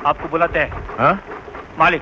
आपको बुलाते हैं हाँ? मालिक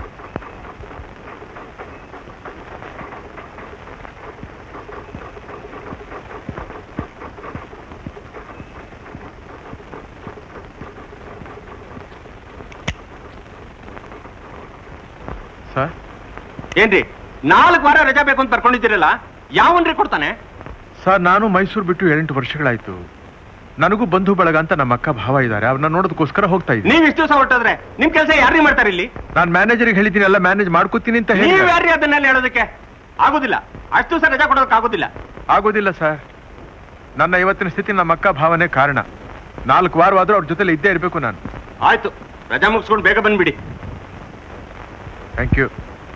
ಸರ್ ಏನ್ರಿ ನಾಲ್ಕು ವಾರ ರಜಾ ಬೇಕು ಅಂತ ಬರ್ಕೊಂಡಿದ್ದೀರಲ್ಲ ಯಾವನ್ರಿ ಕೊಡ್ತಾನೆ ಸರ್ ನಾನು ಮೈಸೂರು ಬಿಟ್ಟು ಏಳೆಂಟು ವರ್ಷಗಳಾಯ್ತು ನನಗೂ ಬಂಧು ಬಳಗ ಅಂತ ನಮ್ಮ ಅಕ್ಕ ಭಾವ ಇದ್ದಾರೆ ಅವ್ರನ್ನ ನೋಡೋದಕ್ಕೋಸ್ಕರ ಹೋಗ್ತಾ ಇದ್ದೀನಿ ನೀವ್ ಇಷ್ಟು ದಿವಸ ಹೊಟ್ಟೋದ್ರೆ ನಿಮ್ ಕೆಲಸ ಯಾರ್ರಿ ಮಾಡ್ತಾರೆ ಇಲ್ಲಿ ನಾನು ಮ್ಯಾನೇಜರ್ಗೆ ಹೇಳಿದ್ದೀನಿ ಎಲ್ಲ ಮ್ಯಾನೇಜ್ ಮಾಡ್ಕೋತೀನಿ ಅಂತ ಹೇಳಿ ನೀವ್ ಯಾರ್ರಿ ಅದನ್ನೆಲ್ಲ ಹೇಳೋದಕ್ಕೆ ಆಗುದಿಲ್ಲ ಅಷ್ಟು ದಿವಸ ರಜಾ ಕೊಡೋದಕ್ಕೆ ಆಗುದಿಲ್ಲ ಆಗೋದಿಲ್ಲ ಸರ್ ನನ್ನ ಇವತ್ತಿನ ಸ್ಥಿತಿ ನಮ್ಮ ಅಕ್ಕ ಭಾವನೆ ಕಾರಣ ನಾಲ್ಕು ವಾರವಾದ್ರೂ ಅವ್ರ ಜೊತೆಲಿ ಇದ್ದೇ ಇರಬೇಕು ನಾನು ಆಯ್ತು ರಜಾ ಮುಗಿಸ್ಕೊಂಡು ಬೇಗ ಬಂದ್ಬಿಡಿ ಥ್ಯಾಂಕ್ ಯು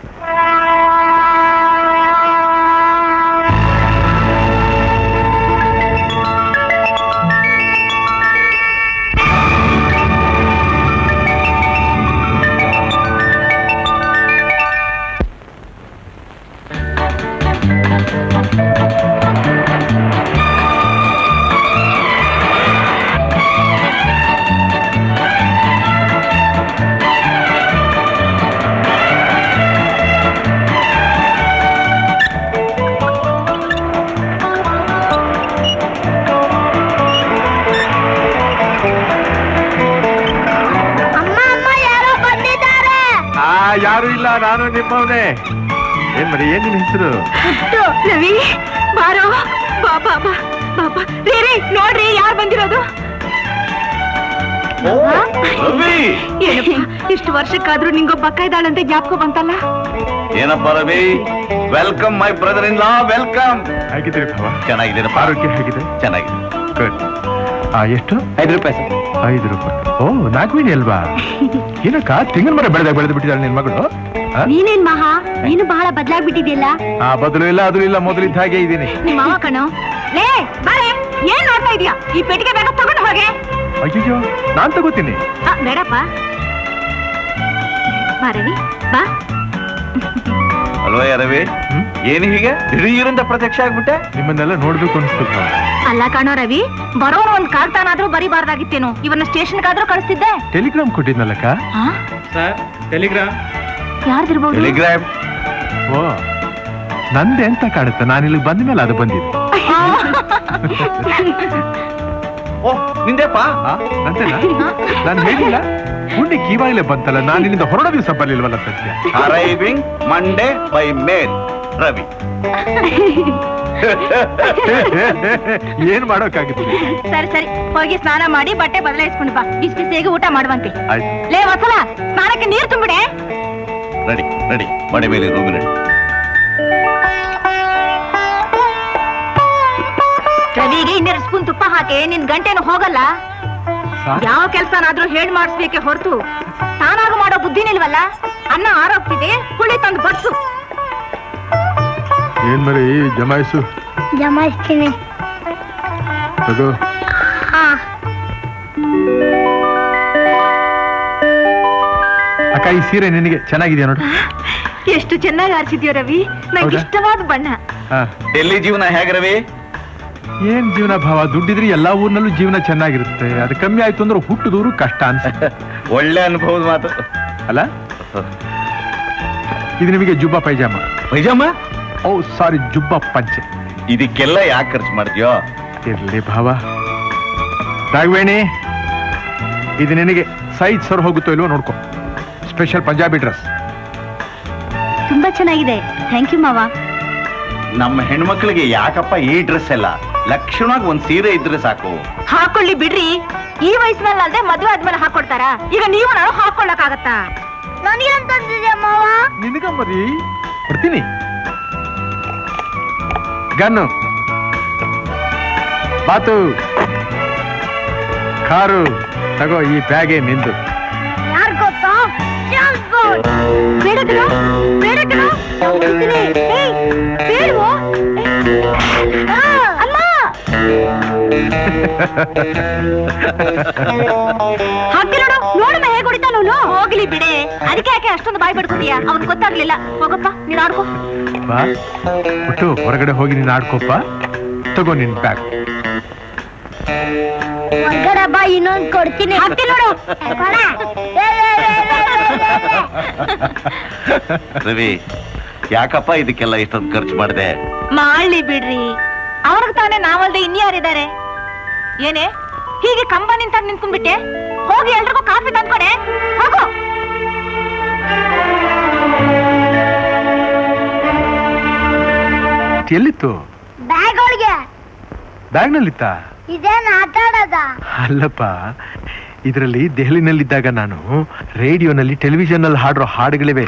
ಅಮ್ಮ ಅಮ್ಮ ಯಾರೋ ಬಂದಿದ್ದಾರೆ ಆ ಯಾರು ಇಲ್ಲ ನಾನು ನಿಮ್ಮವನೇ ಏನ್ ಮರಿ ಏನ್ ನಿನ್ ಹೆಸರು ರವಿ ಬಾರೋ ಬಾ ಬಾ ಬಾ ಬಾ ಬಾ ರೀ ರೀ ನೋಡ್ರಿ ಯಾರು ಬಂದಿರೋದು ಏನಪ್ಪ ಇಷ್ಟು ವರ್ಷಕ್ಕಾದ್ರೂ ನಿಂಗೊಬ್ಬ ಅಕ್ಕ ಇದ್ದಾಳಂತ ಜ್ಞಾಪಕ ಬಂತಲ್ಲ ಏನಪ್ಪ Ravi welcome my brother in law welcome ಹೇಗಿದ್ದೀರಿ ಭಾವ ಚೆನ್ನಾಗಿದ್ದೀರಪ್ಪ ಆರೋಗ್ಯ ಹೇಗಿದೆ ಚೆನ್ನಾಗಿದೆ ಗುಡ್ ಆ ಎಷ್ಟು ಐದು ರೂಪಾಯಿ ಸರ್ ಐದು ರೂಪಾಯಿ ಓ ನಾಲ್ಕುವಿನಿ ಅಲ್ವಾ ಏನಕ್ಕ ತೆಂಗಿನ ಮರ ಬೆಳೆದಾಗ ಬೆಳೆದು ಬಿಟ್ಟಿದ್ದಾಳೆ ನಿನ್ ಮಗಳು ಆ? ನೀನೇನ್ ಮಹಾ ನೀನು ಬಹಳ ಬದಲಾಗ್ಬಿಟ್ಟಿದ್ಯಲ್ಲ ಆ ಬದಲು ಇಲ್ಲ ಅದು ಇಲ್ಲ ಮೊದಲಿದ್ದ ಹಾಗೆ ಇದ್ದೀನಿ ನಿಮ್ಮ ಮಾವ ಕಣೋ ಲೇ ಬಾರೆ ಏನ್ ನೋಡ್ತಾ ಇದೀಯಾ ಈ ಪೆಟ್ಟಿಗೆ ಬೇಗ ತಗೊಂಡು ಹೋಗೆ ಅಯ್ಯೋ ನಾನ್ ತಗೋತೀನಿ ಆ, ಬೇಡಪ್ಪ ಬಾ ರವಿ ಬಾ ಅಲ್ವಾ ರವಿ ಹ್ಮ್? ಏನು ಹೀಗೆ ದಿಢೀರಂತ ಪ್ರತ್ಯಕ್ಷ ಆಗ್ಬಿಟ್ಟೆ ನಿಮ್ಮನ್ನೆಲ್ಲ ನೋಡ್ಬೇಕು ಅನಿಸ್ತು ಭಾವ ಅಲ್ಲ ಕಾಣೋ ರವಿ ಬರೋನು ಒಂದ್ ಕಾಗ್ತಾನಾದ್ರೂ ಬರಿಬಾರ್ದಾಗಿತ್ತೇನು ಇವನ್ನ ಸ್ಟೇಷನ್ಗಾದ್ರೂ ಕಳಿಸ್ತಿದ್ದೆ ಟೆಲಿಗ್ರಾಮ್ ಕೊಟ್ಟಿದ್ನಲ್ಲಕ್ಕ ಸರ್ ಟೆಲಿಗ್ರಾಮ್ ಯಾರ್ದಿರ್ಬೋದು ಟೆಲಿಗ್ರಾಮ್ ಓ ನಂದೆ ಅಂತ ಕಾಣುತ್ತೆ ನಾನು ಇಲ್ಲಿಗೆ ಬಂದ ಮೇಲೆ ಅದು ಬಂದಿದೆ ಓ ನಿಂದೆಪ್ಪ ಆ, ನಂದೇನಾ ನಾನು ಹೇಳಿಲ್ಲ ಪುಣ್ಯ ಕಿವಾಗಲೇ ಬಂತಲ್ಲ ನಾನು ಇಲ್ಲಿಂದ ಹೊರಡೋ ದಿವಸ ಬರ್ಲಿಲ್ವಲ್ಲ Satya arriving Monday by mail Ravi ಏನ್ ಮಾಡೋಕ್ಕಾಗುತ್ತೆ ಸರಿ ಸರಿ ಹೋಗಿ ಸ್ನಾನ ಮಾಡಿ ಬಟ್ಟೆ ಬದಲಾಯಿಸ್ಕೊಂಡು ಬಾ ಬಿಸಿ ಬಿಸಿಯಾಗಿ ಊಟ ಮಾಡುವಂತೆ ಆಯ್ತು ಲೇ ವಸಲ ಸ್ನಾನಕ್ಕೆ ನೀರು ತುಂಬಿಡೆ ರೆಡಿ ರೆಡಿ ಮನೆ ಮೇಲೆ ರೂಮ್ ರೆಡಿ ರವಿಗೆ ಇನ್ನೆರಡು ಸ್ಪೂನ್ ತುಪ್ಪ ಹಾಕಿ ನಿನ್ ಗಂಟೆನು ಹೋಗಲ್ಲ ಸಾಕ್. ಯಾವ ಕೆಲ್ಸನಾದ್ರೂ ಹೇಳ್ ಮಾಡಿಸ್ಬೇಕೆ ಹೊರತು ತಾನಾಗ ಮಾಡೋ ಬುದ್ಧಿನಿಲ್ವಲ್ಲ ಅನ್ನ ಆರೋಗ್ತಿದೆ ಹುಳಿ ತಂದು ಬಡ್ಸು ಏನ್ ಮರಿ ಜಮಾಯಿಸು ಜಮಾಯಿಸ್ತೀನಿ ತಗೋ ಹಾ ಅಕ್ಕ ಈ ಸೀರೆ ನಿನಗೆ ಚೆನ್ನಾಗಿದೆಯಾ ನೋಡು ಎಷ್ಟು ಚೆನ್ನಾಗಿ ಆರಿಸಿದ್ಯೋ ರವಿ ನಂಗೆ ಹೌದಾ? ಇಷ್ಟವಾದ ಬಣ್ಣ ಹಾ ಡೆಲ್ಲಿ ಜೀವನ ಹೇಗೆ ರವಿ ಏನ್ ಜೀವನ ಭಾವ ದುಡ್ಡಿದ್ರೆ ಎಲ್ಲಾ ಊರ್ನಲ್ಲೂ ಜೀವನ ಚೆನ್ನಾಗಿರುತ್ತೆ ಅದು ಕಮ್ಮಿ ಆಯ್ತು ಅಂದ್ರೆ ಹುಟ್ಟುದೂರು ಕಷ್ಟ ಅನ್ಸುತ್ತೆ ಒಳ್ಳೆ ಅನುಭವದ ಮಾತು ಅಲ್ಲ ಇದು ನಿಮಗೆ ಜುಬ್ಬಾ ಪೈಜಾಮ ಪೈಜಾಮ ಓ ಸಾರಿ ಜುಬ್ಬಾ ಪಂಚೆ ಇದಕ್ಕೆಲ್ಲ ಯಾಕೆ ಖರ್ಚು ಮಾಡಿದ್ಯೋ ಇರ್ಲಿ ಭಾವ ರಾಘವೇಣಿ ಇದು ನಿನಗೆ ಸೈಜ್ ಸರ್ ಹೋಗುತ್ತೋ ಇಲ್ವೋ ನೋಡ್ಕೊ ಸ್ಪೆಷಲ್ ಪಂಜಾಬಿ ಡ್ರೆಸ್ ತುಂಬಾ ಚೆನ್ನಾಗಿದೆ ಥ್ಯಾಂಕ್ ಯು ಮಾವ ನಮ್ಮ ಹೆಣ್ಮಕ್ಳಿಗೆ ಯಾಕಪ್ಪ ಈ ಡ್ರೆಸ್ ಎಲ್ಲ ಲಕ್ಷಣವಾಗಿ ಒಂದ್ ಸೀರೆ ಇದ್ರೆ ಸಾಕು ಹಾಕೊಳ್ಳಿ ಬಿಡ್ರಿ ಈ ವಯಸ್ಸಿನಲ್ಲಿ ಅಲ್ದೆ ಮದ್ವೆ ಆದ್ಮೇಲೆ ಹಾಕೊಡ್ತಾರ ಈಗ ನೀವು ನಾನು ಹಾಕೊಳ್ಳಕ್ ಆಗತ್ತಾ ನನಗೇನ್ ತಂದಿದ್ಯಾ ಮಾವ ನಿನಗಂಬರಿ ಕೊಡ್ತೀನಿ ಗನ್ನು ಬಾತು ಕಾರು ತಗೋ ಈ ಬ್ಯಾಗೆ ನಿಂದು ಯಾರ್ ಗೊತ್ತಾ ಚಾರ್ಲ್ಸ್ ಬೋರ್ಡ್ ಬೇಡ ಕಣೋ, ಬೇಡ ಕಣೋ. ಏಯ್, ಬೇಡ್ವೋ? ಅಮ್ಮ ಹಾಗೆ ನೋಡು ನೋಡಮ್ಮ ಹೇಗೆ ಹೊಡಿತಾನ ಅವನು ಹೋಗ್ಲಿ ಬಿಡೆ ಅದಕ್ಕೆ ಯಾಕೆ ಅಷ್ಟೊಂದು ಬಾಯಿ ಬಿಡ್ಕೊತೀಯ ಅವ್ನ್ ಗೊತ್ತಾಗ್ಲಿಲ್ಲ ಹೋಗಪ್ಪ ನೀನ್ ಆಡ್ಕೋ ಬಾ ಬಿಟ್ಟು ಹೊರಗಡೆ ಹೋಗಿ ನೀನು ಆಡ್ಕೊಪ್ಪ ತಗೋ ನಿನ್ ಬ್ಯಾಗ್ ಹೊರ್ಗಡೆ ಬಾ ಇನ್ನೊಂದ್ ಕೊಡ್ತೀನಿ ಹಾಕ್ತೀನಿ ನೋಡು ಕೊಡ. ಏ, ಏ, ಏ, ಏ, ಏ, ಏ, ಏ. ರವಿ ಯಾಕಪ್ಪ ಇದಕ್ಕೆಲ್ಲ ಇಷ್ಟೊಂದು ಖರ್ಚು ಮಾಡಿದೆ ಮಾಡ್ಲಿ ಬಿಡ್ರಿ ಅವ್ರಿಗೆ ತಾನೇ ನಾವಲ್ದೆ ಇನ್ಯಾರಿದ್ದಾರೆ ಏನೇ ಹೀಗೆ ಕಂಬ ನಿಂತಾಗ ನಿಂತ್ಕೊಂಡ್ಬಿಟ್ಟೆ ಹೋಗಿ ಎಲ್ರಿಗೂ ಕಾಫಿ ತಂದ್ಕೊಡೆ ಹೋಗು ಎಲ್ಲಿತ್ತು ಬ್ಯಾಗ್ ಒಳಗೆ ಬ್ಯಾಗ್ನಲ್ಲಿತ್ತ ಇದೇನ್ ಆಟ ಆಡೋದ ಅಲ್ಲಪ್ಪ ಇದರಲ್ಲಿ ದೆಹಲಿನಲ್ಲಿದ್ದಾಗ ನಾನು ರೇಡಿಯೋನಲ್ಲಿ ಟೆಲಿವಿಷನ್ ಅಲ್ಲಿ ಹಾಡೋ ಹಾಡುಗಳಿವೆ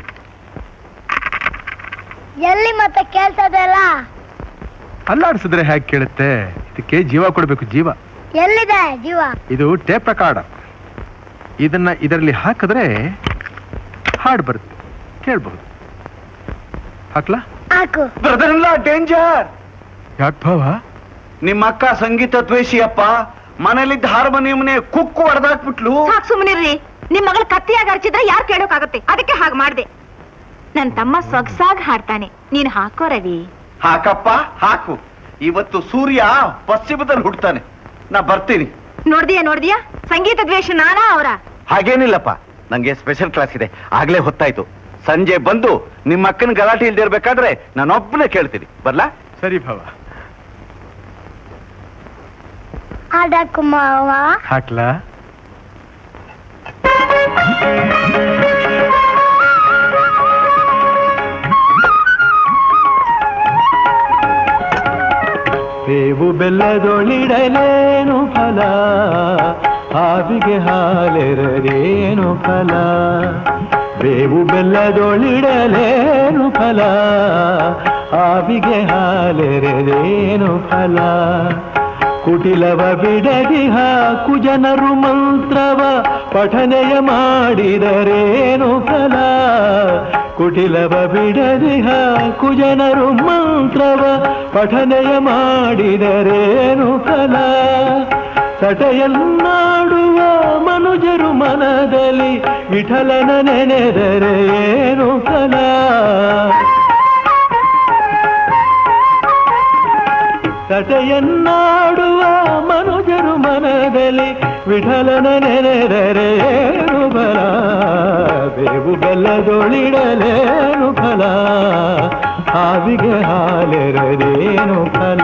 ಎಲ್ಲಿ ಮತ್ತೆ ಕೇಳ್ತದಲ್ಲ ಅಲ್ಲಾಡ್ಸಿದ್ರೆ ಹೇಗೆ ಕೇಳುತ್ತೆ ಇದಕ್ಕೆ ಜೀವ ಕೊಡಬೇಕು ಜೀವ ಎಲ್ಲಿದೆ ಜೀವ ಇದು ಟೇಪ್ ರೆಕಾರ್ಡ್ ಇದನ್ನ ಇದರಲ್ಲಿ ಹಾಕಿದ್ರೆ ಹಾಡು ಬರುತ್ತೆ ಕೇಳಬಹುದು ಹಾಕ್ಲಾ ಹಾಕು ಬ್ರದರ್ ಇಲ್ಲ ಡೇಂಜರ್ ಯಾಕೆ ಭಾವ ನಿಮ್ಮ ಅಕ್ಕ ಸಂಗೀತ ದ್ವೇಷಿಯಪ್ಪ ಮನೇಲಿದ್ದ ಹಾರ್ಮೋನಿಯಂನೇ ಕುಕ್ಕು ಹೊಡೆದಾಕ್ಬಿಟ್ಲು ಸಾಕ್ ಸುಮ್ಮನಿರ್ರಿ ನಿಮ್ ಮಗಳು ಕತ್ತಿಯಾಗಿ ಅರ್ಚಿದ್ರೆ ಯಾರು ಕೇಳೋಕಾಗತ್ತೆ ಅದಕ್ಕೆ ಹಾಗೆ ಮಾಡ್ದೆ ನನ್ ತಮ್ಮ ಸೊಗಸಾಗಿ ಹಾಡ್ತಾನೆ ನೀನ್ ಹಾಕೋ ರವಿ ಹಾಕಪ್ಪ ಹಾಕು ಇವತ್ತು ಸೂರ್ಯ ಪಶ್ಚಿಮದಲ್ಲಿ ಹುಡ್ತಾನೆ ನಾ ಬರ್ತೀನಿ ನೋಡ್ದಿಯಾ ನೋಡ್ದಿಯಾ ಸಂಗೀತ ದ್ವೇಷ ನಾನಾ ಅವರ ಹಾಗೇನಿಲ್ಲಪ್ಪ ನಂಗೆ ಸ್ಪೆಷಲ್ ಕ್ಲಾಸ್ ಇದೆ ಆಗ್ಲೇ ಹೊತ್ತಾಯ್ತು ಸಂಜೆ ಬಂದು ನಿಮ್ಮ ಅಕ್ಕನ ಗಲಾಟೆ ಇಲ್ದೇ ಇರ್ಬೇಕಾದ್ರೆ ನಾನೊಬ್ಬನೇ ಕೇಳ್ತೀನಿ ಬರ್ಲಾ ಸರಿ ಭಾವ ಆಡಕ್ಕು ಮಾವ ಹಾಕ್ಲಾ ಬೇವು ಬೆಲ್ಲದೊಳಿಡಲೇನು ಫಲ ಹಾವಿಗೆ ಹಾಲೆರದೇನು ಫಲ ಬೇವು ಬೆಲ್ಲದೊಳಿಡಲೇನು ಫಲ ಹಾವಿಗೆ ಹಾಲೆರದೇನು ಫಲ ಕುಟಿಲವ ಬಿಡದಿಹ ಕುಜನರು ಮಂತ್ರವ ಪಠನೆಯ ಮಾಡಿದರೇನು ಫಲ ಕುಟಿಲವ ಬಿಡದಿಹ ಕುಜನರು ಮಂತ್ರವ ಪಠನೆಯ ಮಾಡಿದರೇನು ಫಲ ಸಟೆಯನ್ನಾಡುವ ಮನುಜರು ಮನದಲ್ಲಿ ವಿಠಲನ ನೆನೆದರೆ ಏನು ಫಲ ಸಟೆಯನ್ನಾಡುವ ಮನುಜರು ಮನದಲ್ಲಿ ವಿಠಲನ ನೆನೆದರೆ ಏನು ಫಲ ಬೇವು ಬೆಲ್ಲದೊಳಿಡಲೇನು ಫಲ ಹಾವಿಗೆ ಹಾಲೆರದೇನು ಫಲ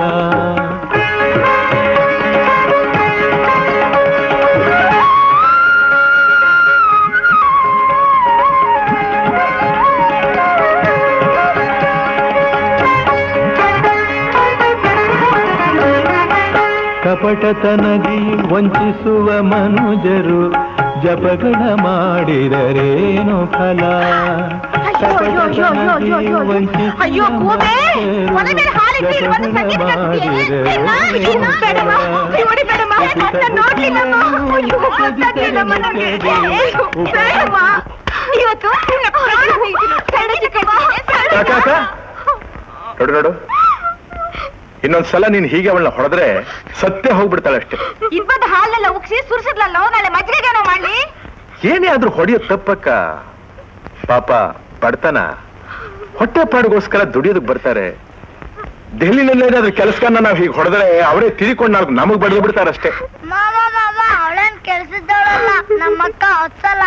ಕಪಟತನದಿ ವಂಚಿಸುವ ಮನುಜರು ಜಪಗಳ ಮಾಡಿದರೇನು ಫಲ ಕಪಟತನದಿ ವಂಚಿಸುವ ಅಯ್ಯೋ ಕೂಬೆ ಮನೆ ಮೇಲೆ ಹಾಲಿಟ್ಟು ಇಲ್ಲಿ ಬಂದು ಸಂಗೀತ ಕಲಿಸ್ತೀಯೇ? ಬೇಡ, ಬೇಡ, ಬೇಡಮ್ಮ. ನೋಡಿ ಬೇಡಮ್ಮ. ನಾನ್ ನೋಡ್ಲಿಲ್ಲಮ್ಮ. ಅಯ್ಯೋ, ಗೊತ್ತಾಗ್ಲಿಲ್ಲಮ್ಮ ನಂಗೆ. ಅಯ್ಯೋ, ಬೇಡಮ್ಮ. ಇವತ್ತು ನಿನ್ನ ಪ್ರಾಣ ಹೋಯ್ತು. ಬೇಡ ಚಿಕ್ಕಮ್ಮ, ಬೇಡ. ಅಕ್ಕ, ಅಕ್ಕ. ನೋಡು ನೋಡು ಇನ್ನೊಂದ್ಸಲ ನೀನ್ ಹೀಗೆ ಅವಳನ್ನ ಹೊಡೆದ್ರೆ ಸತ್ಯ ಹೋಗ್ಬಿಡ್ತಾಳೆ ಅಷ್ಟೇ ಇಬ್ಬದ ಹಾಲೆಲ್ಲ ಉಗ್ಸಿ ಸುರ್ಸಿದ್ಲಲ್ಲೋ ನಾಳೆ ಮಜ್ಜಿಗೆಗೇನೋ ಮಾಡ್ಲಿ ಏನೇ ಆದ್ರೂ ಹೊಡೆಯೋದ್ ತಪ್ಪಕ್ಕ ಪಾಪ ಬಡತನ ಹೊಟ್ಟೆ ಪಾಡಿಗೋಸ್ಕರ ದುಡಿಯೋದಕ್ ಬರ್ತಾರೆ ದೆಹಲಿನಲ್ಲಿ ಏನಾದ್ರೂ ಕೆಲಸನ ನಾವ್ ಹೀಗೆ ಹೊಡೆದ್ರೆ ಅವರೇ ತಿಳ್ಕೊಂಡು ನಾವು ನಮಗ್ ಬಡ್ದು ಬಿಡ್ತಾರಷ್ಟೇ ಮಾಮ ಮಾಮ ಅವಳನ್ ಕೆಲ್ಸದವಳಲ್ಲ ನಮ್ಮಕ್ಕ ಹೊತ್ಸಲ್ಲ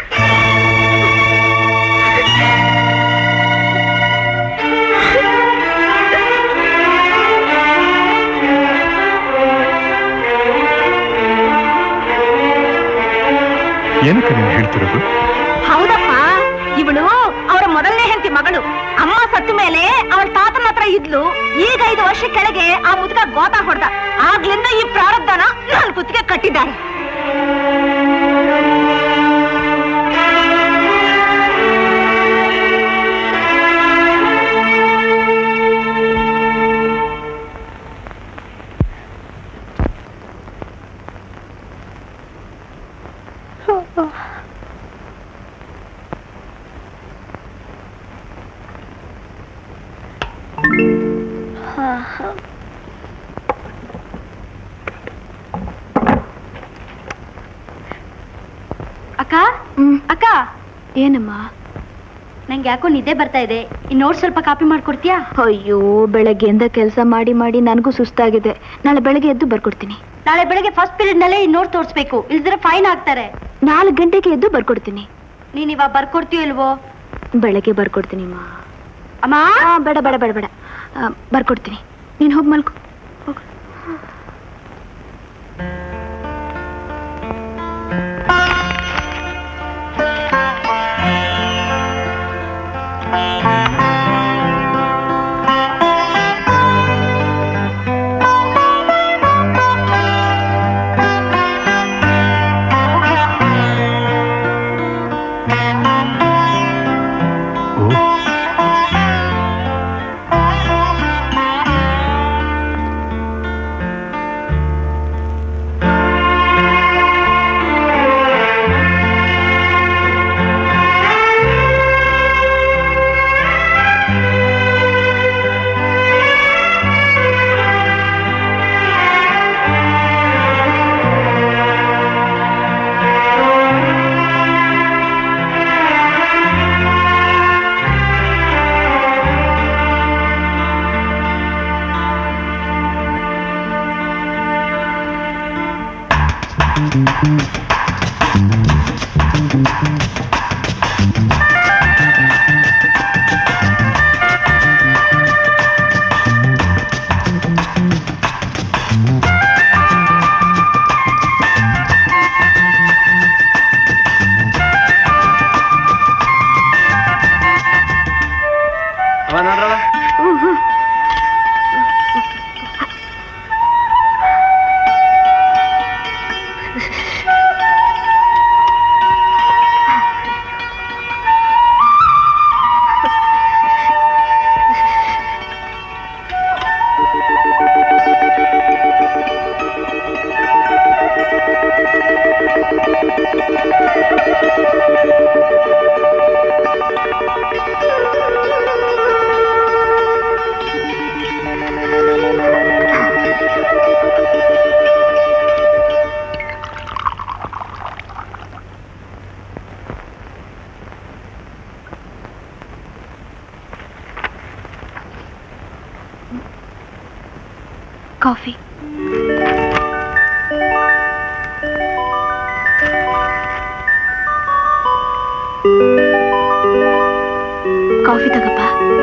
ಏನಕ್ಕೆ ನೀನು ಹೇಳ್ತಿರೋದು ಹೌದಪ್ಪ ಇವಳು ಅವರ ಮೊದಲನೇ ಹೆಂಡತಿ ಮಗಳು ಅಮ್ಮ ಸತ್ತ ಮೇಲೆ ಅವಳ ತಾತನ ಹತ್ರ ಇದ್ಲು ಈಗ ಐದು ವರ್ಷ ಕೆಳಗೆ ಆ ಮುದುಕ ಗೋತಾ ಹೊಡೆದ ಆಗ್ಲಿಂದ ಈ ಪ್ರಾರಬ್ಧನ ನಾನು ಕುತ್ತಿಗೆ ಕಟ್ಟಿದ್ದಾರೆ ಅಕ್ಕ ಅಕ್ಕ ಏನಮ್ಮ ನಂಗೆ ಯಾಕೋ ನಿದ್ದೆ ಬರ್ತಾ ಇದೆ ಈ ನೋಟ್ ಸ್ವಲ್ಪ ಕಾಪಿ ಮಾಡ್ಕೊಡ್ತೀಯಾ ಅಯ್ಯೋ ಬೆಳಗ್ಗೆಯಿಂದ ಕೆಲಸ ಮಾಡಿ ಮಾಡಿ ನನಗೂ ಸುಸ್ತಾಗಿದೆ ನಾಳೆ ಬೆಳಗ್ಗೆ ಎದ್ದು ಬರ್ಕೊಡ್ತೀನಿ ನಾಳೆ ಬೆಳಗ್ಗೆ ಫಸ್ಟ್ ಪೀರಿಯಡ್ ನಲ್ಲೇ ಈ ನೋಟ್ ತೋರಿಸ್ಬೇಕು ಇಲ್ದಿದ್ರೆ ಫೈನ್ ಹಾಕ್ತಾರೆ ನಾಲ್ಕು ಗಂಟೆಗೆ ಎದ್ದು ಬರ್ಕೊಡ್ತೀನಿ ನೀನ್ ಇವಾಗ ಬರ್ಕೊಡ್ತೀಯೋ ಇಲ್ವೋ ಬೆಳಗ್ಗೆ ಬರ್ಕೊಡ್ತೀನಿ ಅಮ್ಮ ಅಮ್ಮ ಆ, ಬೇಡ ಬೇಡ ಬೇಡ ಬೇಡ ಆ, ಬರ್ಕೊಡ್ತೀನಿ ನೀನು ಹೋಗಿ ಮಲ್ಕೊ ಹೋಗು. ಅವ ನೋಡ್ರವ ಕಾಫಿ ಕಾಫಿ ತಗಪ್ಪ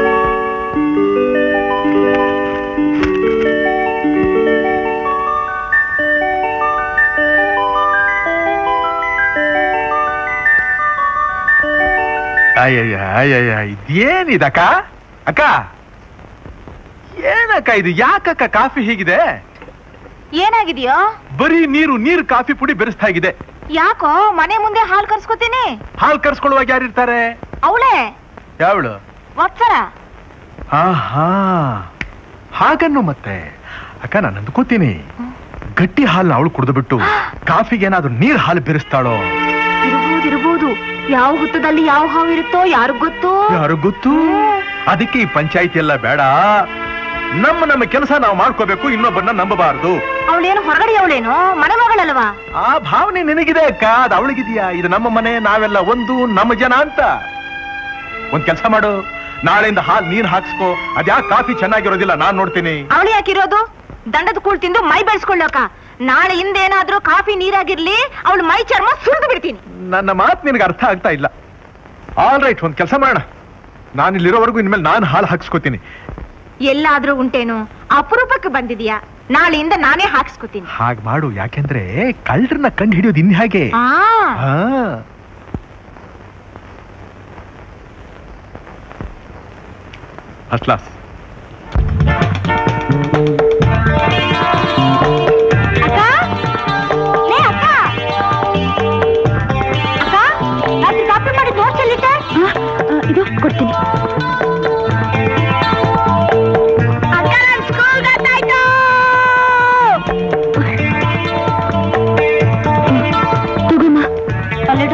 ಅಯ್ಯಯ್ಯ ಅಯ್ಯಯ್ಯ ಇದೇನಿದಕ್ಕ ಅಕ್ಕ ಏನಕ್ಕ ಇದು ಯಾಕಕ್ಕ ಕಾಫಿ ಹೀಗಿದೆ ಏನಾಗಿದೆಯೋ ಬರೀ ನೀರು ನೀರು ಕಾಫಿ ಪುಡಿ ಬೆರೆಸ್ತಾ ಇದೆ ಯಾಕೋ ಮನೆ ಮುಂದೆ ಹಾಲು ಕರ್ಸ್ಕೊತೀನಿ ಹಾಲು ಕರ್ಸ್ಕೊಳ್ಳುವಾಗ ಯಾರಿರ್ತಾರೆ ಅವಳೇ ಯಾವಳು ವತ್ಸರ ಆಹಾ ಹಾಗನ್ನು ಮತ್ತೆ ಅಕ್ಕ ನಾನು ಅಂದ್ಕೋತೀನಿ ಗಟ್ಟಿ ಹಾಲು ಅವಳು ಕುಡಿದು ಬಿಟ್ಟು ಕಾಫಿಗೆ ಏನಾದ್ರೂ ನೀರ್ ಹಾಲು ಬೆರೆಸ್ತಾಳೋ ಇರ್ಬೋದು ಇರ್ಬೋದು ಯಾವ ಹುತ್ತದಲ್ಲಿ ಯಾವ ಹಾವು ಇರುತ್ತೋ ಯಾರಿಗ್ ಗೊತ್ತು ಯಾರು ಗೊತ್ತು ಅದಕ್ಕೆ ಈ ಪಂಚಾಯಿತಿ ಎಲ್ಲ ಬೇಡ ನಮ್ಮ ನಮ್ಮ ಕೆಲಸ ನಾವು ಮಾಡ್ಕೋಬೇಕು ಇನ್ನೊಬ್ಬರನ್ನ ನಂಬಬಾರದು ಅವಳೇನು ಹೊರಗಡೆ ಅವಳೇನು ಮನೆ ಮಗಳಲ್ವಾ ಆ ಭಾವನೆ ನಿನಗಿದೆ ಅಕ್ಕ ಅದು ಅವಳಿಗಿದೆಯಾ ಇದು ನಮ್ಮ ಮನೆ ನಾವೆಲ್ಲ ಒಂದು ನಮ್ಮ ಜನ ಅಂತ ಒಂದ್ ಕೆಲಸ ಮಾಡು ನಾಳೆಯಿಂದ ಹಾಲ್ ನೀರ್ ಹಾಕ್ಸ್ಕೋ ಅದ್ಯಾಕೆ ಕಾಫಿ ಚೆನ್ನಾಗಿರೋದಿಲ್ಲ ನಾನ್ ನೋಡ್ತೀನಿ ಅವಳು ಯಾಕಿರೋದು ದಂಡದ ಕೂಳ್ ತಿಂದು ಮೈ ಬೆಳೆಸ್ಕೊಳ್ಳೋಕ ನಾಳೆ ಹಿಂದೇನಾದ್ರೂ ಕಾಫಿ ನೀರಾಗಿರ್ಲಿ ಅವಳು ಮೈ ಚರ್ಮ ಸುರಿದು ಬಿಡ್ತೀನಿ ನನ್ನ ಮಾತು ನಿನಗೆ ಅರ್ಥ ಆಗ್ತಾ ಇಲ್ಲ ಆಲ್ ರೈಟ್ ಒಂದ್ ಕೆಲಸ ಮಾಡೋಣ ನಾನು ಇಲ್ಲಿರೋವರೆಗೂ ಇನ್ಮೇಲೆ ನಾನು ಹಾಲು ಹಾಕ್ಸ್ಕೋತೀನಿ ಎಲ್ಲಾದ್ರೂ ಉಂಟೇನು ಅಪರೂಪಕ್ಕೆ ಬಂದಿದ್ಯಾ ನಾಳೆಯಿಂದ ನಾನೇ ಹಾಕ್ಸ್ಕೊತೀನಿ ಹಾಗ್ ಮಾಡು ಯಾಕೆಂದ್ರೆ ಕಳ್ಳರನ್ನ ಕಂಡು ಹಿಡಿಯೋದು ಇನ್ ಹಾಗೆ ಆ ಹಾ ಫಸ್ಟ್ ಕ್ಲಾಸ್ ಅಕ್ಕ ಲೇ ಅಕ್ಕ ಅಕ್ಕ ರಾತ್ರಿ ಕಾಫಿ ಮಾಡಿ ದೋಸೆ ಚೆಲ್ಲಿಟ್ಟೆ ಇದು ಕೊಡ್ತೀನಿ ಅಕ್ಕ ನನ್ ಸ್ಕೂಲ್ ಗೊತ್ತಾಯ್ತು ತಗೋಮ್ಮ ಅಲ್ಲಿಡು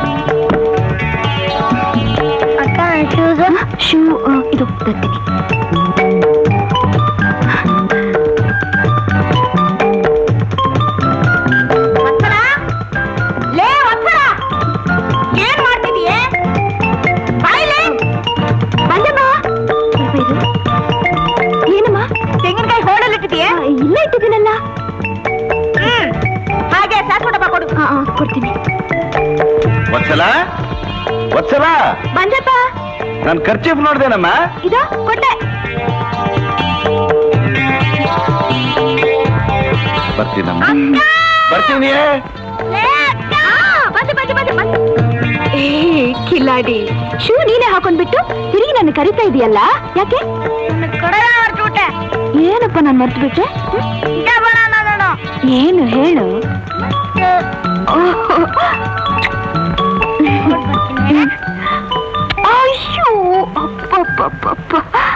ಅಕ್ಕ ಶೂಸ್ ಶೂ ಇದು ತರ್ತೀನಿ ವತ್ಸಲ ಲೇ ವತ್ಸಲ ಏನ್ ಮಾಡ್ತಿದೀಯೆ ಬಾಯ್ಲೆ ಬಂದಮ್ಮ ಏನಮ್ಮ ತೆಂಗಿನಕಾಯಿ ಹೋಳಲ್ಲಿಟ್ಟಿದೀಯ ಇಲ್ಲ ಇಟ್ಟಿದ್ದೀನಲ್ಲ ವತ್ಸಲ ಬಂದಪ್ಪ ನನ್ ಖರ್ಚೀಫ್ ನೋಡ್ದೇನಮ್ಮ ಇದು ಕೊಟ್ಟೆ ಬರ್ತೀನಮ್ಮ ಬರ್ತೀನಿ ಬಂದೆ ಬಂದೆ ಬಂದೆ ಬಂದೆ ಏ ಕಿಲಾಡಿ ಶೂ ನೀನೇ ಹಾಕೊಂಡ್ಬಿಟ್ಟು ತಿರುಗಿ ನನ್ನ ಕರಿತಾ ಇದೆಯಲ್ಲ ಯಾಕೆ ಏನಪ್ಪ ನಾನು ಮರ್ತು ಬಿಟ್ಟೆ ಏನು ಹೇಳು ಅಯ್ಯೋ ಅಪ್ಪಪ್ಪಪ್ಪಪ್ಪ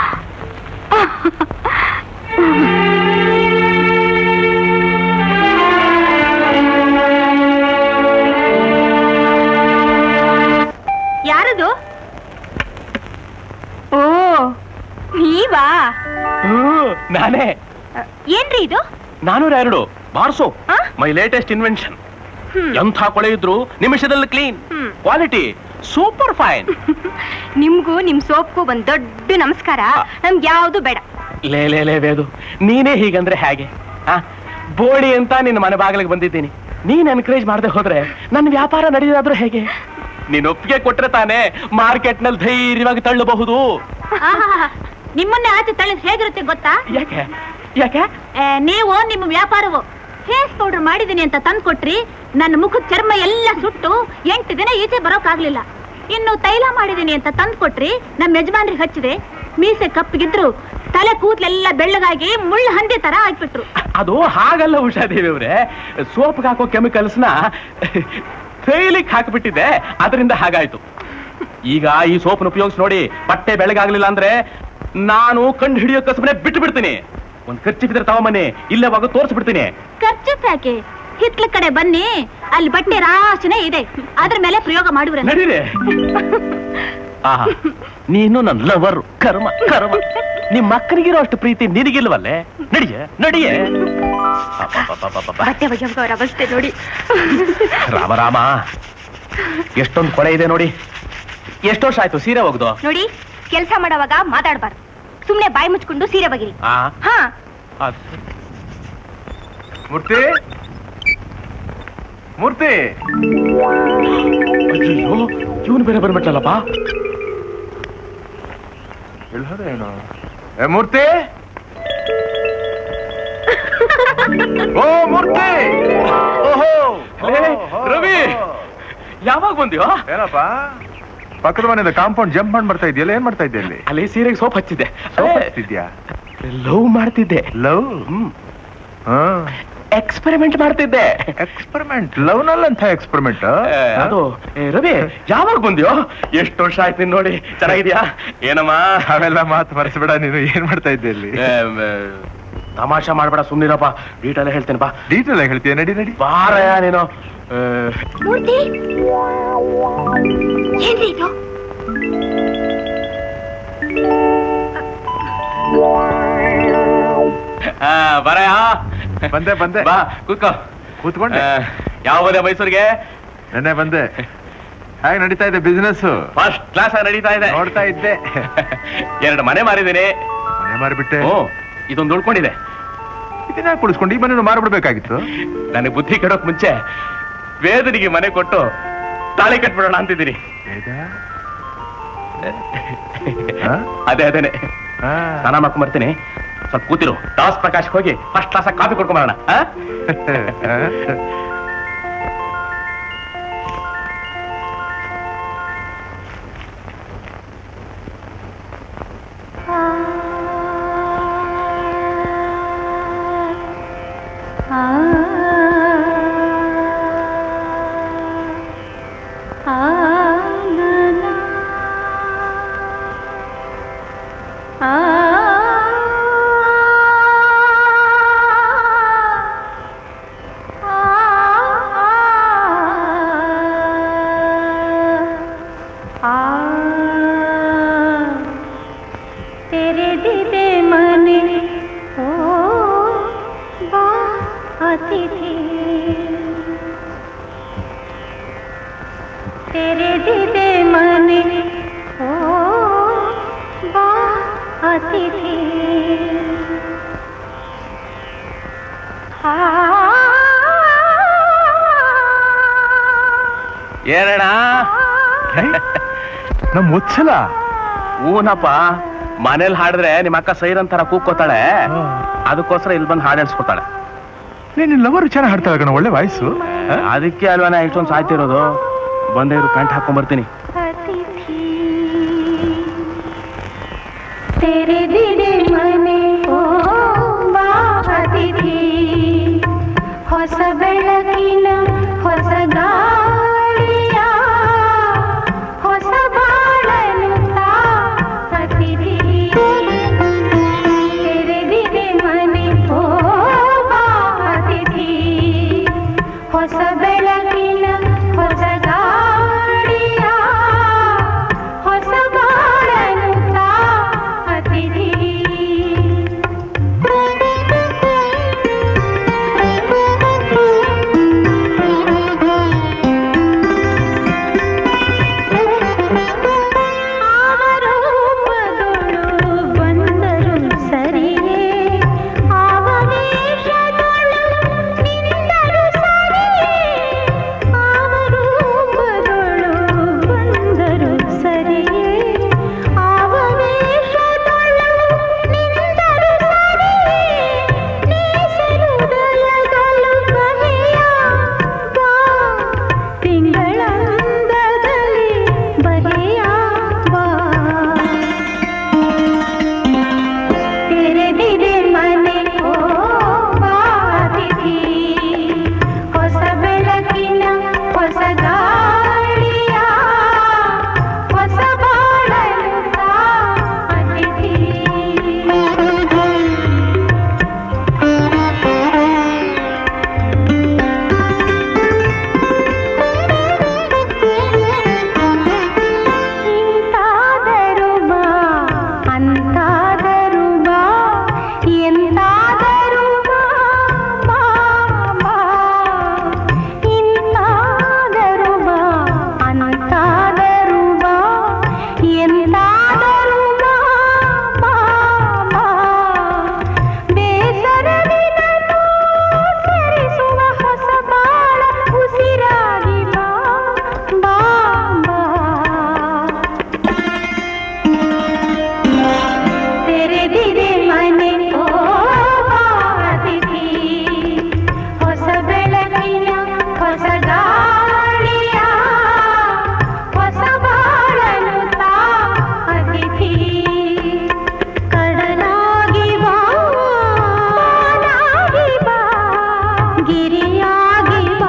ಯಾರದು ಓ ನೀವಾ ನಾನೇ ಏನ್ರಿ ಇದು ನಾನೂರ ಎರಡು ಬಾರ್ಸೋ ಆ? ಮೈ ಲೇಟೆಸ್ಟ್ ಇನ್ವೆನ್ಷನ್ ಹ್ಮ್. ಎಂಥ ಕೊಳೆ ಇದ್ರು ನಿಮಿಷದಲ್ಲಿ ಕ್ಲೀನ್ ಹ್ಮ್. ಕ್ವಾಲಿಟಿ ಸೂಪರ್ ಫೈನ್ ನಿಮ್ಗೂ ನಿಮ್ ಸೋಪ್ಗೂ ಒಂದ್ ದೊಡ್ಡ ನಮಸ್ಕಾರ ನಮ್ಗೆ ಯಾವ್ದು ಬೇಡ ಲೇ ಲೇ ಲೇ ವೇದು ನೀನೇ ಹೀಗಂದ್ರೆ ಹೇಗೆ ಆ ಬೋಳಿ ಅಂತ ನಿನ್ನ ಮನೆ ಬಾಗಿಲಿಗೆ ಬಂದಿದ್ದೀನಿ ನೀನ್ ಎನ್ಕರೇಜ್ ಮಾಡದೆ ಹೋದ್ರೆ ನನ್ನ ವ್ಯಾಪಾರ ನಡೆಯೋದಾದ್ರೂ ಹೇಗೆ ನೀನ್ ಒಪ್ಪಿಗೆ ಕೊಟ್ರೆ ತಾನೇ ಮಾರ್ಕೆಟ್ ನಲ್ಲಿ ಧೈರ್ಯವಾಗಿ ತಳ್ಳಬಹುದು ನಿಮ್ಮನ್ನೇ ಆಚೆ ತಳ್ಳಿದ್ ಹೇಗಿರುತ್ತೆ ಗೊತ್ತಾ ಯಾಕೆ ಯಾಕೆ ಏ, ನೀವು ನಿಮ್ಮ ವ್ಯಾಪಾರವು ಫೇಸ್ ಪೌಡರ್ ಮಾಡಿದೀನಿ ಅಂತ ತಂದು ಕೊಟ್ರಿ ನನ್ನ ಮುಖದ ಚರ್ಮ ಎಲ್ಲ ಸುಟ್ಟು ಎಂಟು ದಿನ ಈಚೆ ಬರೋಕಾಗ್ಲಿಲ್ಲ ಇನ್ನು ತೈಲ ಮಾಡಿದೀನಿ ಅಂತ ತಂದು ಕೊಟ್ರಿ ನಮ್ಮ ಯಜಮಾನ್ರಿಗೆ ಹಚ್ಚಿದೆ ಮೀಸೆ ಕಪ್ಪಗಿದ್ರು ತಲೆ ಕೂದಲೆಲ್ಲ ಬೆಳ್ಳಗಾಗಿ ಮುಳ್ಳು ಹಂದಿ ತರ ಆಗ್ಬಿಟ್ರು ಅದು ಹಾಗಲ್ಲ ಉಷಾದೇವಿ ಅವ್ರೆ ಸೋಪ್ಗೆ ಹಾಕೋ ಕೆಮಿಕಲ್ಸ್ನ ತೈಲಿಕ್ ಹಾಕ್ಬಿಟ್ಟಿದೆ ಅದರಿಂದ ಹಾಗಾಯ್ತು ಈಗ ಈ ಸೋಪ್ನ ಉಪಯೋಗಿಸಿ ನೋಡಿ ಬಟ್ಟೆ ಬೆಳಗಾಗ್ಲಿಲ್ಲ ಅಂದ್ರೆ ನಾನು ಕಂಡು ಹಿಡಿಯೋ ಕಸಬನೆ ಬಿಟ್ಟು ಬಿಡ್ತೀನಿ ಒಂದ್ ಖರ್ಚಿದ್ರೆ ತಗೊಂಬನ್ನಿ ಇಲ್ಲೇ ಹೋಗೋ ತೋರಿಸ್ಬಿಡ್ತೀನಿ ಖರ್ಚು ಯಾಕೆ ಹಿತ್ಲ ಕಡೆ ಬನ್ನಿ ಅಲ್ಲಿ ಬಟ್ಟೆ ರಾಶಿನೇ ಇದೆ ಅದ್ರ ಮೇಲೆ ಪ್ರಯೋಗ ಮಾಡುವ್ರೆ ನಡೀರಿ ಆಹಾ ನೀನು ನನ್ನ ಲವರ್ ಕರ್ಮ ಕರ್ಮ ನಿಮ್ ಮಕ್ಕಳಿಗಿರೋ ಅಷ್ಟು ಪ್ರೀತಿ ನಿನಗಿಲ್ವಲ್ಲೇ ನಡಿಯೇ ನಡಿಯೇ ಅಬ್ಬಬ್ಬಬ್ಬಬ್ಬಬ್ಬ. ಬಟ್ಟೆ ಒಗೆಯುವವರ ಅವಸ್ಥೆ ನೋಡಿ ರಾಮ ರಾಮ ಎಷ್ಟೊಂದು ಕೊಳೆ ಇದೆ ನೋಡಿ ಎಷ್ಟು ವರ್ಷ ಆಯ್ತು ಸೀರೆ ಒಗ್ದು ನೋಡಿ ಕೆಲಸ ಮಾಡೋವಾಗ ಮಾತಾಡಬಾರ್ದು ಸುಮ್ನೆ ಬಾಯಿ ಮುಚ್ಕೊಂಡು ಸೀರೆ ಬಗಿರಿ ಆ ಹಾ ಅದ್- ಮೂರ್ತಿ ಮೂರ್ತಿ ಅಯ್ಯೋ ಇವನು ಬೇರೆ ಬರ್ಬಿಟ್ಲಲ್ಲಪ್ಪ ಏನು ಏ ಮೂರ್ತಿ ಓ ಮೂರ್ತಿ ಓಹೋ ಲೇ, ರವಿ ಯಾವಾಗ ಬಂದ್ಯೋ ಏನಪ್ಪ ಪಕ್ಕದ ಮನೆಯಿಂದ ಕಾಂಪೌಂಡ್ ಜಂಪ್ ಮಾಡಿ ಬರ್ತಾ ಇದೆಯಲ್ಲ ಏನ್ ಮಾಡ್ತಾ ಇದ್ದೆ ಅಲ್ಲಿ ಅಲ್ಲಿ ಸೀರೆಗೆ ಸೋಪ್ ಹಚ್ಚಿದ್ದೆ ಇದ್ಯಾ ಲವ್ ಮಾಡ್ತಿದ್ದೆ ಲವ್ ಎಕ್ಸ್ಪೆರಿಮೆಂಟ್ ಮಾಡ್ತಿದ್ದೆ ಎಕ್ಸ್ಪೆರಿಮೆಂಟ್ ಲವ್ ನಲ್ಲಂತ ಎಕ್ಸ್ಪೆರಿಮೆಂಟ್ ಏ, ಅದು ಏ, ರವಿ ಯಾವಾಗ ಬಂದ್ಯೋ ಎಷ್ಟು ವರ್ಷ ಆಯ್ತು ನೀನ್ ನೋಡಿ ಚೆನ್ನಾಗಿದ್ಯಾ ಏನಮ್ಮ ಅವೆಲ್ಲ ಮಾತು ಮರೆಸ್ಬೇಡ ನೀನು ಏನ್ ಮಾಡ್ತಾ ಇದ್ದೆ ಅಲ್ಲಿ ಏ, ಮ, ತಮಾಷೆ ಮಾಡ್ಬೇಡ ಸುಮ್ಮನಿರಪ್ಪ ಡೀಟೇಲ್ ಹೇಳ್ತೀನಿ ಬಾ ಡೀಟೇಲ್ ಆಗಿ ಹೇಳ್ತೀಯ ನಡಿ ನಡಿ ಬಾರಯ್ಯ ನೀನು ಏ, ಮೂರ್ತಿ ಏನ್ರಿ ಇದು ಆ, ಬರಯ್ಯ ಬಂದೆ ಬಂದೆ ಬಾ ಕೂತ್ಕೋ ಕೂತ್ಕೊಂಡೆ ಆ, ಯಾವ ಹೋದೆ ಮೈಸೂರಿಗೆ ನೆನ್ನೆ ಬಂದೆ ಹೇಗೆ ನಡೀತಾ ಇದೆ ಬಿಸ್ನೆಸ್ ಫಸ್ಟ್ ಕ್ಲಾಸ್ ಆಗಿ ನಡೀತಾ ಇದೆ ನೋಡ್ತಾ ಇದ್ದೆ ಎರಡು ಮನೆ ಮಾರಿದ್ದೀನಿ ಮನೆ ಮಾರಿಬಿಟ್ಟೆ ಓ ಇದೊಂದು ಉಳ್ಕೊಂಡಿದೆ ಇದನ್ನ ಕುಡಿಸ್ಕೊಂಡು ಈ ಮನೆ ಮಾರ್ಬಿಡ್ಬೇಕಾಗಿತ್ತು ನನಗೆ ಬುದ್ಧಿ ಕೆಡೋಕ್ ಮುಂಚೆ ವೇದನಿಗೆ ಮನೆ ಕೊಟ್ಟು ತಾಳಿ ಕಟ್ಬಿಡೋಣ ಅಂತಿದ್ದೀನಿ ಹಾ? ಅದೇ ಅದೇನೆ ಹಾ. ಸ್ನಾನ ಮಾಡ್ಕೊಂಡ್ ಬರ್ತೀನಿ ಸ್ವಲ್ಪ ಕೂತಿರು ದಾಸ್ ಪ್ರಕಾಶ್ ಹೋಗಿ ಫಸ್ಟ್ ಕ್ಲಾಸ್ ಕಾಫಿ ಕೊಡ್ಕೊಂಡ್ ಬರೋಣ ಆ? तेरे दीदे मने ओ बा आती थी तेरे दीदे मने ओ बा आती थी ಏನಣ್ಣ ನಮ್ ಒಚ್ಚಲ ಊನಪ್ಪ ಮನೇಲಿ ಹಾಡಿದ್ರೆ ನಿಮ್ಮ ಅಕ್ಕ ಸೈರನ್ ತರ ಕೂಗ್ಕೋತಾಳೆ ಅದಕ್ಕೋಸ್ಕರ ಇಲ್ಲಿ ಬಂದು ಹಾಡು ಹೇಳ್ಸ್ಕೊತಾಳೆ ನೀನ್ ಲವರ್ ಚೆನ್ನಾಗಿ ಹಾಡ್ತಾಳ ಕಣ ಒಳ್ಳೆ ವಾಯ್ಸು ಅದಕ್ಕೆ ಅಲ್ವಾ ನಾ ಇಷ್ಟೊಂದು ಸಾಯ್ತಿರೋದು ಬಂದೇ ಇರು ಪ್ಯಾಂಟ್ ಹಾಕೊಂಡ್ ಬರ್ತೀನಿ ಅತಿಥಿ ತೆರೆದಿದೆ ಮನೆ ಓ ಬಾ ಅತಿಥಿ ಹೊಸ ಬೆಳಕಿನ ಹೊಸ ಗಾಳಿಯ ಹೊಸ ಬಾಳನು ತಾ ಅತಿಥಿ ತೆರೆದಿದೆ ಮನೆ ಓ ಬಾ ಅತಿಥಿ ಹೊಸ ಬೆಳಕಿನ ಹೊಸ ಗಾಳಿಯ ಹೊಸ ಬಾಳನು ತಾ ಅತಿಥಿ ಆವರೂಪದೊಳು ಬಂದರು ಸರಿಯೇ ಆವವೇಶದೊಳು ನಿಂದರು ಸರಿಯೇ ಆವರೂಪದೊಳು ಬಂದರು ಸರಿಯೇ ಆವವೇಶದೊಳು ನಿಂದರು ಸರಿಯೇ ನೇಸರುದಯದಲು ಬಗೆಯ ಬಾ ತಿಂಗಳಂದದಲ್ಲಿ ಬಗೆಯ ಬಾ ತೆರೆದಿದೆ ಮನೆ ಓ ಬಾತಿಥಿ ಹೊಸ ಬೆಳಕಿನ ಹೊಸ ಗಾಳಿಯ ಹೊಸ ಬಾಳಂತ ಅತಿಥಿ ಇಂತಾದರೂ ಬಾ ಅಂತಾದರೂ ಬಾ ಎಂತಾದರೂ ಬಾ ಬಾ ಬಾ ಇಂತಾದರೂ ಬಾ ಅಂತಾದರೂ ಬಾ ಎಂತಾದರೂ ಬಾ ಬಾ ಬಾ ಬೇಸರವಿದನು ಸರಿಸುವ ಹೊಸ ಬಾಳ ಉಸಿರಾಗಿ ಬಾ ಬಾ ಬಾ ತೆರೆದಿದೆ ಮನೆ ಓ ಬಾತಿಥಿ ಹೊಸ ಬೆಳಕಿನ ಹೊಸ ಗಾಳಿಯ ಹೊಸ ಬಾಳನು ತಾ ಅತಿಥಿ ಕಡಲಾಗಿ ಬಾ ಬಾನಾಗಿ ಬಾ ಗಿರಿಯಾಗಿ ಬಾ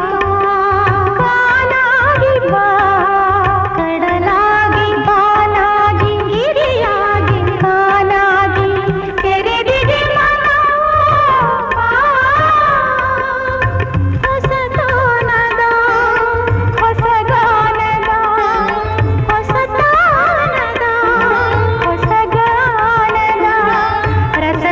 ಕಾನಾಗಿ ಬಾ ಕಡಲಾಗಿ ಬಾನಾಗಿ ಗಿರಿಯಾಗಿ ಕಾನಾಗಿ ತೆರೆದಿದೆ ಮನ ಹೊಸ ತಾನದ ಹೊಸ ಗಾನದ ಹೊಸ ತಾನದ ಹೊಸ ಗಾನದ ರಸ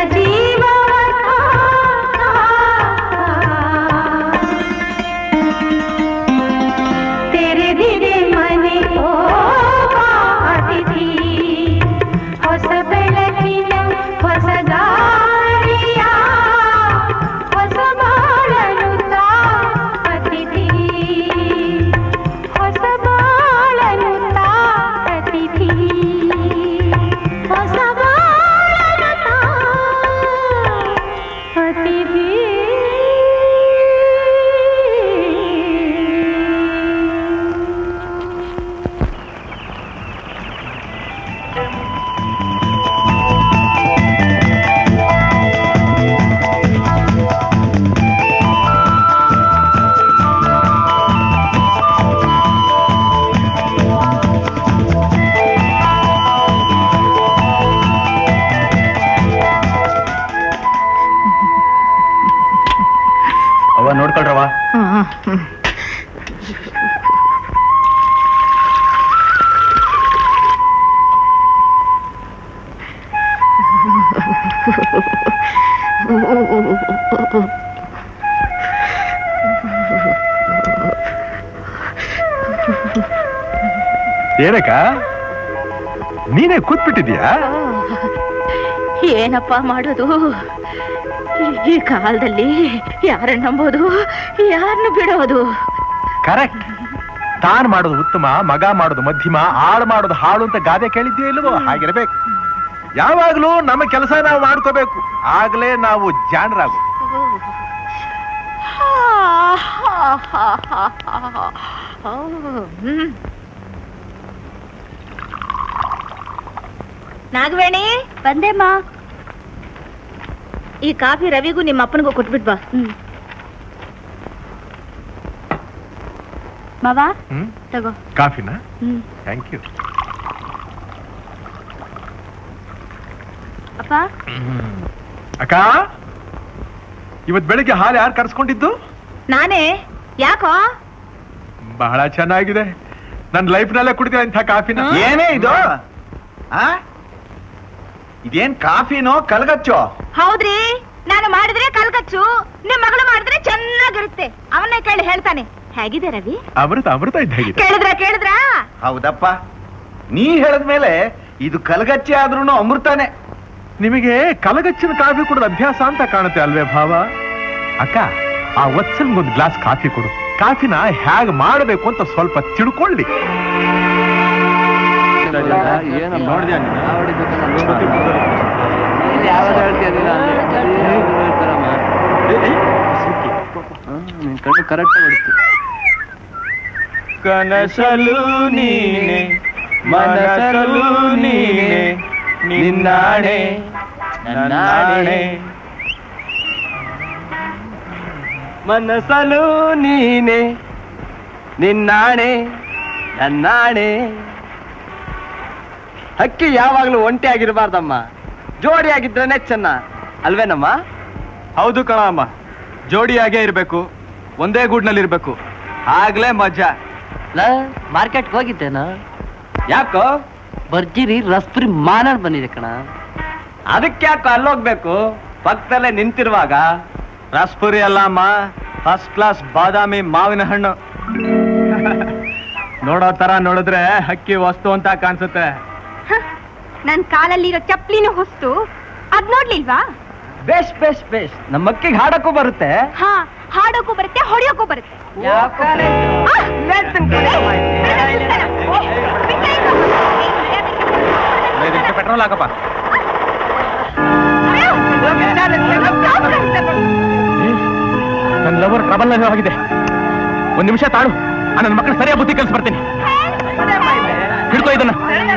ತೆರೆದಿದೆ ಮನೆ ಓ ಅತಿಥಿ ಹೊಸ ಬೆಳಕಿನ ಹೊಸ ಗಾಳಿಯ ಹೊಸ ಬಾಳನು ತಾ ಅತಿಥಿ ಹೊಸ ಬಾಳನು ತಾ ಅತಿಥಿ ಹೊಸ ಬಾಳನು ತಾ ಅತಿಥಿ ಅವ ನೋಡ್ಕೊಳ್ರವ ಏನಕ್ಕ ನೀನೇ ಕೂತ್ಬಿಟ್ಟಿದ್ಯಾ ಏನಪ್ಪ ಮಾಡೋದು ಈ ಕಾಲದಲ್ಲಿ ಯಾರನ್ನ ನಂಬೋದು ಯಾರನ್ನು ಬಿಡೋದು ಕರೆಕ್ಟ್ ತಾನ್ ಮಾಡೋದು ಉತ್ತಮ ಮಗ ಮಾಡೋದು ಮಧ್ಯಮ ಆಳ್ ಮಾಡೋದು ಹಾಳು ಅಂತ ಗಾದೆ ಕೇಳಿದ್ಯೋ ಇಲ್ವೋ ಹಾಗಿರ್ಬೇಕು ಯಾವಾಗ್ಲೂ ನಮ್ಮ ಕೆಲಸ ನಾವು ಮಾಡ್ಕೋಬೇಕು ಆಗ್ಲೇ ನಾವು ಜಾಣರಾಗು ನಾಗವೇಣಿ ಬಂದೇಮ್ಮ ಈ ಕಾಫಿ ರವಿಗೂ ನಿಮ್ಮ ಅಪ್ಪನಿಗೂ ಕೊಟ್ಬಿಟ್ ಬಾ ಮಾವ ಹ್ಮ್ ತಗೋ ಕಾಫಿನಾ ಹ್ಮ್ ಥ್ಯಾಂಕ್ ಯು ಅಪ್ಪ ಅಕ್ಕ ಇವತ್ ಬೆಳಿಗ್ಗೆ ಹಾಲು ಯಾರು ಕರ್ಸ್ಕೊಂಡಿದ್ದು ನಾನೇ ಯಾಕೋ ಬಹಳ ಚೆನ್ನಾಗಿದೆ ನನ್ನ ಲೈಫ್ ನಲ್ಲೇ ಕುಡಿದ ಇಂಥ ಕಾಫಿನ ಏನೇ ಇದು ಆ ಇದೇನ್ ಕಾಫಿನೋ ಕಲ್ಗಚ್ಚೋ ಹೌದ್ರಿ ನಾನು ಮಾಡಿದ್ರೆ ಕಲ್ಕಚ್ಚು ನಿಮ್ ಮಗಳು ಮಾಡಿದ್ರೆ ಚೆನ್ನಾಗಿರುತ್ತೆ ಅವನ್ನೇ ಕೇಳಿ ಹೇಳ್ತಾನೆ ಹೇಗಿದೆ ರವಿ ಅಮೃತ ಅಮೃತ ಇದ್ದಾಗಿದೆ ಕೇಳಿದ್ರ ಕೇಳಿದ್ರ ಹೌದಪ್ಪ ನೀ ಹೇಳಿದ್ಮೇಲೆ ಇದು ಕಲ್ಗಚ್ಚೆ ಆದ್ರೂನು ಅಮೃತನೇ ನಿಮಗೆ ಕಲಗಚ್ಚಿನ ಕಾಫಿ ಕುಡಿದ ಅಭ್ಯಾಸ ಅಂತ ಕಾಣುತ್ತೆ ಅಲ್ವೇ ಭಾವ ಅಕ್ಕ ಆ ವತ್ಸಲ್ಗೊಂದು ಗ್ಲಾಸ್ ಕಾಫಿ ಕೊಡು ಕಾಫಿನ ಹೇಗ್ ಮಾಡಬೇಕು ಅಂತ ಸ್ವಲ್ಪ ತಿಳ್ಕೊಳ್ಳಿ ಕಣ್ಣು ಕರೆಕ್ಟ್ ಹೊಡಿತು ಕನಸಲು ನೀನೆ ಮನಸಲು ನೀನೆ ನಿನ್ನಾಣೆ ನನ್ನಾಣೆ ಮನಸಲು ನೀನೆ ನಿನ್ನಾಣೆ ನನ್ನಾಣೆ ಹಕ್ಕಿ ಯಾವಾಗ್ಲೂ ಒಂಟಿ ಆಗಿರಬಾರ್ದಮ್ಮ ಜೋಡಿ ಆಗಿದ್ರೇನೆ ಚೆನ್ನ ಅಲ್ವೇನಮ್ಮ ಹೌದು ಕಣಮ್ಮ ಜೋಡಿಯಾಗೇ ಇರ್ಬೇಕು ಒಂದೇ ಗೂಡ್ನಲ್ಲಿ ಇರ್ಬೇಕು ಆಗ್ಲೇ ಮಜಾ ಮಾರ್ಕೆಟ್ಗೆ ಹೋಗಿದ್ದೇನ ಯಾಕೋ ಭರ್ಜರಿ ರಸ್ಪುರಿ ಮಾನರ್ ಬಂದಿದೆ ಕಣ ಅದಕ್ಕೆ ಯಾಕೋ ಅಲ್ಲೋಗ್ಬೇಕು ಪಕ್ಕದಲ್ಲೇ ನಿಂತಿರುವಾಗ ರಸ್ಪುರಿ ಅಲ್ಲಮ್ಮ ಫಸ್ಟ್ ಕ್ಲಾಸ್ ಬಾದಾಮಿ ಮಾವಿನ ಹಣ್ಣು ನೋಡೋ ತರ ನೋಡಿದ್ರೆ ಹಕ್ಕಿ ವಸ್ತು ಅಂತ ಕಾಣಿಸುತ್ತೆ ನನ್ ಕಾಲಲ್ಲಿರೋ ಚಪ್ಲಿನ ಹೊಸ್ತು ಅದ್ ನೋಡ್ಲಿಲ್ವಾ ಬೇಷ್ ಬೇಷ್ ಬೇಷ್ ನಮ್ಮ ಅಕ್ಕಿಗೆ ಹಾಡಕ್ಕೂ ಬರುತ್ತೆ ಹಾ ಹಾಡೋಕ್ಕೂ ಬರುತ್ತೆ ಹೊಡಿಯೋಕ್ಕೂ ಬರುತ್ತೆ ಆ, ಹೇಳ್ತೀನಿ ಕಣೆ. ಬಿಡ್ತಾನ? ಓ, ಬಿಟ್ಟ ಇಲ್ಲ. ಪೆಟ್ರೋಲ್ ಹಾಕಪ್ಪ ಅಯ್ಯೋ, ನನ್ನ ಲವರ್ ಟ್ರಬಲ್ ಆಗಿದೆ ಒಂದ್ ನಿಮಿಷ ತಾಳು ಆ ನನ್ನ ಮಕ್ಕಳು ಸರಿಯಾಗಿ ಬುದ್ಧಿ ಕಲ್ಸಿ ಬರ್ತೀನಿ ಹಿಡ್ಕೋ ಇದನ್ನ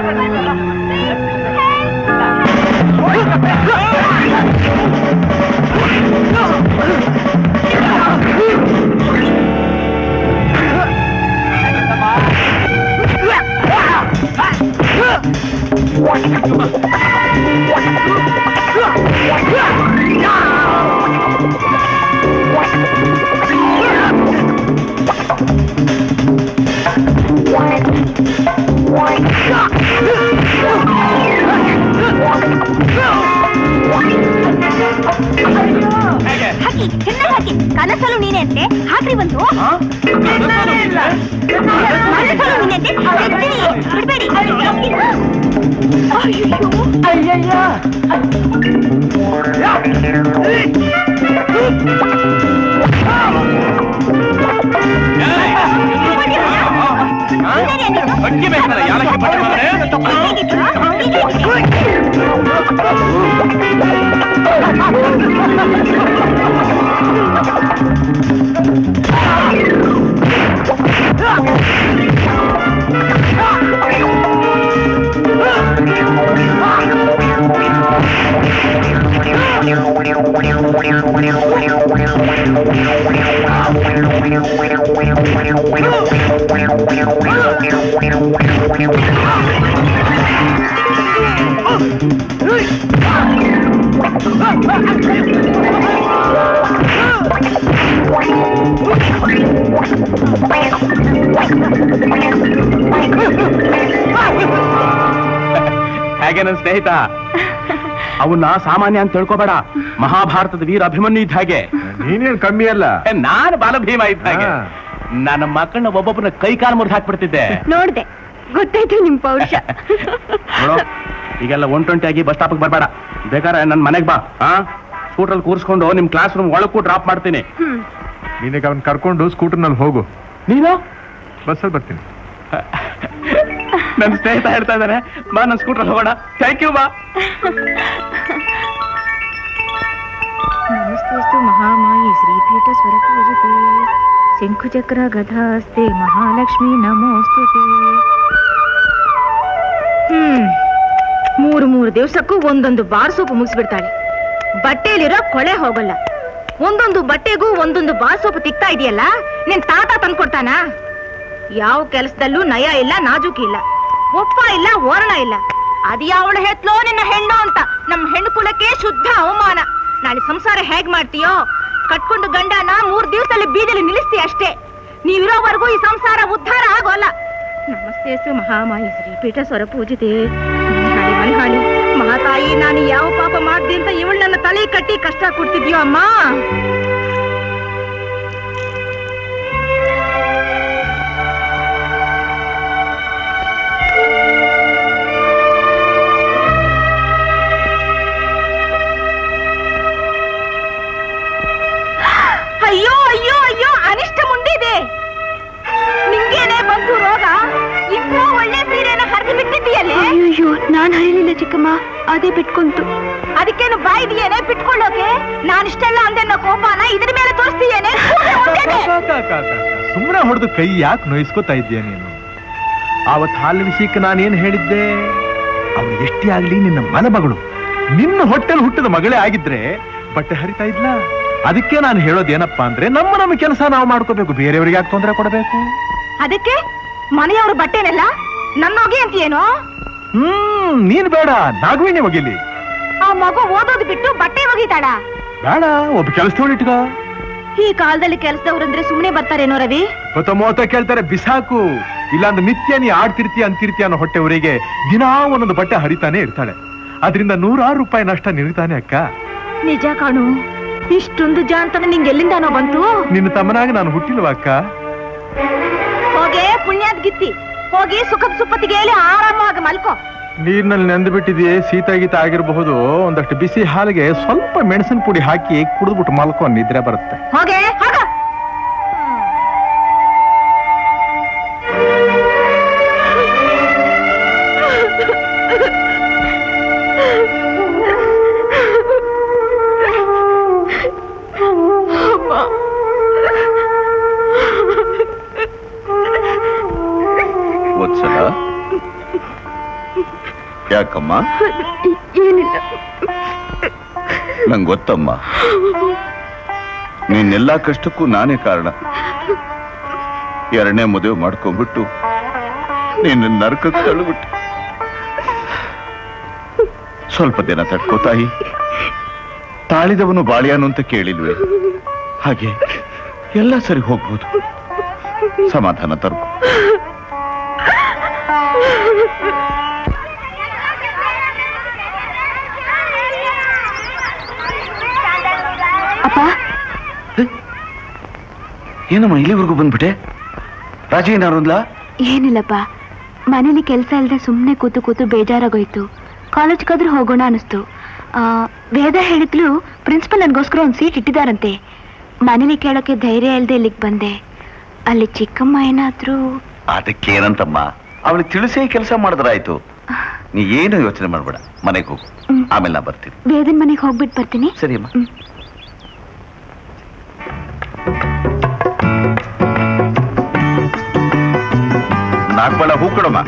ಹಾಕಿ ಚೆನ್ನಾಗಿ ಹಾಕಿ ಕನಸಲು ನೀನೆ ಅಂತೆ ಹಾಕ್ರಿ ಬಂತು ಕನಸಲು ನೀನೆ ಅಂತೆ ತೆಗ್ದಿರಿ, ಬಿಡ್ಬೇಡಿ ಅಯ್ಯಯ್ಯೋ. ಇದೇನೇ ನೀನು? ಅಕ್ಕಿ ಬೇಕಲ್ಲ ಯಾಲಕ್ಕಿ ಪಟ್ಟಿ ಮಾರ್ರೆ? ಹೀಗಿದ್ರಾ? ಹೀಗಿದ್ರಾ? ಹೇಗೆ ನನ್ನ ಸ್ನೇಹಿತ ಅವನ್ನ ಸಾಮಾನ್ಯ ಅಂತ ತಿಳ್ಕೊಬೇಡ ಮಹಾಭಾರತದ ವೀರ ಅಭಿಮನ್ಯು ಇದ್ದ ಹಾಗೆ ನೀನೇನ್ ಕಮ್ಮಿ ಅಲ್ಲ ನಾನು ಬಾಲಭೀಮ ಇದ್ದ ಹಾಗೆ ಹಾ. ನನ್ನ ಮಕ್ಕಳನ್ನ ಒಬ್ಬೊಬ್ಬನ ಕೈ ಕಾಲು ಮುರಿದು ಹಾಕ್ಬಿಡ್ತಿದ್ದೆ ನೋಡ್ದೆ ಗೊತ್ತಾಯ್ತು ನಿಮ್ ಪೌರುಷ ನೋಡು ಈಗೆಲ್ಲ ಒನ್ ಟ್ವೆಂಟಿ ಆಗಿ ಬಸ್ ಸ್ಟಾಪ್ಗೆ ಬರಬೇಡ ಬೇಕಾದ್ರೆ ನನ್ನ ಮನೆಗೆ ಬಾ ಹಾ ಸ್ಕೂಟ್ರಲ್ಲಿ ಕೂರಿಸ್ಕೊಂಡು ನಿಮ್ ಕ್ಲಾಸ್ ರೂಮ್ ಒಳಕ್ಕೂ ಡ್ರಾಪ್ ಮಾಡ್ತೀನಿ ಹ್ಮ್ ನಿನಗೆ ಅವನ್ ಕರ್ಕೊಂಡು ಸ್ಕೂಟರ್ನಲ್ಲಿ ಹೋಗು ನೀನು ಬಸ್ಸಲ್ಲಿ ಬರ್ತೀನಿ ನನ್ನ ಸ್ನೇಹಿತ ಹೇಳ್ತಾ ಇದ್ದಾನೆ ಬಾ ನನ್ನ ಸ್ಕೂಟರ್ ಹೋಗೋಣ ಥ್ಯಾಂಕ್ ಯು ಬಾ ನಮಸ್ತೆಸ್ತು ಮಹಾಮಾಯಿ ಶ್ರೀಪೀಠ ಸ್ವರಪೂಜಿತೆ ಶಂಖುಚಕ್ರ ಗದಾಸ್ತೆ ಮಹಾಲಕ್ಷ್ಮಿ ನಮೋಸ್ತುತೆ ಹ್ಮ್ ಮೂರು ಮೂರು ದಿವಸಕ್ಕೂ ಒಂದೊಂದು ಬಾರ್ ಸೋಪು ಮುಗಿಸ್ಬಿಡ್ತಾಳೆ ಬಟ್ಟೆಯಲ್ಲಿರೋ ಕೊಳೆ ಹೋಗಲ್ಲ ಒಂದೊಂದು ಬಟ್ಟೆಗೂ ಒಂದೊಂದು ಬಾರ್ ಸೋಪು ತಿಕ್ತಾ ಇದೆಯಲ್ಲ ನಿನ್ ತಾತ ತಂದ್ಕೊಡ್ತಾನ ಯಾವ ಕೆಲಸದಲ್ಲೂ ನಯ ಇಲ್ಲ ನಾಜೂಕಿ ಇಲ್ಲ ಒಪ್ಪ ಇಲ್ಲ ಓರಣ ಇಲ್ಲ ಅದ್ಯಾವಳ ಹೆತ್ಲೋ ನಿನ್ನ ಹೆಣ್ಣು ಅಂತ ನಮ್ಮ ಹೆಣ್ಣು ಕುಲಕ್ಕೆ ಶುದ್ಧ ಅವಮಾನ ನಾಳೆ ಸಂಸಾರ ಹೇಗ್ ಮಾಡ್ತೀಯೋ ಕಟ್ಕೊಂಡು ಗಂಡನ ಮೂರ್ ದಿವಸದಲ್ಲಿ ಬೀದಿಲಿ ನಿಲ್ಲಿಸ್ತೀಯ ಅಷ್ಟೇ ನೀವಿರೋವರೆಗೂ ಈ ಸಂಸಾರ ಉದ್ಧಾರ ಆಗೋಲ್ಲ ನಮಸ್ತೆ ಸು ಮಹಾಮಾಯಿ ಶ್ರೀಪೀಠ ಸ್ವರ ಪೂಜಿತೆ ಮಣಿಹಾಳಿ ಮಣಿಹಾಳಿ ಮಹಾತಾಯಿ ನಾನು ಯಾವ ಪಾಪ ಮಾಡ್ದೆ ಅಂತ ಇವಳು ನನ್ನ ತಲೆ ಕಟ್ಟಿ ಕಷ್ಟ ಕೊಡ್ತಿದ್ಯೋ ಅಮ್ಮ ಅಯ್ಯೋ ಅಯ್ಯೋ ಅಯ್ಯೋ ಅನಿಷ್ಟ ಮುಂದಿದೆ ನಿಂಗೇನೆ ಬಂತು ರೋಗ ಇಂಥ ಒಳ್ಳೆ ಸೀರೆನ ಹರಿದು ಬಿಟ್ಟಿದ್ದೀಯಲ್ಲೇ ಅಯ್ಯೋ ನಾನ್ ಹರಿಲಿಲ್ಲ ಚಿಕ್ಕಮ್ಮ ಅದೇ ಬಿಟ್ಕೊಂತು ಅದಕ್ಕೇನು ಬಾಯಿದೆಯೇನೆ ಬಿಟ್ಕೊಳ್ಳೋಕೆ ನಾನಿಷ್ಟೆಲ್ಲ ಅಂದೆ ಅನ್ನೋ ಕೋಪನ ಇದ್ರ ಮೇಲೆ ತೋರಿಸ್ತೀಯೇನೆ ಸುಮ್ಮನೆ ಹೊಡೆದು ಕೈ ಯಾಕೆ ನೋಯಿಸ್ಕೋತಾ ಇದ್ದೀಯ ನೀನು ಆವತ್ ಹಾಲು ವಿಷಯಕ್ಕೆ ನಾನೇನ್ ಹೇಳಿದ್ದೆ ಅವಳು ಎಷ್ಟೇ ಆಗ್ಲಿ ನಿನ್ನ ಮನ ಮಗಳು ನಿನ್ನ ಹೊಟ್ಟೆಲ್ ಹುಟ್ಟಿದ ಮಗಳೇ ಆಗಿದ್ರೆ ಬಟ್ಟೆ ಹರಿತಾ ಇದ್ಲ ಅದಕ್ಕೆ ನಾನು ಹೇಳೋದೇನಪ್ಪಾ ಅಂದ್ರೆ ನಮ್ಮ ನಮ್ಮ ಕೆಲಸ ನಾವು ಮಾಡ್ಕೋಬೇಕು ಬೇರೆಯವ್ರಿಗೆ ಯಾಕೆ ತೊಂದರೆ ಕೊಡಬೇಕು ಅದಕ್ಕೆ ಮನೆಯವ್ರ ಬಟ್ಟೆನೆಲ್ಲ ನನ್ನೋಗಿ ಅಂತೀಯೇನೋ ಹ್ಮ್ ನೀನ್ ಬೇಡ ನಾಗವೇಣಿ ಒಗಿಲಿ ಆ ಮಗು ಓದೋದು ಬಿಟ್ಟು ಬಟ್ಟೆ ಒಗಿತಾಳ ಬೇಡ ಒಬ್ಬ ಕೆಲಸದವಳು ಇಟ್ಕೋ ಈ ಕಾಲದಲ್ಲಿ ಕೆಲಸದವ್ರಂದ್ರೆ ಸುಮ್ನೆ ಬರ್ತಾರೇನೋ ರವಿ ಹೊತ್ತ ಮೂವತ್ತ ಕೇಳ್ತಾರೆ ಬಿಸಾಕು ಇಲ್ಲಾಂದ್ರೆ ನಿತ್ಯ ನೀ ಆಡ್ತಿರ್ತೀಯ ಅಂತಿರ್ತೀಯ ಅನ್ನೋ ಹೊಟ್ಟೆವರಿಗೆ ದಿನಾ ಒಂದೊಂದು ಬಟ್ಟೆ ಹರಿತಾನೆ ಇರ್ತಾಳೆ ಅದರಿಂದ ನೂರಾರು ರೂಪಾಯಿ ನಷ್ಟ ನಿಲ್ತಾನೆ ಅಕ್ಕ ನಿಜ ಕಾಣು ಇಷ್ಟೊಂದು ಜಾಂತನ ನಿಂಗೆ ಎಲ್ಲಿಂದಾನೋ ಬಂತು ನಿನ್ನ ತಮ್ಮನಾಗಿ ನಾನು ಹುಟ್ಟಿಲ್ವಾ ಅಕ್ಕ ಹೋಗೆ ಪುಣ್ಯಾದ್ ಗಿತ್ತಿ ಹೋಗಿ ಸುಖದ ಸುಪ್ಪತ್ತಿಗೆ ಹೇಳಿ ಆರಾಮಾಗಿ ಮಲ್ಕೋ ನೀರ್ನಲ್ಲಿ ನೆಂದು ಬಿಟ್ಟಿದೆಯೇ ಶೀತ ಗೀತ ಆಗಿರಬಹುದು ಒಂದಷ್ಟು ಬಿಸಿ ಹಾಲಿಗೆ ಸ್ವಲ್ಪ ಮೆಣಸಿನ ಪುಡಿ ಹಾಕಿ ಕುಡಿದ್ಬಿಟ್ಟು ಮಲ್ಕೊ ನಿದ್ರೆ ಬರುತ್ತೆ ಹೋಗೆ ಹೋಗ ವತ್ಸಲ ಯಾಕಮ್ಮ ಏನಿಲ್ಲ ನಂಗೆ ಗೊತ್ತಮ್ಮ ನೀನೆಲ್ಲಾ ಕಷ್ಟಕ್ಕೂ ನಾನೇ ಕಾರಣ ಎರಡನೇ ಮದುವೆ ಮಾಡ್ಕೊಂಡ್ಬಿಟ್ಟು ನೀನು ನರಕಕ್ಕೆ ತಳ್ಳಿಬಿಟ್ಟು ಸ್ವಲ್ಪ ದಿನ ತಡ್ಕೋ ತಾಯಿ ತಾಳಿದವನು ಬಾಳಿಯಾನು ಅಂತ ಕೇಳಿಲ್ವೇ ಹಾಗೆ ಎಲ್ಲ ಸರಿ ಹೋಗ್ಬೋದು ಸಮಾಧಾನ ತರ್ಕೋ ಅಪ್ಪ ಏನಮ್ಮ ಇಲ್ಲಿವರೆಗೂ ಬಂದ್ಬಿಟ್ಟೆ ರಾಜಿ ಏನಾರು ಅಂದ್ಲಾ? ಏನಿಲ್ಲಪ್ಪ ಮನೇಲಿ ಕೆಲಸ ಇಲ್ಲದೆ ಸುಮ್ಮನೆ ಕೂತು ಕೂತು ಬೇಜಾರಾಗೋಯ್ತು ಕಾಲೇಜ್ಗಾದ್ರೂ ಹೋಗೋಣ ಅನಿಸ್ತು ಆ, ವೇದ ಹೇಳಿದ್ಲು ಪ್ರಿನ್ಸಿಪಲ್ ನನಗೋಸ್ಕರ ಒಂದು ಸೀಟ್ ಇಟ್ಟಿದಾರಂತೆ ಮನೇಲಿ ಕೇಳೋಕೆ ಧೈರ್ಯ ಇಲ್ಲದೆ ಇಲ್ಲಿಗೆ ಬಂದೆ ಅಲ್ಲಿ ಚಿಕ್ಕಮ್ಮ ಏನಾದ್ರೂ ಅದಕ್ಕೇನಂತಮ್ಮ ಅವಳಿಗೆ ತಿಳಿಸೇ ಕೆಲಸ ಮಾಡಿದ್ರಾಯ್ತು ನೀ ಏನು ಯೋಚನೆ ಮಾಡ್ಬೇಡ ಮನೆಗೆ ಹೋಗು ಹ್ಮ್. ಆಮೇಲೆ ನಾ ಬರ್ತೀನಿ ವೇದನ್ ಮನೆಗೆ ಹೋಗ್ಬಿಟ್ಟು ಬರ್ತೀನಿ ಸರಿ ಅಮ್ಮ ಹ್ಮ್. ನಾಲ್ಕು ಹೂ ಕೊಡಮ್ಮ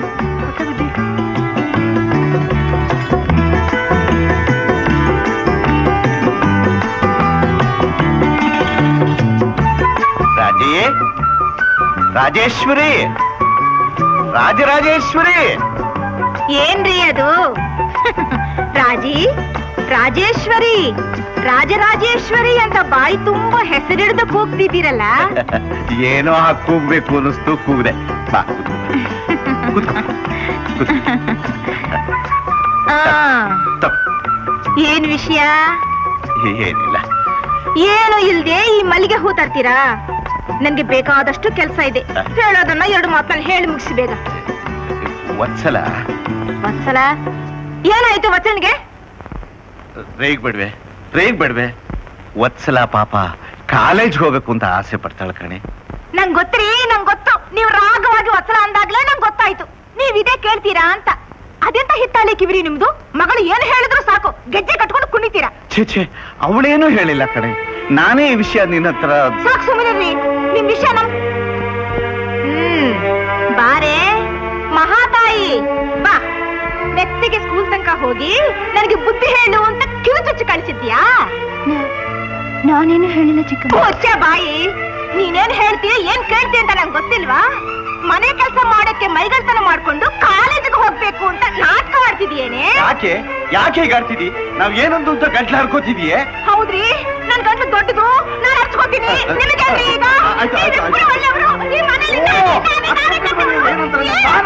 ರಾಜೇ ರಾಜೇಶ್ವರಿ ರಾಜರಾಜೇಶ್ವರಿ ಏನ್ರಿ ಅದು ರಾಜಿ ರಾಜೇಶ್ವರಿ ರಾಜರಾಜೇಶ್ವರಿ ಅಂತ ಬಾಯಿ ತುಂಬಾ ಹೆಸರಿಡ್ದು ಕೂಗ್ತಿದ್ದೀರಲ್ಲ ಏನೋ ಹಾಕ್ ಕೂಗ್ಬೇಕು ಅನ್ನಿಸ್ತು ಕೂಗ್ದೆ ಬಾ ಕೂತ್ಕೋ. ಕೂತ್ಕೋ. ಆ, ತಪ್ಪು. ಏನ್ ವಿಷಯ ಏನಿಲ್ಲ ಏನು ಇಲ್ದೆ ಈ ಮಲ್ಲಿಗೆ ಹೂ ತರ್ತೀರಾ ನನ್ಗೆ ಬೇಕಾದಷ್ಟು ಕೆಲಸ ಇದೆ ಹೇಳೋದನ್ನ ಎರಡು ಮಾತನ್ನ ಹೇಳಿ ಮುಗಿಸಿ ಬೇಗ ಒಂದ್ಸಲ ಒಂದ್ಸಲ ಏನಾಯ್ತು ವಚನ್ಗೆ ರೇಗ್ ಬಿಡ್ವೆ ರೇಗ್ ಬಿಡ್ವೆ ವತ್ಸಲ ಪಾಪ ಕಾಲೇಜ್ ಹೋಗ್ಬೇಕು ಅಂತ ಆಸೆ ಪಡ್ತಾಳ ಕಣೆ ನಂಗ್ ಗೊತ್ತ್ರಿ ನಂಗ್ ಗೊತ್ತು ನೀವು ರಾಗವಾಗಿ ವತ್ಸಲ ಅಂದಾಗ್ಲೇ ನಂಗೆ ಗೊತ್ತಾಯ್ತು ನೀವ್ ಇದೇ ಕೇಳ್ತೀರಾ ಅಂತ ಅದೆಂತ ಹಿತ್ತಾಳೆ ಕಿವಿರಿ ನಿಮ್ದು ಮಗಳು ಏನು ಹೇಳಿದ್ರು ಸಾಕು ಗೆಜ್ಜೆ ಕಟ್ಕೊಂಡು ಕುಣಿತೀರಾ ಛೇ ಛೇ ಅವಳೇನೂ ಹೇಳಿಲ್ಲ ಕಣೆ ನಾನೇ ಈ ವಿಷಯ ನಿನ್ನ ಹತ್ರ ಸಾಕು ಸುಮ್ಮನಿರ್ರಿ ನಿಮ್ ವಿಷಯ ನಮ್ ಹ್ಮ್ ಬಾರೆ ಮಹಾತಾಯಿ ಬಾ ಮೆತ್ತಿಗೆ ಸ್ಕೂಲ್ ತನಕ ಹೋಗಿ ನನಗೆ ಬುದ್ಧಿ ಹೇಳು ಅಂತ ಕಿವಿ ಚುಚ್ಚಿ ಕಳಿಸಿದ್ಯಾ ನಾನೇನು ಹೇಳಿಲ್ಲ ಚಿಕ್ಕ ಮುಚ್ಚ ಬಾಯಿ ನೀನೇನ್ ಹೇಳ್ತೀಯ ಏನ್ ಕೇಳ್ತೀಯ ಅಂತ ನಂಗೆ ಗೊತ್ತಿಲ್ವಾ ಮನೆ ಕೆಲಸ ಮಾಡಕ್ಕೆ ಮೈಗಳ್ತನ ಮಾಡ್ಕೊಂಡು ಕಾಲೇಜಿಗೆ ಹೋಗ್ಬೇಕು ಅಂತ ನಾಟಕ ಮಾಡ್ತಿದ್ಯೇನೆ ಯಾಕೆ ಯಾಕೆ ಹೀಗಾಡ್ತಿದಿ ನಾವ್ ಏನೊಂದು ಅಂತ ಗಂಟ್ಲ ಹರ್ಕೋತಿದೀಯೇ ಹೌದ್ರಿ ನನ್ ಗಂಟು ದೊಡ್ಡದು ನಾನು ಹಚ್ಕೋತೀನಿ ನಿಮಗೆ ಈಗ ಆಯ್ತು, ಆಯ್ತು, ಆಯ್ತು. ನೀವಿಬ್ರು ಒಳ್ಳೆಯವ್ರು. ಈ ಮನೇಲಿ ನಾನೇ, ನಾನೇ, ನಾನೇ ಕೆಟ್ಟವ್ಳು.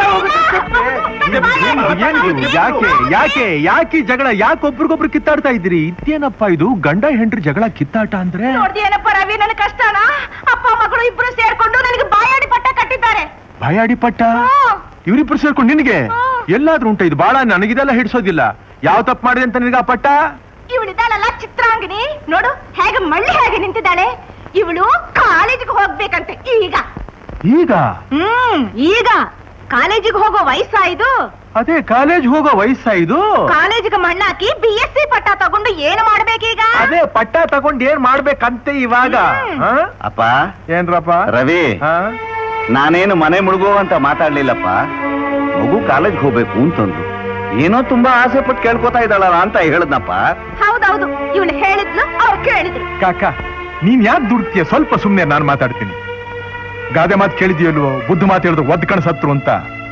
ಏನಿದು ಯಾಕೆ ಯಾಕೆ ಯಾಕೆ ಈ ಜಗಳ ಯಾಕೆ ಒಬ್ರಿಗೊಬ್ರು ಕಿತ್ತಾಡ್ತಾ ಇದ್ದೀರಿ ಇದೇನಪ್ಪ ಇದು ಗಂಡ ಹೆಂಡ್ರಿ ಜಗಳ ಕಿತ್ತಾಟ ಅಂದ್ರೆ ನೋಡ್ದೇನಪ್ಪ ರವಿ ನನ್ನ ಕಷ್ಟನ ಅಪ್ಪ ಮಗಳು ಇಬ್ರು ಸೇರ್ಕೊಂಡು ನನಗೆ ಬಾಯಾಡಿ ಪಟ್ಟ ಕಟ್ಟಿದ್ದಾರೆ ಭಯಾಡಿ ಪಟ್ಟ ಹ್ಮ್. ಇವ್ರಿಬ್ರು ಸೇರ್ಕೊಂಡು ನಿನಗೆ ಹ್ಮ್. ಎಲ್ಲಾದ್ರೂ ಉಂಟ ಇದು ಬಾಳ ನನಗಿದೆಲ್ಲ ಹಿಡ್ಸೋದಿಲ್ಲ ಯಾವ ತಪ್ಪು ಮಾಡಿದೆ ಅಂತ ನಿನಗೆ ಆ ಪಟ್ಟ ಇವಳಿದ್ದಾಳಲ್ಲ ಚಿತ್ರಾಂಗಿನಿ ನೋಡು ಹೇಗೆ ಮಳ್ಳಿ ಹೇಗೆ ನಿಂತಿದ್ದಾಳೆ ಇವಳು ಕಾಲೇಜಿಗೆ ಹೋಗ್ಬೇಕಂತೆ ಈಗ ಈಗ ಹ್ಮ್ ಈಗ ಕಾಲೇಜಿಗೆ ಹೋಗೋ ವಯಸ್ಸಾ ಇದು ಅದೇ ಕಾಲೇಜ್ ಹೋಗೋ ವಯಸ್ಸ ಇದು ಕಾಲೇಜಿಗೆ ಮಣ್ಣಾಕಿ ಬಿ ಎಸ್ ಸಿ ಪಟ್ಟ ತಗೊಂಡು ಏನು ಮಾಡ್ಬೇಕೀಗ ಅದೇ ಪಟ್ಟ ತಗೊಂಡ್ ಏನ್ ಮಾಡ್ಬೇಕಂತೆ ಇವಾಗ ಹ್ಮ್. ಹ? ಅಪ್ಪ ಏನ್ರಪ್ಪ ರವಿ ಹ? ನಾನೇನು ಮನೆ ಮುಳುಗೋ ಅಂತ ಮಾತಾಡ್ಲಿಲ್ಲಪ್ಪ ಮಗು ಕಾಲೇಜ್ ಹೋಗ್ಬೇಕು ಅಂತಂದು ಏನೋ ತುಂಬಾ ಆಸೆ ಪಟ್ಟು ಕೇಳ್ಕೊತಾ ಇದ್ದಾಳಲ್ಲ ಅಂತ ಹೇಳದ್ನಪ್ಪ ಹೌದೌದು ಇವಳು ಹೇಳಿದ್ಲು ಅವ್ರು ಕೇಳಿದ್ರು ಕಾಕ ನೀನ್ ಯಾಕೆ ದುಡ್ತೀಯ ಸ್ವಲ್ಪ ಸುಮ್ನೆ ನಾನು ಮಾತಾಡ್ತೀನಿ ಗಾದೆ ಮಾತು ಕೇಳಿದ್ಯಲ್ವೋ ಬುದ್ಧ ಮಾತು ಹೇಳಿದ್ರು ಒದ್ ಕಣ ಸತ್ರು ಅಂತ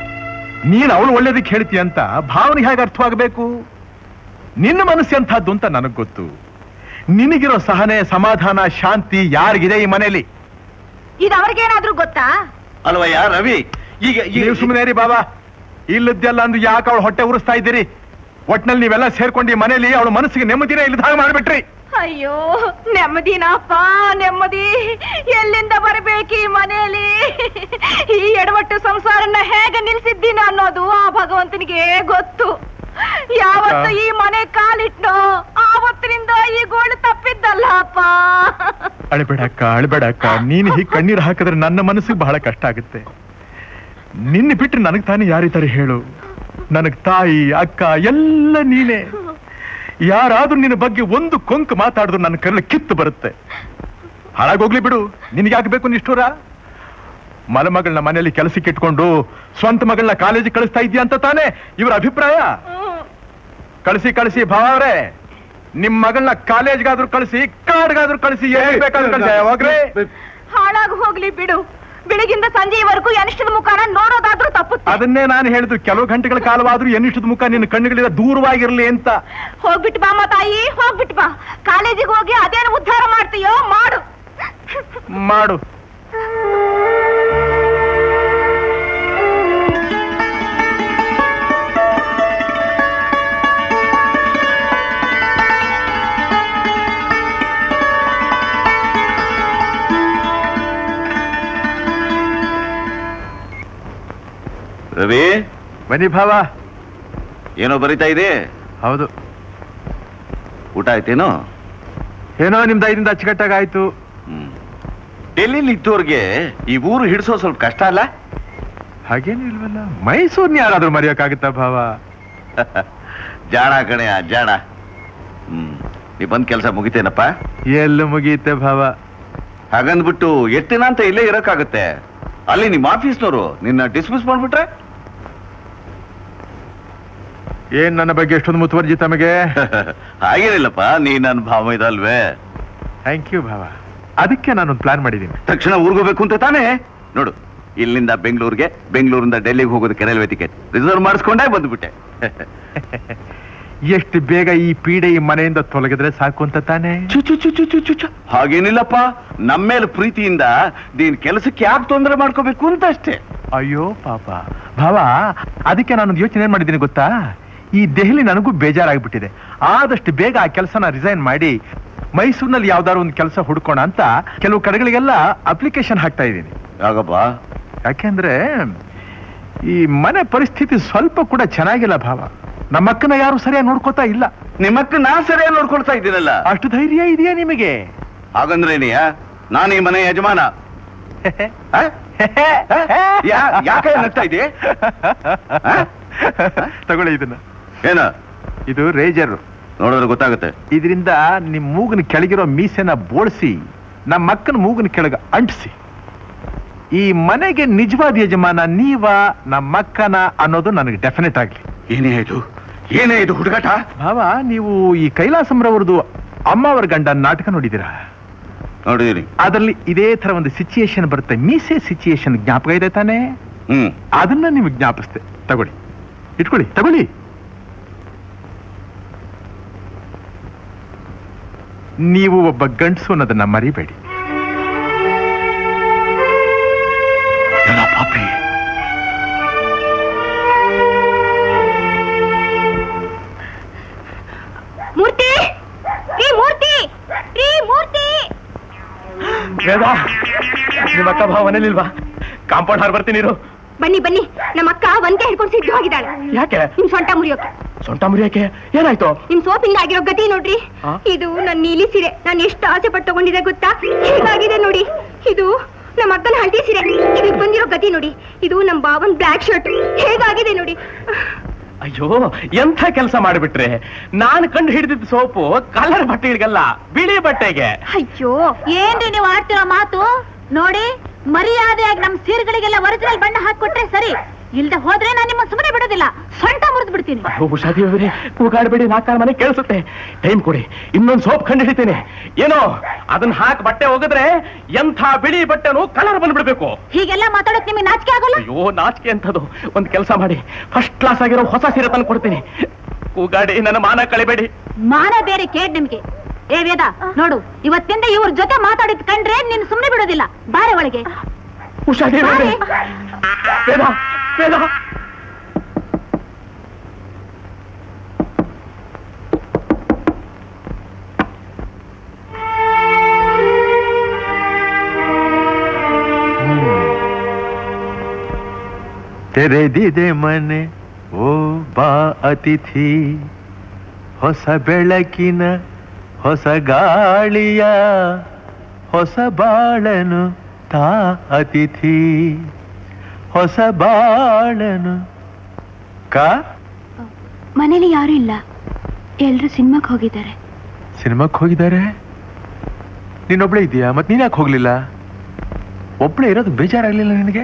ನೀನ್ ಅವಳು ಒಳ್ಳೇದಕ್ಕೆ ಹೇಳ್ತೀಯ ಅಂತ ಭಾವನೆ ಹೇಗೆ ಅರ್ಥವಾಗಬೇಕು ನಿನ್ನ ಮನಸ್ಸು ಎಂಥದ್ದು ಅಂತ ನನಗ್ ಗೊತ್ತು ನಿನಗಿರೋ ಸಹನೆ ಸಮಾಧಾನ ಶಾಂತಿ ಯಾರಿಗಿದೆ ಈ ಮನೆಯಲ್ಲಿ ಇದು ಅವ್ರಿಗೇನಾದ್ರೂ ಗೊತ್ತಾ ಅಲ್ವಯ್ಯ ರವಿ ಈಗ ಈಗ- ನೀವು ಸುಮ್ಮನೆ ರೀ ಬಾಬಾ ಇಲ್ಲದ್ದೆಲ್ಲ ಅಂದು ಯಾಕೆ ಅವಳು ಹೊಟ್ಟೆ ಉರಿಸ್ತಾ ಇದ್ದೀರಿ ಒಟ್ನಲ್ಲಿ ನೀವೆಲ್ಲ ಸೇರ್ಕೊಂಡು ಈ ಮನೇಲಿ ಅವಳ ಮನಸ್ಸಿಗೆ ನೆಮ್ಮದಿನೇ ಇಲ್ಲದ ಹಾಗೆ ಮಾಡ್ಬಿಟ್ರಿ ಅಯ್ಯೋ ನೆಮ್ಮದಿನಪ್ಪ ನೆಮ್ಮದಿ ಎಲ್ಲಿಂದ ಬರ್ಬೇಕು ಈ ಮನೆಯಲ್ಲಿ ಈ ಎಡವಟ್ಟು ಸಂಸಾರನ ಹೇಗೆ ನಿಲ್ಸಿದ್ದೀನಿ ಅನ್ನೋದು ಆ ಭಗವಂತನಿಗೆ ಗೊತ್ತು ಯಾವತ್ತು ಈ ಮನೆ ಕಾಲಿಟ್ನೋ ಆವತ್ತಿನಿಂದ ಈ ಗೋಳು ತಪ್ಪಿದ್ದಲ್ಲ ಅಪ್ಪ ಅಳಬೇಡಕ್ಕ ಅಳಬೇಡಕ್ಕ ನೀನು ಹೀಗೆ ಕಣ್ಣೀರು ಹಾಕಿದ್ರೆ ನನ್ನ ಮನಸ್ಸಿಗೆ ಬಹಳ ಕಷ್ಟ ಆಗುತ್ತೆ ನಿನ್ನ ಬಿಟ್ಟರೆ ನನಗ್ ತಾನೇ ಯಾರಿದ್ದಾರೆ ಹೇಳು ನನಗ್ ತಾಯಿ ಅಕ್ಕ ಎಲ್ಲ ನೀನೇ ಯಾರಾದ್ರೂ ನಿನ್ನ ಬಗ್ಗೆ ಒಂದು ಕೊಂಕು ಮಾತಾಡಿದ್ರು ನನ್ನ ಕರಳು ಕಿತ್ತು ಬರುತ್ತೆ ಹಾಳಾಗೋಗ್ಲಿ ಬಿಡು ನಿನಗೆ ಬೇಕು ನಿಷ್ಠೂರ ಮಲಮಗಳನ್ನ ಮನೆಯಲ್ಲಿ ಕೆಲಸಕ್ಕೆ ಇಟ್ಕೊಂಡು ಸ್ವಂತ ಮಗಳನ್ನ ಕಾಲೇಜಿಗೆ ಕಳಿಸ್ತಾ ಇದೀಯ ಅಂತ ತಾನೇ ಇವರ ಅಭಿಪ್ರಾಯ ಕಳಿಸಿ ಕಳಿಸಿ ಭಾವರೇ ನಿಮ್ ಮಗಳನ್ನ ಕಾಲೇಜ್ಗಾದ್ರೂ ಕಳಿಸಿ ಕಾಡ್ಗಾದ್ರೂ ಕಳಿಸಿ ಏನ್ ಬೇಕಾದ್ರೂ ಕಳಿಸಿ ಹೋಗ್ರಿ ಹಾಳಾಗಿ ಹೋಗ್ಲಿ ಬಿಡು ಬೆಳಗಿಂದ ಸಂಜೆಯವರೆಗೂ ಅನಿಷ್ಟದ ಮುಖಾನ ನೋಡೋದಾದ್ರೂ ತಪ್ಪುತ್ತೆ ಅದನ್ನೇ ನಾನು ಹೇಳಿದ್ರು ಕೆಲವು ಗಂಟೆಗಳ ಕಾಲವಾದ್ರೂ ಎನ್ನಿಷ್ಟದ ಮುಖ ನಿನ್ನ ಕಣ್ಣುಗಳಿಂದ ದೂರವಾಗಿರ್ಲಿ ಅಂತ ಹೋಗ್ಬಿಟ್ಟು ಬಾ ಅಮ್ಮ ತಾಯಿ ಹೋಗ್ಬಿಟ್ಟು ಬಾ ಕಾಲೇಜಿಗೆ ಹೋಗಿ ಅದೇನು ಉದ್ಧಾರ ಮಾಡ್ತೀಯೋ ಮಾಡು ಮಾಡು ರವಿ ಬನ್ನಿ ಭಾವ ಏನೋ ಬರಿತಾ ಇದೆ ಹೌದು ಊಟ ಆಯ್ತೇನೋ ಏನೋ ನಿಮ್ದು ಐದಿಂದ ಅಚ್ಚುಕಟ್ಟಾಗಾಯ್ತು ಹ್ಮ್ ಡೆಲ್ಲಿಲಿ ಇದ್ದವ್ರಿಗೆ ಈ ಊರು ಹಿಡಿಸೋ ಸ್ವಲ್ಪ ಕಷ್ಟ ಅಲ್ಲ ಹಾಗೇನು ಇಲ್ವಲ್ಲ ಮೈಸೂರ್ನ ಯಾರಾದ್ರೂ ಮರೆಯೋಕ್ಕಾಗುತ್ತಾ ಭಾವ ಜಾಣ ಕಣೆಯ ಜಾಣ ಹ್ಮ್ ನೀ ಬಂದ್ ಕೆಲಸ ಮುಗಿತೇನಪ್ಪ ಎಲ್ಲ ಮುಗಿಯುತ್ತೆ ಭಾವ ಹಾಗಂದ್ಬಿಟ್ಟು ಎಷ್ಟು ದಿನ ಅಂತ ಇಲ್ಲೇ ಇರಕ್ಕಾಗತ್ತೆ ಅಲ್ಲಿ ನಿಮ್ಮ ಆಫೀಸ್ನವರು ನಿನ್ನ ಡಿಸ್ಮಿಸ್ ಮಾಡ್ಬಿಟ್ರೆ ಏನ್ ನನ್ನ ಬಗ್ಗೆ ಎಷ್ಟೊಂದು ಮುತುವರ್ಜಿ ತಮಗೆ ಹಾಗೇನಿಲ್ಲಪ್ಪ ನೀ ನನ್ನ ಭಾವ ಇದಲ್ವೇ ಥ್ಯಾಂಕ್ ಯು ಭಾವ ಅದಕ್ಕೆ ನಾನೊಂದು ಪ್ಲಾನ್ ಮಾಡಿದ್ದೀನಿ ತಕ್ಷಣ ಊರ್ಗೋಬೇಕು ಅಂತ ತಾನೇ ನೋಡು ಇಲ್ಲಿಂದ ಬೆಂಗಳೂರಿಗೆ ಬೆಂಗಳೂರಿಂದ ಡೆಲ್ಲಿಗೆ ಹೋಗೋದಕ್ಕೆ ರೈಲ್ವೆ ಟಿಕೆಟ್ ರಿಸರ್ವ್ ಮಾಡಿಸ್ಕೊಂಡೇ ಬಂದ್ಬಿಟ್ಟೆ ಎಷ್ಟು ಬೇಗ ಈ ಪೀಡೆ ಈ ಮನೆಯಿಂದ ತೊಲಗಿದ್ರೆ ಸಾಕು ಅಂತ ತಾನೇ ಚು ಚು ಚು ಚು ಚು ಚು ಚು. ಹಾಗೇನಿಲ್ಲಪ್ಪ ನಮ್ಮ ಮೇಲೆ ಪ್ರೀತಿಯಿಂದ ನೀನ್ ಕೆಲಸಕ್ಕೆ ಯಾಕೆ ತೊಂದರೆ ಮಾಡ್ಕೋಬೇಕು ಅಂತ ಅಷ್ಟೇ ಅಯ್ಯೋ ಪಾಪ ಭಾವ ಅದಕ್ಕೆ ನಾನೊಂದು ಯೋಚನೆ ಏನ್ ಮಾಡಿದ್ದೀನಿ ಗೊತ್ತಾ ಈ ದೆಹಲಿ ನನಗೂ ಬೇಜಾರಾಗ್ಬಿಟ್ಟಿದೆ ಆದಷ್ಟು ಬೇಗ ಆ ಕೆಲಸನ ರಿಸೈನ್ ಮಾಡಿ ಮೈಸೂರಿನಲ್ಲಿ ಯಾವ್ದಾದ್ರು ಒಂದು ಕೆಲಸ ಹುಡ್ಕೋಣ ಅಂತ ಕೆಲವು ಕಡೆಗಳಿಗೆಲ್ಲ ಅಪ್ಲಿಕೇಶನ್ ಹಾಕ್ತಾ ಇದ್ದೀನಿ ಆಗಪ್ಪ ಯಾಕೆಂದ್ರೆ ಈ ಮನೆ ಪರಿಸ್ಥಿತಿ ಸ್ವಲ್ಪ ಕೂಡ ಚೆನ್ನಾಗಿಲ್ಲ ಭಾವ ನಮ್ಮ ಅಕ್ಕನ ಯಾರು ಸರಿಯಾಗಿ ನೋಡ್ಕೋತಾ ಇಲ್ಲ ನಿಮ್ಮಕ್ಕ ನಾ ಸರಿಯಾಗಿ ನೋಡ್ಕೊಳ್ತಾ ಇದ್ದೀನಲ್ಲ ಅಷ್ಟು ಧೈರ್ಯ ಇದೆಯಾ ನಿಮಗೆ ಹಾಗಂದ್ರೇನಿಯ ನಾನು ಈ ಮನೆ ಯಜಮಾನ ಆ? ಯಾಕೆ ನಗ್ತಾ ಇದೆ ತಗೊಳ್ಳಿ ಇದನ್ನ ಏನ ಇದು ರೇಜರ್ ನೋಡಿದ್ರೆ ಗೊತ್ತಾಗುತ್ತೆ ಇದರಿಂದ ನಿಮ್ ಮೂಗಿನ ಕೆಳಗಿರೋ ಮೀಸೆನ ಬೋಳಿಸಿ ನಮ್ಮ ಮಕ್ಕನ ಮೂಗಿನ ಕೆಳಗೆ ಅಂಟಿಸಿ ಈ ಮನೆಗೆ ನಿಜವಾದ ಯಜಮಾನ ನೀವ ನಮ್ಮ ಮಕ್ಕನ ಅನ್ನೋದು ನನಗೆ ಡೆಫಿನೆಟ್ ಆಗ್ಲಿ ಏನೇ ಇದು ಏನೇ ಇದು ಹುಡುಗಾಟ ಭಾವ ನೀವು ಈ ಕೈಲಾಸಂರವ್ರದ್ದು ಅಮ್ಮವರ ಗಂಡ ನಾಟಕ ನೋಡಿದ್ದೀರಾ ನೋಡಿದೀನಿ ಅದರಲ್ಲಿ ಇದೇ ತರ ಒಂದು ಸಿಚುಯೇಷನ್ ಬರುತ್ತೆ ಮೀಸೆ ಸಿಚುಯೇಷನ್ ಜ್ಞಾಪಕ ಇದೆ ತಾನೇ ಹ್ಮ್ ಅದನ್ನ ನಿಮಗೆ ಜ್ಞಾಪಿಸ್ತೆ ತಗೊಳ್ಳಿ ಇಟ್ಕೊಳ್ಳಿ ತಗೊಳ್ಳಿ ನೀವು ಒಬ್ಬ ಗಂಡಸು ಅನ್ನೋದನ್ನ ಮರಿಬೇಡಿ ಎಲ್ಲ ಪಾಪಿ ಮೂರ್ತಿ ರೀ ಮೂರ್ತಿ ರೀ ಮೂರ್ತಿ ವೇದ ನಿಮ್ಮ ಅಕ್ಕ ಭಾವ ಮನೇಲಿಲ್ವಾ ಕಾಂಪೌಂಡ್ ಹಾರ್ ಬರ್ತೀನಿ ಇರು ಬನ್ನಿ ಬನ್ನಿ ನಮ್ಮ ಅಕ್ಕ ಒಂದೇ ಹಿಡ್ಕೊಂಡು ಸಿದ್ಧವಾಗಿದ್ದಾಳೆ ಯಾಕೆ ನಿಮ್ ಸೊಂಟ ಮುರಿಯೋಕೆ ಸೊಂಟ ಮುರಿಯಕ್ಕೆ ಏನಾಯ್ತು ನಿಮ್ ಸೋಪಿಂದ ಆಗಿರೋ ಗತಿ ನೋಡ್ರಿ ಆ? ಇದು ನನ್ನ ನೀಲಿ ಸೀರೆ ನಾನು ಎಷ್ಟು ಆಸೆ ಪಟ್ಟು ತಗೊಂಡಿದ್ದೆ ಗೊತ್ತಾ ಹೇಗಾಗಿದೆ ನೋಡಿ ಇದು ನಮ್ಮ ಅಕ್ಕನ ಹಳದಿ ಸೀರೆ ಇದಕ್ಕೆ ಬಂದಿರೋ ಗತಿ ನೋಡಿ ಇದು ನಮ್ಮ ಬಾವನ್ ಬ್ಲ್ಯಾಕ್ ಶರ್ಟ್ ಹೇಗಾಗಿದೆ ನೋಡಿ ಅಯ್ಯೋ ಎಂಥ ಕೆಲಸ ಮಾಡಿಬಿಟ್ರೆ ನಾನು ಕಂಡು ಹಿಡಿದಿದ್ದ ಸೋಪು ಕಲರ್ ಬಟ್ಟೆಗಳಿಗೆಲ್ಲ ಬಿಳಿ ಬಟ್ಟೆಗೆ ಅಯ್ಯೋ ಏನ್ರಿ ನೀವು ಆಡ್ತಿರೋ ಮಾತು ನೋಡಿ ಮರ್ಯಾದೆಯಾಗಿ ನಮ್ ಸೀರೆಗಳಿಗೆಲ್ಲ ಒರಿಜಿನಲ್ ಬಣ್ಣ ಹಾಕೊಟ್ರೆ ಸರಿ ಇಲ್ದೆ ಹೋದ್ರೆ ನಾನು ನಿಮ್ಮ ಸುಮ್ಮನೆ ಬಿಡೋದಿಲ್ಲ ಸೊಂಟ ಮುರಿದು ಬಿಡ್ತೀನಿ ಅಯ್ಯೋ ಉಷಾದಿ ಅವರೇ ಕೂಗಾಡ್ಬೇಡಿ ನಾಲ್ಕಾರು ಮನೆ ಕೇಳಿಸುತ್ತೆ ಟೈಮ್ ಕೊಡಿ ಇನ್ನೊಂದು ಸೋಪ್ ಕಂಡು ಹಿಡಿತೇನೆ ಏನೋ ಅದನ್ನ ಹಾಕಿ ಬಟ್ಟೆ ಹೋಗಿದ್ರೆ ಎಂಥ ಬಿಳಿ ಬಟ್ಟೆನು ಕಲರ್ ಬಂದ್ಬಿಡ್ಬೇಕು ಹೀಗೆಲ್ಲ ಮಾತಾಡೋಕ್ ನಿಮಗೆ ನಾಚಿಕೆ ಆಗೋಲ್ಲ ಅಯ್ಯೋ ನಾಚಿಕೆ ಅಂತದು ಒಂದ್ ಕೆಲಸ ಮಾಡಿ ಫಸ್ಟ್ ಕ್ಲಾಸ್ ಆಗಿರೋ ಹೊಸ ಸೀರೆ ತಂದು ಕೊಡ್ತೀನಿ ಕೂಗಾಡಿ ನನ್ನ ಮಾನ ಕಳಿಬೇಡಿ ಮಾನ ಬೇರೆ ಕೇಡ್ ನಿಮ್ಗೆ ಏ ವೇದ ನೋಡು ಇವತ್ತಿಂದ ಇವ್ರ ಜೊತೆ ಮಾತಾಡಿದ್ ಕಂಡ್ರೆ ನೀನ್ ಸುಮ್ಮನೆ ಬಿಡೋದಿಲ್ಲ ಬಾರೆ ಒಳಗೆ ಉಷಾದಿ ಅವರೇ ವೇದ ವೇದ ತೆರೆದಿದೆ ಮನೆ ಓ ಬಾ ಅತಿಥಿ ಹೊಸ ಬೆಳಕಿನ ಹೊಸ ಗಾಳಿಯ ಹೊಸ ಬಾಳನು ತಾ ಅತಿಥಿ ಹೊಸ ಬಾಳನು ಕಾ ಮನೇಲಿ ಯಾರು ಇಲ್ಲ ಎಲ್ರು ಸಿನಿಮಾಕ್ ಹೋಗಿದ್ದಾರೆ ಸಿನಿಮಾಕ್ಕೆ ಹೋಗಿದ್ದಾರೆ ನೀನೊಬ್ಳೆ ಇದೆಯಾ ಮತ್ತೆ ನೀನ್ ಯಾಕೆ ಹೋಗ್ಲಿಲ್ಲ ಒಬ್ಳೆ ಇರೋದು ಬೇಜಾರಾಗ್ಲಿಲ್ಲ ನಿನಗೆ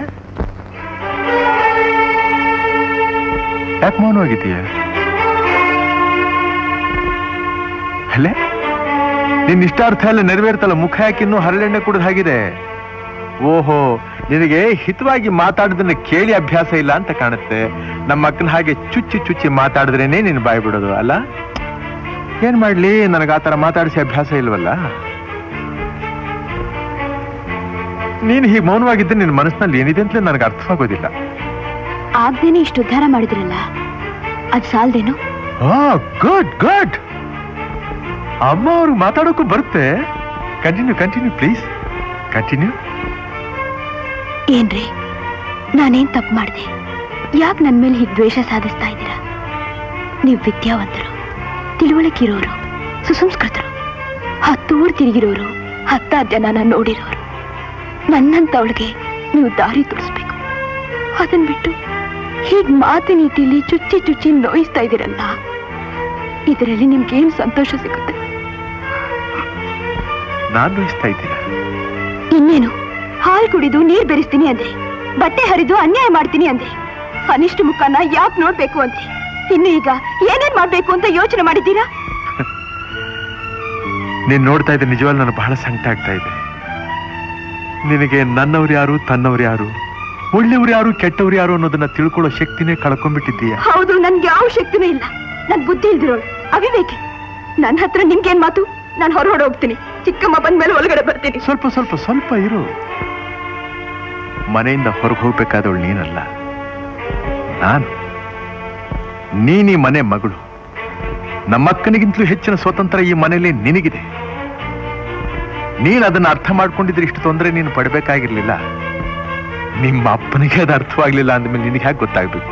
ಯಾಕೆ ಮೌನವಾಗಿದ್ದೀಯ ಅಲ್ಲೇ ನಿನ್ನ ಇಷ್ಟಾರ್ಥ ಎಲ್ಲ ನೆರವೇರ್ತಲ್ಲ ಮುಖ ಯಾಕೆ ಇನ್ನೂ ಹರಳೆಣ್ಣೆ ಕುಡಿದು ಹಾಗಿದೆ ಓಹೋ ನಿನಗೆ ಹಿತವಾಗಿ ಮಾತಾಡೋದನ್ನ ಕೇಳಿ ಅಭ್ಯಾಸ ಇಲ್ಲ ಅಂತ ಕಾಣುತ್ತೆ ನಮ್ಮ ಅಕ್ಕನ ಹಾಗೆ ಚುಚ್ಚಿ ಚುಚ್ಚಿ ಮಾತಾಡಿದ್ರೇನೆ ನೀನು ಬಾಯ್ ಬಿಡೋದು ಅಲ್ಲ ಏನ್ ಮಾಡ್ಲಿ ನನಗೆ ಆತರ ಮಾತಾಡಿಸಿ ಅಭ್ಯಾಸ ಇಲ್ವಲ್ಲ ನೀನು ಹೀಗೆ ಮೌನವಾಗಿದ್ದರೆ ನಿನ್ನ ಮನಸ್ಸಿನಲ್ಲಿ ಏನಿದೆ ಅಂತ ನನಗೆ ಅರ್ಥವಾಗೋದಿಲ್ಲ ಆಗ್ದೇನೆ ಇಷ್ಟು ಉದ್ಧಾರ ಮಾಡಿದ್ರಲ್ಲ ಅದ್ ಸಾಲ್ದೇನು ಗುಡ್ ಗುಡ್ ಅಮ್ಮ ಅವ್ರು ಮಾತಾಡೋಕ್ಕೂ ಬರುತ್ತೆ ಕಂಟಿನ್ಯೂ ಕಂಟಿನ್ಯೂ ಪ್ಲೀಸ್ ಕಂಟಿನ್ಯೂ ಏನ್ರಿ ನಾನೇನ್ ತಪ್ಪು ಮಾಡಿದೆ ಯಾಕೆ ನನ್ ಮೇಲೆ ಹೀಗೆ ದ್ವೇಷ ಸಾಧಿಸ್ತಾ ಇದ್ದೀರಾ ನೀವು ವಿದ್ಯಾವಂತರು ತಿಳುವಳಿಕೆ ಇರೋರು ಸುಸಂಸ್ಕೃತರು ಹತ್ತೂರು ತಿರುಗಿರೋರು ಹತ್ತಾರು ಜನನ ನೋಡಿರೋರು ನನ್ನಂತವಳಿಗೆ ನೀವು ದಾರಿ ತೋರಿಸ್ಬೇಕು ಅದನ್ ಬಿಟ್ಟು ಹೀಗ್ ಮಾತಿನ ರೀತಿಯಲ್ಲಿ ಚುಚ್ಚಿ ಚುಚ್ಚಿ ನೋಯಿಸ್ತಾ ಇದ್ದೀರಲ್ಲ ಇದರಲ್ಲಿ ನಿಮ್ಗೇನು ಸಂತೋಷ ಸಿಗುತ್ತೆ ನಾನು ನೋಯಿಸ್ತಾ ಇದ್ದೀನ ಇನ್ನೇನು ಹಾಲು ಕುಡಿದು ನೀರ್ ಬೆರೆಸ್ತೀನಿ ಅಂದ್ರಿ ಬಟ್ಟೆ ಹರಿದು ಅನ್ಯಾಯ ಮಾಡ್ತೀನಿ ಅಂದ್ರಿ ಅನಿಷ್ಟ ಮುಖನ ಯಾಕೆ ನೋಡ್ಬೇಕು ಅಂದ್ರಿ ಇನ್ನು ಈಗ ಏನೇನ್ ಮಾಡ್ಬೇಕು ಅಂತ ಯೋಚನೆ ಮಾಡಿದ್ದೀರಾ ನೀನ್ ನೋಡ್ತಾ ಇದ್ದೆ ನಿಜವಾಗ್ಲೂ ನನಗೆ ಬಹಳ ಸಂಕಟ ಆಗ್ತಾ ಇದೆ ನಿನಗೆ ನನ್ನವ್ರು ಯಾರು ತನ್ನವ್ರು ಯಾರು ಒಳ್ಳೆಯವ್ರು ಯಾರು ಕೆಟ್ಟವ್ರು ಯಾರು ಅನ್ನೋದನ್ನ ತಿಳ್ಕೊಳ್ಳೋ ಶಕ್ತಿನೇ ಕಳ್ಕೊಂಡ್ಬಿಟ್ಟಿದ್ದೀಯ ಹೌದು ನನ್ಗೆ ಯಾವ ಶಕ್ತಿನೂ ಇಲ್ಲ ನನ್ ಬುದ್ಧಿ ಇಲ್ದಿರೋಳು ಅವಿವೇಕಿ ನನ್ನ ಹತ್ರ ನಿಮ್ಗೇನ್ ಮಾತು ನಾನು ಹೊರ ಹೊರ ಹೋಗ್ತೀನಿ ಚಿಕ್ಕಮ್ಮ ಬಂದ್ಮೇಲೆ ಒಳಗಡೆ ಬರ್ತೀನಿ ಸ್ವಲ್ಪ ಸ್ವಲ್ಪ ಸ್ವಲ್ಪ ಇರು ಮನೆಯಿಂದ ಹೊರಗೆ ಹೋಗ್ಬೇಕಾದವಳು ನೀನಲ್ಲ ನಾನು ನೀನೀ ಮನೆ ಮಗಳು ನಮ್ಮಕ್ಕನಿಗಿಂತಲೂ ಹೆಚ್ಚಿನ ಸ್ವತಂತ್ರ ಈ ಮನೆಯಲ್ಲಿ ನಿನಗಿದೆ ನೀನು ಅದನ್ನ ಅರ್ಥ ಮಾಡ್ಕೊಂಡಿದ್ರೆ ಇಷ್ಟು ತೊಂದರೆ ನೀನು ಪಡಬೇಕಾಗಿರ್ಲಿಲ್ಲ ನಿಮ್ಮ ಅಪ್ಪನಿಗೆ ಅದು ಅರ್ಥವಾಗ್ಲಿಲ್ಲ ಅಂದ್ಮೇಲೆ ನಿನಗೆ ಹೇಗೆ ಗೊತ್ತಾಗ್ಬೇಕು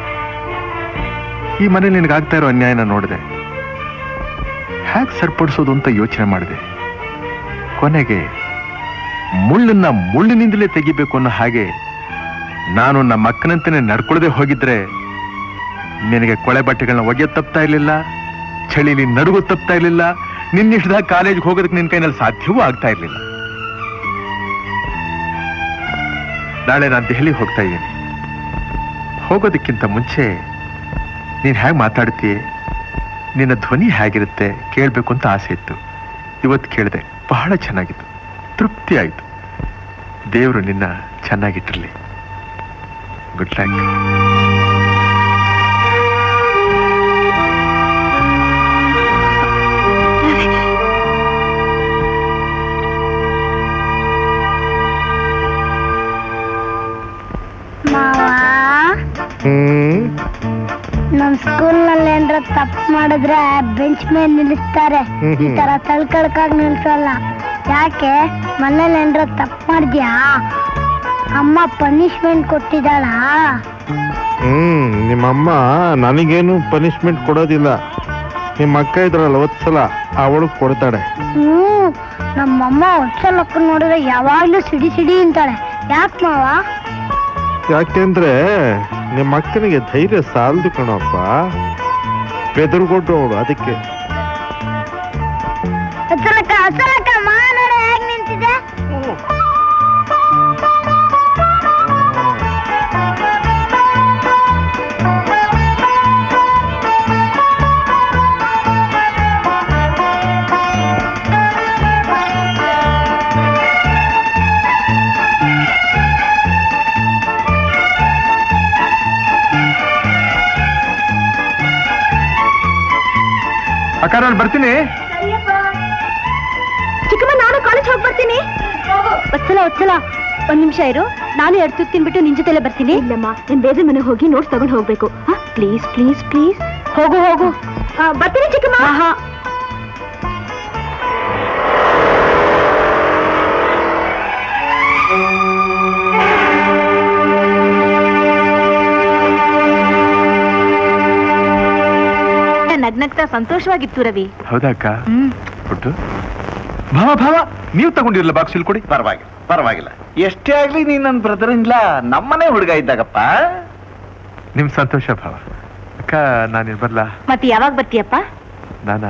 ಈ ಮನೇಲಿ ನಿನಗಾಗ್ತಾ ಇರೋ ಅನ್ಯಾಯನ ನೋಡಿದೆ ಹೇಗೆ ಸರಿಪಡಿಸೋದು ಅಂತ ಯೋಚನೆ ಮಾಡಿದೆ ಕೊನೆಗೆ ಮುಳ್ಳನ್ನ ಮುಳ್ಳಿನಿಂದಲೇ ತೆಗಿಬೇಕು ಅನ್ನೋ ಹಾಗೆ ನಾನು ನಮ್ಮ ಅಕ್ಕನಂತೆನೆ ನಡ್ಕೊಳ್ಳದೆ ಹೋಗಿದ್ರೆ ನಿನಗೆ ಕೊಳೆ ಬಟ್ಟೆಗಳನ್ನ ಒಗೆಯ ತಪ್ತಾ ಇರ್ಲಿಲ್ಲ ಚಳಿಲಿ ನಡುಗು ತಪ್ತಾ ಇರ್ಲಿಲ್ಲ ನಿನ್ನಿಷ್ಟದಾಗ ಕಾಲೇಜ್ಗೆ ಹೋಗೋದಕ್ಕೆ ನಿನ್ ಕೈನಲ್ಲಿ ಸಾಧ್ಯವೂ ಆಗ್ತಾ ಇರ್ಲಿಲ್ಲ ನಾಳೆ ನಾನು ದೆಹಲಿಗೆ ಹೋಗ್ತಾ ಇದ್ದೀನಿ ಹೋಗೋದಕ್ಕಿಂತ ಮುಂಚೆ ನೀನ್ ಹೇಗೆ ಮಾತಾಡ್ತೀಯ ನಿನ್ನ ಧ್ವನಿ ಹೇಗಿರುತ್ತೆ ಕೇಳಬೇಕು ಅಂತ ಆಸೆ ಇತ್ತು ಇವತ್ತು ಕೇಳಿದೆ ಬಹಳ ಚೆನ್ನಾಗಿತ್ತು ತೃಪ್ತಿ ಆಯಿತು ದೇವರು ನಿನ್ನ ಚೆನ್ನಾಗಿಟ್ಟಿರ್ಲಿ ಗುಡ್ ಲಕ್ ಮಾವ ಹ್ಮ್ ನಮ್ ಸ್ಕೂಲ್ ನಲ್ಲಿ ಏನ್ರ ತಪ್ಪು ಮಾಡಿದ್ರೆ ಬೆಂಚ್ ಮೇಲೆ ನಿಲ್ಲಿಸ್ತಾರೆ ಹ್ಮ್ ಈ ಹ್ಮ್. ತರ ತಳ್ಕಳ್ಕಾಗ್ ನಿಲ್ಸಲ್ಲ ಯಾಕೆ ಮನೇಲಿ ಏನ್ರ ತಪ್ಪು ಮಾಡಿದ್ಯಾ ಅಮ್ಮ ಪನಿಷ್ಮೆಂಟ್ ಕೊಟ್ಟಿದ್ದಾಳ ಹ್ಮ್ ನಿಮ್ಮಮ್ಮ ನನಗೇನು ಪನಿಷ್ಮೆಂಟ್ ಕೊಡೋದಿಲ್ಲ ನಿಮ್ಮ ಅಕ್ಕ ಇದ್ರಲ್ಲ ಒತ್ಸಲ ಅವಳು ಕೊಡ್ತಾಳೆ ಹ್ಮ್ ನಮ್ಮಮ್ಮ ಹೊಚ್ಚಲಕ್ಕ ನೋಡಿದ್ರೆ ಯಾವಾಗ್ಲೂ ಸಿಡಿ ಸಿಡಿ ಅಂತಾಳೆ ಯಾಕೆ ಮಾವ ಯಾಕೆಂದ್ರೆ ನಿಮ್ಮ ಅಕ್ಕನಿಗೆ ಧೈರ್ಯ ಸಾಲದು ಕಣಪ್ಪ ಬೆದರ್ಗೊಟ್ಟು ಅವಳು ಅದಕ್ಕೆ ಹೊಚ್ಚಲಕ್ಕ ಹೊಚ್ಚಲಕ್ಕ ಮಾ ನೋಡ ಹೇಗ್ ನಿಂತಿದೆ ಅಕ್ಕ ನಾನು ಬರ್ತೀನಿ ಚಿಕ್ಕಮ್ಮ ನಾನು ಕಾಲೇಜ್ ಹೋಗಿ ಬರ್ತೀನಿ ಒತ್ಸಲ ಒತ್ಸಲ ಒಂದ್ ನಿಮಿಷ ಇರು ನಾನು ಎರಡು ತುತ್ತು ತಿನ್ಬಿಟ್ಟು ನಿನ್ ಜೊತೆಲೆ ಬರ್ತೀನಿ ಇಲ್ಲಮ್ಮ ನಾನು ಬೇರೆ ಮನೆಗೆ ಹೋಗಿ ನೋಟ್ಸ್ ತಗೊಂಡು ಹೋಗ್ಬೇಕು ಪ್ಲೀಸ್ ಪ್ಲೀಸ್ ಪ್ಲೀಸ್ ಹೋಗು ಹೋಗು ಆ, ಬರ್ತೀನಿ ಚಿಕ್ಕಮ್ಮ ನಗ್ನಗ್ತಾ ಸಂತೋಷವಾಗಿತ್ತು ರವಿ ಹೌದಾ ಅಕ್ಕ ಹ್ಮ್ ಕೊಟ್ಟು ಭಾವ ಭಾವ ನೀವು ತಗೊಂಡಿರಲ್ಲ ಬಾಕ್ಸ್ ಇಲ್ಲಿ ಕೊಡಿ ಪರವಾಗಿಲ್ಲ ಪರವಾಗಿಲ್ಲ ಎಷ್ಟೇ ಆಗ್ಲಿ ನೀನ್ ನನ್ನ ಬ್ರದರ್ ಇಲ್ಲ ನಮ್ಮನೆ ಹುಡುಗ ಇದ್ದಾಗಪ್ಪ ನಿಮ್ ಸಂತೋಷ ಭಾವ ಅಕ್ಕ ನಾನು ಬರ್ಲಾ ಮತ್ತೆ ಯಾವಾಗ ಬರ್ತೀಯಪ್ಪ ನಾನ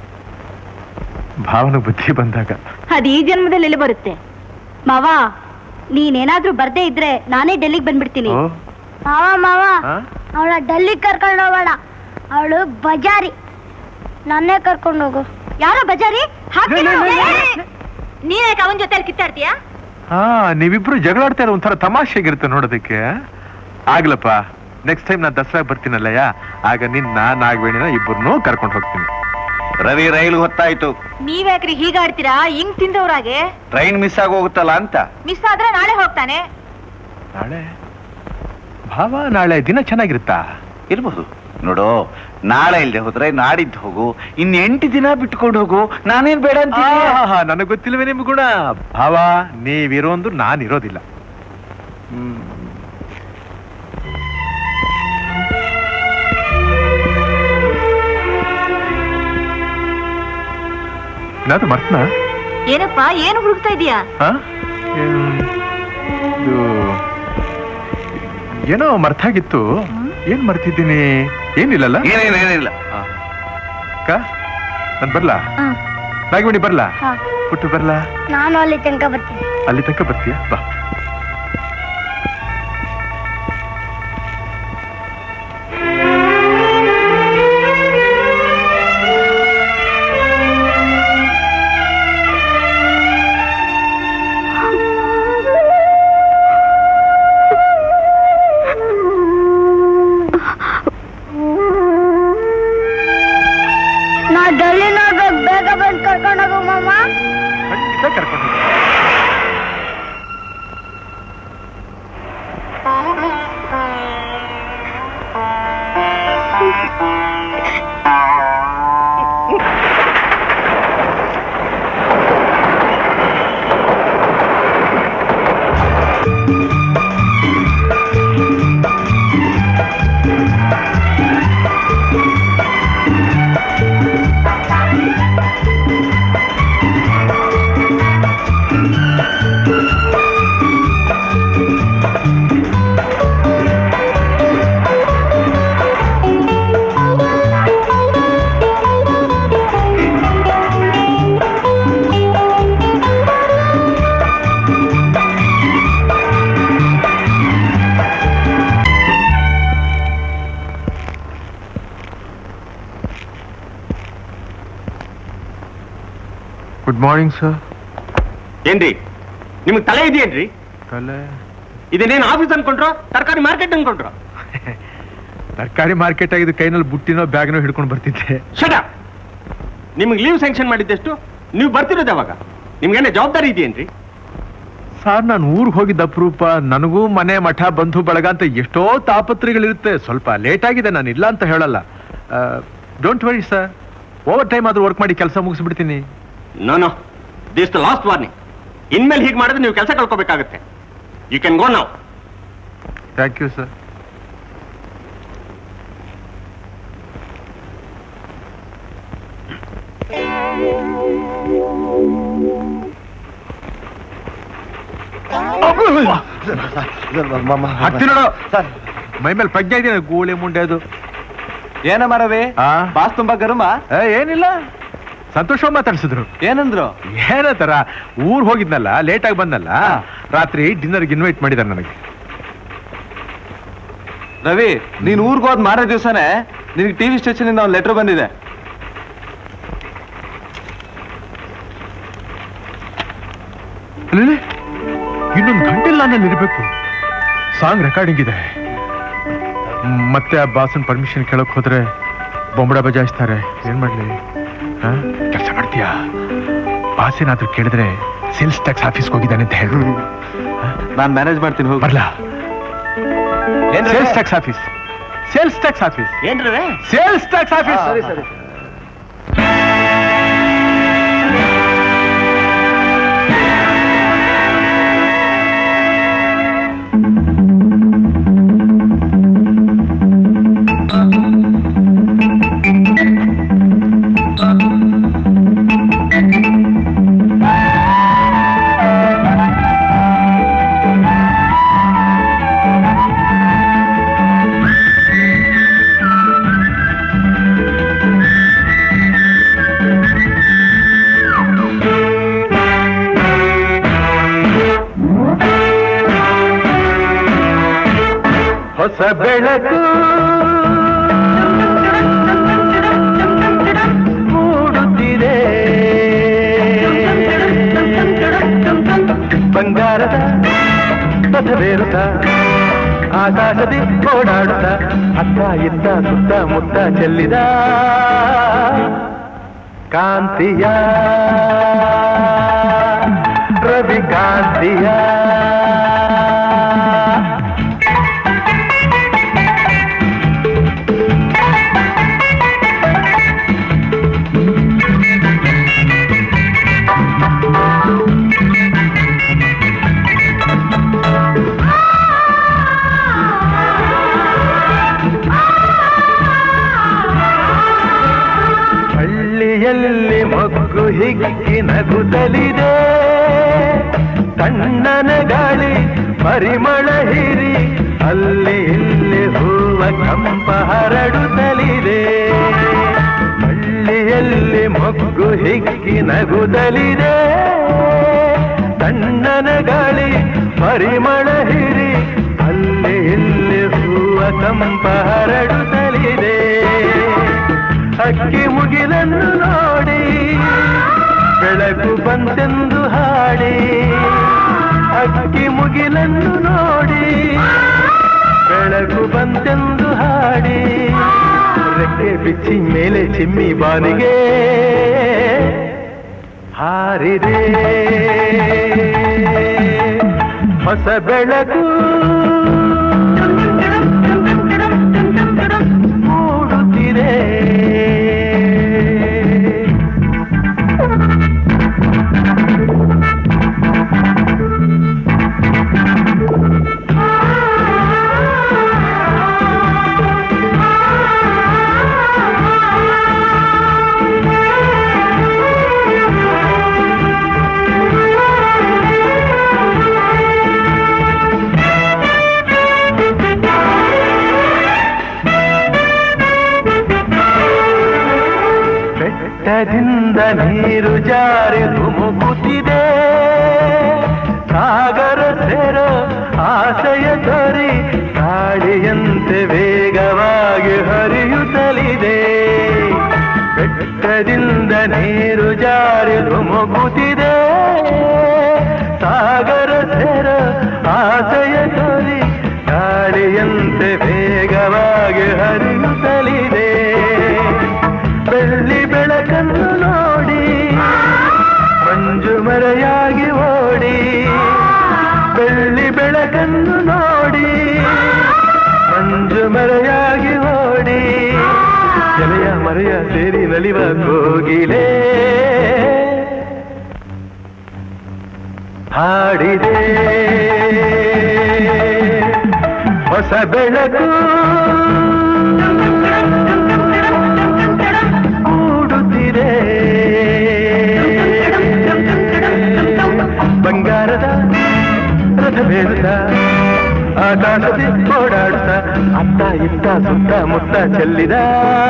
ಭಾವನ ಬುದ್ಧಿ ಬಂದಾಗ ಅದು ಈ ಜನ್ಮದಲ್ಲಿ ಎಲ್ಲಿ ಬರುತ್ತೆ ಮಾವ ನೀನೇನಾದ್ರೂ ಬರ್ದೇ ಇದ್ರೆ ನಾನೇ ಡೆಲ್ಲಿಗೆ ಬಂದ್ಬಿಡ್ತೀನಿ ಓ ಮಾವ ಮಾವ ಆ? ಅವಳ ಡೆಲ್ಲಿಗೆ ಕರ್ಕೊಂಡು ಹೋಗೋಣ ಅವಳು ಬಜಾರಿ ನನ್ನೇ ಕರ್ಕೊಂಡು ಹೋಗು ಯಾರೋ ಬಜಾರಿ ಲೇ, ಲೇ, ಲೇ, ಲೇ, ನೀನ್ಯಾಕೆ ಅವನ ಜೊತೆ ಕಿತ್ತಾಡ್ತೀಯಾ ಹಾ ನೀವಿಬ್ರು ಜಗಳಾಡ್ತಾ ಇರೋ ಒಂಥರ ತಮಾಷೆಗಿರುತ್ತೆ ನೋಡೋದಕ್ಕೆ ಆಗ್ಲಪ್ಪ ನೆಕ್ಸ್ಟ್ ಟೈಮ್ ನಾನು ದಸರಾ ಬರ್ತೀನಲ್ಲಯ್ಯ ಆಗ ನಿನ್ನ ನಾಗವೇಣಿನ ಇಬ್ಬರನ್ನೂ ಕರ್ಕೊಂಡು ಹೋಗ್ತೀನಿ ರವಿ ರೈಲ್ ಹೊತ್ತಾಯ್ತು ನೀವ್ಯಾಕ್ರಿ ಹೀಗಾಡ್ತೀರಾ ಹಿಂಗ್ ತಿಂದವ್ರಾಗೆ ಟ್ರೈನ್ ಮಿಸ್ ಆಗಿ ಹೋಗುತ್ತಲ್ಲ ಅಂತ ಮಿಸ್ ಆದ್ರೆ ನಾಳೆ ಹೋಗ್ತಾನೆ ನಾಳೆ ಭಾವ ನಾಳೆ ದಿನ ಚೆನ್ನಾಗಿರುತ್ತಾ ಇರ್ಬೋದು ನೋಡು ನಾಳೆ ಇಲ್ದೆ ಹೋದ್ರೆ ನಾಡಿದ್ದು ಹೋಗು ಇನ್ ಎಂಟು ದಿನ ಬಿಟ್ಕೊಂಡು ಹೋಗು ನಾನೇನ್ ಬೇಡ ಅಂತೀನಿ ಆಹಾ, ನನಗ್ ಗೊತ್ತಿಲ್ವೇ ನಿಮ್ ಗುಣ ಭಾವ ನೀವಿರೋಂದು ನಾನಿರೋದಿಲ್ಲ ಹ್ಮ್. ಏನಾದ್ರು ಮರ್ತ್ನಾ ಏನಪ್ಪಾ ಏನು ಹುಡುಕ್ತಾ ಇದೀಯಾ ಆ? ಏನ್- ಇದು ಏನೋ ಮರ್ತಾಗಿತ್ತು ಏನ್ ಮರ್ತಿದ್ದೀನಿ ಏನಿಲ್ಲಲ್ಲ ಏನೇನೇನಿಲ್ಲ ಆ. ಅಕ್ಕ ನಾನ್ ಬರ್ಲಾ ನಾಗಮಣಿ ಬರ್ಲಾ ಹಾ. ಪುಟ್ಟು ಬರ್ಲಾ ನಾನು ಅಲ್ಲಿ ತನಕ ಬರ್ತೀನಿ ಅಲ್ಲಿ ತನಕ ಬರ್ತೀಯ ಬಾ ನಾ ಡೆಲ್ಲಿ ನೋಡ್ಬೇಕು ಬೇಗ ಬಂದು ಕರ್ಕೊಂಡು ಹೋಗು ಮಾಮ ಖಂಡಿತ ಕರ್ಕೊಂಡು ಹೋಗ್ತೀನಿ. ಗುಡ್ ಮಾರ್ನಿಂಗ್ ಸರ್ ಏನ್ರಿ ನಿಮ್ಗೆ ತಲೆ ಇದೆಯೇನ್ರಿ ಕಲೆ ಇದನ್ನೇನು ಆಫೀಸ್ ಅನ್ಕೊಂಡ್ರು ತರಕಾರಿ ಮಾರ್ಕೆಟ್ ಅನ್ಕೊಂಡ್ರು ತರಕಾರಿ ಮಾರ್ಕೆಟ್ ಆಗಿದ್ದು ಕೈನಲ್ಲಿ ಬುಟ್ಟಿನೋ ಬ್ಯಾಗ್ನೋ ಹಿಡ್ಕೊಂಡು ಬರ್ತಿದ್ದೆ ಶಟ ನಿಮ್ಗೆ ಲೀವ್ ಸ್ಯಾಂಕ್ಷನ್ ಮಾಡಿದ್ದೆಷ್ಟು ನೀವು ಬರ್ತಿರೋದು ಯಾವಾಗ ನಿಮ್ಗೇನೆ ಜವಾಬ್ದಾರಿ ಇದೆಯೇನ್ರಿ ಸರ್ ನಾನು ಊರಿಗೆ ಹೋಗಿದ್ದ ಅಪರೂಪ ನನಗೂ ಮನೆ ಮಠ ಬಂಧು ಬಳಗ ಅಂತ ಎಷ್ಟೋ ತಾಪತ್ರೆಗಳಿರುತ್ತೆ ಸ್ವಲ್ಪ ಲೇಟ್ ಆಗಿದೆ ನಾನು ಇಲ್ಲ ಅಂತ ಹೇಳಲ್ಲ don't worry sir overtime ಆದ್ರೂ ವರ್ಕ್ ಮಾಡಿ ಕೆಲಸ ಮುಗಿಸ್ಬಿಡ್ತೀನಿ no no this the last warning ಇನ್ಮೇಲೆ ಹೀಗೆ ಮಾಡಿದ್ರೆ ನೀವು ಕೆಲಸ ಕಳ್ಕೊಬೇಕಾಗತ್ತೆ ಯು ಕ್ಯಾನ್ ಗೋ ನಾವು ಥ್ಯಾಂಕ್ ಯು ಸರ್ ಹತ್ತಿ ನೋಡು ಮೈ ಮೇಲೆ ಪ್ರಜ್ಞೆ ಇದೆಯಾ ಗೂಳಿ ಮುಂಡೆ ಅದು ಏನ ಮರವೇ ಆ? ಬಾಸ್ ತುಂಬಾ ಗರುಮ ಏ, ಏನಿಲ್ಲ ಸಂತೋಷ ಮಾತಾಡ್ಸಿದ್ರು ಏನಂದ್ರು ಏನಂತಾರ ಊರ್ ಹೋಗಿದ್ನಲ್ಲ ಲೇಟ್ ಆಗಿ ಬಂದಲ್ಲ ರಾತ್ರಿ ಡಿನ್ನರ್ಗೆ ಇನ್ವೈಟ್ ಮಾಡಿದಾರೆ ನನಗೆ ರವಿ ನೀನ್ ಊರ್ಗ್ ಹೋದ್ ಮಾರೇ ದಿವಸನೇ ನಿನಗೆ ಟಿವಿ ಸ್ಟೇಷನ್ ಇಂದ ಒಂದು ಲೆಟರ್ ಬಂದಿದೆ ಅಲ್ಲೇ ಇನ್ನೊಂದು ಗಂಟೆ ನಾನು ಇರಬೇಕು ಸಾಂಗ್ ರೆಕಾರ್ಡಿಂಗ್ ಇದೆ ಮ್, ಮತ್ತೆ ಆ ಬಾಸನ್ ಪರ್ಮಿಷನ್ ಕೇಳಕ್ ಹೋದ್ರೆ ಬೊಂಬಡ ಬಜಾಯಿಸ್ತಾರೆ ಏನ್ ಮಾಡ್ಲಿ ಕೆಲಸ ಮಾಡ್ತೀಯಾ ಬಾಸ್ ಏನಾದ್ರೂ ಕೇಳಿದ್ರೆ ಸೇಲ್ಸ್ ಟ್ಯಾಕ್ಸ್ ಆಫೀಸ್ಗೆ ಹೋಗಿದ್ದಾನೆ ಅಂತ ಹೇಳು ನಾನ್ ಮ್ಯಾನೇಜ್ ಮಾಡ್ತೀನಿ ಹೋಗಿ ಬರ್ಲಾ sales tax office sales tax office ಏನ್ರಿ ಸೇಲ್ಸ್ ಟ್ಯಾಕ್ಸ್ ಆಫೀಸ್ ಸರಿ ಸರಿ ಹೊಸ ಬೆಳಕು ಮೂಡುತ್ತಿದೆ ಬಂಗಾರದ ಪಥವೇರುತ್ತ ಆಕಾಶದಿ ಓಡಾಡುತ್ತ ಅತ್ತ ಇತ್ತ ಸುತ್ತ ಮುತ್ತ ಚೆಲ್ಲಿದ ಕಾಂತಿಯ ರವಿ ಕಾಂತಿಯ ಹಳ್ಳಿಯಲ್ಲಿ ಮೊಗ್ಗು ಹಿಗ್ಗಿ ನಗುತ್ತಲಿದೆ ತಣ್ಣನ ಗಾಳಿ ಪರಿಮಳ ಹಿರಿ ಅಲ್ಲಿ ಇಲ್ಲಿ ಹೂವ ಕಂಪ ಹರಡುತ್ತಲಿದೆ ಹಳ್ಳಿಯಲ್ಲಿ ಮೊಗ್ಗು ಹಿಗ್ಗಿ ನಗುತ್ತಲಿದೆ ತಣ್ಣನ ಗಾಳಿ ಪರಿಮಳ ಹಿರಿ ಅಲ್ಲಿ ಇಲ್ಲಿ ಹೂವ ಕಂಪ ಹರಡುತ್ತಲಿದೆ ಅಕ್ಕಿ ಮುಗಿಲನ್ನು ನೋಡಿ ಬೆಳಕು ಬಂತೆಂದು ಹಾಡಿ ಅಕ್ಕಿ ಮುಗಿಲನ್ನು ನೋಡಿ ಬೆಳಕು ಬಂತೆಂದು ಹಾಡಿ ರೆಕ್ಕೆ ಬಿಚ್ಚಿ ಮೇಲೆ ಚಿಮ್ಮಿ ಬಾನಿಗೆ ಹಾರಿದೆ ಹೊಸ ಬೆಳಕು ಮೂಡುತ್ತಿದೆ ಬೆಟ್ಟದಿಂದ ನೀರು ಜಾರಿ ಧುಮುಕುತ್ತಿದೆ ಸಾಗರ ಸೇರ ಆಶಯ ತರಿ ಗಾಳಿಯಂತೆ ವೇಗವಾಗಿ ಹರಿಯುತ್ತಲಿದೆ ಬೆಟ್ಟದಿಂದ ನೀರು ಜಾರಿ ಧುಮುಕುತ್ತಿದೆ ಸಾಗರ ಸೇರ ಆಸೆಯ ತೋರಿ ಗಾಳಿಯಂತೆ ವೇಗವಾಗಿ ಹರಿಯುತ್ತಲಿದೆ ಬೆಳ್ಳಿ ಬೆಳಕನ್ನು ನೋಡಿ ಮಂಜು ಮರೆಯಾಗಿ ಓಡಿ ಬೆಳ್ಳಿ ಬೆಳಕನ್ನು ನೋಡಿ ಮಂಜು ಮರೆಯಾಗಿ ಓಡಿ ಎಲೆಯ ಮರೆಯ ಸೇರಿ ನಲಿವ ಕೋಗಿಲೆ ಹಾಡಿದೆ ಹೊಸ ಬೆಳಕು ಮೂಡುತ್ತಿದೆ ಬಂಗಾರದ ರಥವೇರುತ್ತ ಆಕಾಶದಿ ಓಡಾಡುತ್ತ ಅತ್ತ ಇತ್ತ ಸುತ್ತ ಮುತ್ತ ಚೆಲ್ಲಿದ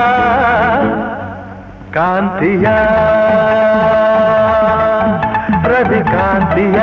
ಕಾಂತಿಯ ರವಿ ಕಾಂತಿಯ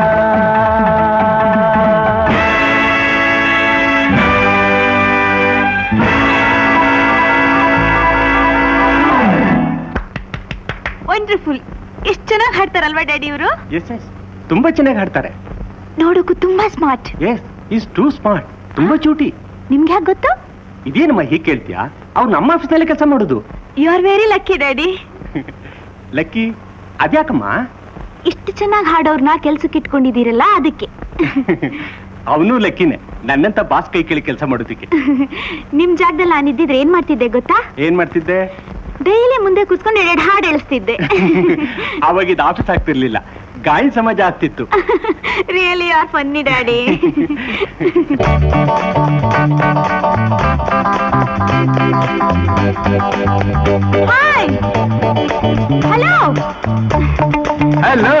ವಂಡರ್ಫುಲ್ ಎಷ್ಟು ಚೆನ್ನಾಗಿ ಹಾಡ್ತಾರಲ್ವಾ ಡ್ಯಾಡಿ ಇವರು ಎಸ್ ಎಸ್ ತುಂಬಾ ಚೆನ್ನಾಗಿ ಹಾಡ್ತಾರೆ ನೋಡೋಕು ತುಂಬಾ smart yes is too smart ತುಂಬಾ ಚೂಟಿ ನಿಮ್ಗೆ ಯಾಕೆ ಗೊತ್ತು ಇದೇನಮ್ಮ ಹೀಗೆ ಕೇಳ್ತೀಯಾ ಅವ್ರು ನಮ್ಮ ಆಫೀಸ್ನಲ್ಲಿ ಕೆಲಸ ಮಾಡೋದು you are very lucky daddy lucky ಅದ್ಯಾಕಮ್ಮ ಇಷ್ಟು ಚೆನ್ನಾಗಿ ಹಾಡೋರ್ನ ಕೆಲ್ಸಕ್ಕೆ ಇಟ್ಕೊಂಡಿದ್ದೀರಲ್ಲ ಅದಕ್ಕೆ ಅವನು ಲಕ್ಕಿನೇ ನನ್ನಂತ ಬಾಸ್ ಕೈ ಕೇಳಿ ಕೆಲಸ ಮಾಡೋದಕ್ಕೆ ನಿಮ್ ಜಾಗದಲ್ಲಿ ನಾನಿದ್ದಿದ್ರೆ ಏನ್ ಮಾಡ್ತಿದ್ದೆ ಗೊತ್ತಾ ಏನ್ ಮಾಡ್ತಿದ್ದೆ ಡೈಲಿ ಮುಂದೆ ಕೂತ್ಕೊಂಡು ಎರಡೆರಡು ಹಾಡು ಎಳಿಸ್ತಿದ್ದೆ ಅವಾಗ ಇದು ಆಫೀಸ್ ಆಗ್ತಿರ್ಲಿಲ್ಲ ಗಾಯನ ಸಮಾಜ ಆಗ್ತಿತ್ತು really are funny daddy hi hello hello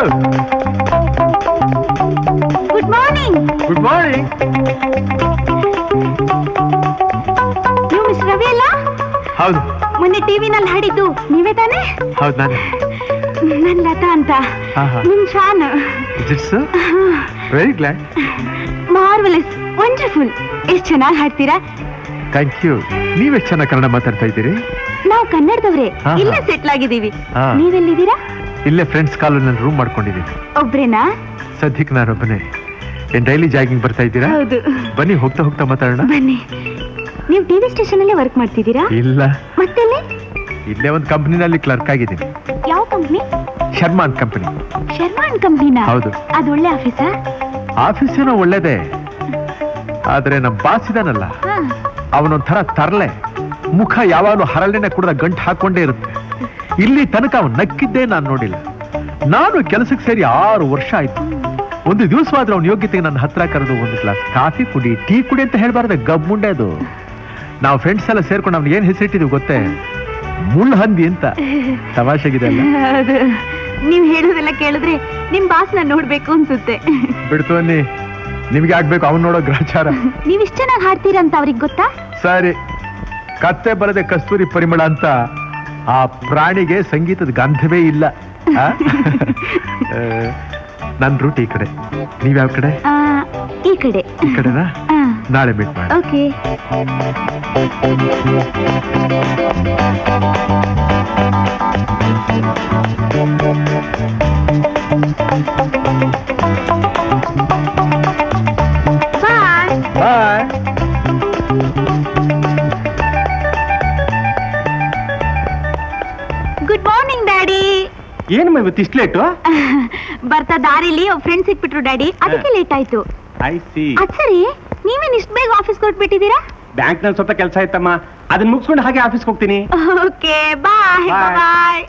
good morning good morning ನೀವು ಮಿಸ್ ರವಿ ಅಲ್ಲ ಹೌದು ಮೊನ್ನೆ ಟಿವಿನಲ್ಲಿ ಹಾಡಿದ್ದು ನೀವೇ ತಾನೇ ಹೌದು ನಾನು ನನ್ ಲತಾ ಅಂತ ಹಾ, ಹಾ. ನಿಮ್ fan it's very glad marvellous wonderful ಎಷ್ಟ್ ಚೆನ್ನಾಗಿ ಹಾಡ್ತೀರಾ ಥ್ಯಾಂಕ್ ಯು ನೀವೆಷ್ಟು ಚೆನ್ನಾಗಿ ಕನ್ನಡ ಮಾತಾಡ್ತಾ ಇದ್ದೀರಿ ನಾವು ಕನ್ನಡದವ್ರೆ ಹಾ, ಹಾ. ಇಲ್ಲೇ ಸೆಟ್ಲ್ ಆಗಿದ್ದೀವಿ ಹಾ. ನೀವೆಲ್ಲಿದ್ದೀರಾ ಇಲ್ಲೇ ಫ್ರೆಂಡ್ಸ್ ಕಾಲೋನಲ್ಲಿ ರೂಮ್ ಮಾಡ್ಕೊಂಡಿದ್ದೀನಿ ಒಬ್ರೇನಾ ಸದ್ಯಕ್ಕೆ ನಾನೊಬ್ಬನೇ ಏನ್ ಡೈಲಿ ಜಾಗಿಂಗ್ ಬರ್ತಾ ಇದ್ದೀರಾ ಹೌದು ಬನ್ನಿ ಹೋಗ್ತಾ ಹೋಗ್ತಾ ಮಾತಾಡೋಣ ಬನ್ನಿ ನೀವು ಟಿವಿ ಸ್ಟೇಷನ್ ಅಲ್ಲೇ ವರ್ಕ್ ಮಾಡ್ತಿದ್ದೀರಾ ಇಲ್ಲ ಮತ್ತೆಲ್ಲಿ ಇಲ್ಲೇ ಒಂದು ಕಂಪ್ನಿನಲ್ಲಿ ಕ್ಲರ್ಕ್ ಆಗಿದ್ದೀನಿ ಯಾವ ಕಂಪ್ನಿ ಶರ್ಮಾನ್ ಕಂಪನಿ ಶರ್ಮಾನ್ ಕಂಪ್ನಿನಾ ಹೌದು. ಅದು ಒಳ್ಳೆ ಆಫೀಸಾ ಆಫೀಸೇನೋ ಒಳ್ಳೇದೇ ಆದ್ರೆ ನಮ್ಮ ಬಾಸ್ ಇದಾನಲ್ಲ ಹಾ ಅವನೊಂಥರ ತರಲೆ ಮುಖ ಯಾವಾಗಲೂ ಹರಳೆಣ್ಣೆ ಕುಡ್ದ ಗಂಟು ಹಾಕೊಂಡೇ ಇರುತ್ತೆ ಇಲ್ಲಿ ತನಕ ಅವನು ನಕ್ಕಿದ್ದೇ ನಾನು ನೋಡಿಲ್ಲ ನಾನು ಕೆಲಸಕ್ಕೆ ಸೇರಿ ಆರು ವರ್ಷ ಆಯ್ತು ಒಂದು ದಿವಸವಾದ್ರೆ ಅವನ ಯೋಗ್ಯತೆಗೆ ನನ್ನ ಹತ್ರ ಕರೆದು ಒಂದು ಗ್ಲಾಸ್ ಕಾಫಿ ಕುಡಿ ಟೀ ಕುಡಿ ಅಂತ ಹೇಳ್ಬಾರ್ದೆ ಗಬ್ ಮುಂಡೆ ಅದು ನಾವು ಫ್ರೆಂಡ್ಸ್ ಎಲ್ಲ ಸೇರ್ಕೊಂಡು ಅವ್ನಿಗೆ ಏನ್ ಹೆಸರಿಟ್ಟಿದ್ವಿ ಗೊತ್ತೇ ಮುಳ್ಳು ಹಂದಿ ಅಂತ ತಮಾಷೆಗಿದೆ ಅಲ್ಲ ಹೌದು ನೀವ್ ಹೇಳೋದೆಲ್ಲ ಕೇಳಿದ್ರೆ ನಿಮ್ ಬಾಸ್ನ ನೋಡ್ಬೇಕು ಅನ್ಸುತ್ತೆ ಬಿಡ್ತು ಅನ್ನಿ ನಿಮ್ಗೆ ಆಗ್ಬೇಕು ಅವ್ನು ನೋಡೋ ಗ್ರಹಚಾರ ನೀವ್ ಇಷ್ಟ ಚೆನ್ನಾಗಿ ಹಾಡ್ತೀರಾ ಅಂತ ಅವ್ರಿಗೆ ಗೊತ್ತಾ ಸರಿ ಕತ್ತೆ ಬರದೆ ಕಸ್ತೂರಿ ಪರಿಮಳ ಅಂತ ಆ ಪ್ರಾಣಿಗೆ ಸಂಗೀತದ ಗಂಧವೇ ಇಲ್ಲ ಆ? ಆ, ನನ್ ರೂಟ್ ಈ ಕಡೆ ನೀವ್ಯಾವ ಕಡೆ ಆ, ಈ ಕಡೆ ಈ ಕಡೆನಾ ನಾಳೆ ಮೀಟ್ ಮಾಡಿ okay bye bye good morning daddy ಏನಮ್ಮ ಇವತ್ತು ಇಷ್ಟು ಲೇಟು ಬರ್ತಾ ದಾರಿಲಿ ಫ್ರೆಂಡ್ ಸಿಕ್ಬಿಟ್ರು ಡ್ಯಾಡಿ ಅದಕ್ಕೆ ಲೇಟ್ ಆಯ್ತು ಐ ಸಿ ಅದ್ ಸರಿ ನೀವೇನ್ ಇಷ್ಟ ಬೇಗ ಆಫೀಸ್ ಕೊಟ್ಬಿಟ್ಟಿದ್ದೀರಾ ಬ್ಯಾಂಕ್ ನಲ್ಲಿ ಸ್ವಲ್ಪ ಕೆಲಸ ಇತ್ತಮ್ಮ ಅದನ್ನ ಮುಗಿಸ್ಕೊಂಡು ಹಾಗೆ ಆಫೀಸ್ಗೆ ಹೋಗ್ತೀನಿ ಓಕೆ ಬಾಯ್ Bye. ಬಾಯ್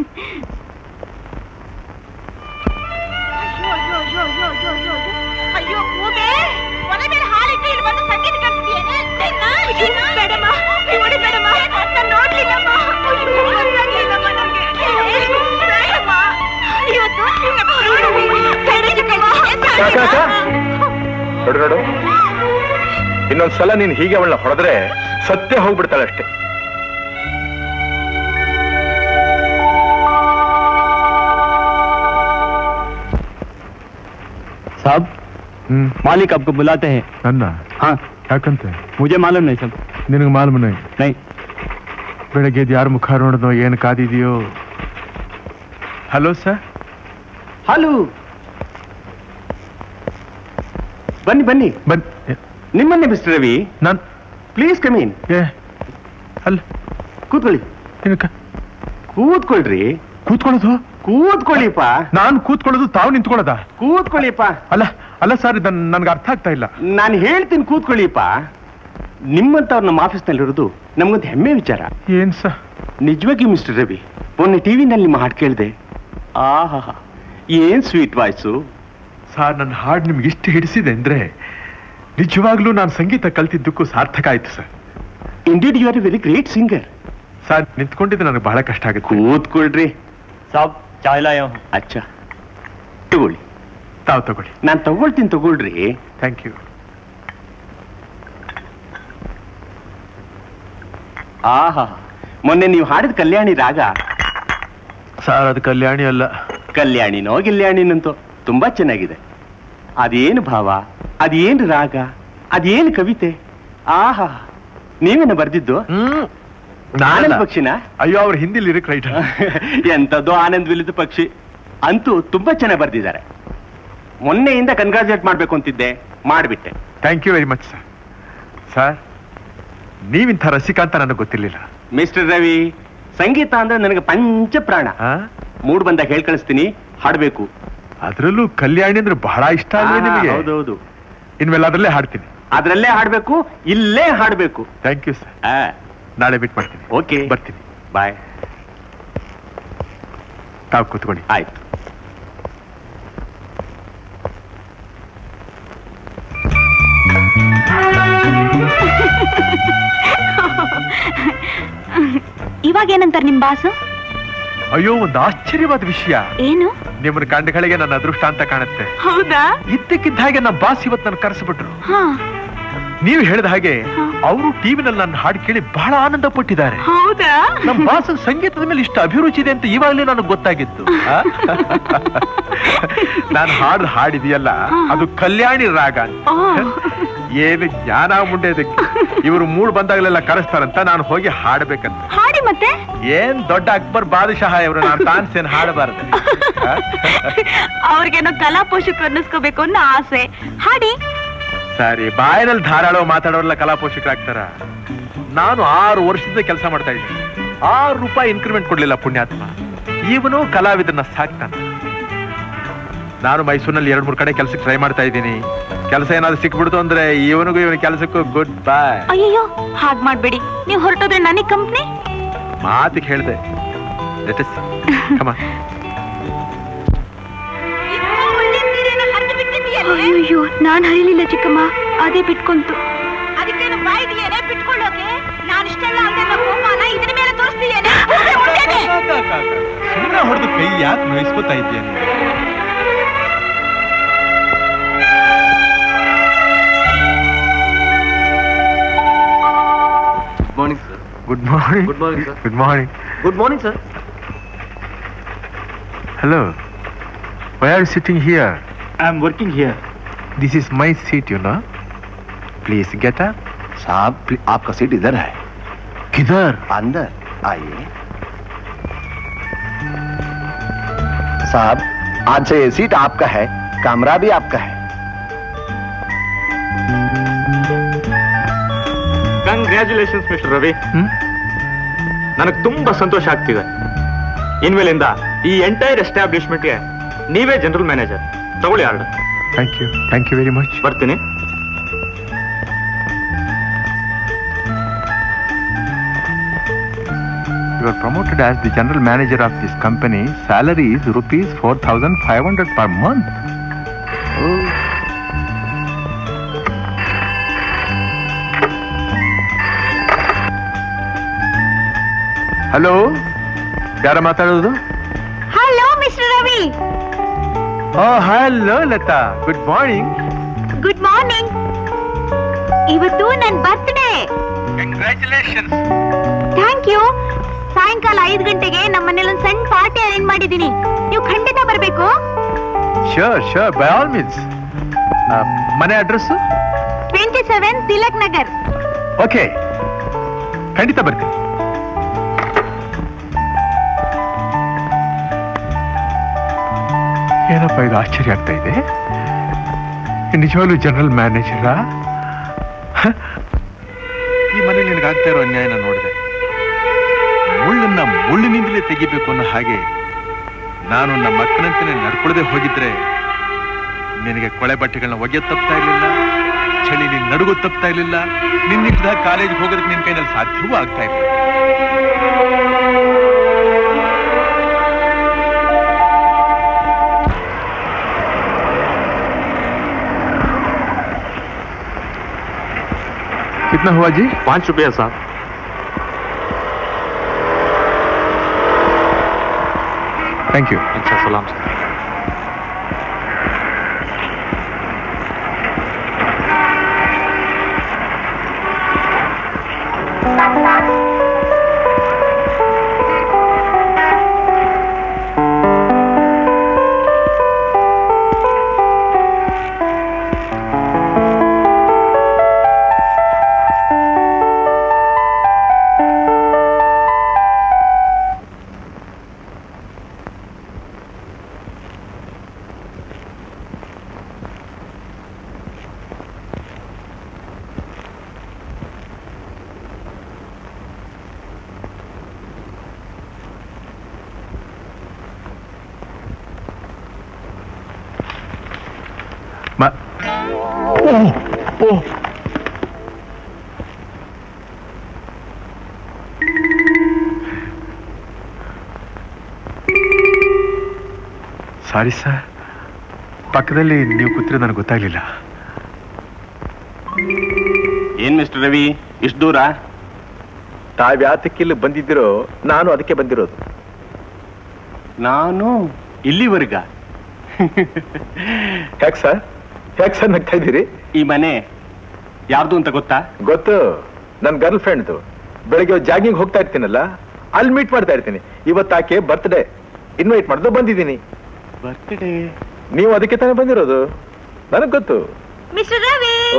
ಅಯ್ಯೋ ಕೂಬೆ ಒಲೆ ಮೇಲೆ ಹಾಲಿಟ್ಟು ಇಲ್ಲಿ ಬಂದು ಸಂಗೀತ ಕಟ್ತೀಯೇನೆ ಬೇಡಮ್ಮ ನೋಡಿ ಬೇಡಮ್ಮ ನಾನು ನೋಡ್ಲಿಲ್ಲಮ್ಮ ಅಯ್ಯೋ, ಗೊತ್ತಾಗ್ಲಿಲ್ಲಮ್ಮ ನಮ್ಗೆ. ಬೇಡಮ್ಮ. ಇವತ್ತು ಬೇಡ ಚಿಕ್ಕಮ್ಮ. ಕಾಕ, ಕಾಕ. ನೋಡು ನೋಡು ಇನ್ನೊಂದ್ಸಲ ನೀನ್ ಹೀಗೆ ಅವಳನ್ನ ಹೊಡೆದ್ರೆ ಸತ್ಯ ಹೋಗ್ಬಿಡ್ತಾಳೆ ಅಷ್ಟೇ साहब ಹ್ಮ್ मालिक आपको बुलाते हैं ನನ್ನ हाँ ಯಾಕಂತೆ मुझे मालूम नहीं सब ನಿನಗೆ ಮಾಲ್ಮನೆ नहीं ಬೆಳಗ್ಗೆ ಯಾರ ಮುಖ ನೋಡಿದ್ನೋ ಏನ್ ಕಾದಿದೆಯೋ ಹಲೋ ಸರ್ ಹಲೋ ಬನ್ನಿ ಬನ್ನಿ ಬನ್ ನಿಮ್ಮನ್ನೇ ಮಿಸ್ಟರ್ ರವಿ ನಾನು ಪ್ಲೀಸ್ ಕಮೀನ್ ಏ ಅಲ್ಲ ಕೂತ್ಕೊಳ್ಳಿ ಏನಕ್ಕ ಕೂತ್ಕೊಳ್ರಿ ಕೂತ್ಕೊಳ್ಳೋದು ಕೂತ್ಕೊಳ್ಳಿಪ್ಪ ನಾನು ಕೂತ್ಕೊಳ್ಳೋದು ತಾವು ನಿಂತ್ಕೊಳ್ಳೋದ ಕೂತ್ಕೊಳ್ಳಿಪ್ಪ ಅಲ್ಲ ಅಲ್ಲ ಸರ್ ನನ್ ನನ್ಗೆ ಅರ್ಥ ಆಗ್ತಾ ಇಲ್ಲ ನಾನು ಹೇಳ್ತೀನಿ ಕೂತ್ಕೊಳ್ಳಿಪ್ಪ ನಿಮ್ಮಂತವ್ರು ನಮ್ಮ ಆಫೀಸ್ನಲ್ಲಿ ಇರೋದು ನಮ್ಗೊಂದು ಹೆಮ್ಮೆ ವಿಚಾರ ಏನ್ ಸರ್ ನಿಜವಾಗಿ ಮಿಸ್ಟರ್ ರವಿ ಮೊನ್ನೆ ಟಿವಿನಲ್ಲಿ ನಿಮ್ಮ ಹಾಡು ಕೇಳಿದೆ ಆಹಾ ಏನ್ ಸ್ವೀಟ್ ವಾಯ್ಸು ಸರ್ ನನ್ನ ಹಾಡು ನಿಮ್ಗೆ ಇಷ್ಟು ಹಿಡಿಸಿದೆ ಅಂದ್ರೆ ನಿಜವಾಗ್ಲೂ ನಾನು ಸಂಗೀತ ಕಲ್ತಿದ್ದಕ್ಕೂ ಸಾರ್ಥಕ ಆಯ್ತು sir indeed you are a very great singer sir ನಿಂತ್ಕೊಂಡಿದ್ದು ನನಗೆ ಬಹಳ ಕಷ್ಟ ಆಗುತ್ತೆ ಕೂತ್ಕೊಳ್ರಿ ಸಾಬ್ ಚಾಯ್ ಲಾಯ ಅಚ್ಚ ತಗೊಳ್ಳಿ ತಾವು ತಗೊಳ್ಳಿ ನಾನು ತಗೊಳ್ತೀನಿ ತಗೊಳ್ರಿ ಥ್ಯಾಂಕ್ ಯು ಆಹಾ ಮೊನ್ನೆ ನೀವು ಹಾಡಿದ ಕಲ್ಯಾಣಿ ರಾಗ ಸರ್ ಅದು ಕಲ್ಯಾಣಿ ಅಲ್ಲ ಕಲ್ಯಾಣಿನೋ ಗಿಲ್ಯಾಣಿನಂತೋ ತುಂಬಾ ಚೆನ್ನಾಗಿದೆ ಅದೇನು ಭಾವ ಅದೇನು ರಾಗ ಅದೇನು ಕವಿತೆ ಆಹಾ ನೀವೇನ ಬರ್ದಿದ್ದು ಹ್ಮ್ ಆನಂದ್ ಪಕ್ಷಿನ ಅಯ್ಯೋ ಅವ್ರ ಹಿಂದಿ ಲಿರಿಕ್ ರೈಟರ್ ಎಂತದ್ದು ಆನಂದ್ ವಿಲಿದ ಪಕ್ಷಿ ಅಂತೂ ತುಂಬಾ ಚೆನ್ನಾಗಿ ಬರ್ದಿದ್ದಾರೆ ಮೊನ್ನೆಯಿಂದ ಕನ್ಗ್ರಾಚುಲೇಟ್ ಮಾಡ್ಬೇಕು ಅಂತಿದ್ದೆ ಮಾಡ್ಬಿಟ್ಟೆ thank you very much sir sir ನೀವಿಂಥ ರಸಿಕ ಅಂತ ನನಗೆ ಗೊತ್ತಿರ್ಲಿಲ್ಲ ಮಿಸ್ಟರ್ ರವಿ ಸಂಗೀತ ಅಂದ್ರೆ ನನಗೆ ಪಂಚ ಪ್ರಾಣ ಆ? ಮೂಡ್ ಬಂದಾಗ ಹೇಳ್ ಕಳಿಸ್ತೀನಿ ಹಾಡ್ಬೇಕು ಅದ್ರಲ್ಲೂ ಕಲ್ಯಾಣಿ ಅಂದ್ರೆ ಬಹಳ ಇಷ್ಟ ಅಲ್ವೇ ಆಹಾ, ನಿಮಗೆ ಹೌದೌದು ಇನ್ಮೇಲೆ ಅದರಲ್ಲೇ ಹಾಡ್ತೀನಿ ಅದ್ರಲ್ಲೇ ಹಾಡ್ಬೇಕು ಇಲ್ಲೇ ಹಾಡ್ಬೇಕು ಥ್ಯಾಂಕ್ ಯು ಸರ್ ಆ, ನಾಳೆ ಬಿಟ್ ಮಾಡ್ತೀನಿ ಓಕೆ ಬರ್ತೀನಿ ಬಾಯ್ ತಾವು ಕೂತ್ಕೊಳ್ಳಿ ಆಯ್ತು ಇವಾಗ ಏನಂತಾರೆ ನಿಮ್ ಬಾಸು ಅಯ್ಯೋ ಒಂದು ಆಶ್ಚರ್ಯವಾದ ವಿಷಯ ಏನು ನಿಮ್ಮನ್ನ ಕಂಡಗಳಿಗೆ ನನ್ನ ಅದೃಷ್ಟ ಅಂತ ಕಾಣುತ್ತೆ ಹೌದಾ ಇದ್ದಕ್ಕಿದ್ದ ಹಾಗೆ ನಮ್ಮ ಬಾಸ್ ಇವತ್ತು ನನ್ನ ಕರೆಸಿಬಿಟ್ರು ಹಾ ನೀವು ಹೇಳಿದ ಹಾಗೆ ಅವರು ಟಿವಿನಲ್ಲಿ ನನ್ನ ಹಾಡು ಕೇಳಿ ಬಹಳ ಆನಂದ ಪಟ್ಟಿದ್ದಾರೆ ಹೌದಾ ನಮ್ಮ ಬಾಸ್ ಸಂಗೀತದ ಮೇಲೆ ಇಷ್ಟು ಅಭಿರುಚಿ ಇದೆ ಅಂತ ಇವಾಗಲೇ ನನಗೆ ಗೊತ್ತಾಗಿತ್ತು ಆ? ನಾನು ಹಾಡು ಹಾಡಿದೆಯಲ್ಲ ಅದು ಕಲ್ಯಾಣಿ ರಾಗ ಅಂತ. ಓ. ಏನು ಜ್ಞಾನ ಮುಂಡೆ ಇದಕ್ಕೆ ಇವರು ಮೂಡ್ ಬಂದಾಗಲೆಲ್ಲ ಕರೆಸ್ತಾರಂತ ನಾನು ಹೋಗಿ ಹಾಡ್ಬೇಕಂತ ಹಾಡಿ ಮತ್ತೆ ಏನ್ ದೊಡ್ಡ ಅಕ್ಬರ್ ಬಾದಶಾಹ ಇವರು ನಾನು ತಾನ್ಸೇನ್ ಹಾಡಬಾರ್ದು ಅವ್ರಿಗೇನೋ ಕಲಾ ಪೋಷಕರು ಅನ್ನಿಸ್ಕೋಬೇಕು ಅನ್ನೋ ಆಸೆ ಹಾಡಿ ಸರಿ ಬಾಯಿನಲ್ಲಿ ಧಾರಾಳ ಮಾತಾಡೋರೆಲ್ಲ ಕಲಾ ಪೋಷಕರಾಗ್ತಾರ ನಾನು ಆರು ವರ್ಷದಿಂದ ಕೆಲಸ ಮಾಡ್ತಾ ಇದ್ದೀನಿ ಆರು ರೂಪಾಯಿ ಇನ್ಕ್ರಿಮೆಂಟ್ ಕೊಡ್ಲಿಲ್ಲ ಪುಣ್ಯಾತ್ಮ ಇವನು ಕಲಾವಿದನ್ನ ಸಾಕ್ತಾನೆ ನಾನು ಮೈಸೂರಿನಲ್ಲಿ ಎರಡ್ ಮೂರ್ ಕಡೆ ಕೆಲಸಕ್ಕೆ ಟ್ರೈ ಮಾಡ್ತಾ ಇದ್ದೀನಿ ಕೆಲಸ ಏನಾದ್ರು ಸಿಕ್ಬಿಡ್ತು ಅಂದ್ರೆ ಇವನಿಗೂ ಇವನ ಕೆಲಸಕ್ಕೂ ಗುಡ್ ಬಾಯ್ ಅಯ್ಯಯ್ಯೋ ಹಾಗ್ ಮಾಡ್ಬೇಡಿ ನೀವು ಹೊರಟೋದ್ರೆ ನನಗ್ ಕಂಪ್ನಿ ಮಾತಿಗೆ ಹೇಳ್ದೆ Let us- come on. ಅಯ್ಯೋ ನಾನ್ ಹರಿಲಿಲ್ಲ ಚಿಕ್ಕಮ್ಮ ಅದೇ ಬಿಟ್ಕೊಂತು ಅದಕ್ಕೇನು ಬಾಯಿದೆಯೇನೆ ಬಿಟ್ಕೊಳ್ಳೋಕೆ ನಾನು ಇಷ್ಟೆಲ್ಲ ಅಲ್ದೆಲ್ಲ ಕೋಪನ ಇದ್ರ ಮೇಲೆ ತೋರಿಸ್ತೀಯೇನೆ ಸುಮ್ಮನೆ ಹೊಡೆದು ಕೈ ಯಾಕೆ ನೋಯಿಸ್ಕೊತಾ ಇದ್ದೀಯ ನೀನು? Morning sir good morning Good morning, sir. Good morning good morning sir hello why are sitting here I am working here this is my seat you know please get up साहब आपका सीट इधर है किधर अंदर आइए साहब आज से ये सीट आपका है कमरा भी आपका है ಕಂಗ್ರ್ಯಾಚುಲೇಷನ್ಸ್ ಮಿಸ್ಟರ್ ರವಿ ಹ್ಮ್? ನನಗೆ ತುಂಬಾ ಸಂತೋಷ ಆಗ್ತಿದೆ ಇನ್ಮೇಲಿಂದ ಈ ಎಂಟೈರ್ ಎಸ್ಟಾಬ್ಲಿಷ್ಮೆಂಟ್ಗೆ ನೀವೇ ಜನರಲ್ ಮ್ಯಾನೇಜರ್ ತಗೊಳ್ಳಿ order thank you thank you very much ಬರ್ತೀನಿ You are promoted as the general manager of this company. Salary is rupees 4,500 per month. Hello ಯಾರ ಮಾತಾಡೋದು hello mister Ravi oh hello Lata good morning good morning ಇವತ್ತು ನನ್ birthday congratulation thank you ಸಾಯಂಕಾಲ ಐದು ಗಂಟೆಗೆ ನಮ್ಮ ಮನೇಲಿ ಒಂದು ಸಣ್ಣ ಪಾರ್ಟಿ ಅರೇಂಜ್ ಮಾಡಿದೀನಿ ನೀವು ಖಂಡಿತ ಬರ್ಬೇಕು sure sure by all means ಮನೆ address twenty seven Tilak Nagar okay ಖಂಡಿತ ಬರ್ತೀನಿ ಏನಪ್ಪ ಇದು ಆಶ್ಚರ್ಯ ಆಗ್ತಾ ಇದೆ ನಿಜವಾಗ್ಲೂ ಜನರಲ್ ಮ್ಯಾನೇಜರಾ ಈ ಮನೆ ನಿನಗಾಗ್ತಾ ಇರೋ ಅನ್ಯಾಯನ ನೋಡಿದೆ ಮುಳ್ಳನ್ನ ಮುಳ್ಳಿನಿಂದಲೇ ತೆಗಿಬೇಕು ಅನ್ನೋ ಹಾಗೆ ನಾನು ನಮ್ಮ ಅಕ್ಕನಂತನೇ ನಡ್ಕೊಳದೆ ಹೋಗಿದ್ರೆ ನಿನಗೆ ಕೊಳೆ ಬಟ್ಟೆಗಳನ್ನ ಒಗೆಯೋದು ತಪ್ತಾ ಇರ್ಲಿಲ್ಲ ಚಳಿ ನಿನ್ ನಡುಗು ತಪ್ತಾ ಇರ್ಲಿಲ್ಲ ನಿನ್ನಿದ್ದ ಕಾಲೇಜ್ಗೆ ಹೋಗೋದಕ್ಕೆ ನಿನ್ ಕೈನಲ್ಲಿ ಸಾಧ್ಯವೂ ಆಗ್ತಾ ಇಲ್ಲ कितना हुआ जी पाँच रुपया साहब थैंक यू अच्छा सलाम sir Ma... Oh, oh. Sorry sir ಪಕ್ಕದಲ್ಲಿ ನೀವು ಕೂತಿರೋ ನನಗೆ ಗೊತ್ತಾಗ್ಲಿಲ್ಲ ಏನ್ ಮಿಸ್ಟರ್ ರವಿ ಇಷ್ಟು ದೂರ ತಾವ್ಯಾತಕ್ಕೆ ಇಲ್ಲಿ ಬಂದಿದ್ದೀರೋ ನಾನು ಅದಕ್ಕೆ ಬಂದಿರೋದು ನಾನು ಇಲ್ಲಿವರೆಗ ಯಾಕೆ ಸರ್ ಯಾಕೆ ಸರ್ ನಗ್ತಾ ಇದ್ದೀರಿ ಈ ಮನೆ ಯಾರ್ದು ಅಂತ ಗೊತ್ತಾ ಗೊತ್ತು ನನ್ನ ಗರ್ಲ್ ಫ್ರೆಂಡ್ದು ಬೆಳಿಗ್ಗೆ ಜಾಗಿಂಗ್ ಹೋಗ್ತಾ ಇರ್ತೀನಲ್ಲ ಅಲ್ಲಿ ಮೀಟ್ ಮಾಡ್ತಾ ಇರ್ತೀನಿ ಇವತ್ತು ಆಕೆ ಬರ್ತ್ಡೇ ಇನ್ವೈಟ್ ಮಾಡಿದ್ರು ಬಂದಿದ್ದೀನಿ ಬರ್ತ್ಡೇ ನೀವು ಅದಕ್ಕೆ ತಾನೇ ಬಂದಿರೋದು ನನಗ್ ಗೊತ್ತು mister Ravi oh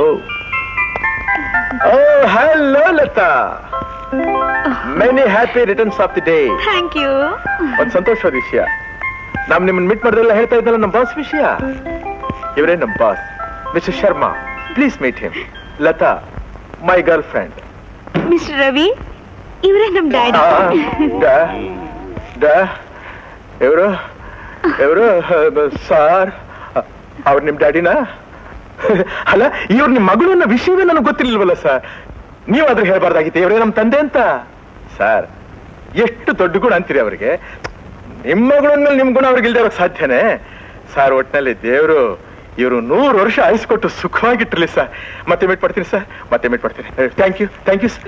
oh hello Lata many happy returns of the day thank you ಒಂದ್ ಸಂತೋಷವಾದ ವಿಷಯ ನಾವ್ ನಿಮ್ಮನ್ನ ಮೀಟ್ ಮಾಡಿದ್ರೆಲ್ಲ ಹೇಳ್ತಾ ಇದ್ದಲ್ಲ ನಮ್ಮ ಬಾಸ್ ವಿಷಯ ಇವರೇ ನಮ್ಮ boss mister Sharma please meet him Lata my girlfriend mister Ravi ಇವರೇ ನಮ್ ಡ್ಯಾಡಿ ಇವರು ಇವರು ಸಾರ್ ಅವ್ರು ನಿಮ್ ಡ್ಯಾಡಿನಾ ಅಲ್ಲ ಇವ್ರು ನಿಮ್ ಮಗಳು ಅನ್ನೋ ವಿಷಯವೇ ನನಗೆ ಗೊತ್ತಿರ್ಲಿಲ್ವಲ್ಲ ಸರ್ ನೀವು ಅದ್ರ ಹೇಳ್ಬಾರ್ದಾಗಿತ್ತು ಇವರೇ ನಮ್ ತಂದೆ ಅಂತ ಸರ್ ಎಷ್ಟು ದೊಡ್ಡ ಗುಣ ಅಂತೀರಿ ಅವರಿಗೆ ನಿಮ್ಮ ಮಗಳ ಮೇಲೆ ನಿಮ್ ಗುಣ ಅವ್ರಿಗೆ ಇಲ್ದೇ ಇರೋಕ್ ಸಾಧ್ಯನೇ ಸರ್ ಒಟ್ಟಿನಲ್ಲಿ ದೇವರು ಇವರು ನೂರು ವರ್ಷ ಆಯಿಸ್ಕೊಟ್ಟು ಸುಖವಾಗಿಟ್ಟಿರ್ಲಿ ಸರ್ ಮತ್ತೆ ಮೀಟ್ ಮಾಡ್ತೀನಿ ಸರ್ ಮತ್ತೆ ಮೀಟ್ ಮಾಡ್ತೀನಿ thank you thank you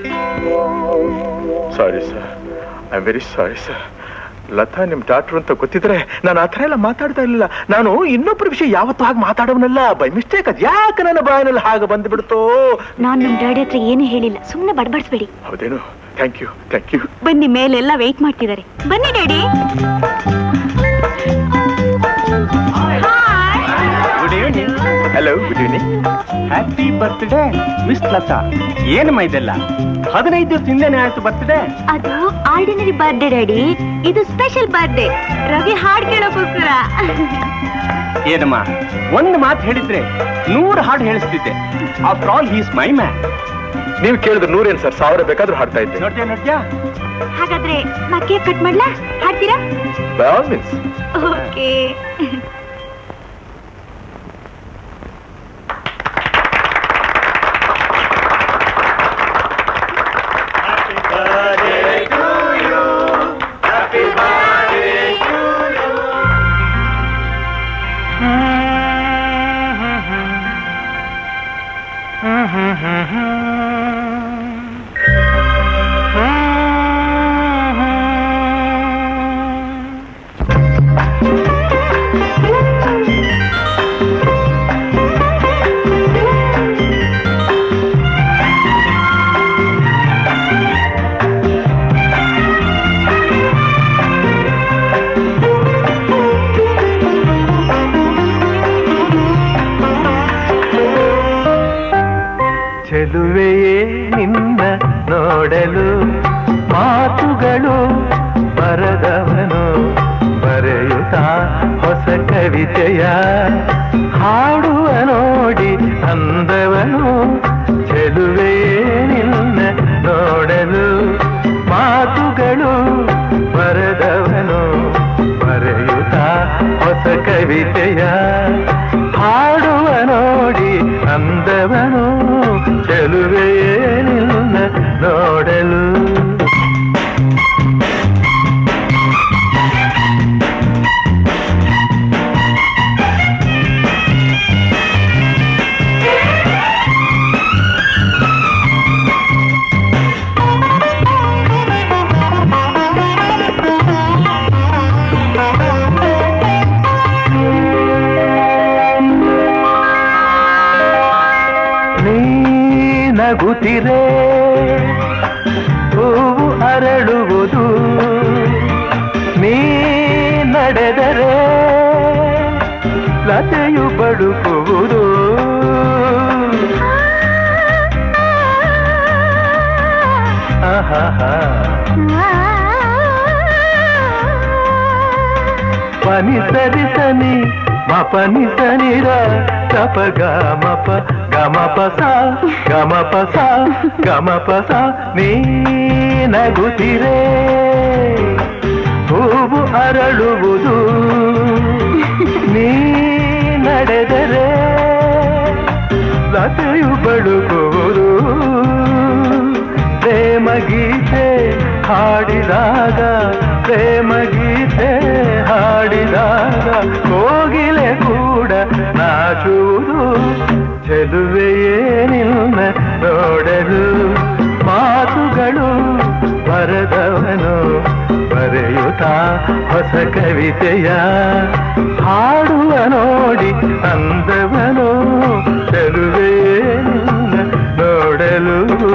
sorry sir I am very sorry sir Lata ನಿಮ್ ಡಾಕ್ಟರ್ ಅಂತ ಗೊತ್ತಿದ್ರೆ ನಾನು ಆ ಥರ ಎಲ್ಲ ಮಾತಾಡ್ತಾ ಇರಲಿಲ್ಲ ನಾನು ಇನ್ನೊಬ್ಬರ ವಿಷಯ ಯಾವತ್ತೂ ಹಾಗೆ ಮಾತಾಡೋನಲ್ಲ ಬೈ ಮಿಸ್ಟೇಕ್ ಅದ್ ಯಾಕೆ ನನ್ನ ಬಾಯಿನಲ್ಲಿ ಹಾಗೆ ಬಂದ್ಬಿಡ್ತೋ ನಾನ್ ನಮ್ ಡ್ಯಾಡಿ ಹತ್ರ ಏನು ಹೇಳಿಲ್ಲ ಸುಮ್ಮನೆ ಬಡ್ಬಡಿಸ್ಬೇಡಿ ಹೌದೇನು ಥ್ಯಾಂಕ್ ಯು ಥ್ಯಾಂಕ್ ಯು ಬನ್ನಿ ಮೇಲೆಲ್ಲ ವೆಯ್ಟ್ ಮಾಡ್ತಿದ್ದಾರೆ ಬನ್ನಿ daddy good evening hello good evening happy birthday miss Lata ಏನಮ್ಮ ಇದೆಲ್ಲ ಹದಿನೈದು ದಿವಸ ಹಿಂದೆನೆ ಆಯ್ತು ಬರ್ತ್ಡೇ ಅದು ಆರ್ಡಿನರಿ ಬರ್ಡೇ ಡ್ಯಾಡಿ ಇದು ಸ್ಪೆಷಲ್ ಬರ್ಡೇ ರವಿ ಹಾಡ್ ಕೇಳೋಕ್ಕೋಸ್ಕರ ಏನಮ್ಮ ಒಂದು ಮಾತು ಹೇಳಿದ್ರೆ ನೂರು ಹಾಡು ಹೇಳಿಸ್ತಿದ್ದೆ after all he's my man ನೀವು ಕೇಳಿದ್ರೆ ನೂರೇನು ಸರ್ ಸಾವಿರ ಬೇಕಾದ್ರೂ ಹಾಡ್ತಾ ಇದ್ದೆ ನೋಡ್ತೀಯ ನೋಡ್ತೀಯಾ ಹಾಗಾದ್ರೆ ನಾ ಕೇಕ್ ಕಟ್ ಮಾಡ್ಲಾ ಹಾಡ್ತೀರಾ ಬೈ ಆಲ್ ಮೀನ್ಸ್ ಓಕೆ ಚೆಲುವೆಯೇ ನಿನ್ನ ನೋಡಲು ಮಾತುಗಳು ಬರದವನು ಬರೆಯುತ್ತಾ ಹೊಸ ಕವಿತೆ ಕವಿತೆಯ ಹಾಡುವ ನೋಡಿ ಅಂದವನು ಚೆಲುವೆಯೇ ನಿನ್ನ ನೋಡಲು ಮಾತುಗಳು ಬರೆದವನು ಬರೆಯುತ್ತ ಹೊಸ ಕವಿತೆಯ ಹಾಡುವ ನೋಡಿ ಅಂದವನು ಚೆಲುವೆಯೇ ನಿನ್ನ ನೋಡಲು ನೀ ನಗುತ್ತಿರೆ ಹೂವು ಅರಳುವುದು ನೀ ನಡೆದರೆ ಲತೆಯು ಬಡುಕುವುದು ಆಹಾಹಾ ಪನಿ ಸರಿ ಸನಿ ಮಪನಿ ಸನಿರ ಗಪ ಗಮಪ ಗಮಪ ಸ ಗಮಪ ಸ ಗಮಪ ಸ ನೀ ನಗುತ್ತಿರೆ ಹೂವು ಅರಳುವುದು ನೀ ನಡೆದರೆ ಲತೆಯು ಬಡುಕುವುದು ಪ್ರೇಮ ಗೀತೆ ಹಾಡಿದಾಗ ಪ್ರೇಮ ಗೀತೆ ಹಾಡಿದಾಗ ಕೋಗಿಲೆ ಕೂಡ ನಾಚುವುದು ಚೆಲುವೆಯೇ ನಿನ್ನ ನೋಡಲು ಮಾತುಗಳು ಬರೆದವನು ಬರೆಯುತ್ತ ಹೊಸ ಕವಿತೆಯ ಹಾಡುವ ನೋಡಿ ಅಂದವನು ಚೆಲುವೆಯೇ ನಿನ್ನ ನೋಡಲು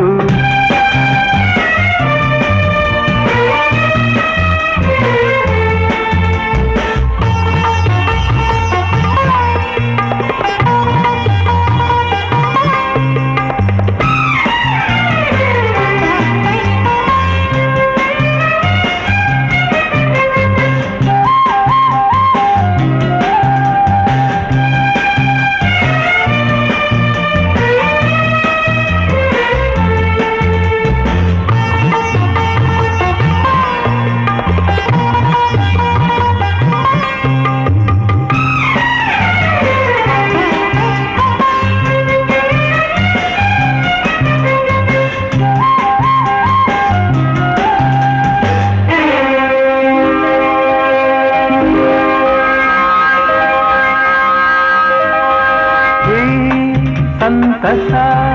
ಈ ಸಂತಸ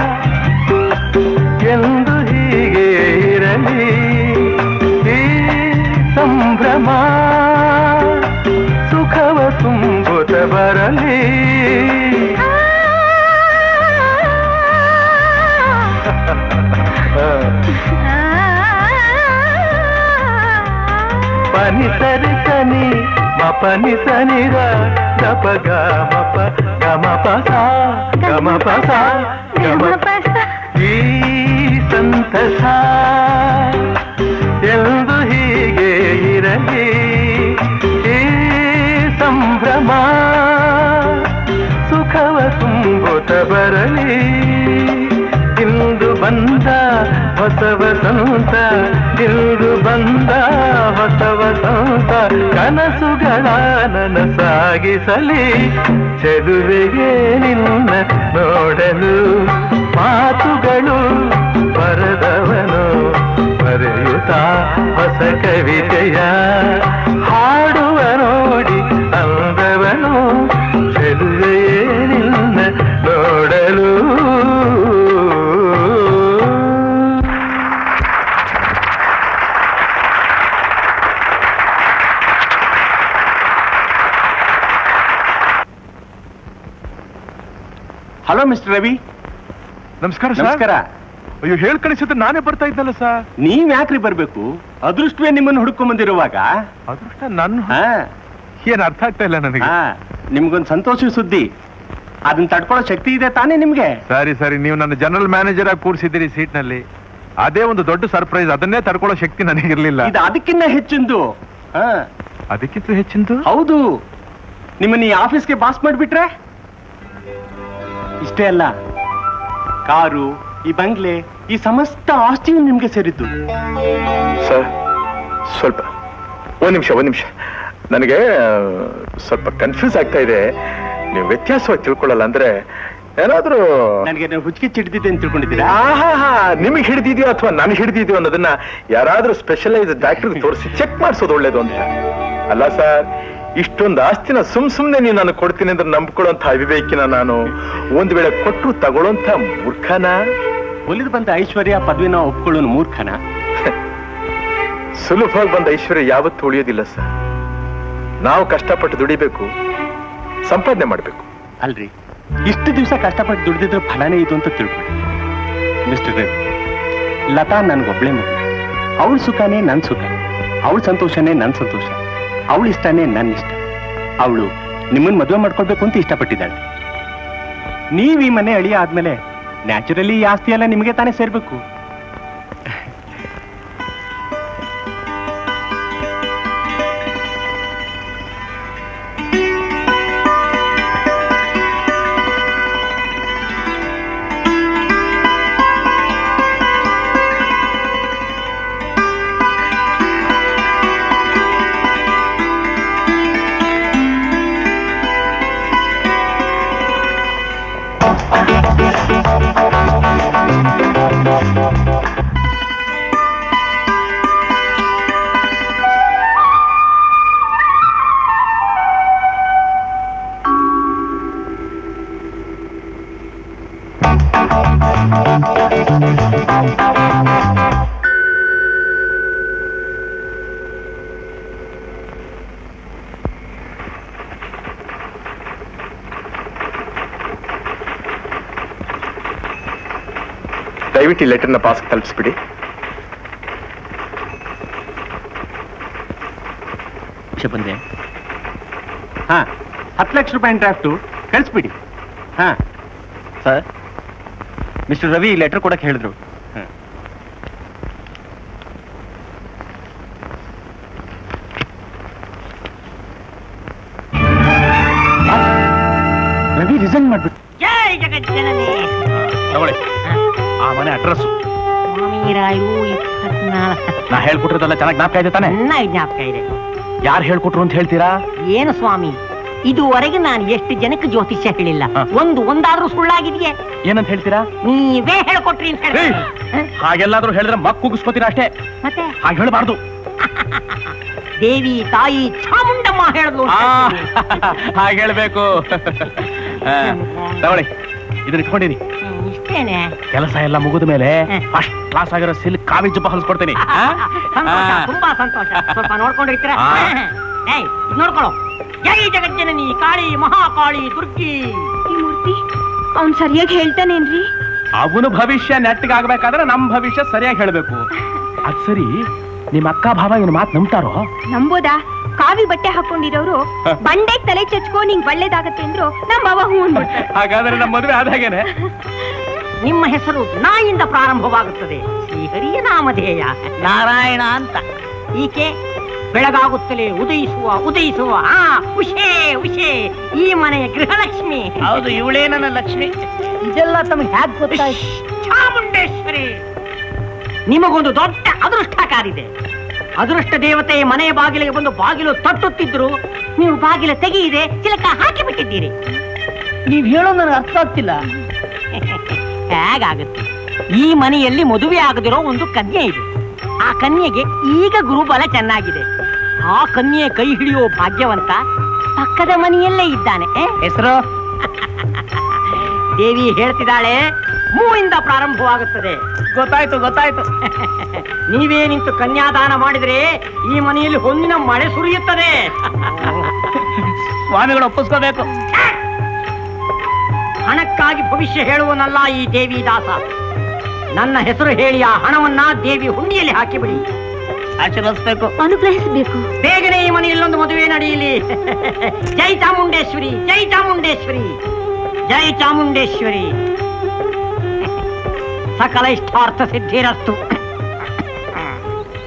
ಎಂದು ಹೀಗೆ ಇರಲಿ ಈ ಸಂಭ್ರಮ ಸುಖವ ತುಂಬುತ್ತ ಬರಲಿ ಪನಿ ಸರಿ ಸನಿ ಮಪನಿ ಸನಿರ ಗಪ ಗಮಪ ಗಮಪ ಸ ಗಮಪ ಸ ಗಮಪ ಈ ಸಂತಸ ಎಂದು ಹೀಗೆ ಇರಲಿ ಈ ಸಂಭ್ರಮ ಸುಖವ ತುಂಬುತ್ತ ಬರಲಿ ಇಂದು ಬಂದ ಹೊಸ ವಸಂತ ಇಂದು ಬಂದ ಹೊಸ ವಸಂತ ಕನಸುಗಳ ನನಸಾಗಿಸಲಿ ಚೆಲುವೆಗೆ ನಿನ್ನ ನೋಡಲು ಮಾತುಗಳು ಬರೆದವನು ಬರೆಯುತ್ತ ಹೊಸ ಕವಿತೆಯ ಹಾಡುವ ನೋಡಿ ಅಂದವನು ಚೆಲುವೆಯೇ ನಿನ್ನ ನೋಡಲು ಹಲೋ ಮಿಸ್ಟರ್ ರವಿ ನಮಸ್ಕಾರ ಸರ್ ನಮಸ್ಕಾರ ಅಯ್ಯೋ ಹೇಳ್ ಕಳಿಸಿದ್ರೆ ನಾನೇ ಬರ್ತಾ ಇದ್ದಲ್ಲ ಸರ್ ನೀವ್ ಯಾಕ್ರಿ ಬರ್ಬೇಕು ಅದೃಷ್ಟವೇ ನಿಮ್ಮನ್ನು ಹುಡುಕೊಂಡ್ ಬಂದಿರುವಾಗ ಅದೃಷ್ಟ ನನ್ನ ಹಾ ಏನ್ ಅರ್ಥ ಆಗ್ತಾ ಇಲ್ಲ ನನಗೆ ಹಾ ನಿಮ್ಗೊಂದ್ ಸಂತೋಷ ಸುದ್ದಿ ಅದನ್ನ ತಡ್ಕೊಳ್ಳೋ ಶಕ್ತಿ ಇದೆ ತಾನೇ ನಿಮ್ಗೆ ಸರಿ ಸರಿ ನೀವು ನನ್ನ ಜನರಲ್ ಮ್ಯಾನೇಜರ್ ಆಗಿ ಕೂರಿಸಿದ್ದೀರಿ ಸೀಟ್ ನಲ್ಲಿ ಅದೇ ಒಂದು ದೊಡ್ಡ ಸರ್ಪ್ರೈಸ್ ಅದನ್ನೇ ತಡ್ಕೊಳ್ಳೋ ಶಕ್ತಿ ನನಗಿರ್ಲಿಲ್ಲ ಇದು ಅದಕ್ಕಿಂತ ಹೆಚ್ಚಿಂದು ಹಾ ಅದಕ್ಕಿಂತ ಹೆಚ್ಚಿಂದು ಹೌದು ನಿಮ್ಮನ್ನ ಈ ಆಫೀಸ್ಗೆ ಬಾಸ್ ಮಾಡಿಬಿಟ್ರೆ ಇಷ್ಟೇ ಅಲ್ಲ ಕಾರು ಈ ಬಂಗ್ಲೆ ಈ ಸಮಸ್ತ ಆಸ್ತಿಯು ನಿಮ್ಗೆ ಸೇರಿದ್ದು ಸರ್ ಸ್ವಲ್ಪ ಒಂದ್ ನಿಮಿಷ ಒಂದ್ ನಿಮಿಷ ನನಗೆ ಆ, ಸ್ವಲ್ಪ ಕನ್ಫ್ಯೂಸ್ ಆಗ್ತಾ ಇದೆ ನೀವು ವ್ಯತ್ಯಾಸವಾಗಿ ತಿಳ್ಕೊಳ್ಳಲ್ಲ ಅಂದ್ರೆ ಏನಾದ್ರೂ ನನಗೆ ನೀವು ಹುಚ್ಚಿಗೆ ಚಿಡ್ದಿದ್ದೆ ಅಂತ ತಿಳ್ಕೊಂಡಿದ್ದೀರಾ ಆಹಾಹಾ, ನಿಮಗೆ ಹಿಡಿದಿದ್ಯೋ ಅಥವಾ ನನಗೆ ಹಿಡಿದಿದ್ಯೋ ಅನ್ನೋದನ್ನ ಯಾರಾದ್ರೂ ಸ್ಪೆಷಲೈಸ್ ಡಾಕ್ಟರ್ ತೋರಿಸಿ ಚೆಕ್ ಮಾಡಿಸೋದು ಒಳ್ಳೇದು ಅಂತ ಅಲ್ಲ ಸರ್ ಇಷ್ಟೊಂದು ಆಸ್ತಿನ ಸುಮ್ ಸುಮ್ನೆ ನೀವು ನಾನು ಕೊಡ್ತೀನಿ ಅಂದ್ರೆ ನಂಬ್ಕೊಳ್ಳೋಂಥ ಅವಿವೇಕಿನ ನಾನು ಒಂದ್ ವೇಳೆ ಕೊಟ್ಟು ತಗೊಳ್ಳೋಂಥ ಮೂರ್ಖನ ಒಲಿದು ಬಂದ ಐಶ್ವರ್ಯ ಪದವಿನ ಒಪ್ಕೊಳ್ಳೋನು ಮೂರ್ಖನ ಸುಲಭವಾಗಿ ಬಂದ ಐಶ್ವರ್ಯ ಯಾವತ್ತೂ ಉಳಿಯೋದಿಲ್ಲ ಸರ್ ನಾವು ಕಷ್ಟಪಟ್ಟು ದುಡಿಬೇಕು ಸಂಪಾದನೆ ಮಾಡಬೇಕು ಅಲ್ರಿ ಇಷ್ಟು ದಿವಸ ಕಷ್ಟಪಟ್ಟು ದುಡಿದಿದ್ರೆ ಫಲನೇ ಇದು ಅಂತ ತಿಳ್ಕೊಳ್ಳಿ ಮಿಸ್ಟರ್ ರವಿ ಲತಾ ನನ್ಗೊಬ್ಳೆ ಮಗು ಅವಳ ಸುಖನೇ ನನ್ ಸುಖ ಅವಳ ಸಂತೋಷನೇ ನನ್ ಸಂತೋಷ ಅವಳ ಇಷ್ಟನೇ ನನ್ನ ಇಷ್ಟ ಅವಳು ನಿಮ್ಮನ್ನ ಮದುವೆ ಮಾಡ್ಕೊಳ್ಬೇಕು ಅಂತ ಇಷ್ಟಪಟ್ಟಿದ್ದಾಳೆ ನೀವ್ ಈ ಮನೆ ಅಳಿಯ ಆದ್ಮೇಲೆ ನ್ಯಾಚುರಲಿ ಈ ಆಸ್ತಿ ಎಲ್ಲ ನಿಮಗೆ ತಾನೇ ಸೇರ್ಬೇಕು ದಯವಿಟ್ಟು ಈ ಲೆಟರ್ನ ಪಾಸ್ ತಲುಪಿಸ್ಬಿಡಿ ಬಂದೆ ಹಾ ಹತ್ತು ಲಕ್ಷ ರೂಪಾಯಿ ಡ್ರಾಫ್ಟು ಕಳಿಸ್ಬಿಡಿ ಹಾ ಸರ್ ಮಿಸ್ಟರ್ ರವಿ ಲೆಟರ್ ಕೊಡಕ್ಕೆ ಹೇಳಿದ್ರು ರವಿ ರಿಸೈನ್ ಮಾಡ್ಬಿಟ್ಟು ಜೈ ಜಗಜ್ಜನನಿ ತಗೊಳ್ಳಿ ಆ ಮನೆ ಅಡ್ರೆಸ್ ಸ್ವಾಮಿರಾಯು ಇಪ್ಪತ್ನಾಲ್ಕು ನಾ ಹೇಳ್ಕೊಟ್ಟಿರೋದೆಲ್ಲ ಚೆನ್ನಾಗಿ ಜ್ಞಾಪಕ ಇದೆ ತಾನೆ ಚೆನ್ನಾಗಿ ಜ್ಞಾಪಕ ಇದೆ ಯಾರು ಹೇಳ್ಕೊಟ್ರು ಅಂತ ಹೇಳ್ತೀರಾ ಏನು ಸ್ವಾಮಿ ಇದುವರೆಗೆ ನಾನು ಎಷ್ಟು ಜನಕ್ಕೆ ಜ್ಯೋತಿಷ್ಯ ಹೇಳಿಲ್ಲ ಹ. ಒಂದು ಒಂದಾದ್ರೂ ಸುಳ್ಳಾಗಿದೆಯೇ ಏನಂತ ಹೇಳ್ತೀರಾ ನೀವೇ ಹೇಳ್ಕೊಟ್ರಿ ಅಂತ ಹೇಳಿ ಏಯ್! ಹಾಗೆಲ್ಲಾದ್ರೂ ಹೇಳಿದ್ರೆ ಮಕ್ ಕುಗಿಸ್ಕೋತೀರ ಅಷ್ಟೇ ಮತ್ತೆ ಹಾಗೆ ಹೇಳ್ಬಾರ್ದು ದೇವಿ ತಾಯಿ ಚಾಮುಂಡಮ್ಮ ಹೇಳಿದ್ಲು ಆ, ಹಾಗೆ ಹೇಳ್ಬೇಕು ಆ, ತಗೊಳ್ಳಿ ಇದನ್ನ ಇಟ್ಕೊಂಡಿರಿ ಹ್ಮ್, ಇಷ್ಟೇನೆ ಕೆಲಸ ಎಲ್ಲ ಮುಗಿದ ಮೇಲೆ ಹ್ಮ್. ಫಸ್ಟ್ ಕ್ಲಾಸ್ ಆಗಿರೋ ಸಿಲ್ಕ್ ಕಾವಿ ಜುಬ್ಬ ಹೊಲಿಸ್ಕೊಡ್ತೀನಿ ಆ? ಸಂತೋಷ ಆ. ತುಂಬಾ ಸಂತೋಷ ಸ್ವಲ್ಪ ನೋಡ್ಕೊಂಡಿರ್ತೀರಾ ಆ. ಏಯ್ ಇದ್ ನೋಡ್ಕೊಳ್ಳೋ ಜೈ ಜಗಜ್ಜನನಿ ಕಾಳಿ ಮಹಾಕಾಳಿ ದುರ್ಗಿ ಈ ಮೂರ್ತಿ ಅವ್ನ್ ಸರಿಯಾಗಿ ಹೇಳ್ತಾನೇನ್ರಿ ಅವನು ಭವಿಷ್ಯ ನೆಟ್ಟಗಾಗ್ಬೇಕಾದ್ರೆ ನಮ್ ಭವಿಷ್ಯ ಸರಿಯಾಗಿ ಹೇಳ್ಬೇಕು ಅದ್ ಸರಿ ನಿಮ್ ಅಕ್ಕ ಭಾವ ಏನ್ ಮಾತ್ ನಂಬ್ತಾರೋ ನಂಬೋದಾ ಕಾವಿ ಬಟ್ಟೆ ಹಾಕೊಂಡಿರೋರು ಬಂಡೆಗ್ ತಲೆ ಚಚ್ಕೊ ನಿಂಗ್ ಒಳ್ಳೇದಾಗತ್ತೆ ಅಂದ್ರು ನಮ್ಮ ಅವ್ವ ಹೂ ಅಂದ್ಬಿಟ್ರು ಹಾಗಾದ್ರೆ ನಮ್ಮ ಮದುವೆ ಆದಾಗೇನೆ ನಿಮ್ಮ ಹೆಸರು ನಾಯಿಂದ ಪ್ರಾರಂಭವಾಗುತ್ತದೆ ಶ್ರೀಹರಿಯ ನಾಮಧೇಯ ನಾರಾಯಣ ಅಂತ ಈಕೆ ಬೆಳಗಾಗುತ್ತಲೇ ಉದಯಿಸುವ ಉದಯಿಸುವ ಆ ಉಷೇ ಉಷೇ ಈ ಮನೆಯ ಗೃಹಲಕ್ಷ್ಮಿ ಹೌದು ಇವಳೇ ನನ್ನ ಲಕ್ಷ್ಮಿ ಇದೆಲ್ಲ ತಮಗೆ ಹ್ಯಾಕ್ ಗೊತ್ತಾಯ್ತು ಚಾಮುಂಡೇಶ್ವರಿ ನಿಮಗೊಂದು ದೊಡ್ಡ ಅದೃಷ್ಟ ಕಾರಿದೆ ಅದೃಷ್ಟ ದೇವತೆ ಮನೆಯ ಬಾಗಿಲಿಗೆ ಬಂದು ಬಾಗಿಲು ತಟ್ಟುತ್ತಿದ್ರು ನೀವು ಬಾಗಿಲು ತೆಗೆಯದೆ ಚಿಲಕ ಹಾಕಿ ಬಿಟ್ಟಿದ್ದೀರಿ ನೀವ್ ಹೇಳೋ ನನಗೆ ಅರ್ಥ ಆಗ್ತಿಲ್ಲ ಹೇಗಾಗುತ್ತೆ ಈ ಮನೆಯಲ್ಲಿ ಮದುವೆ ಆಗದಿರೋ ಒಂದು ಕನ್ಯೆ ಇದೆ ಆ ಕನ್ಯೆಗೆ ಈಗ ಗುರುಬಲ ಚೆನ್ನಾಗಿದೆ ಆ ಕನ್ಯೆ ಕೈ ಹಿಡಿಯೋ ಭಾಗ್ಯವಂತ ಪಕ್ಕದ ಮನೆಯಲ್ಲೇ ಇದ್ದಾನೆ ಹೆಸರು ದೇವಿ ಹೇಳ್ತಿದ್ದಾಳೆ ಮೂವಿಂದ ಪ್ರಾರಂಭವಾಗುತ್ತದೆ ಗೊತ್ತಾಯ್ತು ಗೊತ್ತಾಯ್ತು ನೀವೇ ನಿಂತು ಕನ್ಯಾದಾನ ಮಾಡಿದ್ರೆ ಈ ಮನೆಯಲ್ಲಿ ಹೊನ್ನಿನ ಮಳೆ ಸುರಿಯುತ್ತದೆ ಸ್ವಾಮಿಗಳು ಒಪ್ಪಿಸ್ಕೋಬೇಕು ಹಣಕ್ಕಾಗಿ ಭವಿಷ್ಯ ಹೇಳುವನಲ್ಲ ಈ ದೇವಿ ದಾಸ ನನ್ನ ಹೆಸರು ಹೇಳಿ ಆ ಹಣವನ್ನ ದೇವಿ ಹುಂಡಿಯಲ್ಲಿ ಹಾಕಿಬಿಡಿ ಆಶೀರ್ವದಿಸ್ಬೇಕು ಅನುಗ್ರಹಿಸಬೇಕು ಬೇಗನೆ ಈ ಮನೆಯಲ್ಲೊಂದು ಮದುವೆ ನಡೆಯಲಿ ಜೈ ಚಾಮುಂಡೇಶ್ವರಿ ಜೈ ಚಾಮುಂಡೇಶ್ವರಿ ಜೈ ಚಾಮುಂಡೇಶ್ವರಿ ಸಕಲ ಇಷ್ಟಾರ್ಥ ಸಿದ್ಧಿರಸ್ತು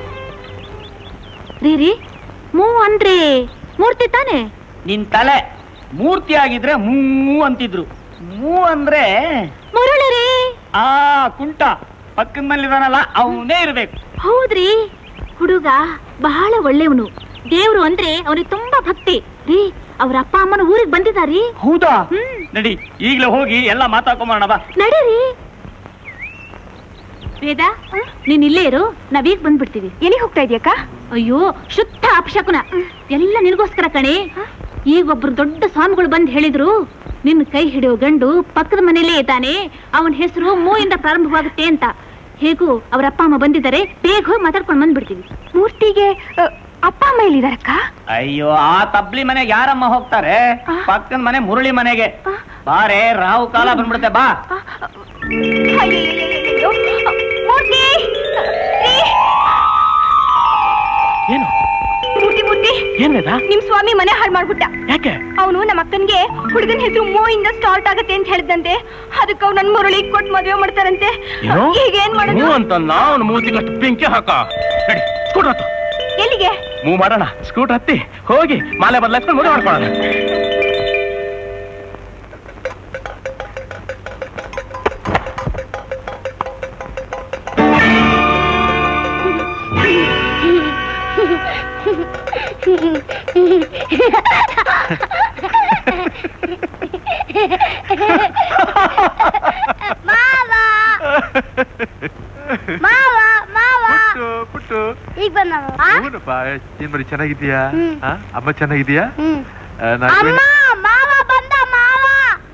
ರೀ ರೀ ಮೂ ಅಂದ್ರೆ ಮೂರ್ತಿ ತಾನೆ ನಿನ್ ತಲೆ ಮೂರ್ತಿ ಆಗಿದ್ರೆ ಮೂ ಅಂತಿದ್ರು ಮೂ ಅಂದ್ರೆ ಮುರಳಿ ರೀ ಆ ಕುಂಟ ಪಕ್ಕದ ಮನೇಲಿದಾನಲ್ಲ ಅವನೇ ಇರ್ಬೇಕು ಹೌದ್ರಿ ಹುಡುಗ ಬಹಳ ಒಳ್ಳೆಯವನು ದೇವ್ರು ಅಂದ್ರೆ ಅವನಿಗೆ ತುಂಬಾ ಭಕ್ತಿ ರೀ ಅವ್ರ ಅಪ್ಪ ಅಮ್ಮನ ಊರಿಗೆ ಬಂದಿದಾರಿ ಹೌದಾ ಹ್ಮ್ ನಡಿ ಈಗ್ಲೇ ಹೋಗಿ ಎಲ್ಲ ಮಾತಾಡ್ಕೊಂಬರೋಣ ಬಾ ನಡೀರಿ ವೇದ ನೀನ್ ಇಲ್ಲೇ ಇರು ನಾವೀಗ ಬಂದ್ಬಿಡ್ತೀವಿ ಎಲ್ಲಿ ಹೋಗ್ತಾ ಇದೀಯಕ್ಕ ಅಯ್ಯೋ ಶುದ್ಧ ಅಪಶಕುನ ಎಲ್ಲ ನಿನಗೋಸ್ಕರ ಕಣೆ ಈಗ ಒಬ್ರು ದೊಡ್ಡ ಸ್ವಾಮಿಗಳು ಬಂದ್ ಹೇಳಿದ್ರು ನಿನ್ನ ಕೈ ಹಿಡಿಯೋ ಗಂಡು ಪಕ್ಕದ ಮನೇಲೇ ಇದ್ದಾನೆ ಅವನ ಹೆಸರು ಮೂಯಿಂದ ಪ್ರಾರಂಭವಾಗುತ್ತೆ ಅಂತ ಹೇಗೂ ಅವ್ರ ಅಪ್ಪ ಅಮ್ಮ ಬಂದಿದ್ದಾರೆ ಬೇಗ ಹೋಗಿ ಮಾತಾಡ್ಕೊಂಡು ಬಂದ್ಬಿಡ್ತೀವಿ ಮೂರ್ತಿಗೆ ಅಪ್ಪ ಅಮ್ಮ ಎಲ್ಲಿದಾರಕ್ಕ ಅಯ್ಯೋ ಆ ತಬ್ಲಿ ಮನೆಗೆ ಯಾರಮ್ಮ ಹೋಗ್ತಾರೆ ಆ? ಪಕ್ಕದ ಮನೆ ಮುರಳಿ ಮನೆಗೆ ಆ? ಬಾರೆ ರಾವು ಕಾಲ ಬಂದ್ಬಿಡುತ್ತೆ ಬಾ ಮೂರ್ತಿ ಏನು ಮೂರ್ತಿ ಮೂರ್ತಿ ಏನ್ ವೇದ ನಿಮ್ ಸ್ವಾಮಿ ಮನೆ ಹಾಳು ಮಾಡ್ಬಿಟ್ಟ ಯಾಕೆ ಅವನು ನಮ್ಮ ಅಕ್ಕನ್ಗೆ ಹುಡುಗನ ಹೆಸರು ಮೋ ಇಂದ ಸ್ಟಾರ್ಟ್ ಆಗತ್ತೆ ಅಂತ ಹೇಳಿದಂತೆ ಅದಕ್ಕೆ ಅವ್ರು ನನ್ ಮುರಳಿ ಕೊಟ್ಟು ಮದುವೆ ಮಾಡ್ತಾರಂತೆ ಏನು ಈಗ ಏನ್ ಮಾಡೋದು ಹ್ಞೂ ಅಂತ ನಾವು ಮೂತಿಗಷ್ಟು ಬೆಂಕಿ ಹಾಕ ನಡಿ ಸ್ಕೂಟರ್ ಹತ್ತು ಎಲ್ಲಿಗೆ ಮೂವ್ ಮಾಡೋಣ ಸ್ಕೂಟರ್ ಹತ್ತಿ ಹೋಗಿ ಮಾಲೆ ಬದಲಾಯಿಸ್ಕೊಂಡು ಮದುವೆ ಮಾಡ್ಕೊಳ್ಳೋಣ ಮಾವ ಮಾವ ಪುಟ್ಟು ಪುಟ್ಟು ಈಗ ಬಂದವ ಹೌದಪ್ಪ ಏನ್ ಬರೀ ಚೆನ್ನಾಗಿದ್ಯಾ ಹ್ಮ್. ಆ? ಅಮ್ಮ ಚೆನ್ನಾಗಿದ್ಯಾ ಹ್ಮ್ ಆ, ನಾನ್ ಅಮ್ಮ ಮಾವ ಬಂದ ಮಾವ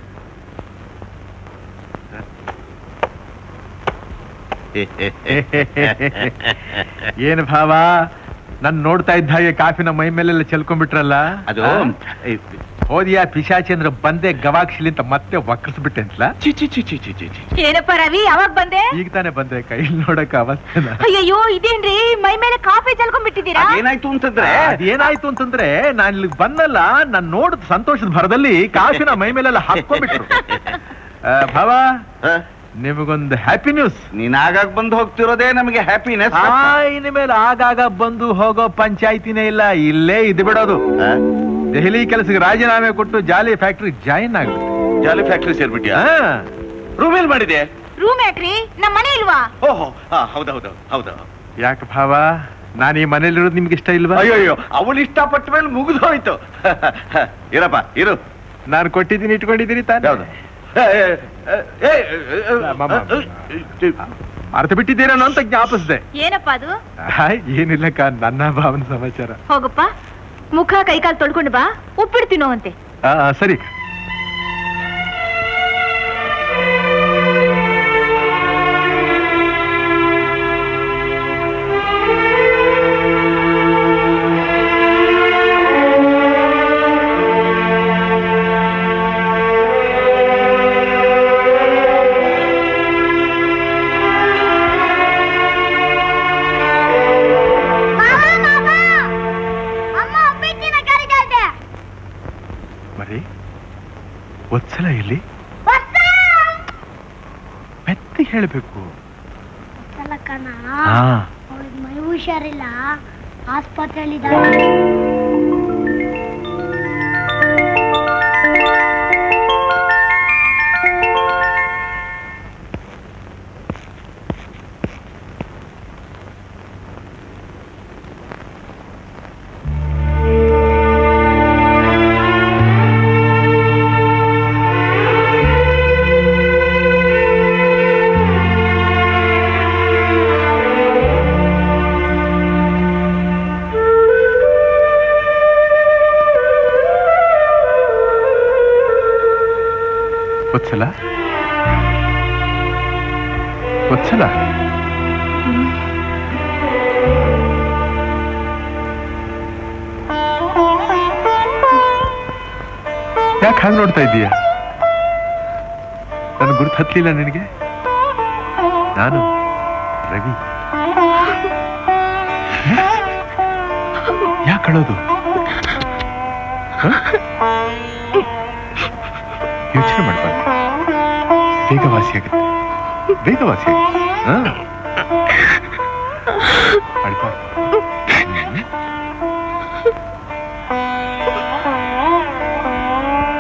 ಏನ್ ಭಾವ ನನ್ ನೋಡ್ತಾ ಇದ್ದ ಹಾಗೆ ಕಾಫಿನ ಮೈ ಮೇಲೆಲ್ಲ ಚೆಲ್ಕೊಂಡ್ಬಿಟ್ರಲ್ಲ ಅದು ಆ? ಹೋದಿಯಾ ಪಿಶಾಚಂದ್ರ ಬಂದೆ ಗವಾಕ್ಷಿಲಿ ಅಂತ ಮತ್ತೆ ವಕ್ರಿಸ್ಬಿಟ್ಟೆ ಅಂತಲ ಚಿ ಚಿ ಚಿ ಚಿ ಚಿ ಚಿ ಚಿ. ಏನಪ್ಪ ರವಿ ಯಾವಾಗ ಬಂದೆ ಈಗ ತಾನೇ ಬಂದೆ ಕೈ ನೋಡಕ್ ಅವಸ್ಥೆನ ಅಯ್ಯಯ್ಯೋ ಇದೇನ್ರಿ ಮೈ ಮೇಲೆ ಕಾಫಿ ಚೆಲ್ಕೊಂಡ್ಬಿಟ್ಟಿದ್ದೀರಾ ಅದೇನಾಯ್ತು ಅಂತಂದ್ರೆ ಅದೇನಾಯ್ತು ಅಂತಂದ್ರೆ ನಾನ್ ಇಲ್ಲಿಗೆ ಬಂದಲ್ಲ ನಾನ್ ನೋಡಿದ ಸಂತೋಷದ ಭರದಲ್ಲಿ ಕಾಫಿನ ಮೈ ಮೇಲೆಲ್ಲ ಹಾಕೊಂಡ್ಬಿಟ್ರು ಆ, ಭಾವ ಹ? ನಿಮಗೊಂದು ಹ್ಯಾಪಿ ನ್ಯೂಸ್ ನೀನ್ ಆಗಾಗ ಬಂದು ಹೋಗ್ತಿರೋದೇ ನಮಗೆ ಹ್ಯಾಪಿನೆಸ್ ಇನ್ಮೇಲೆ ಆಗಾಗ ಬಂದು ಹೋಗೋ ಪಂಚಾಯ್ತಿನೇ ಇಲ್ಲ ಇಲ್ಲೇ ಇದ್ದು ಬಿಡೋದು ದೆಹಲಿ ಕೆಲಸಕ್ಕೆ ರಾಜೀನಾಮೆ ಕೊಟ್ಟು ಜಾಲಿ ಫ್ಯಾಕ್ಟ್ರಿ ಜಾಯಿನ್ ಆಗ್ಬಿಟ್ಟು ಜಾಲಿ ಫ್ಯಾಕ್ಟ್ರಿ ಸೇರ್ಬಿಟ್ಯಾ ರೂಮ್ ಎಲ್ ಮಾಡಿದೆ ರೂಮ್ ಯಾಕ್ರಿ ನಮ್ ಮನೆ ಇಲ್ವಾ ಓಹೋ ಹೌದೌದು ಹೌದು ಯಾಕೆ ಭಾವ ನಾನು ಈ ಮನೇಲಿರೋದು ನಿಮ್ಗೆ ಇಷ್ಟ ಇಲ್ವಾ ಅಯ್ಯೋ ಅಯ್ಯೋ ಅವಳು ಇಷ್ಟಪಟ್ಟ ಮೇಲೆ ಮುಗಿದು ಹೋಯ್ತು ಇರಪ್ಪ ಇರು ನಾನು ಕೊಟ್ಟಿದ್ದೀನಿ ಇಟ್ಕೊಂಡಿದ್ದೀನಿ ತಾನೆ ಯಾವ್ದು ಏ, ಏ, ಏ, ಏ, ಏ, ಮಾಮ, ಮರ್ತು ಬಿಟ್ಟಿದ್ದೀರೇನೋ ಅಂತ ಜ್ಞಾಪಿಸ್ದೆ ಏನಪ್ಪ ಅದು ಹಾಯ್ ಏನಿಲ್ಲಕ್ಕ ನನ್ನ ಭಾವನ ಸಮಾಚಾರ ಹೋಗಪ್ಪ ಮುಖ ಕೈಕಾಲು ತೊಳ್ಕೊಂಡು ಬಾ ಉಪ್ಪಿಡ್ತೀನೋ ಅಂತೆ ಆ, ಆ, ಸರಿ ಮಾವ ಮಾವ ಅಮ್ಮ ಉಪ್ಪಿಟ್ಟಿನ ಕರಿದಾತೆ ಮರಿ ಒತ್ಸಲ ಇಲ್ಲಿ ಬರ್ತಾ ಮೆತ್ತಿಗೆ ಹೇಳ್ಬೇಕು ಕಣ ಹಾ ಅವಳಿಗೆ ಮೈ ಹುಷಾರಿಲ್ಲ ಆಸ್ಪತ್ರೆಯಲ್ಲಿದ್ದಾಳೆ ಒತ್ಸಲ ಒತ್ಸಲ ಯಾಕೆ ಹಾಗೆ ನೋಡ್ತಾ ಇದ್ದೀಯ ನನ್ ಗುರುತು ಹತ್ಲಿಲ್ಲ ನಿನಗೆ ನಾನು ರವಿ ಯಾಕೆ ಅಳೋದು ಯೋಚನೆ ಮಾಡ್ಬಾರ್ದು ಬೇಗ ವಾಸಿ ಆಗುತ್ತೆ ಬೇಗ ವಾಸಿ ಆಗುತ್ತೆ ಹಾ ಅಳ್ಬಾರ್ದು. ಹ್ಮ್.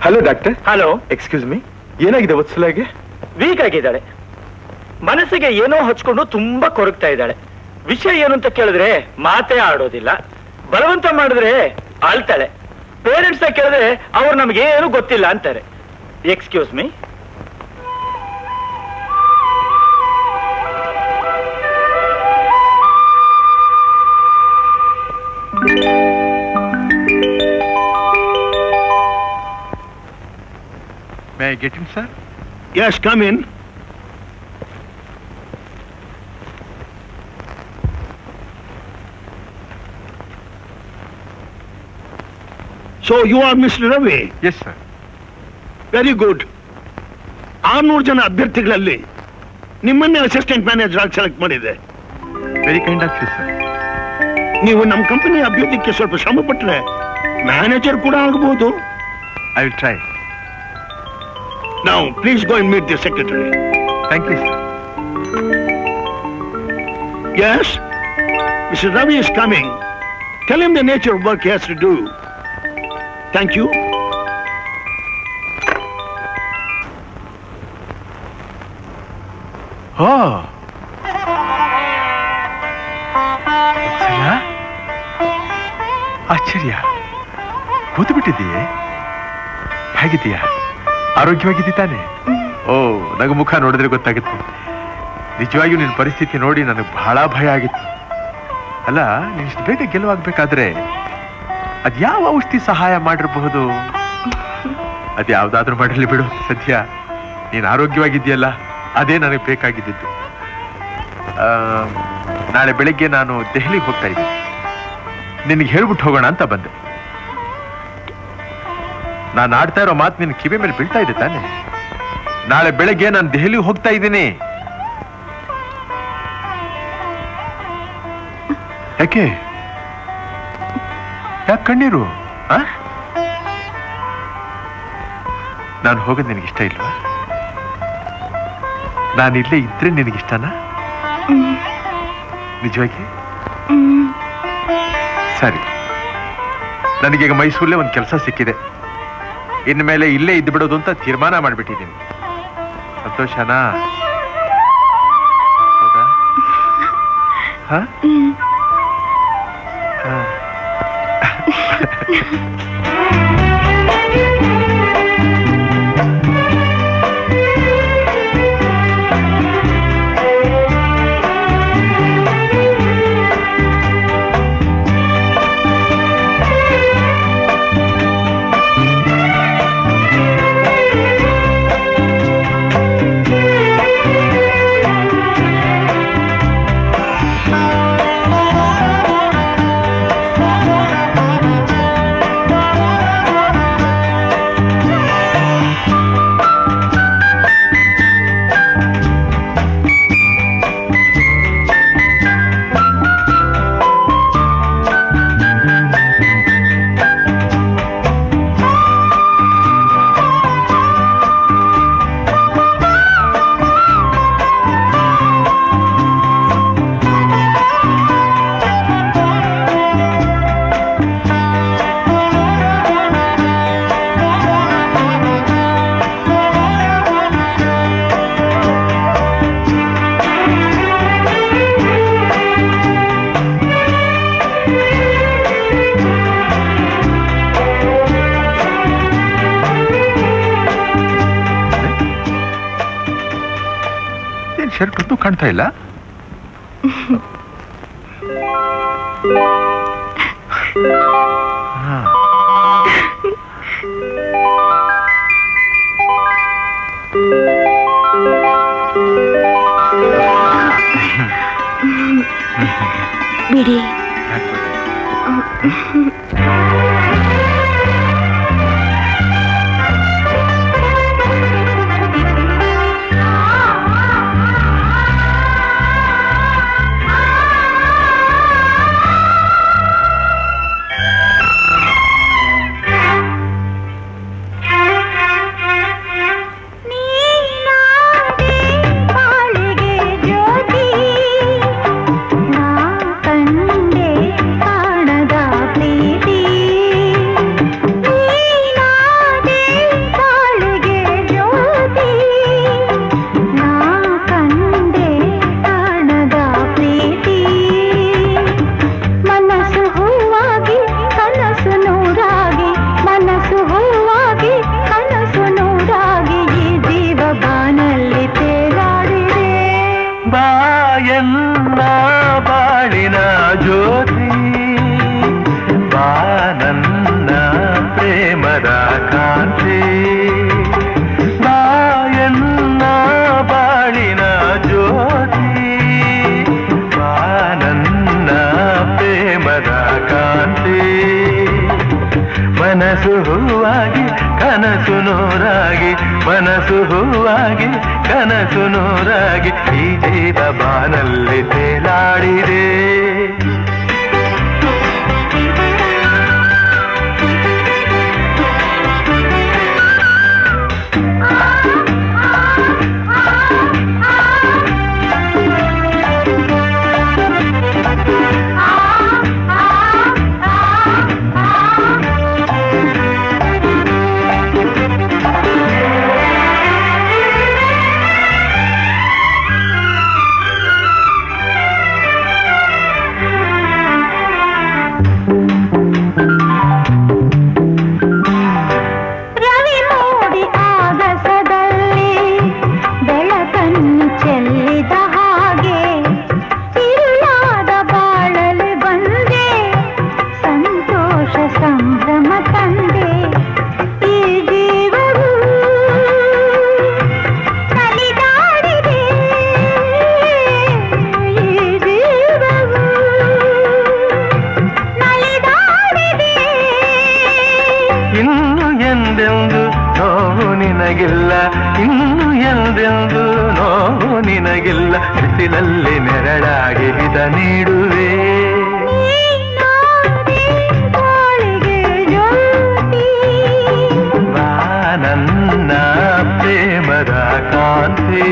Hello doctor hello excuse me ಏನಾಗಿದೆ ವತ್ಸಲಾಗೆ ವೀಕ್ ಆಗಿದ್ದಾಳೆ ಮನಸ್ಸಿಗೆ ಏನೋ ಹಚ್ಕೊಂಡು ತುಂಬಾ ಕೊರಗ್ತಾ ಇದ್ದಾಳೆ ವಿಷಯ ಏನು ಅಂತ ಕೇಳಿದ್ರೆ ಮಾತೇ ಆಡೋದಿಲ್ಲ ಬಲವಂತ ಮಾಡಿದ್ರೆ ಆಳ್ತಾಳೆ ಪೇರೆಂಟ್ಸ್ ಕೇಳಿದ್ರೆ ಅವ್ರು ನಮ್ಗೆ ಏನು ಗೊತ್ತಿಲ್ಲ ಅಂತಾರೆ excuse me may I get in sir Yes, come in. So you are Mr. Ravi. Yes sir very good ಆರ್ನೂರು ಜನ ಅಭ್ಯರ್ಥಿಗಳಲ್ಲಿ ನಿಮ್ಮನ್ನೇ ಅಸಿಸ್ಟೆಂಟ್ ಮ್ಯಾನೇಜರ್ ಆಗಿ ಸೆಲೆಕ್ಟ್ ಮಾಡಿದೆ very kind of you sir ನೀವು ನಮ್ಮ ಕಂಪನಿ ಅಭ್ಯರ್ಥಿಗೆ ಸ್ವಲ್ಪ ಶ್ರಮ ಪಟ್ಟರೆ ಮ್ಯಾನೇಜರ್ ಕೂಡ ಆಗಬಹುದು ಐ ವಿಲ್ ಟ್ರೈ ನಾವು please go and meet the secretary thank you sir Yes? Mr. Ravi is coming. Tell him the nature of work he has to do. Thank you. ಓ ವತ್ಸಲ? ಆಶ್ಚರ್ಯ ಕೂತು ಬಿಟ್ಟಿದ್ದೀಯೇ ಹೇಗಿದ್ದೀಯಾ ಆರೋಗ್ಯವಾಗಿದ್ದಿ ತಾನೆ ಓ ನಗ ಮುಖ ನೋಡಿದ್ರೆ ಗೊತ್ತಾಗುತ್ತೆ ನಿಜವಾಗಿಯೂ ನಿನ್ನ ಪರಿಸ್ಥಿತಿ ನೋಡಿ ನನಗೆ ಬಹಳ ಭಯ ಆಗಿತ್ತು ಅಲ್ಲ ನೀನು ಇಷ್ಟು ಬೇಗ ಗೆಲುವಾಗ್ಬೇಕಾದ್ರೆ ಅದ್ಯಾವ ಔಷಧಿ ಸಹಾಯ ಮಾಡಿರಬಹುದು ಅದ್ಯಾವ್ದಾದ್ರೂ ಮಾಡಿರ್ಲಿ ಬಿಡು ಸದ್ಯ ನೀನು ಆರೋಗ್ಯವಾಗಿದೆಯಲ್ಲ ಅದೇ ನನಗೆ ಬೇಕಾಗಿದ್ದಿದ್ದು ಆ, ನಾಳೆ ಬೆಳಗ್ಗೆ ನಾನು ದೆಹಲಿಗೆ ಹೋಗ್ತಾ ಇದ್ದೀನಿ ನಿನಗೆ ಹೇಳ್ಬಿಟ್ಟು ಹೋಗೋಣ ಅಂತ ಬಂದೆ ನಾನು ಆಡ್ತಾ ಇರೋ ಮಾತು ನಿನ್ನ ಕಿವಿ ಮೇಲೆ ಬೀಳ್ತಾ ಇದೆ ತಾನೆ ನಾಳೆ ಬೆಳಗ್ಗೆ ನಾನು ದೆಹಲಿಗೆ ಹೋಗ್ತಾ ಇದ್ದೀನಿ ಯಾಕೆ ಯಾಕೆ ಕಣ್ಣೀರು ಆ? ನಾನು ಹೋಗೋದು ನಿನಗಿಷ್ಟ ಇಲ್ವಾ ನಾನು ಇಲ್ಲೇ ಇದ್ರೆ ನಿನಗಿಷ್ಟನಾ ನಿಜವಾಗಿ ಸರಿ ನನಗೀಗ ಮೈಸೂರಲ್ಲೇ ಒಂದು ಕೆಲಸ ಸಿಕ್ಕಿದೆ ಇನ್ಮೇಲೆ ಇಲ್ಲೇ ಇದ್ದು ಬಿಡೋದು ಅಂತ ತೀರ್ಮಾನ ಮಾಡಿಬಿಟ್ಟಿದ್ದೀನಿ ಸಂತೋಷನಾ ಹೌದಾ ಹ? ಹ. ಏನ್ ಶರ್ಟ್ ಒಂದು ಕಾಣ್ತಾ ಇಲ್ಲ ಹಾ. ಬಿಡಿ ಯಾಕ್ ಬಿಡು? ಬಾಳಿಗೆ ಜ್ಯೋತಿ ನಾ ಕಂಡೆ ಕಾಣದ ಪ್ರೀತಿ ಜ್ಯೋತಿ ಬಾನನ್ನ ಪ್ರೇಮದ ಕಾಂತಿ ಬಾಯನ್ನ ಬಾಳಿನ ಜ್ಯೋತಿ ಬಾನನ್ನ ಪ್ರೇಮದ ಕಾಂತಿ ಮನಸ್ಸು ಹೂವಾಗಿ ಕನಸು ನೂರಾಗಿ ಮನಸ್ಸು ಹೂವಾಗಿ ಕನಸು ನೂರಾಗಿ ಈ ಜೀವ ಬಾನಲ್ಲಿ ತೇಲಾಡಿದೆ ರವಿ ಮೂಡಿ ಆಗಸದಲ್ಲಿ ಬೆಳಕನ್ನು ಚೆಲ್ಲಿದ ಹಾಗೆ ತಿರುಳಾದ ಬಾಳಲು ಬಂದೆ ಸಂತೋಷ ಸಂಭ್ರಮ ತಂದೆ ಈ ಜೀವವು ನಲಿದಾಡಿದೆ ಈ ಜೀವವು ನಲಿದಾಡಿದೆ ಇನ್ನು ಎಂದೆಂದು ನೋವು ನಿನಗಿಲ್ಲ ಇನ್ನು ಎಂದೆಂದು ನೋವು ನಿನಗಿಲ್ಲ ಬಿಸಿಲಲ್ಲಿ ನೆರಳಾಗಿ ಹಿತ ನೀಡುವೆ ಬಾಳಿಗೆ ಜ್ಯೋತಿ ಬಾ ನನ್ನ ಪ್ರೇಮದ ಕಾಂತಿ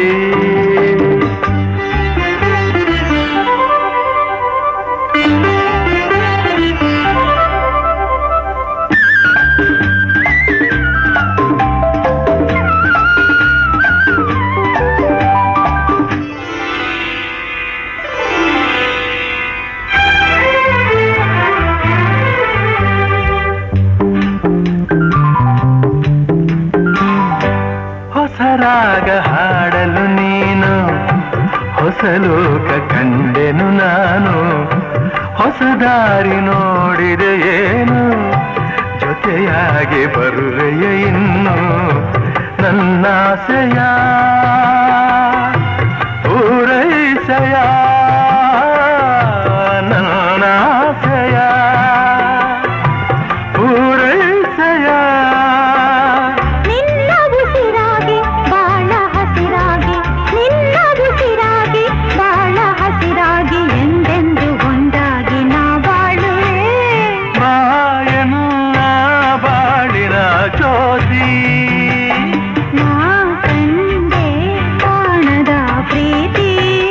ಹೊಸ ರಾಗ ಹಾಡಲು ನೀನು ಹೊಸ ಲೋಕ ಕಂಡೆನು ನಾನು ಹೊಸ ದಾರಿ ನೋಡಿದೆ ಏನು ಜೊತೆಯಾಗಿ ಬರುವೆಯ ಇನ್ನು ನನ್ನಾಸೆಯ ಪೂರೈಸೆಯ ನನ್ನಾಸೆಯ ಪೂರೈಸೆಯ ನಿನ್ನ ಉಸಿರಾಗಿ ಬಾಳ ಹಸಿರಾಗಿ ನಿನ್ನ ಉಸಿರಾಗಿ ಬಾಳ ಹಸಿರಾಗಿ ಎಂದೆಂದು ಒಂದಾಗಿ ನಾ ಬಾಳುವೆ ಬಾಯನ್ನ ಬಾಳಿನ ಜ್ಯೋತಿ ನಾ ಕಂಡೆ ಕಾಣದ ಪ್ರೀತಿ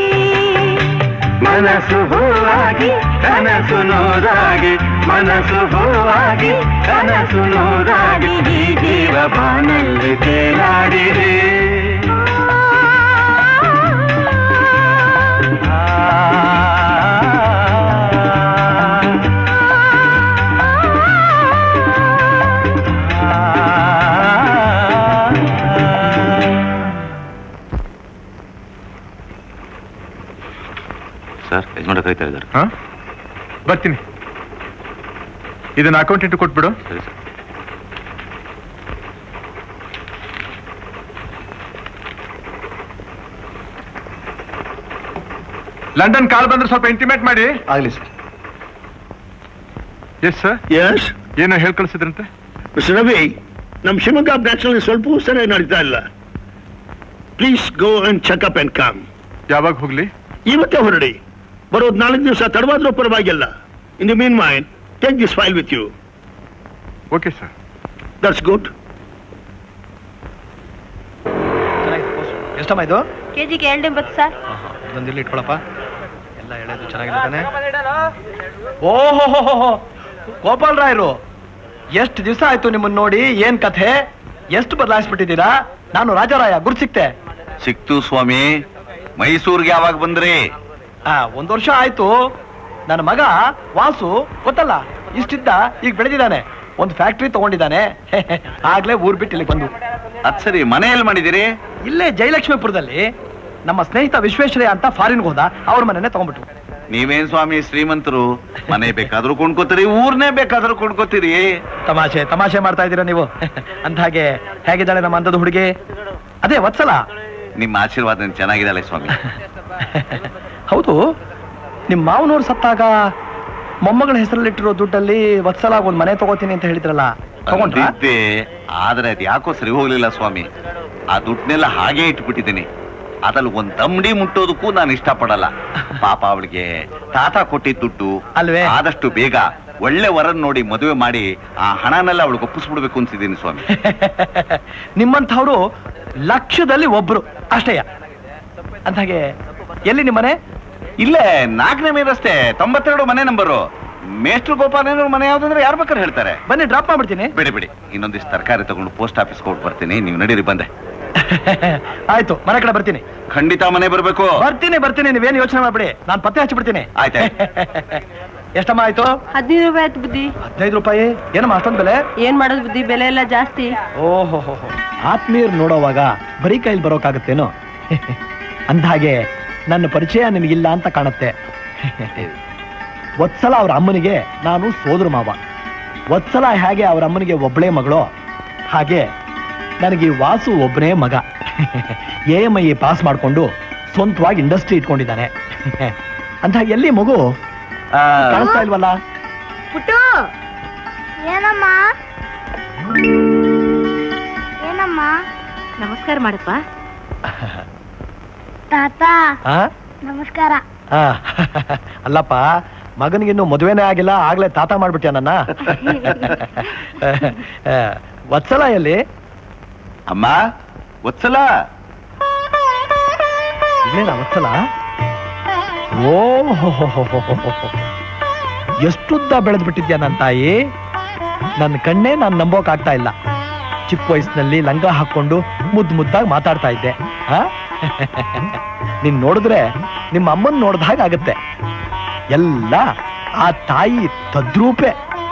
ಮನಸ್ಸು ಹೂವಾಗಿ ಕನಸು ನೂರಾಗಿ ಮನಸ್ಸು ಹೂವಾಗಿ ಕನಸು ನೂರಾಗಿ ಈ ಜೀವ ಬಾನಲ್ಲಿ ತೇಲಾಡಿದೆ ಸರ್ ಯಜಮಾನ ಕರೀತಾ ಇದ್ದಾರೆ ಹಾ ಬರ್ತೀನಿ ಇದನ್ನ ಅಕೌಂಟೆಂಟ್ ಕೊಟ್ಬಿಡು ಸರಿ ಸರ್ ಲಂಡನ್ ಕಾಲ್ ಬಂದ್ರೆ ಸ್ವಲ್ಪ ಇಂಟಿಮೇಟ್ ಮಾಡಿ ಆಗ್ಲಿ ಸರ್ ಎಸ್ ಸರ್ ಎಸ್ ಏನೋ ಹೇಳ್ ಕಳ್ಸಿದ್ರಂತೆ ಮಿಸ್ಟರ್ ರವಿ ನಮ್ಮ ಶಿವಮೊಗ್ಗ ಬ್ರಾಂಚ್ನಲ್ಲಿ ಸ್ವಲ್ಪ ಸರಿಯಾಗಿ ನಡೀತಾ ಇಲ್ಲ please go and checkup and come ಯಾವಾಗ ಹೋಗ್ಲಿ ಇವತ್ತೇ ಹೊರಡಿ ಬರೋದು ನಾಲ್ಕು ದಿವಸ ತಡವಾದ್ರೂ ಪರವಾಗಿಲ್ಲ in the mean mind take this file with you okay sir that's good ಎಷ್ಟಮ್ಮ ಇದು ಕೆಜಿಗೆ ಎರಡು ಎಂಬತ್ತು ಸರ್ ಇದೊಂದು ಇಲ್ಲಿ ಇಟ್ಕೊಳಪ್ಪ ಎಲ್ಲ ಎಳೆದು ಚೆನ್ನಾಗಿದೆ ತಾನೆ ಓಹೋ ಗೋಪಾಲ್ ರಾಯರು ಎಷ್ಟು ದಿವಸ ಆಯ್ತು ನಿಮ್ಮನ್ನ ನೋಡಿ ಏನ್ ಕಥೆ ಎಷ್ಟು ಬದಲಾಯಿಸ್ಬಿಟ್ಟಿದ್ದೀರಾ ನಾನು ರಾಜಾರಾಯ ಗುರು ಸಿಕ್ತೆ ಸಿಕ್ತು ಸ್ವಾಮಿ ಮೈಸೂರ್ಗೆ ಯಾವಾಗ ಬಂದ್ರಿ ಆ ಒಂದ್ ವರ್ಷ ಆಯ್ತು ನನ್ನ ಮಗ ವಾಸು ಗೊತ್ತಲ್ಲ ಇಷ್ಟಿದ್ದ ಈಗ ಬೆಳೆದಿದ್ದಾನೆ ಒಂದು ಫ್ಯಾಕ್ಟ್ರಿ ತಗೊಂಡಿದ್ದಾನೆ ಆಗ್ಲೇ ಊರ್ ಬಿಟ್ಟು ಇಲ್ಲಿ ಬಂದು ಅದ್ ಸರಿ ಮನೆಯಲ್ಲಿ ಮಾಡಿದಿರಿ ಇಲ್ಲೇ ಜಯಲಕ್ಷ್ಮೀಪುರದಲ್ಲಿ ನಮ್ಮ ಸ್ನೇಹಿತ ವಿಶ್ವೇಶ್ವರಯ್ಯ ಅಂತ ಫಾರಿನ್ಗೆ ಹೋದ ಅವ್ರ ಮನೆನೇ ತಗೊಂಡ್ಬಿಟ್ರು ನೀವೇನ್ ಸ್ವಾಮಿ ಶ್ರೀಮಂತರು ಮನೆ ಬೇಕಾದ್ರೂ ಕೊಂಡ್ಕೋತೀರಿ ಊರ್ನೇ ಬೇಕಾದ್ರೂ ಕೊಂಡ್ಕೋತೀರಿ ತಮಾಷೆ ತಮಾಷೆ ಮಾಡ್ತಾ ಇದ್ದೀರಾ ನೀವು ಅಂದ ಹಾಗೆ ಹೇಗಿದ್ದಾಳೆ ನಮ್ಮ ಅಂದದ ಹುಡುಗಿ ಅದೇ ವತ್ಸಲ ನಿಮ್ಮ ಆಶೀರ್ವಾದ ಚೆನ್ನಾಗಿದ್ದಾಳೆ ಸ್ವಾಮಿ ಹೌದು ನಿಮ್ ಮಾವನವ್ರು ಸತ್ತಾಗ ಮೊಮ್ಮಗಳ ಹೆಸರಲ್ಲಿಟ್ಟಿರೋ ದುಡ್ಡಲ್ಲಿ ವತ್ಸಲ ಒಂದ್ ಮನೆ ತಗೋತೀನಿ ಅಂತ ಹೇಳಿದ್ರಲ್ಲ ತಗೊಂಡ್ರಾ ಅಂದಿದ್ದೆ ಆದ್ರೆ ಅದ್ ಯಾಕೋ ಸರಿ ಹೋಗ್ಲಿಲ್ಲ ಸ್ವಾಮಿ ಆ ದುಡ್ಡನ್ನೆಲ್ಲ ಹಾಗೆ ಇಟ್ಬಿಟ್ಟಿದ್ದೀನಿ ಅದ್ರಲ್ಲಿ ಒಂದ್ ದಮ್ಡಿ ಮುಟ್ಟೋದಕ್ಕೂ ನಾನು ಇಷ್ಟಪಡಲ್ಲ ಪಾಪ ಅವಳಿಗೆ ತಾತ ಕೊಟ್ಟಿದ್ದ ದುಡ್ಡು ಅಲ್ವೇ? ಆದಷ್ಟು ಬೇಗ ಒಳ್ಳೆ ವರನ್ ನೋಡಿ ಮದುವೆ ಮಾಡಿ ಆ ಹಣನೆಲ್ಲ ಅವಳಿಗೆ ಒಪ್ಪಿಸ್ಬಿಡ್ಬೇಕು ಅನ್ಸಿದ್ದೀನಿ ಸ್ವಾಮಿ ನಿಮ್ಮಂಥವ್ರು ಲಕ್ಷದಲ್ಲಿ ಒಬ್ರು ಅಷ್ಟೇಯ ಅಂದಾಗೆ ಎಲ್ಲಿ ನಿಮ್ಮನೆ ಇಲ್ಲೇ ನಾಲ್ಕನೇ ಮೇ ರಸ್ತೆ ತೊಂಬತ್ತೆರಡು ಮನೆ ನಂಬರು ಮೇಷ್ಟ್ರು ಗೋಪಾಲನವ್ರ ಮನೆ ಯಾವ್ದಂದ್ರೆ ಯಾರು ಬೇಕಾದ್ರೆ ಹೇಳ್ತಾರೆ ಬನ್ನಿ ಡ್ರಾಪ್ ಮಾಡ್ಬಿಡ್ತೀನಿ ಬಿಡಿ ಬಿಡಿ ಇನ್ನೊಂದಿಷ್ಟು ತರಕಾರಿ ತಗೊಂಡು ಪೋಸ್ಟ್ ಆಫೀಸ್ ಕೊಟ್ಟು ಬರ್ತೀನಿ ನೀವು ನಡೀರಿ ಬಂದೆ ಆಯ್ತು ಮನೆ ಕಡೆ ಬರ್ತೀನಿ ಖಂಡಿತ ಮನೆ ಬರ್ಬೇಕು ಬರ್ತೀನಿ ಬರ್ತೀನಿ ನೀವೇನು ಯೋಚನೆ ಮಾಡ್ಬಿಡಿ ನಾನು ಪತ್ತೆ ಹಚ್ಚಿಬಿಡ್ತೀನಿ ಆಯ್ತಾ ಎಷ್ಟಮ್ಮ ಆಯ್ತು ಹದಿನೈದು ರೂಪಾಯಿ ಆಯ್ತು ಬುದ್ಧಿ ಹದಿನೈದು ರೂಪಾಯಿ ಏನಮ್ಮ ಅಷ್ಟೊಂದು ಬೆಲೆ ಏನ್ ಮಾಡೋದು ಬುದ್ಧಿ ಬೆಲೆ ಎಲ್ಲ ಜಾಸ್ತಿ ಓಹೋ ಆತ್ಮೀಯರು ನೋಡೋವಾಗ ಬರೀ ಕೈಲಿ ಬರೋಕ್ಕಾಗತ್ತೇನೋ ಅಂದ್ಹಾಗೆ ನನ್ನ ಪರಿಚಯ ನಿಮಗಿಲ್ಲ ಅಂತ ಕಾಣುತ್ತೆ ವತ್ಸಲ ಅವ್ರ ಅಮ್ಮನಿಗೆ ನಾನು ಸೋದರ ಮಾವ ವತ್ಸಲ ಹೇಗೆ ಅವ್ರ ಅಮ್ಮನಿಗೆ ಒಬ್ಬಳೇ ಮಗಳು ಹಾಗೆ ನನಗೆ ಈ ವಾಸು ಒಬ್ಬನೇ ಮಗ ಎ ಎಮ್ ಐ ಪಾಸ್ ಮಾಡಿಕೊಂಡು ಸ್ವಂತವಾಗಿ ಇಂಡಸ್ಟ್ರಿ ಇಟ್ಕೊಂಡಿದ್ದಾನೆ ಅಂತ ಎಲ್ಲಿ ಮಗು ಕಾಣಿಸ್ತಾ ಇಲ್ವಲ್ಲ ಪುಟ್ಟು ಏನಮ್ಮ ಏನಮ್ಮ ನಮಸ್ಕಾರ ಮಾಡಪ್ಪ ತಾತ ಆ? ನಮಸ್ಕಾರ ಆ, ಅಲ್ಲಪ್ಪ ಮಗನಿಗಿನ್ನು ಮದುವೆನೇ ಆಗಿಲ್ಲ ಆಗ್ಲೇ ತಾತ ಮಾಡ್ಬಿಟ್ಯ ನನ್ನ ಆ, ವತ್ಸಲ ಎಲ್ಲಿ ಅಮ್ಮ ವತ್ಸಲ ಇಲ್ಲೇನ ವತ್ಸಲ ಓ ಹೋ ಹೋ ಹೋ ಹೋ ಹೋ ಹೋ. ಎಷ್ಟುದ್ದ ಬೆಳೆದು ಬಿಟ್ಟಿದ್ಯಾ ನನ್ನ ತಾಯಿ ನನ್ನ ಕಣ್ಣೇ ನಾನು ನಂಬೋಕ್ ಆಗ್ತಾ ಇಲ್ಲ ಚಿಕ್ಕ ವಯಸ್ಸಿನಲ್ಲಿ ಲಂಗ ಹಾಕೊಂಡು ಮುದ್ದು ಮುದ್ದಾಗಿ ಮಾತಾಡ್ತಾ ಇದ್ದೆ ಆ? ನೀನ್ ನೋಡಿದ್ರೆ ನಿಮ್ಮ ಅಮ್ಮನ್ ನೋಡ್ದ ಹಾಗೆ ಆಗತ್ತೆ ಎಲ್ಲ ಆ ತಾಯಿ ತದ್ರೂಪೆ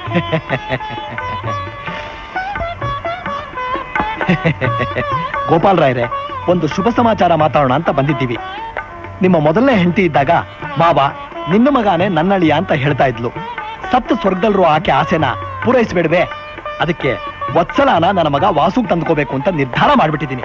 ಗೋಪಾಲ್ ರಾಯ್ರೆ ಒಂದು ಶುಭ ಸಮಾಚಾರ ಮಾತಾಡೋಣ ಅಂತ ಬಂದಿದ್ದೀವಿ ನಿಮ್ಮ ಮೊದಲನೇ ಹೆಂಡತಿ ಇದ್ದಾಗ ಮಾವ ನಿನ್ನ ಮಗಾನೇ ನನ್ನಳಿಯ ಅಂತ ಹೇಳ್ತಾ ಇದ್ಲು ಸತ್ತು ಸ್ವರ್ಗದಲ್ರು ಆಕೆ ಆಸೆನ ಪೂರೈಸಬೇಡ್ವೆ ಅದಕ್ಕೆ ವತ್ಸಲಾನ ನನ್ನ ಮಗ ವಾಸುಗ್ ತಂದ್ಕೋಬೇಕು ಅಂತ ನಿರ್ಧಾರ ಮಾಡ್ಬಿಟ್ಟಿದ್ದೀನಿ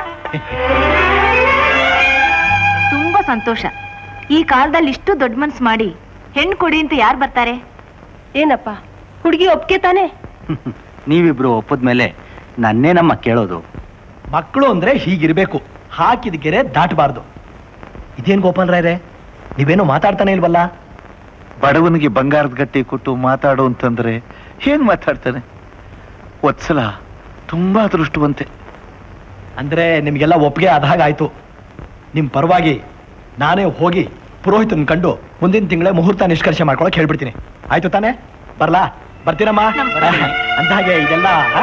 ತುಂಬಾ ಸಂತೋಷ ಈ ಕಾಲದಲ್ಲಿ ಇಷ್ಟು ದೊಡ್ಡ ಮನ್ಸ್ ಮಾಡಿ ಹೆಣ್ಣು ಕೊಡಿ ಅಂತ ಯಾರು ಬರ್ತಾರೆ ಏನಪ್ಪ ಹುಡುಗಿ ಒಪ್ಕೆ ತಾನೆ ನೀವಿಬ್ರು ಒಪ್ಪದ್ಮೇಲೆ ನನ್ನೇ ನಮ್ಮ ಕೇಳೋದು ಮಕ್ಕಳು ಅಂದ್ರೆ ಹೀಗಿರ್ಬೇಕು ಹಾಕಿದ ಗೆರೆ ದಾಟಬಾರ್ದು ಇದೇನ್ ಗೋಪಾಲ್ ರಾಯ್ರೆ ನೀವೇನು ಮಾತಾಡ್ತಾನೆ ಇಲ್ವಲ್ಲ ಬಡವನಿಗೆ ಬಂಗಾರದ ಗಟ್ಟಿ ಕೊಟ್ಟು ಮಾತಾಡು ಅಂತಂದ್ರೆ ಏನ್ ಮಾತಾಡ್ತಾನೆ ವತ್ಸಲ ತುಂಬಾ ಅದೃಷ್ಟವಂತೆ ಅಂದ್ರೆ ನಿಮ್ಗೆಲ್ಲ ಒಪ್ಪಿಗೆ ಆದ ಹಾಗಾಯ್ತು ನಿಮ್ ಪರವಾಗಿ ನಾನೇ ಹೋಗಿ ಪುರೋಹಿತನ್ ಕಂಡು ಮುಂದಿನ ತಿಂಗಳೇ ಮುಹೂರ್ತ ನಿಷ್ಕರ್ಷೆ ಮಾಡ್ಕೊಳಕ್ ಹೇಳ್ಬಿಡ್ತೀನಿ ಆಯ್ತು ತಾನೇ ಬರ್ಲಾ ಬರ್ತೀನಮ್ಮ ಅಂದ ಹಾಗೆ ಇದೆಲ್ಲ ಆ?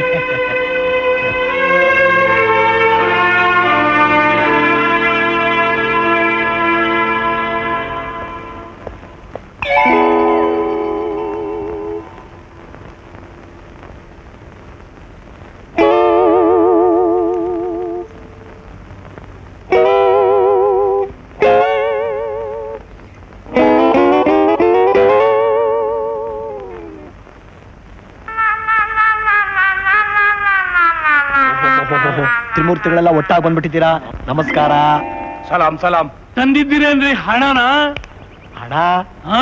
ತ್ರಿಮೂರ್ತಿಗಳೆಲ್ಲ ಒಟ್ಟಾಗಿ ಬಂದ್ಬಿಟ್ಟಿದ್ದೀರಾ ನಮಸ್ಕಾರ ಸಲಾಂ ಸಲಾಂ ತಂದಿದ್ದೀರೇನ್ರಿ ಹಣನ ಹಣ ಹಾ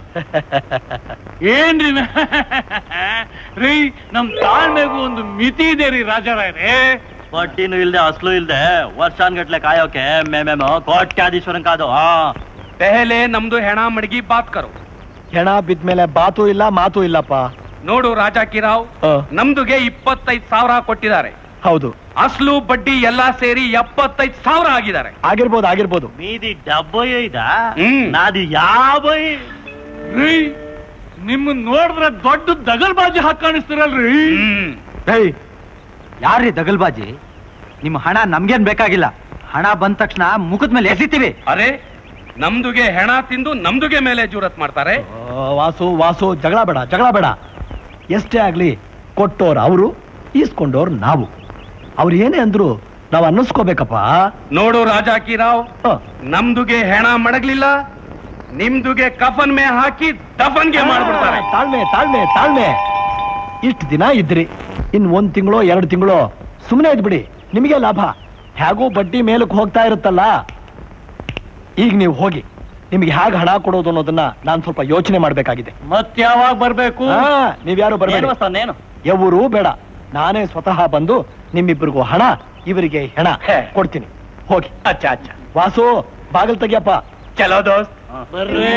ಏನ್ರಿ ರೀ ನಮ್ ತಾಳ್ಮೆಗೂ ಒಂದು ಮಿತಿ ಇದೆ ರೀ ರಾಜಾರಾಯರೇ ಬಡ್ಡಿನೂ ಇಲ್ದೆ ಅಸ್ಲು ಇಲ್ದೆ ವರ್ಷಾನ್ಗಟ್ಲೆ ಕಾಯೋಕೆ ಮೇಮೇಮೋ ಕೋಟ್ಯಾಧೀಶ್ವರನ್ ಕಾದು ಹಾ ಪೆಹಲೆ ನಮ್ದು ಹೆಣ ಮಡಗಿ ಬಾತ್ ಕರು ಹೆಣ ಬಿದ್ಮೇಲೆ ಬಾತು ಇಲ್ಲ ಮಾತು ಇಲ್ಲಪ್ಪ ನೋಡು ರಾಜಾ ಕಿರಾವ್ ಆ, ನಮ್ದುಗೆ ಇಪ್ಪತ್ತೈದು ಸಾವಿರ ಕೊಟ್ಟಿದ್ದಾರೆ ಹೌದು ಅಸ್ಲು ಬಡ್ಡಿ ಎಲ್ಲಾ ಸೇರಿ ಎಪ್ಪತ್ತೈದು ಸಾವಿರ ಆಗಿದ್ದಾರೆ ಆಗಿರ್ಬೋದು ಆಗಿರ್ಬೋದು ಮೀದಿ ಡಬ್ಬಯ್ಯ ಇದ ಹ್ಮ್. ನಾದಿ ಯಾಬೈ ರೀ ನಿಮ್ ನೋಡಿದ್ರೆ ದೊಡ್ಡ ದಗಲ್ಬಾಜಿ ಹಾಕ್ ಕಾಣಿಸ್ತಿರಲ್ರಿ ಏಯ್ ಯಾರ್ರೀ ದಗಲ್ಬಾಜಿ ನಿಮ್ಮ ಹಣ ನಮ್ಗೇನ್ ಬೇಕಾಗಿಲ್ಲ ಹಣ ಬಂದ ತಕ್ಷಣ ಮುಖದ ಮೇಲೆ ಎಸಿತೀವಿ ಅರೆ ನಮ್ದುಗೆ ಹೆಣ ತಿಂದು ನಮ್ದುಗೆ ಮೇಲೆ ಜೂರತ್ ಮಾಡ್ತಾರೆ ಆ, ವಾಸು ವಾಸು ಜಗಳ ಬೇಡ ಜಗಳ ಬೇಡ ಎಷ್ಟೇ ಆಗ್ಲಿ ಕೊಟ್ಟೋರ್ ಅವರು ಈಸ್ಕೊಂಡೋರ್ ನಾವು ಅವ್ರು ಏನೇ ಅಂದ್ರು ನಾವು ಅನ್ನಿಸ್ಕೋಬೇಕಪ್ಪ ನೋಡು ರಾಜಾ ಕಿರಾವ್ ಆ, ನಮ್ದುಗೆ ಹೆಣ ಮಡಗ್ಲಿಲ್ಲ ನಿಮ್ದುಗೆ ಕಫನ್ ಮೇ ಹಾಕಿ ದಫನ್ಗೆ ಮಾಡ್ಬಿಡ್ತಾರೆ ತಾಳ್ಮೆ ತಾಳ್ಮೆ ತಾಳ್ಮೆ ಇಷ್ಟು ದಿನ ಇದ್ರಿ ಇನ್ ಒಂದ್ ತಿಂಗಳು ಎರಡು ತಿಂಗಳು ಸುಮ್ಮನೆ ಇದ್ಬಿಡಿ ನಿಮಗೆ ಲಾಭ ಹೇಗೂ ಬಡ್ಡಿ ಮೇಲಕ್ಕೆ ಹೋಗ್ತಾ ಇರುತ್ತಲ್ಲ ಈಗ ನೀವು ಹೋಗಿ ನಿಮ್ಗೆ ಹೇಗೆ ಹಣ ಕೊಡೋದು ಅನ್ನೋದನ್ನ ನಾನು ಸ್ವಲ್ಪ ಯೋಚನೆ ಮಾಡ್ಬೇಕಾಗಿದೆ ಮತ್ ಯಾವಾಗ ಬರ್ಬೇಕು ಹಾ, ನೀವ್ಯಾರು ಬರ್ಬೇಡಿ ನೇನು ಎವರು ಬೇಡ ನಾನೇ ಸ್ವತಃ ಬಂದು ನಿಮ್ಮಿಬ್ಬರಿಗೂ ಹಣ ಇವರಿಗೆ ಹೆಣ ಕೊಡ್ತೀನಿ ಹೋಗಿ ಅಚ್ಚ ಅಚ್ಚ ವಾಸು ಬಾಗಿಲ್ ತೆಗಿಯಪ್ಪ ಚಲೋ ದೋಸ್ತ್ ಬರ್ರಿ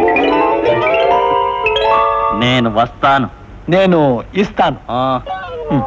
నేను వస్తాను నేను ఇస్తాను హ్మ్.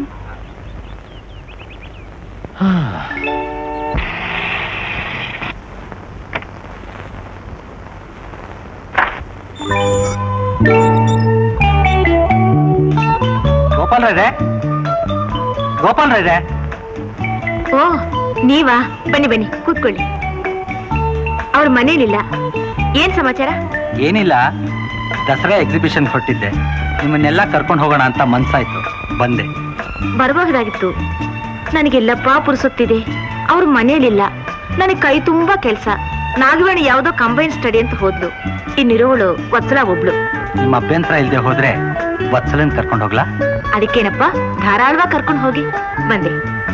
ಗೋಪಾಲ್ ರೇ ಗೋಪಾಲ್ ರೇ ಓ ನೀವಾ ಬನ್ನಿ ಬನ್ನಿ ಕೂತ್ಕೊಳ್ಳಿ ಅವ್ರ ಮನೇಲಿಲ್ಲ ಏನ್ ಸಮಾಚಾರ ಏನಿಲ್ಲ ದಸರಾ ಎಕ್ಸಿಬಿಷನ್ ಹೊಟ್ಟಿದ್ದೆ ನಿಮ್ಮನ್ನೆಲ್ಲ ಕರ್ಕೊಂಡು ಹೋಗೋಣ ಅಂತ ಮನ್ಸಾಯ್ತು ಬಂದೆ ಬರಬಹುದಾಗಿತ್ತು ನನಗೆಲ್ಲಪ್ಪ ಪುರುಸುತ್ತಿದೆ ಅವ್ರ ಮನೇಲಿಲ್ಲ ನನಗೆ ಕೈ ತುಂಬಾ ಕೆಲ್ಸ ನಾಗವೇಣಿ ಯಾವ್ದೋ ಕಂಬೈನ್ ಸ್ಟಡಿ ಅಂತ ಹೋದ್ಲು ಇನ್ನಿರೋವಳು ವತ್ಸಲ ಒಬ್ಳು ನಿಮ್ಮ ಅಭ್ಯಂತರ ಇಲ್ದೆ ಹೋದ್ರೆ ವತ್ಸಲನ್ ಕರ್ಕೊಂಡು ಹೋಗ್ಲಾ ಅದಕ್ಕೇನಪ್ಪ ಧಾರಾಳವಾಗಿ ಕರ್ಕೊಂಡು ಹೋಗಿ ಬಂದೆ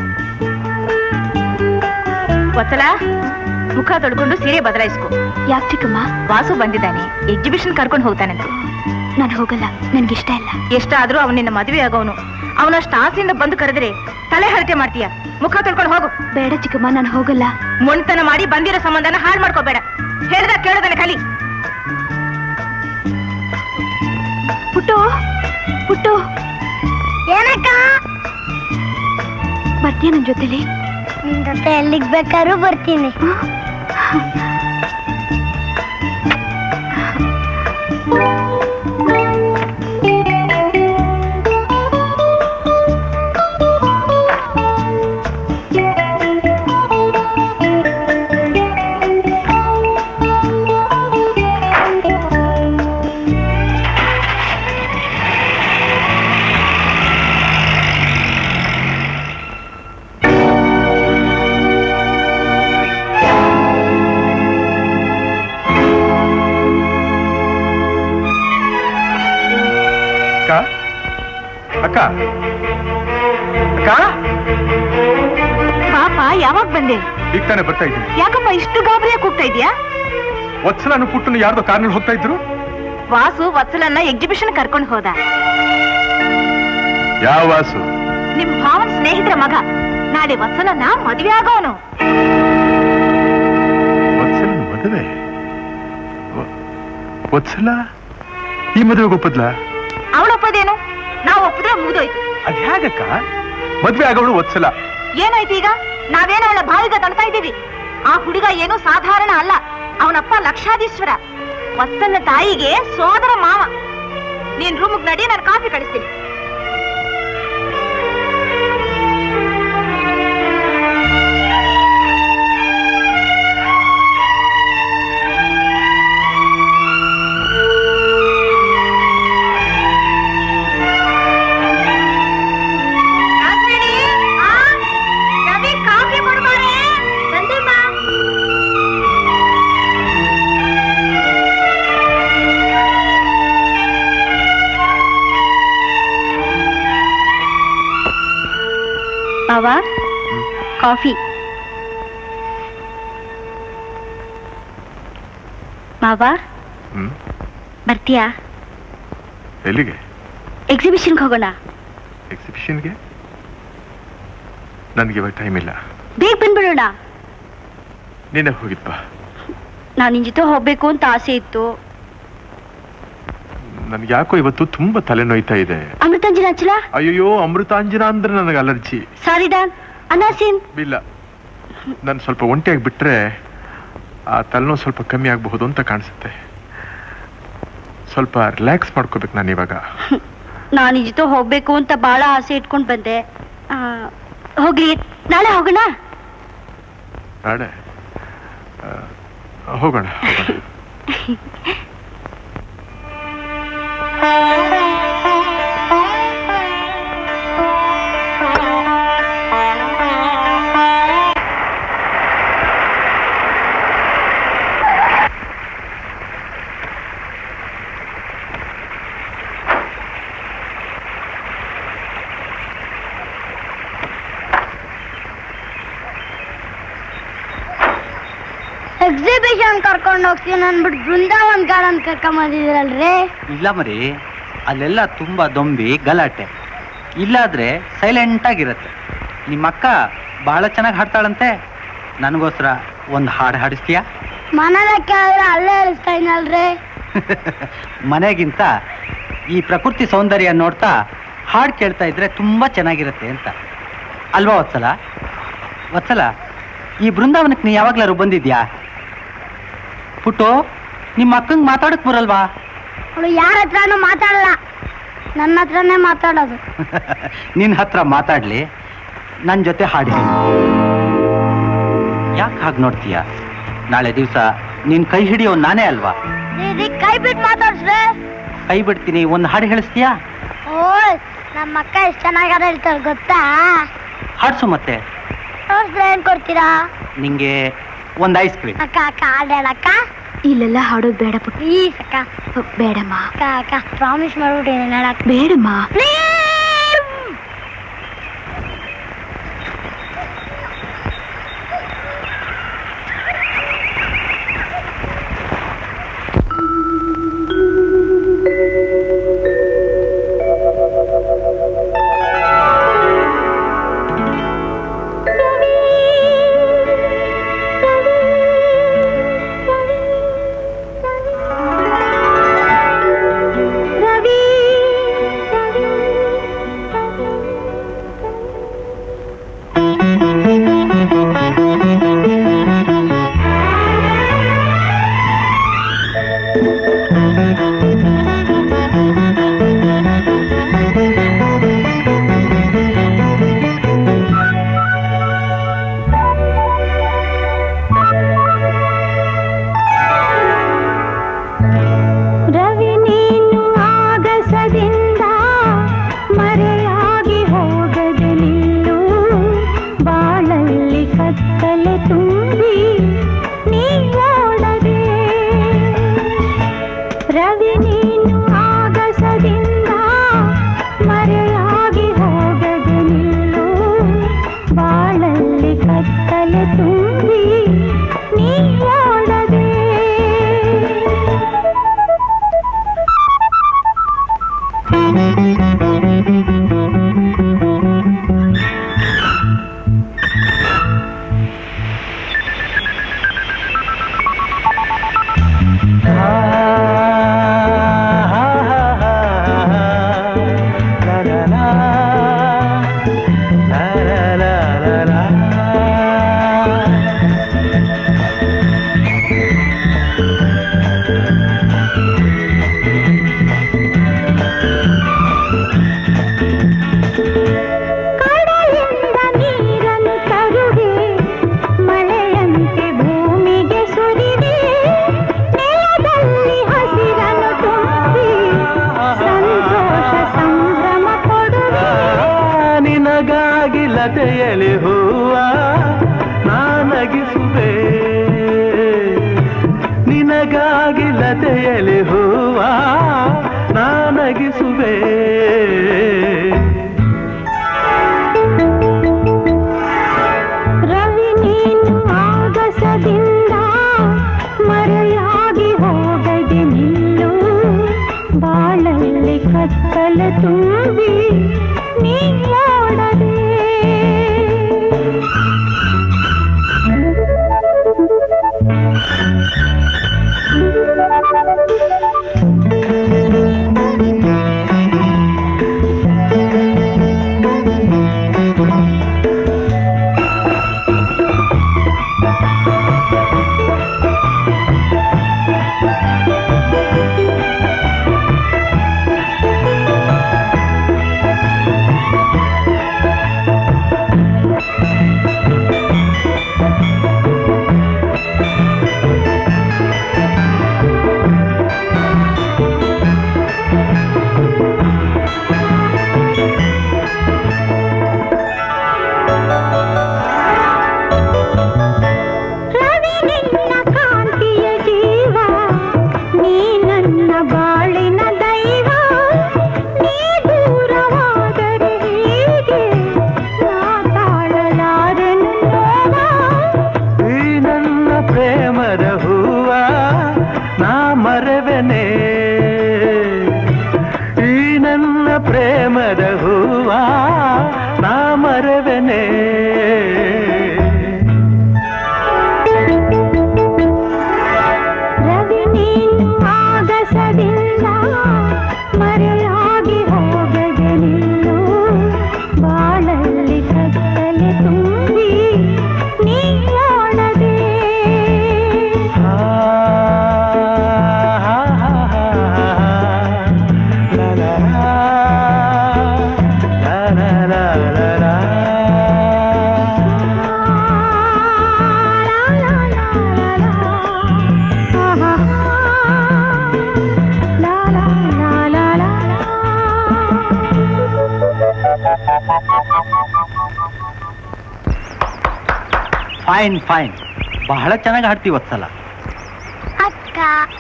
ವತ್ಸಲ ಮುಖ ತೊಳ್ಕೊಂಡು ಸೀರೆ ಬದಲಾಯಿಸ್ಕೊ ಯಾಕೆ ಚಿಕ್ಕಮ್ಮ ವಾಸು ಬಂದಿದ್ದಾನೆ ಎಕ್ಸಿಬಿಷನ್ ಕರ್ಕೊಂಡು ಹೋಗ್ತಾನಂತೆ ನಾನು ಹೋಗಲ್ಲ ನನ್ಗಿಷ್ಟ ಇಲ್ಲ ಎಷ್ಟಾದ್ರೂ ಅವನಿನ್ನ ಮದುವೆ ಆಗೋನು ಅವನಷ್ಟು ಆಸೆಯಿಂದ ಬಂದು ಕರೆದ್ರೆ ತಲೆ ಹರಟೆ ಮಾಡ್ತೀಯ ಮುಖ ತೊಳ್ಕೊಂಡು ಹೋಗು ಬೇಡ ಚಿಕ್ಕಮ್ಮ ನಾನು ಹೋಗಲ್ಲ ಮೊಣ್ತನ ಮಾಡಿ ಬಂದಿರೋ ಸಂಬಂಧನ ಹಾಳು ಮಾಡ್ಕೋಬೇಡ ಹೇಳ್ದ ಕೇಳೋದನ್ನ ಕಲಿ ಪುಟ್ಟು ಪುಟ್ಟು ಏನಕ್ಕ ಬರ್ತೀಯ ನನ್ ಜೊತೆಲಿ ನಿನ್ ಜೊತೆ ಎಲ್ಲಿಗ್ ಬೇಕಾದ್ರೂ ಬರ್ತೀನಿ ಅಕ್ಕ ಅಕ್ಕ ಅಕ್ಕ ಪಾಪ ಯಾವಾಗ ಬಂದೆ ಈಗ ತಾನೇ ಬರ್ತಾ ಇದ್ದೀನಿ ಯಾಕಮ್ಮ ಇಷ್ಟು ಗಾಬರಿಯಾಗಿ ಕೂಗ್ತಾ ಇದೀಯಾ ವತ್ಸಲಾನು ಪುಟ್ಟನು ಯಾರ್ದೋ ಕಾರ್ನಲ್ಲಿ ಹೋಗ್ತಾ ಇದ್ರು ವಾಸು ವತ್ಸಲನ್ನ ಎಕ್ಸಿಬಿಷನ್ ಕರ್ಕೊಂಡು ಹೋದ ಯಾವ ವಾಸು ನಿಮ್ ಭಾವನ್ ಸ್ನೇಹಿತರ ಮಗ ನಾಳೆ ವತ್ಸಲನ್ನ ಮದುವೆ ಆಗೋನು ವತ್ಸಲನ ಮದುವೆ ವ- ವತ್ಸಲ ಈ ಮದುವೆಗೆ ಒಪ್ಪದ್ಲ ಅವಳ ಒಪ್ಪದೇನು ನಾವು ಒಪ್ಪಿದ್ರೆ ಮುಗಿದೋಯ್ತು ಅದ್ ಹೇಗಕ್ಕ ಮದ್ವೆ ಆಗೋಳು ವತ್ಸಲ ಏನಾಯ್ತು ಈಗ ನಾವೇನೋ ಅವಳ ಬಾವಿಗ ತಳ್ತಾ ಇದ್ದೀವಿ ಆ ಹುಡುಗ ಏನು ಸಾಧಾರಣ ಅಲ್ಲ ಅವನಪ್ಪ ಲಕ್ಷಾಧೀಶ್ವರ ವತ್ಸನ್ನ ತಾಯಿಗೆ ಸೋದರ ಮಾವ ನೀನ್ ರೂಮ್ಗ್ ನಡಿ ನಾನು ಕಾಫಿ ಕಳಿಸ್ತೀನಿ ಕಾಫಿ ಕೊಡ್ಬಾರೆ ಬಂದೆಮ್ಮ ಮಾವ ಕಾಫಿ ಮಾವ ಹ್ಮ್ ಬರ್ತೀಯಾ ಎಲ್ಲಿಗೆ ಎಕ್ಸಿಬಿಷನ್ಗೆ ಹೋಗೋಣ ಎಕ್ಸಿಬಿಷನ್ಗೆ ನನಗೆ ಇವಾಗ ಟೈಮ್ ಇಲ್ಲ ಬೇಗ ಬಂದ್ಬಿಡೋಣ ನೀನೇ ಹೋಗಿಪ್ಪ ನಾನು ನಿನ್ ಜೊತೆ ಹೋಗ್ಬೇಕು ಅಂತ ಆಸೆ ಇತ್ತು ನನ್ಗೆ ಯಾಕೋ ಇವತ್ತು ತುಂಬಾ ತಲೆನೋಯ್ತಾ ಇದೆ ಅಮೃತಾಂಜನ ಹಚ್ಚಲ ಅಯ್ಯೋ ಅಮೃತಾಂಜನ ಅಂದ್ರೆ ನನಗೆ ಅಲರ್ಜಿ ಸಾರಿ ಡಾನ್ ಅನಾಸಿನ್ ಇಲ್ಲ ನಾನು ಸ್ವಲ್ಪ ಒಂಟಿಯಾಗಿ ಬಿಟ್ರೆ ಆ ತಲೆನೋವು ಸ್ವಲ್ಪ ಕಮ್ಮಿ ಆಗಬಹುದು ಅಂತ ಕಾಣಿಸುತ್ತೆ ಸ್ವಲ್ಪ ರಿಲ್ಯಾಕ್ಸ್ ಮಾಡ್ಕೋಬೇಕು ನಾನು ಇವಾಗ ನಾನು ನಿನ್ ಜೊತೆ ಹೋಗ್ಬೇಕು ಅಂತ ಬಹಳ ಆಸೆ ಇಟ್ಕೊಂಡ್ ಬಂದೆ ಆ, ಹೋಗ್ಲಿ ನಾಳೆ ಹೋಗೋಣ ನಾಳೆ ಆ, ಹೋಗೋಣ ಹೋಗೋಣ ಮ್ಯೂಸಿಯಂ ಕರ್ಕೊಂಡು ಹೋಗ್ತೀನಿ ಅಂದ್ಬಿಟ್ಟು ಬೃಂದಾವನ್ ಗಾರ್ಡನ್ ಕರ್ಕೊಂಡ್ ಬಂದಿದ್ರಲ್ರಿ ಇಲ್ಲ ಮರಿ ಅಲ್ಲೆಲ್ಲ ತುಂಬಾ ದೊಂಬಿ ಗಲಾಟೆ ಇಲ್ಲಾದ್ರೆ ಸೈಲೆಂಟ್ ಆಗಿರತ್ತೆ ನಿಮ್ಮ ಅಕ್ಕ ಬಹಳ ಚೆನ್ನಾಗಿ ಹಾಡ್ತಾಳಂತೆ ನನಗೋಸ್ಕರ ಒಂದು ಹಾಡು ಹಾಡಿಸ್ತೀಯಾ ಮನೇಲೆ ಕೇಳಿದ್ರೆ ಅಲ್ಲೇ ಹೇಳಿಸ್ತಾ ಇದ್ನಲ್ರಿ ಮನೆಗಿಂತ ಈ ಪ್ರಕೃತಿ ಸೌಂದರ್ಯ ನೋಡ್ತಾ ಹಾಡು ಕೇಳ್ತಾ ಇದ್ರೆ ತುಂಬಾ ಚೆನ್ನಾಗಿರುತ್ತೆ ಅಂತ ಅಲ್ವಾ ವತ್ಸಲ ವತ್ಸಲ ಈ ಬೃಂದಾವನಕ್ಕೆ ನೀ ಯಾವಾಗ್ಲಾರು ಬಂದಿದ್ಯಾ ಪುಟ್ಟು ನಿಮ್ಮ ಅಕ್ಕಂಗ್ ಮಾತಾಡಕ್ ಬರಲ್ವಾ ಅವಳು ಯಾರ ಹತ್ರನೂ ಮಾತಾಡಲ್ಲ ನನ್ನ ಹತ್ರನೇ ಮಾತಾಡೋದು ನಿನ್ನ ಹತ್ರ ಮಾತಾಡ್ಲಿ ನನ್ನ ಜೊತೆ ಹಾಡಿ ಯಾಕೆ ಹಾಗೆ ನೋಡ್ತೀಯ ನಾಳೆ ದಿವಸ ನಿನ್ ಕೈ ಹಿಡಿಯೋ ನಾನೇ ಅಲ್ವಾ ದೀದಿ ಕೈ ಬಿಟ್ಟು ಮಾತಾಡ್ಸ್ರೆ ಕೈ ಬಿಡ್ತೀನಿ ಒಂದು ಹಾಡು ಹೇಳಿಸ್ತೀಯಾ ಓಯ್ ನಮ್ಮ ಅಕ್ಕ ಎಷ್ಟು ಚೆನ್ನಾಗಿ ಹೇಳ್ತಾಳೆ ಗೊತ್ತಾ ಹಾಡ್ಸು ಮತ್ತೆ ತೋರ್ಸ್ರೆ ಏನ್ ಕೊಡ್ತೀರಾ ನಿಂಗೆ ಒಂದು ಐಸ್ ಕ್ರೀಮ್ ಅಕ್ಕ ಅಕ್ಕ ಹಾಡೇಳಕ್ಕ ಇಲ್ಲೆಲ್ಲ ಹಾಡೋದು ಬೇಡ ಪುಟ್ಟ ಪ್ಲೀಸ್ ಅಕ್ಕ ಬೇಡಮ್ಮ ಅಕ್ಕ ಅಕ್ಕ ಪ್ರಾಮಿಸ್ ಮಾಡ್ಬಿಟ್ಟಿದ್ದೀನಿ ಹೇಳಕ್ಕ ಬೇಡಮ್ಮ ರವಿ ನೀನು ಆಗಸದಿಂದ ಮರೆಯಾಗಿ ಹೋಗದೆ ನಿಲ್ಲು ಬಾಳಲ್ಲಿ ಕತ್ತಲೆ ತುಂಬಿ ನೀ ಓಡದೆ ರವಿ ನೀನು ಆಗಸದಿಂದ ಮರೆಯಾಗಿ ಹೋಗದೆ ನಿಲ್ಲು ಬಾಳಲ್ಲಿ ಕತ್ತಲೆ ತುಂಬಿ ನೀ ಓಡದೆ ಕಡಲಿಂದ ನೀರನ್ನು ತರುವೆ ಮಳೆಯಂತೆ ಭೂಮಿಗೆ ಸುರಿದೆ ನೆಲದಲ್ಲಿ ಹಸಿರನ್ನು ತುಂಬಿ ಸಂತೋಷ ಸಂಭ್ರಮ ಕೊಡುವೆ ನಿನಗಾಗಿ ಲತೆಯಲಿ ಹೂವ ನಾನಗಿಸುವೆ ನಿನಗಾಗಿ ಲತೆಯಲಿ ಹೂವ ನಾನಗಿಸುವೆ ರವಿ ನೀನು ಆಗಸದಿಂದ ಮರೆಯಾಗಿ ಹೋಗದೆ ನಿಲ್ಲು ಬಾಳಲ್ಲಿ ಕತ್ತಲ ತುಂಬಿ ನೀ ಓಡದೆ ರವಿ ನಿನ್ನ ಕಾಂತಿಯ ಜೀವ ನೀ ನನ್ನ ಬಾಳಿನ ದೈವ ನೀ ದೂರವಾದರೆ ಹೀಗೆ ನಾ ತಾಳಲಾರೆನು ನೋವ ಈ ನನ್ನ ಪ್ರೇಮದ ಹೂವ ಪ್ರೇಮದ ಹೂವ ನಾ ಮರವೆನೆ ರವಿ ನೀನು ಆಗಸದಿಲ್ಲ ಮರೆಯಾಗಿ ಹೋಗಲಿಲ್ಲೋ ಬಾಳಲ್ಲಿ ಕತ್ತಲೆ ತುಂಬಿ ನೀಡದೆ ಫೈನ್ ಫೈನ್ ಬಹಳ ಚೆನ್ನಾಗಿ ಹಾಡ್ತೀವಿ ವತ್ಸಲ ಅಕ್ಕ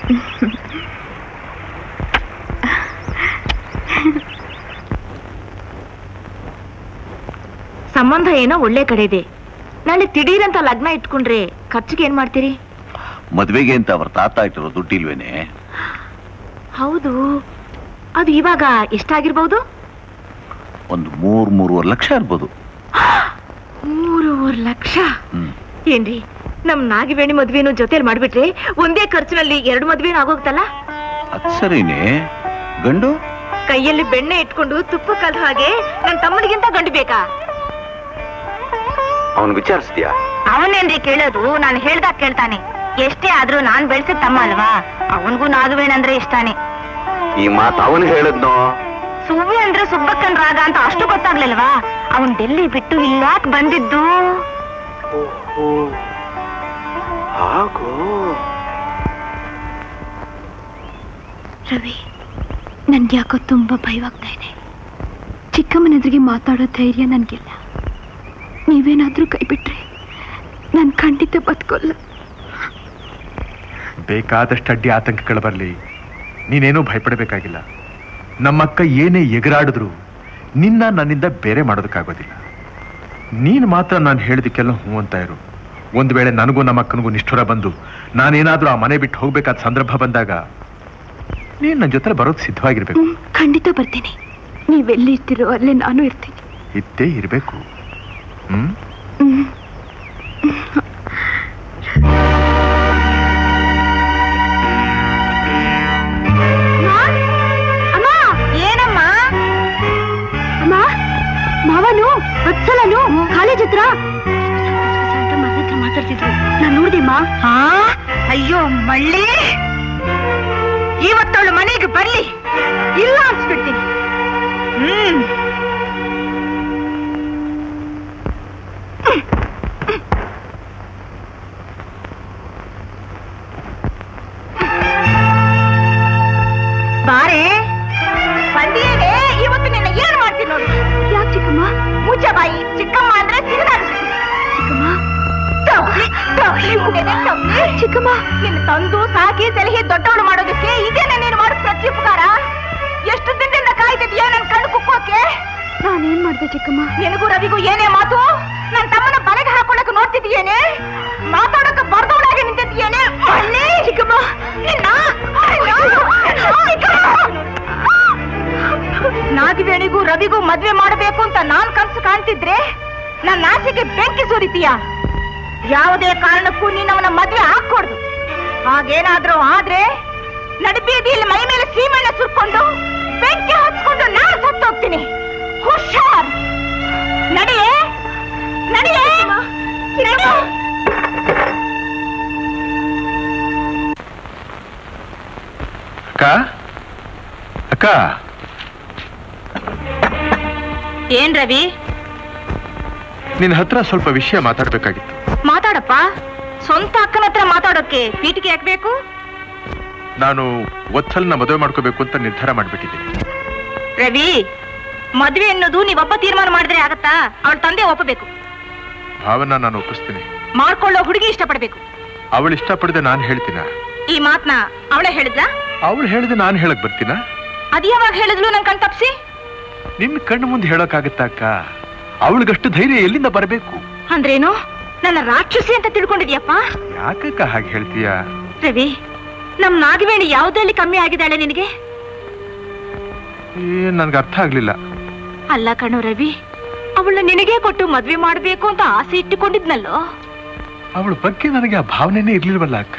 ಸಂಬಂಧ ಏನೋ ಒಳ್ಳೆ ಕಡೆ ಇದೆ ನಾಳೆ ತಿಡೀರಂತ ಲಗ್ನ ಇಟ್ಕೊಂಡ್ರೆ ಖರ್ಚಿಗೆ ಏನ್ ಮಾಡ್ತೀರಿ ಮದ್ವೆಗೆ ಅಂತ ಅವ್ರ ತಾತ ಇಟ್ಟಿರೋ ದುಡ್ಡಿಲ್ವೇನೆ ಹೌದು ಅದು ಇವಾಗ ಎಷ್ಟಾಗಿರ್ಬಹುದು ಒಂದು ಮೂರ್ ಮೂರುವರೆ ಲಕ್ಷ ಇರ್ಬೋದು ಮೂರುವರೆ ಲಕ್ಷ ಹ್ಮ್. ಏನ್ರಿ ನಮ್ ನಾಗಿಬೇಣಿ ಮದ್ವೆನು ಜೊತೆಲಿ ಮಾಡ್ಬಿಟ್ರೆ ಒಂದೇ ಖರ್ಚಿನಲ್ಲಿ ಎರಡು ಮದ್ವೆನೂ ಆಗೋಗ್ತಲ್ಲ ಅದ್ ಸರಿನೇ ಗಂಡು ಕೈಯಲ್ಲಿ ಬೆಣ್ಣೆ ಇಟ್ಕೊಂಡು ತುಪ್ಪ ಕಲ್ದ ಹಾಗೆ ನನ್ ತಮ್ಮನಿಗಿಂತ ಗಂಡು ಬೇಕಾ ಅವನ್ ವಿಚಾರಿಸ್ತೀಯಾ ಅವನೇನ್ರಿ ಕೇಳೋದು ನಾನು ಹೇಳ್ದಾಗ ಕೇಳ್ತಾನೆ ಎಷ್ಟೇ ಆದ್ರೂ ನಾನ್ ಬೆಳ್ಸಿದ ತಮ್ಮ ಅಲ್ವಾ ಅವನ್ಗೂ ನಾಗವೇಣಂದ್ರೆ ಇಷ್ಟಾನೆ ಈ ಮಾತು ಅವನ್ ಹೇಳದ್ನೋ ಸುವ್ವಿ ಅಂದ್ರೆ ಸುಬ್ಬಕ್ಕನ್ ರಾಗ ಅಂತ ಅಷ್ಟು ಗೊತ್ತಾಗ್ಲಿಲ್ವಾ ಅವನ್ ಡೆಲ್ಲಿ ಬಿಟ್ಟು ಇಲ್ಲಾಕ್ ಬಂದಿದ್ದು ಹಾಗೋ ರವಿ ನನ್ಗೆ ಯಾಕೋ ತುಂಬಾ ಭಯವಾಗ್ತಾ ಇದೆ ಚಿಕ್ಕಮ್ಮನ ಎದುರಿಗೆ ಮಾತಾಡೋ ಧೈರ್ಯ ನನ್ಗಿಲ್ಲ ನೀವೇನಾದ್ರೂ ಕೈ ಬಿಟ್ರೆ ನಾನು ಖಂಡಿತ ಬದುಕೋಲ್ಲ ಬೇಕಾದಷ್ಟು ಅಡ್ಡಿ ಆತಂಕಗಳು ಬರಲಿ ನೀನೇನೂ ಭಯಪಡಬೇಕಾಗಿಲ್ಲ ನಮ್ಮಕ್ಕ ಏನೇ ಎಗರಾಡಿದ್ರು ನಿನ್ನ ನನ್ನಿಂದ ಬೇರೆ ಮಾಡೋದಕ್ಕಾಗೋದಿಲ್ಲ ನೀನು ಮಾತ್ರ ನಾನು ಹೇಳಿದಕ್ಕೆಲ್ಲ ಹ್ಞೂ ಅಂತ ಇರು ಒಂದು ವೇಳೆ ನನಗೂ ನಮ್ಮ ಅಕ್ಕನಿಗೂ ನಿಷ್ಠುರ ಬಂದು ನಾನೇನಾದ್ರೂ ಆ ಮನೆ ಬಿಟ್ಟು ಹೋಗ್ಬೇಕಾದ ಸಂದರ್ಭ ಬಂದಾಗ ನೀನು ನನ್ನ ಜೊತೆ ಬರೋದು ಸಿದ್ಧವಾಗಿರ್ಬೇಕು ಹ್ಮ್, ಖಂಡಿತ ಬರ್ತೀನಿ ನೀವೆಲ್ಲಿ ಇರ್ತೀರೋ ಅಲ್ಲೇ ನಾನು ಇರ್ತೀನಿ ಇದ್ದೇ ಇರಬೇಕು ಹ್ಮ್ ಹ್ಮ್. ಅಮ್ಮ ಏನಮ್ಮ ಅಮ್ಮ ಮಾವನು ವತ್ಸಲನು ಕಾಲೇಜ್ ಹತ್ರ ಅಂತ ಮನೆ ಹತ್ರ ಮಾತಾಡ್ತಿದ್ರು ನಾನು ನೋಡ್ದೆಮ್ಮ ಹಾ ಅಯ್ಯೋ ಮಳ್ಳಿ ಇವತ್ತವಳು ಮನೆಗೆ ಬರ್ಲಿ ಇಲ್ಲ ಅನ್ಸ್ಬಿಡ್ತೀನಿ ಹ್ಮ್ ಬಾರೆ ಬಂದಿಯೇನೆ ಇವತ್ತು ನಿನ್ನ ಏನ್ ಮಾಡ್ತೀನಿ ನೋಡಿ ಯಾಕೆ ಚಿಕ್ಕಮ್ಮ ಮುಚ್ಚ ಬಾಯಿ ಚಿಕ್ಕಮ್ಮ ಅಂದ್ರೆ ಸಿಗದಾಗ್ತದೆ ಚಿಕ್ಕಮ್ಮ ತಗೊಳ್ಳಿ, ತಗೊಳ್ಳಿ, ಉಂಡೆನೆ ತಗೊಳ್ಳಿ. ಚಿಕ್ಕಮ್ಮ ನಿನ್ನ ತಂದು ಸಾಕಿ ಸಲಹೆ ದೊಡ್ಡವಳು ಮಾಡೋದಕ್ಕೆ ಇದೇನೆ ನೀನು ಮಾಡೋ ಪ್ರತ್ಯುಪಕಾರ ಎಷ್ಟು ದಿನದಿಂದ ಕಾಯ್ತಿದ್ಯಾ ನನ್ ಕಣ್ಣು ಕುಕ್ಕೋಕೆ ನಾನೇನ್ ಮಾಡ್ದೆ ಚಿಕ್ಕಮ್ಮ ನಿನಗೂ ರವಿಗೂ ಏನೇ ಮಾತು ನನ್ ತಮ್ಮನ ಬಲೆಗೆ ಹಾಕೊಳಕ್ ನೋಡ್ತಿದ್ಯೇನೆ ಮಾತಾಡಕ ಬರ್ದವಳಾಗಿ ನಿಂತಿದ್ಯೇನೆ ಮಳ್ಳಿ ಚಿಕ್ಕಮ್ಮ ನಿನ್ನ ನಾಗಿವೇಣಿಗೂ ರವಿಗೂ ಮದ್ವೆ ಮಾಡಬೇಕು ಅಂತ ನಾನ್ ಕನ್ಸು ಕಾಣ್ತಿದ್ರೆ ನನ್ನ ಆಸೆಗೆ ಬೆಂಕಿ ಸುರಿತೀಯ ಯಾವುದೇ ಕಾರಣಕ್ಕೂ ನೀನ್ ಅವನ ಮದ್ವೆ ಹಾಕೊಡ್ದು ಹಾಗೇನಾದ್ರೂ ಆದ್ರೆ ನಡುಬೀದಿಯಲ್ಲಿ ಮೈ ಮೇಲೆ ಸೀಮೆಣ್ಣೆ ಸುರ್ಕೊಂಡು ಬೆಂಕಿ ಹಚ್ಕೊಂಡು ನಾನು ಸತ್ತೋಗ್ತೀನಿ ಹುಷಾರ್ ನಡಿಯೇ ನಡಿಯೇ ನಡಿ. ಅಕ್ಕ ಅಕ್ಕ ಏನ್ ರವಿ ನಿನ್ನ ಹತ್ರ ಸ್ವಲ್ಪ ವಿಷಯ ಮಾತಾಡ್ಬೇಕಾಗಿತ್ತು ಮಾತಾಡಪ್ಪ ಸ್ವಂತ ಅಕ್ಕನ ಹತ್ರ ಮಾತಾಡೋಕೆ ಪೀಟಿಗೆ ಹಾಕ್ಬೇಕು ನಾನು ಒತ್ತಲ್ನ ಮದುವೆ ಮಾಡ್ಕೋಬೇಕು ಅಂತ ನಿರ್ಧಾರ ಮಾಡ್ಬಿಟ್ಟಿದ್ದೀನಿ ರವಿ ಮದ್ವೆ ಅನ್ನೋದು ನೀವೊಬ್ಬ ತೀರ್ಮಾನ ಮಾಡಿದ್ರೆ ಆಗತ್ತಾ ಅವಳ ತಂದೆ ಒಪ್ಪಬೇಕು ಭಾವನ ನಾನು ಒಪ್ಪಿಸ್ತೀನಿ ಮಾಡ್ಕೊಳ್ಳೋ ಹುಡುಗಿ ಇಷ್ಟಪಡ್ಬೇಕು ಅವಳು ಇಷ್ಟಪಡದೆ ನಾನು ಹೇಳ್ತೀನ ಈ ಮಾತ್ನ ಅವಳೇ ಹೇಳಿದ್ಲಾ ಅವಳು ಹೇಳಿದೆ ನಾನು ಹೇಳಕ್ ಬರ್ತೀನ ಅದ್ ಯಾವಾಗ ಹೇಳಿದ್ಲು ನನ್ ಕಣ್ ತಪ್ಸಿ ನಿನ್ನ ಕಣ್ಣು ಮುಂದೆ ಹೇಳೋಕ್ಕಾಗತ್ತಾ ಅಕ್ಕ ಅವಳಿಗಷ್ಟು ಧೈರ್ಯ ಎಲ್ಲಿಂದ ಬರಬೇಕು ಅಂದ್ರೇನು ನನ್ನ ರಾಕ್ಷಸಿ ಅಂತ ತಿಳ್ಕೊಂಡಿದ್ಯಪ್ಪ ಯಾಕಕ್ಕ ಹಾಗೆ ಹೇಳ್ತೀಯ ರವಿ ನಮ್ ನಾಗವೇಣಿ ಯಾವ್ದ್ರಲ್ಲಿ ಕಮ್ಮಿ ಆಗಿದ್ದಾಳೆ ನಿನಗೆ ಏನ್ ನನ್ಗೆ ಅರ್ಥ ಆಗ್ಲಿಲ್ಲ ಅಲ್ಲ ಕಣೋ ರವಿ ಅವಳನ್ನ ನಿನಗೆ ಕೊಟ್ಟು ಮದ್ವೆ ಮಾಡ್ಬೇಕು ಅಂತ ಆಸೆ ಇಟ್ಟುಕೊಂಡಿದ್ನಲ್ಲೋ ಅವಳ ಬಗ್ಗೆ ನನಗೆ ಆ ಭಾವನೆನೇ ಇರ್ಲಿಲ್ವಲ್ಲ ಅಕ್ಕ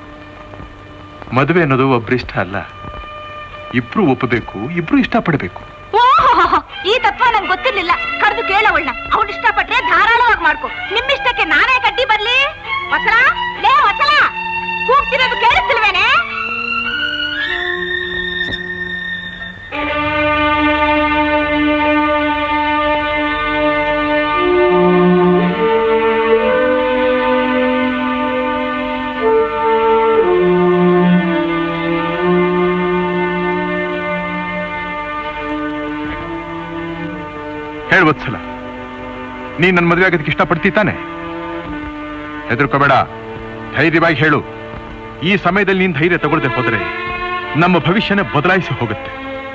ಮದುವೆ ಅನ್ನೋದು ಒಬ್ರಿಷ್ಟ ಅಲ್ಲ ಇಬ್ರು ಒಪ್ಪಬೇಕು ಇಬ್ರು ಇಷ್ಟಪಡಬೇಕು ಓಹೋ ಈ ತತ್ವ ನಂಗೆ ಗೊತ್ತಿರ್ಲಿಲ್ಲ ಕರೆದು ಕೇಳವಳ್ನ ಅವಳು ಇಷ್ಟಪಟ್ರೆ ಧಾರಾಳವಾಗಿ ಮಾಡ್ಕೊ ನಿಮ್ಮಿಷ್ಟಕ್ಕೆ ನಾನೇ ಕಡ್ಡಿ ಬರ್ಲಿ ವಸಲ ಲೇ ವಸಲ ಕೂಗ್ತಿರೋದು ಕೇಳಿಸ್ತಿಲ್ವೇನೆ ಹೇಳ್ವತ್ಸಲ ನೀನ್ ನನ್ನ ಮದುವೆ ಆಗೋದಕ್ಕೆ ಇಷ್ಟಪಡ್ತಿ ತಾನೆ ಹೆದರ್ಕೋಬೇಡ ಧೈರ್ಯವಾಗಿ ಹೇಳು ಈ ಸಮಯದಲ್ಲಿ ನೀನ್ ಧೈರ್ಯ ತಗೊಳ್ದೆ ಹೋದ್ರೆ ನಮ್ಮ ಭವಿಷ್ಯನೇ ಬದಲಾಯಿಸಿ ಹೋಗುತ್ತೆ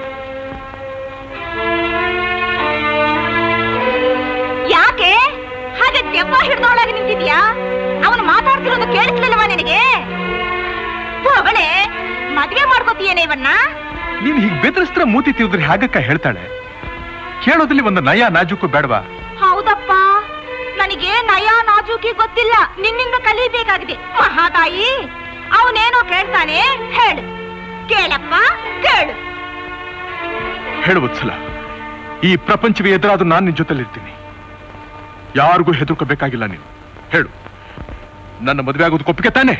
ಯಾಕೆ ಹಾಗೆ ದೆವ್ವ ಹಿಡ್ದೊಳಗೆ ನಿಂತಿದ್ಯಾ ಅವನು ಮಾತಾಡ್ತಿರೋದು ಕೇಳಿಸ್ಲಿಲ್ವಾ ನಿನಗೆ ಅವಳೆ ಮದ್ವೆ ಮಾಡ್ಕೋತೀಯೇನೆ ಇವನ್ನ ನೀನ್ ಹೀಗ್ ಬೆದರಿಸ್ತ್ರ ಮೂತಿ ತಿರುದ್ರೆ ಹಾಗಕ್ಕ ಹೇಳ್ತಾಳೆ ಕೇಳೋದ್ರಲ್ಲಿ ಒಂದು ನಯ ನಾಜೂಕು ಬೇಡವಾ ಹೌದಪ್ಪ ನನಗೆ ನಯ ನಾಜೂಕಿ ಗೊತ್ತಿಲ್ಲ ನಿನ್ನಿಂದ ಕಲಿಬೇಕಾಗಿದೆ ಮಹಾತಾಯಿ ಅವನೇನೋ ಕೇಳ್ತಾನೆ ಹೇಳು ಕೇಳಪ್ಪ ಕೇಳು ಹೇಳು ವತ್ಸಲ ಈ ಪ್ರಪಂಚವೇ ಎದುರಾದ್ರೂ ನಾನು ನಿನ್ ಜೊತೆಲಿರ್ತೀನಿ ಯಾರಿಗೂ ಹೆದರ್ಕೋಬೇಕಾಗಿಲ್ಲ ನೀನು ಹೇಳು ನನ್ನ ಮದುವೆ ಆಗೋದು ಒಪ್ಪಿಗೆ ತಾನೆ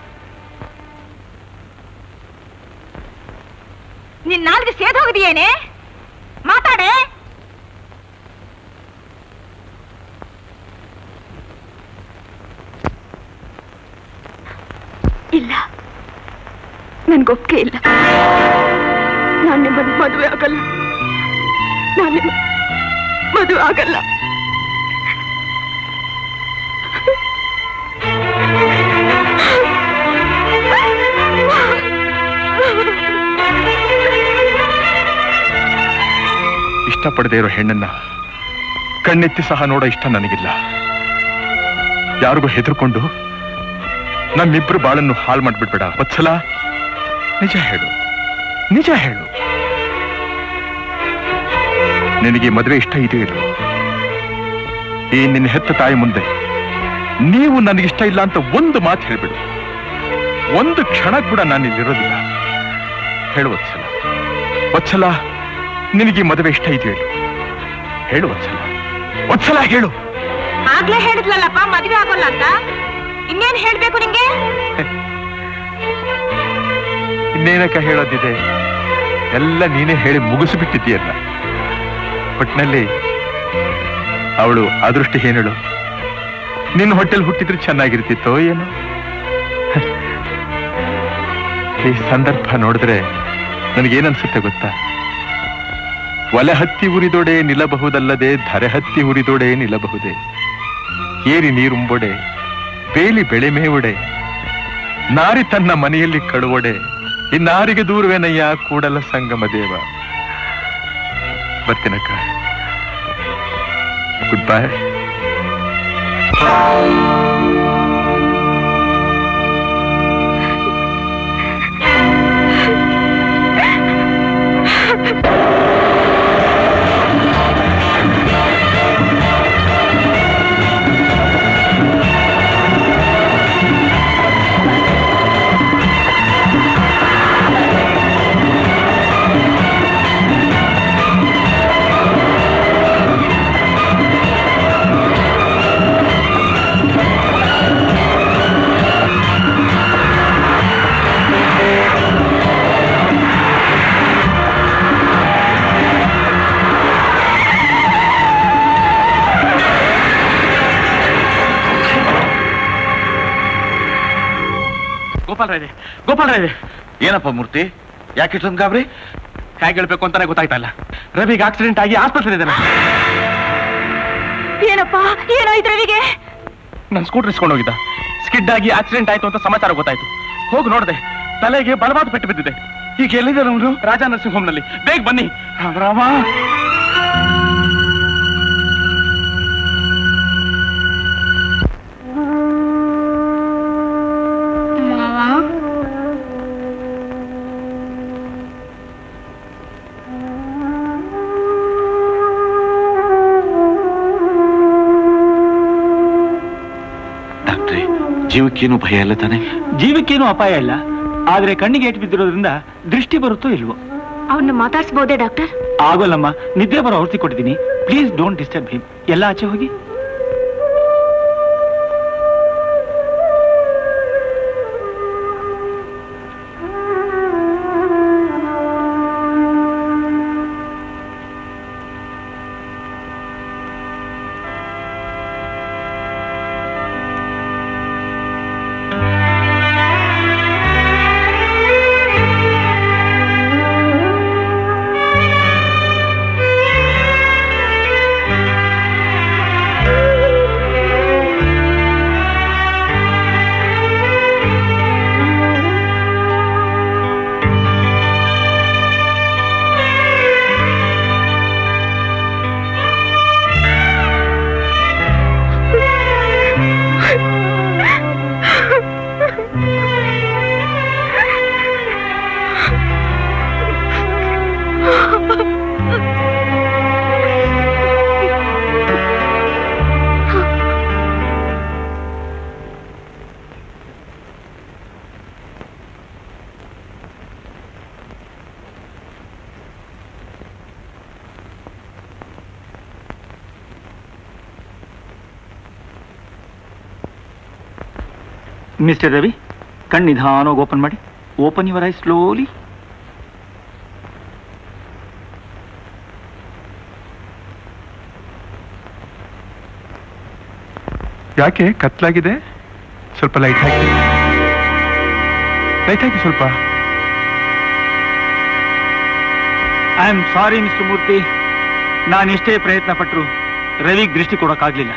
ನಿನ್ ನಾಲ್ಗೆ ಸೇದ್ ಹೋಗಿದೆಯೇನೆ ಮಾತಾಡೆ ಇಲ್ಲ ನನ್ಗೊಪ್ಪಿಗೆ ಇಲ್ಲ ನಾನು ನಿಮ್ಮನ್ನು ಮದುವೆ ಆಗಲ್ಲ ನಾನು ನಿಮ್ಮ ಮದುವೆ ಆಗಲ್ಲ ಇಷ್ಟಪಡದೇ ಇರೋ ಹೆಣ್ಣನ್ನ ಕಣ್ಣೆತ್ತಿ ಸಹ ನೋಡೋ ಇಷ್ಟ ನನಗಿಲ್ಲ ಯಾರಿಗೂ ಹೆದರ್ಕೊಂಡು ನಮ್ಮಿಬ್ರು ಬಾಳನ್ನು ಹಾಳು ಮಾಡ್ಬಿಡ್ಬೇಡ ವತ್ಸಲ ನಿಜ ಹೇಳು ನಿಜ ಹೇಳು ನಿನಗೆ ಮದುವೆ ಇಷ್ಟ ಇದೆಯೋ ಇಲ್ವೋ ಈ ನಿನ್ನ ಹೆತ್ತ ತಾಯಿ ಮುಂದೆ ನೀವು ನನಗಿಷ್ಟ ಇಲ್ಲ ಅಂತ ಒಂದು ಮಾತು ಹೇಳ್ಬಿಡು ಒಂದು ಕ್ಷಣ ಕೂಡ ನಾನು ಇಲ್ಲಿರೋದಿಲ್ಲ ಹೇಳು ವತ್ಸಲ ವತ್ಸಲ ನಿನಗೆ ಈ ಮದುವೆ ಇಷ್ಟ ಇದೆಯೋ ಇಲ್ವೋ? ಹೇಳು ವತ್ಸಲ ವತ್ಸಲ ಹೇಳು ಆಗ್ಲೇ ಹೇಳಿದ್ಲಲ್ಲಪ್ಪ ಮದ್ವೆ ಆಗೋಲ್ಲ ಅಂತ ಇನ್ನೇನ್ ಹೇಳ್ಬೇಕು ನಿಂಗೆ ಇನ್ನೇನಕ್ಕ ಹೇಳೋದಿದೆ ಎಲ್ಲ ನೀನೇ ಹೇಳಿ ಮುಗಿಸಿಬಿಟ್ಟಿದ್ದೀಯಲ್ಲ ಒಟ್ನಲ್ಲಿ ಅವಳು ಅದೃಷ್ಟ ಏನೇಳು ನಿನ್ನ ಹೊಟ್ಟೆಲ್ ಹುಟ್ಟಿದ್ರೆ ಚೆನ್ನಾಗಿರ್ತಿತ್ತೋ ಏನೋ ಈ ಸಂದರ್ಭ ನೋಡಿದ್ರೆ ನನಗೇನನ್ಸುತ್ತೆ ಗೊತ್ತಾ ಒಲೆ ಹತ್ತಿ ಉರಿದೊಡೆ ನಿಲ್ಲಬಹುದಲ್ಲದೆ ಧರೆ ಹತ್ತಿ ಉರಿದೊಡೆ ನಿಲ್ಲಬಹುದೇ ಏರಿ ನೀರುಂಬೊಡೆ ಬೇಲಿ ಬೆಳೆ ಮೇವುಡೆ ನಾರಿ ತನ್ನ ಮನೆಯಲ್ಲಿ ಕಳುವೊಡೆ ಇನ್ನಾರಿಗೆ ದೂರವೇನಯ್ಯ ಕೂಡಲ ಸಂಗಮ ದೇವ ಬರ್ತೀನಕ್ಕ ಗುಡ್ ಬೈ ಗೋಪಾಲ್ ರಾಯ್ ಗೋಪಾಲ್ ರಾಯ್ ಏನಪ್ಪ ಮೂರ್ತಿ ಯಾಕೆ ಇಷ್ಟೊಂದು ಗಾಬರಿ ಹೇಗೆ ಹೇಳ್ಬೇಕು ಅಂತಾನೆ ಗೊತ್ತಾಯ್ತಾ ಇಲ್ಲ ರವಿಗೆ ಆಕ್ಸಿಡೆಂಟ್ ಆಗಿ ಆಸ್ಪತ್ರೆ ಇದ್ದಾನೆ ಏನಪ್ಪ ಏನಾಯ್ತು ರವಿಗೆ ನಾನು ಸ್ಕೂಟರ್ ಇಸ್ಕೊಂಡು ಹೋಗಿದ್ದ ಸ್ಕಿಡ್ ಆಗಿ ಆಕ್ಸಿಡೆಂಟ್ ಆಯ್ತು ಅಂತ ಸಮಾಚಾರ ಗೊತ್ತಾಯ್ತು ಹೋಗಿ ನೋಡಿದೆ ತಲೆಗೆ ಬಲವಾದ ಪೆಟ್ಟು ಬಿದ್ದಿದೆ ಈಗ ಎಲ್ಲಿದ್ದಾರೆ ಅವರು ರಾಜಾ ನರ್ಸಿಂಗ್ ಹೋಮ್ ನಲ್ಲಿ ಬೇಗ ಬನ್ನಿ ರಾಮ ಮಾವ ಜೀವಕ್ಕೇನು ಭಯ ಇಲ್ಲ ತಾನೆ ಜೀವಕ್ಕೇನು ಅಪಾಯ ಇಲ್ಲ ಆದ್ರೆ ಕಣ್ಣಿಗೆ ಏಟು ಬಿದ್ದಿರೋದ್ರಿಂದ ದೃಷ್ಟಿ ಬರುತ್ತೋ ಇಲ್ವೋ ಅವನ್ನ ಮಾತಾಡ್ಸ್ಬೋದೇ ಡಾಕ್ಟರ್ ಆಗೋಲ್ಲಮ್ಮ ನಿದ್ದೆ ಬರೋ ಔಷಧಿ ಕೊಟ್ಟಿದ್ದೀನಿ ಪ್ಲೀಸ್ ಡೋಂಟ್ ಡಿಸ್ಟರ್ಬ್ ಹಿಮ್ ಎಲ್ಲ ಆಚೆ ಹೋಗಿ ಮಿಸ್ಟರ್ ರವಿ ಕಣ್ಣು ನಿಧಾನವಾಗಿ ಓಪನ್ ಮಾಡಿ ಓಪನ್ ಯುವರ್ ಐ ಸ್ಲೋಲಿ ಯಾಕೆ ಕತ್ಲಾಗಿದೆ ಸ್ವಲ್ಪ ಲೈಟ್ ಹಾಕಿ ಲೈಟ್ ಹಾಕಿ ಸ್ವಲ್ಪ I am sorry mister Murthy ನಾನು ಎಷ್ಟೇ ಪ್ರಯತ್ನ ಪಟ್ಟರು ರವಿಗೆ ದೃಷ್ಟಿ ಕೊಡೋಕ್ಕಾಗ್ಲಿಲ್ಲ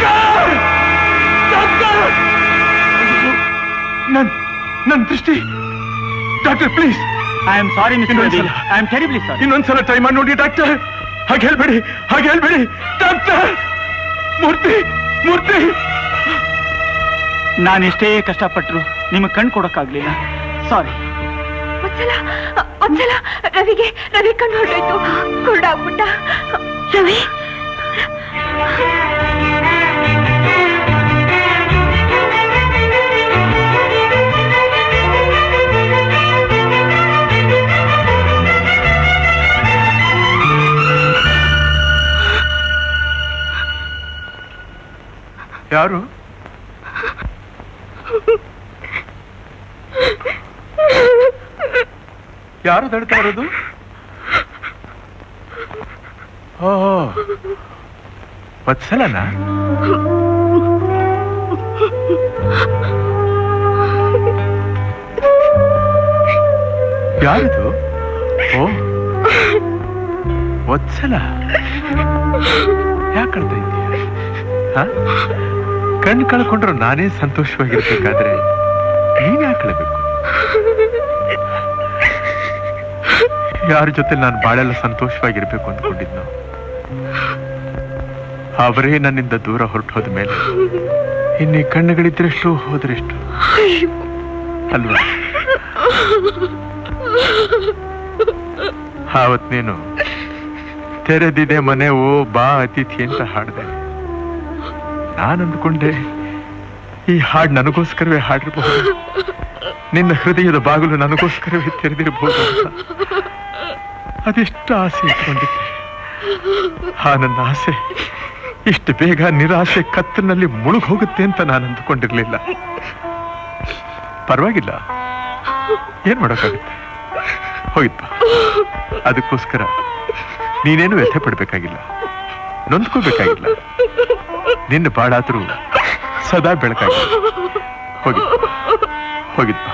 ನನ್ ನನ್ ದೃಷ್ಟಿ doctor please I am sorry mister Ravi ಇನ್ನೊಂದ್ಸಲ. ಐ ಆಮ್ ಟೆರಿಬ್ಲಿ ಸಾರಿ ಇನ್ನೊಂದ್ಸಲ ಟ್ರೈ ಮಾಡಿ ನೋಡಿ ಡಾಕ್ಟರ್ ಹಾಗೆ ಹೇಳ್ಬೇಡಿ ಹಾಗೆ ಹೇಳ್ಬೇಡಿ ಡಾಕ್ಟರ್ ಮೂರ್ತಿ ಮೂರ್ತಿ ನಾನು ಎಷ್ಟೇ ಕಷ್ಟಪಟ್ಟರು ನಿಮಗೆ ಕಣ್ಣು ಕೊಡೋಕ್ಕಾಗ್ಲಿಲ್ಲ ಸಾರಿ ಒಂದ್ಸಲ ಒಂದ್ಸಲ ರವಿಗೆ ರವಿ ಕಣ್ಣು ಹೊರಟೋಯ್ತು ಕುರುಡಾಗ್ಬಿಟ್ಟ ರವಿ ಯಾರು ಯಾರು ತಡ್ತಾ ಇರೋದು ಓ ವತ್ಸಲನಾ ಯಾರಿದು ಓ ವತ್ಸಲ ಯಾಕೆ ಕಳ್ತಾ ಇದೀಯ ಹ? ಕಣ್ಣು ಕಳ್ಕೊಂಡ್ರು ನಾನೇ ಸಂತೋಷವಾಗಿರ್ಬೇಕಾದ್ರೆ ನೀನ್ ಯಾಕೆ ಕಳ್ಬೇಕು ಯಾರ ಜೊತೆ ನಾನು ಬಾಳೆಲ್ಲ ಸಂತೋಷವಾಗಿರ್ಬೇಕು ಅಂದ್ಕೊಂಡಿದ್ನು ಅವರೇ ನನ್ನಿಂದ ದೂರ ಹೊರಟೋದ ಮೇಲೆ ಇನ್ನೀ ಕಣ್ಣುಗಳಿದ್ರೆಷ್ಟು ಹೋದ್ರೆಷ್ಟು ಅಲ್ವಾ ಆವತ್ ನೀನು ತೆರೆದಿದೆ ಮನೆ ಓ ಬಾ ಅತಿಥಿ ಅಂತ ಹಾಡ್ದೆ ನಾನು ಅಂದ್ಕೊಂಡೆ ಈ ಹಾಡು ನನಗೋಸ್ಕರವೇ ಹಾಡಿರಬಹುದು ನಿನ್ನ ಹೃದಯದ ಬಾಗಿಲು ನನಗೋಸ್ಕರವೇ ತೆರೆದಿರಬಹುದು ಅಂತ ಅದೆಷ್ಟು ಆಸೆ ಇಟ್ಕೊಂಡಿದ್ದೆ ಆ ನನ್ನ ಆಸೆ ಇಷ್ಟು ಬೇಗ ನಿರಾಶೆ ಕತ್ತನಲ್ಲಿ ಮುಳುಗ್ ಹೋಗುತ್ತೆ ಅಂತ ನಾನು ಅಂದ್ಕೊಂಡಿರ್ಲಿಲ್ಲ ಪರವಾಗಿಲ್ಲ ಏನ್ ಮಾಡೋಕ್ಕಾಗುತ್ತೆ ಹೋಗಿಪ್ಪ ಅದಕ್ಕೋಸ್ಕರ ನೀನೇನು ವ್ಯಥೆ ಪಡ್ಬೇಕಾಗಿಲ್ಲ ನೊಂದ್ಕೋಬೇಕಾಗಿಲ್ಲ ನಿನ್ನ ಬಾಳಾದ್ರೂ ಸದಾ ಬೆಳಕಾಗಿಲ್ಲ ಹೋಗಿ ಹೋಗಿದ್ಪ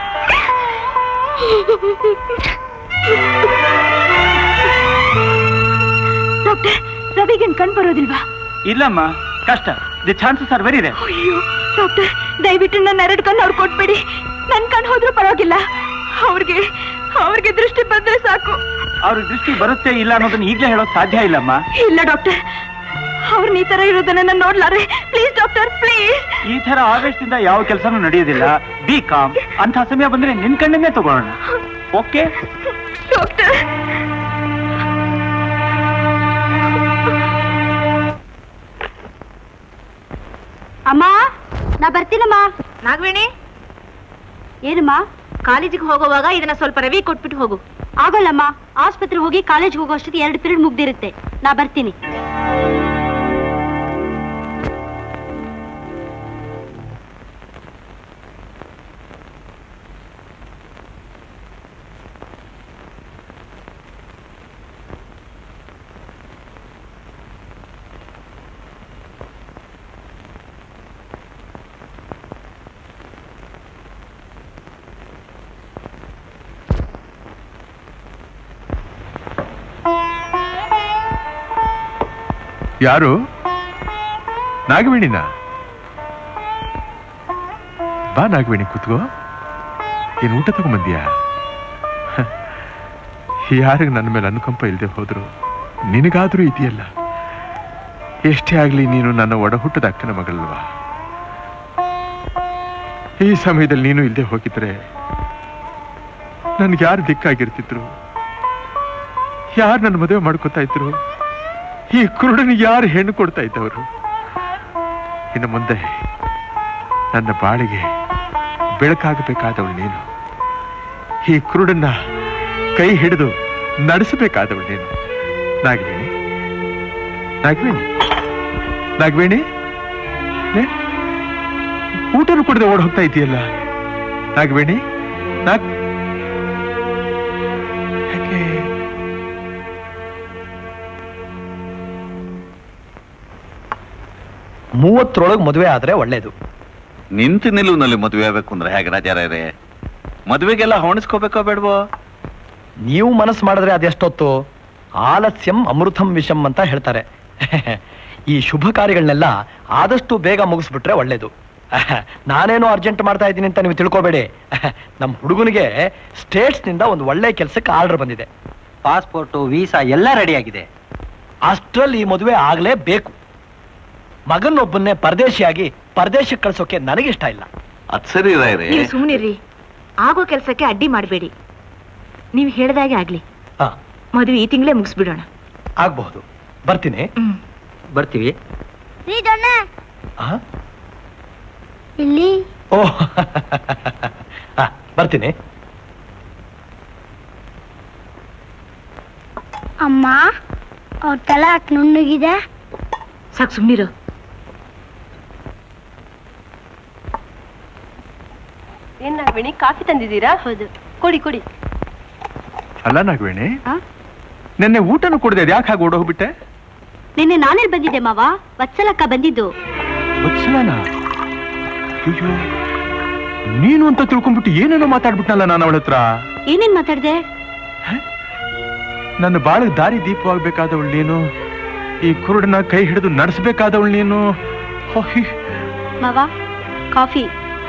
ಡಾಕ್ಟರ್ ರವಿಗೇನ್ ಕಣ್ ಬರೋದಿಲ್ವಾ ಇಲ್ಲಮ್ಮ ಕಷ್ಟ the chances are very rare ಅಯ್ಯೋ ಡಾಕ್ಟರ್ ದಯವಿಟ್ಟು ನನ್ನ ಎರಡು ಕಣ್ಣು ಅವ್ರು ಕೊಟ್ಬಿಡಿ ನನ್ ಕಣ್ ಹೋದ್ರೂ ಪರವಾಗಿಲ್ಲ ಅವ್ರಿಗೆ ಅವ್ರಿಗೆ ದೃಷ್ಟಿ ಬಂದ್ರೆ ಸಾಕು ಅವ್ರ ದೃಷ್ಟಿ ಬರುತ್ತೆ ಇಲ್ಲ ಅನ್ನೋದನ್ನ ಈಗಲೇ ಹೇಳೋಕ್ ಸಾಧ್ಯ ಇಲ್ಲಮ್ಮ ಇಲ್ಲ ಡಾಕ್ಟರ್ ಅವ್ರನ್ನ ಈ ತರ ಇರೋದನ್ನ ನಾನು ನೋಡ್ಲಾರೆ ಪ್ಲೀಸ್ ಡಾಕ್ಟರ್ ಪ್ಲೀಸ್ ಈ ತರ ಆವೇಶದಿಂದ ಯಾವ ಕೆಲಸನೂ ನಡೆಯೋದಿಲ್ಲ ಬಿ ಕಾಮ್ ಅಂತ ಸಮಯ ಬಂದ್ರೆ ನಿನ್ ಕಣ್ಣನ್ನೇ ತಗೊಳ್ಳೋಣ ಓಕೆ ಡಾಕ್ಟರ್ ಅಮ್ಮ ನಾ ಬರ್ತೀನಮ್ಮ ನಾಗವೇಣಿ ಏನಮ್ಮ ಕಾಲೇಜಿಗೆ ಹೋಗುವಾಗ ಇದನ್ನ ಸ್ವಲ್ಪ ರವಿ ಕೊಟ್ಬಿಟ್ಟು ಹೋಗು ಆಗಲ್ಲಮ್ಮ ಆಸ್ಪತ್ರೆ ಹೋಗಿ ಕಾಲೇಜ್ ಹೋಗೋ ಅಷ್ಟೊತ್ತಿಗೆ ಎರಡು ಪೀರಿಯಡ್ ಮುಗ್ದಿರುತ್ತೆ ನಾ ಬರ್ತೀನಿ ಯಾರು ನಾಗವೇಣಿನ ಬಾ ನಾಗವೇಣಿ ಕೂತ್ಕೋ ಏನ್ ಊಟ ತಗೊಂಬಂದ್ಯಾ ಯಾರಿಗೆ ನನ್ನ ಮೇಲೆ ಅನುಕಂಪ ಇಲ್ಲದೆ ಹೋದ್ರು ನಿನಗಾದ್ರೂ ಇದೆಯಲ್ಲ ಎಷ್ಟೇ ಆಗ್ಲಿ ನೀನು ನನ್ನ ಒಡ ಹುಟ್ಟದ ಅಕ್ಕನ ಮಗಳಲ್ವಾ ಈ ಸಮಯದಲ್ಲಿ ನೀನು ಇಲ್ಲದೆ ಹೋಗಿದ್ರೆ ನನ್ಗೆ ಯಾರು ದಿಕ್ಕಾಗಿರ್ತಿದ್ರು ಯಾರು ನನ್ನ ಮದುವೆ ಮಾಡ್ಕೊತಾ ಇದ್ರು ಈ ಕುರುಡನಿಗೆ ಯಾರು ಹೆಣ್ಣು ಕೊಡ್ತಾ ಇದ್ದವರು ಇನ್ನು ಮುಂದೆ ನನ್ನ ಬಾಳಿಗೆ ಬೆಳಕಾಗಬೇಕಾದವಳು ನೀನು ಈ ಕುರುಡನ್ನ ಕೈ ಹಿಡಿದು ನಡೆಸಬೇಕಾದವಳು ನೀನು ನಾಗವೇಣಿ ನಾಗವೇಣಿ ನಾಗವೇಣಿ ಏ? ಊಟನೂ ಕುಡದೆ ಓಡ್ ಹೋಗ್ತಾ ಇದೆಯಲ್ಲ ನಾಗವೇಣಿ ನಾಗ್ ಯಾಕೆ ಮೂವತ್ತರೊಳಗೆ ಮದುವೆ ಆದ್ರೆ ಒಳ್ಳೇದು ನಿಂತು ನಿಲುವಿನಲ್ಲಿ ಮದುವೆ ಆಗ್ಬೇಕು ಅಂದ್ರೆ ಹೇಗೆ ರಾಜಾರೇ ಮದುವೆಗೆಲ್ಲ ಹೊಣಿಸ್ಕೋಬೇಕೋ ಬೇಡವೋ ನೀವು ಮನಸ್ಸು ಮಾಡಿದ್ರೆ ಅದೆಷ್ಟೊತ್ತು ಆಲಸ್ಯಂ ಅಮೃತಂ ವಿಷಂ ಅಂತ ಹೇಳ್ತಾರೆ ಈ ಶುಭ ಕಾರ್ಯಗಳನ್ನೆಲ್ಲ ಆದಷ್ಟು ಬೇಗ ಮುಗಿಸ್ಬಿಟ್ರೆ ಒಳ್ಳೇದು ನಾನೇನೋ ಅರ್ಜೆಂಟ್ ಮಾಡ್ತಾ ಇದ್ದೀನಿ ಅಂತ ನೀವು ತಿಳ್ಕೊಬೇಡಿ ನಮ್ಮ ಹುಡುಗನಿಗೆ ಸ್ಟೇಟ್ಸ್ ನಿಂದ ಒಂದು ಒಳ್ಳೆ ಕೆಲಸಕ್ಕೆ ಆರ್ಡರ್ ಬಂದಿದೆ ಪಾಸ್ಪೋರ್ಟು ವೀಸಾ ಎಲ್ಲ ರೆಡಿ ಆಗಿದೆ ಅಷ್ಟ್ರಲ್ಲಿ ಈ ಮದುವೆ ಆಗ್ಲೇಬೇಕು ಮಗನೊಬ್ಬನ್ನೇ ಪರದೇಶಿಯಾಗಿ ಪರದೇಶಕ್ಕೆ ಕಳ್ಸೋಕೆ ನನಗಿಷ್ಟ ಇಲ್ಲ ಅದ್ ಸರಿ ರಾಯ್ರೆ ನೀವು ಸುಮ್ಮನಿರ್ರಿ ಆಗೋ ಕೆಲಸಕ್ಕೆ ಅಡ್ಡಿ ಮಾಡಬೇಡಿ ನೀವು ಹೇಳ್ದಾಗೆ ಆಗ್ಲಿ ಹಾ. ಮದುವೆ ಈ ತಿಂಗಳೇ ಮುಗಿಸ್ಬಿಡೋಣ ಆಗ್ಬಹುದು ಬರ್ತೀನಿ ಬರ್ತೀವಿ ಆ? ಇಲ್ಲಿ ಓ ಆ, ಬರ್ತೀನಿ ಅಮ್ಮ ಅವ್ರ ತಲೆ ಯಾಕೆ ನುಣ್ಣಗಿದೆ ಸಾಕು ಸುಮ್ಮನಿರು ಏನ್ ನಾಗವೇಣಿ ಕಾಫಿ ತಂದಿದ್ದೀರಾ ಹೌದು ಕೊಡಿ ಕೊಡಿ ಅಲ್ಲ ನಾಗವೇಣಿ ಆ? ನಿನ್ನೆ ಊಟನೂ ಕುಡ್ದೆ ಯಾಕೆ ಹಾಗೆ ಓಡೋಗ್ಬಿಟ್ಟೆ ನಿನ್ನೆ ನಾನೆಲ್ ಬಂದಿದ್ದೆ ಮಾವ ವತ್ಸಲಕ್ಕ ಬಂದಿದ್ದು ವತ್ಸಲಾನ ಅಯ್ಯೋ ನೀನು ಅಂತ ತಿಳ್ಕೊಂಡ್ಬಿಟ್ಟು ಏನೇನೋ ಮಾತಾಡ್ಬಿಟ್ನಲ್ಲ ನಾನು ಅವಳ ಹತ್ರ ಏನೇನ್ ಮಾತಾಡ್ದೆ ನನ್ನ ಬಾಳಿಗೆ ದಾರಿ ದೀಪವಾಗ್ಬೇಕಾದವಳು ನೀನು ಈ ಕುರುಡನ ಕೈ ಹಿಡಿದು ನಡೆಸಬೇಕಾದವಳು ನೀನು ಹೊಯ್. ಮಾವ ಕಾಫಿ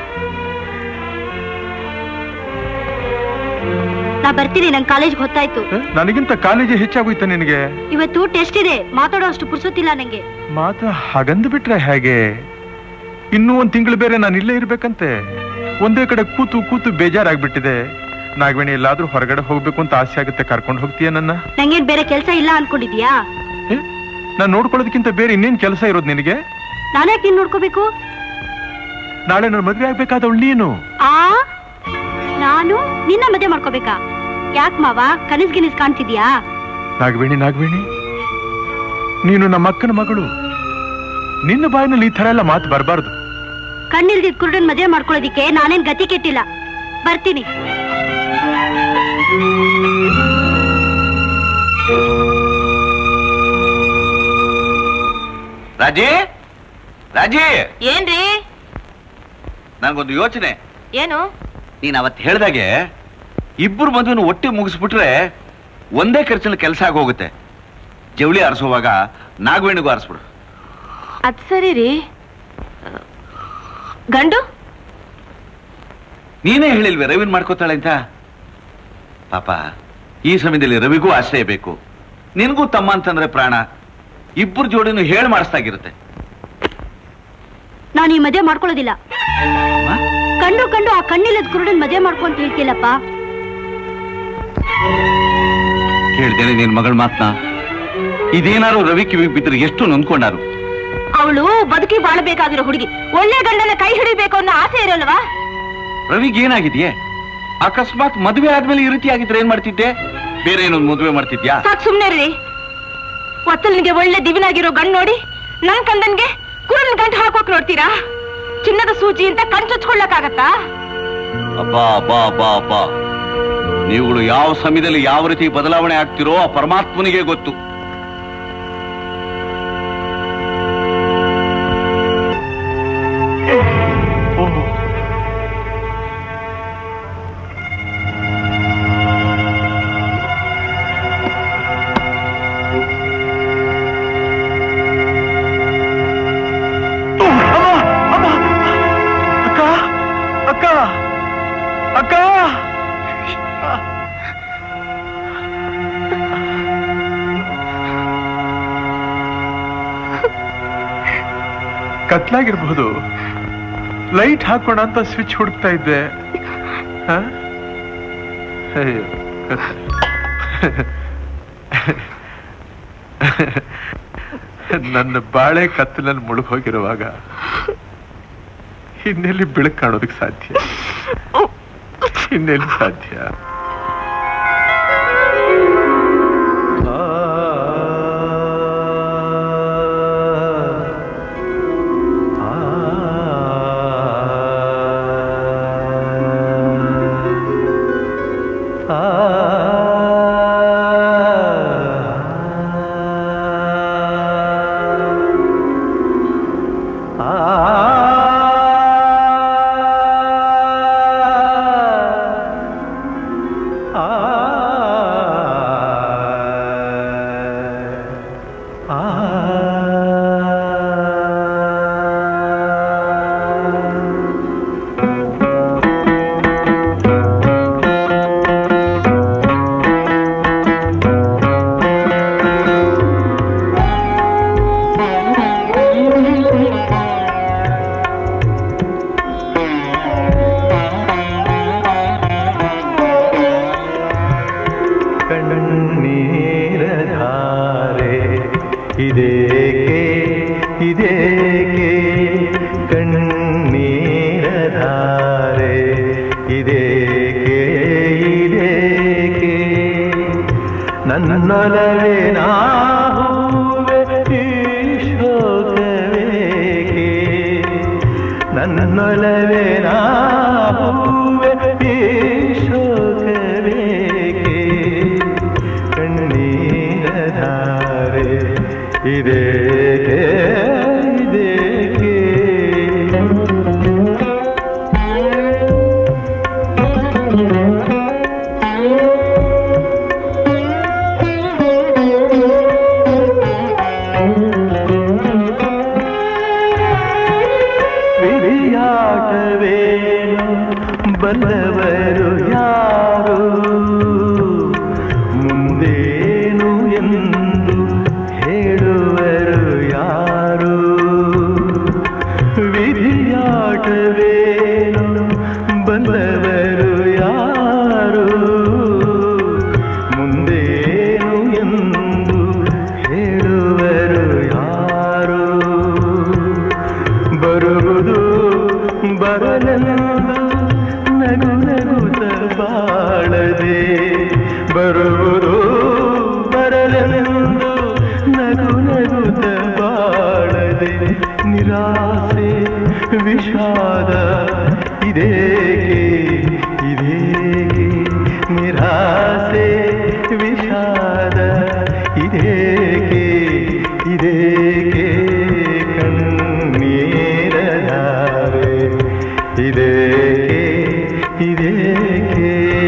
ನಾ ಬರ್ತೀನಿ ನಂಗೆ ಕಾಲೇಜ್ ಗೊತ್ತಾಯ್ತು ಏ, ನನಗಿಂತ ಕಾಲೇಜೇ ಹೆಚ್ಚಾಗೋಯ್ತ ನಿನಗೆ ಇವತ್ತು ಟೆಸ್ಟ್ ಇದೆ ಮಾತಾಡೋ ಅಷ್ಟು ಪುರ್ಸೊತ್ತಿಲ್ಲ ನಂಗೆ ಮಾತು ಹಾಗಂದು ಬಿಟ್ರೆ ಹೇಗೆ ಇನ್ನೂ ಒಂದ್ ತಿಂಗಳು ಬೇರೆ ನಾನು ಇಲ್ಲೇ ಇರ್ಬೇಕಂತೆ ಒಂದೇ ಕಡೆ ಕೂತು ಕೂತು ಬೇಜಾರಾಗ್ಬಿಟ್ಟಿದೆ ನಾಗವೇಣಿ ಎಲ್ಲಾದ್ರೂ ಹೊರಗಡೆ ಹೋಗ್ಬೇಕು ಅಂತ ಆಸೆ ಆಗುತ್ತೆ ಕರ್ಕೊಂಡು ಹೋಗ್ತೀಯ ನನ್ನ ನಂಗೇನ್ ಬೇರೆ ಕೆಲ್ಸ ಇಲ್ಲ ಅನ್ಕೊಂಡಿದ್ಯಾ ನಾನು ನೋಡ್ಕೊಳ್ಳೋದಕ್ಕಿಂತ ಬೇರೆ ಇನ್ನೇನ್ ಕೆಲಸ ಇರೋದು ನಿನಗೆ ನಾನ್ಯಾಕೆ ನೀನ್ ನೋಡ್ಕೋಬೇಕು ನಾಳೆ ನನ್ನ ಮದ್ವೆ ಆಗ್ಬೇಕಾದವಳು ನೀನು ಆ ನಾನು ನಿನ್ನ ಮದುವೆ ಮಾಡ್ಕೋಬೇಕಾ ಯಾಕ್ ಮಾವ ಕನಸ್ ಗಿನಿಸ್ ಕಾಣ್ತಿದ್ಯಾ ನಾಗವೇಣಿ ನಾಗವೇಣಿ ನೀನು ನಮ್ಮ ಅಕ್ಕನ ಮಗಳು ನಿನ್ನ ಬಾಯಿನಲ್ಲಿ ಈ ತರ ಎಲ್ಲ ಮಾತು ಬರಬಾರ್ದು ಕಣ್ಣಿಲ್ದಿದ್ ಕುರುಡನ್ ಮದುವೆ ಮಾಡ್ಕೊಳ್ಳೋದಿಕ್ಕೆ ನಾನೇನ್ ಗತಿ ಕೆಟ್ಟಿಲ್ಲ ಬರ್ತೀನಿ ರಾಜಿ ರಾಜಿ ಏನ್ರಿ ನಂಗೊಂದು ಯೋಚನೆ ಏನು ನೀನ್ ಅವತ್ತು ಹೇಳ್ದಾಗೆ ಇಬ್ಬರು ಮದುವೆನ ಒಟ್ಟಿ ಮುಗಿಸ್ಬಿಟ್ರೆ ಒಂದೇ ಖರ್ಚಿನ ಕೆಲಸ ಆಗೋಗುತ್ತೆ ಜವಳಿ ಆರಿಸುವಾಗ ನಾಗವೇಣಿಗೂ ಆರಿಸ್ಬಿಡು ಅದ್ ಸರಿ ರೀ ಗಂಡು ನೀನೇ ಹೇಳಿಲ್ವೇ ರವಿನ್ ಮಾಡ್ಕೋತಾಳೆ ಅಂತ ಪಾಪ ಈ ಸಮಯದಲ್ಲಿ ರವಿಗೂ ಆಶ್ರಯ ಬೇಕು ನಿನಗೂ ತಮ್ಮ ಅಂತಂದ್ರೆ ಪ್ರಾಣ ಇಬ್ಬರು ಜೋಡಿನೂ ಹೇಳ್ ಮಾಡಿಸ್ದಾಗಿರುತ್ತೆ ನಾನು ಈ ಮದುವೆ ಮಾಡ್ಕೊಳ್ಳೋದಿಲ್ಲ ಕಂಡು ಕಂಡು ಆ ಕಣ್ಣಿಲ್ಲದ ಕುರುಡನ್ ಮದುವೆ ಮಾಡ್ಕೊ ಅಂತ ಹೇಳ್ತಿಲ್ಲಪ್ಪ ಕೇಳ್ದೇನೆ ನಿನ್ ಮಗಳ ಮಾತ್ನ ಇದೇನಾರು ರವಿ ಕಿವಿಗೆ ಬಿದ್ದರೆ ಎಷ್ಟು ನೊಂದ್ಕೊಂಡಾರು ಅವಳು ಬದುಕಿ ಬಾಳಬೇಕಾಗಿರೋ ಹುಡುಗಿ ಒಳ್ಳೆ ಗಂಡನ ಕೈ ಹಿಡಿಬೇಕು ಅನ್ನೋ ಆಸೆ ಇರಲ್ವಾ ರವಿಗೆ ಏನಾಗಿದೆಯೇ ಅಕಸ್ಮಾತ್ ಮದುವೆ ಆದ್ಮೇಲೆ ಈ ರೀತಿ ಆಗಿದ್ರೆ ಏನ್ ಮಾಡ್ತಿದ್ದೆ ಬೇರೆ ಏನೊಂದು ಮದುವೆ ಮಾಡ್ತಿದ್ಯಾ ಸಾಕ್ ಸುಮ್ನೆ ರೀ ಒತ್ತಲ್ನಿಗೆ ಒಳ್ಳೆ ದಿವಿನಾಗಿರೋ ಗಂಡ್ ನೋಡಿ ನನ್ ಕಂದನ್ಗೆ ಕುರನ್ ಗಂಟು ಹಾಕೋಕ್ ನೋಡ್ತೀರಾ ಚಿನ್ನದ ಸೂಜಿ ಅಂತ ಕಣ್ಚೊಚ್ಕೊಳ್ಳಕ್ಕಾಗತ್ತಾ ಅಬ್ಬಾ ಅಬ್ಬಾ ಅಬ್ಬಾ ಅಬ್ಬಾ ನೀವುಗಳು ಯಾವ ಸಮಯದಲ್ಲಿ ಯಾವ ರೀತಿ ಬದಲಾವಣೆ ಆಗ್ತಿರೋ ಆ ಪರಮಾತ್ಮನಿಗೆ ಗೊತ್ತು ಅಕ್ಕ ಅಕ್ಕ ಅಕ್ಕ ಕತ್ಲಾಗಿರ್ಬಹುದು ಲೈಟ್ ಹಾಕೋಣ ಅಂತ ಸ್ವಿಚ್ ಹುಡುಕ್ತಾ ಇದ್ದೆ ಹ? ಅಯ್ಯೋ, ಕತ್ಲೆ. ನನ್ನ ಬಾಳೆ ಕತ್ತಲಲ್ಲಿ ಮುಳುಗ್ ಹೋಗಿರುವಾಗ ಇನ್ನೆಲ್ಲಿ ಬೆಳಕು ಕಾಣೋದಕ್ಕೆ ಸಾಧ್ಯ ಇನ್ನೆಲ್ಲಿ ಸಾಧ್ಯ ಕಣ್ಣೀರಧಾರೆ ಇದೇಕೆ ಇದೇಕೆ ಕಣ್ಣೀರಧಾರೆ ಇದೇಕೆ ಇದೇಕೆ ನನ್ನೊಲವೇ ನಾಹುವೆ ಈ ಶೋಕವೇಕೆ ನನ್ನೊಲವೇ ನಾಹುವೆ ಈ ಶೋಕವೇಕೆ ಕಣ್ಣೀರಧಾರೆ ಇದೇಕೆ ಇದೇಕೆ ವಿಧಿಯಾಟವೇನು ಬಲ್ಲವರು ಯಾರು ಮುಂದೇನು ಎಂದು ಹೇಳುವರು ಯಾರು ವಿಧಿಯಾಟವೇನು ಬಲ್ಲವರು ಯಾರು ಮುಂದೇನು ಎಂದು ಹೇಳುವರು ಯಾರು ಬರುವುದು ಬರಲೆಂದು ನಗು ನಗುತ್ತ ಬಾಳದೆ ಬರುವುದು ಬರಲೆಂದು ನಗು ನಗುತ್ತ ಬಾಳದೆ ನಿರಾಸೆ ವಿಷಾದ ಇದೇಕೆ ಇದೇಕೆ ನಿರಾಸೆ ವಿಷಾದ ಇದೇಕೆ ಇದೇಕೆ ಕಣ್ಣೀರಧಾರೆ ಇದೇಕೆ ಇದೇಕೆ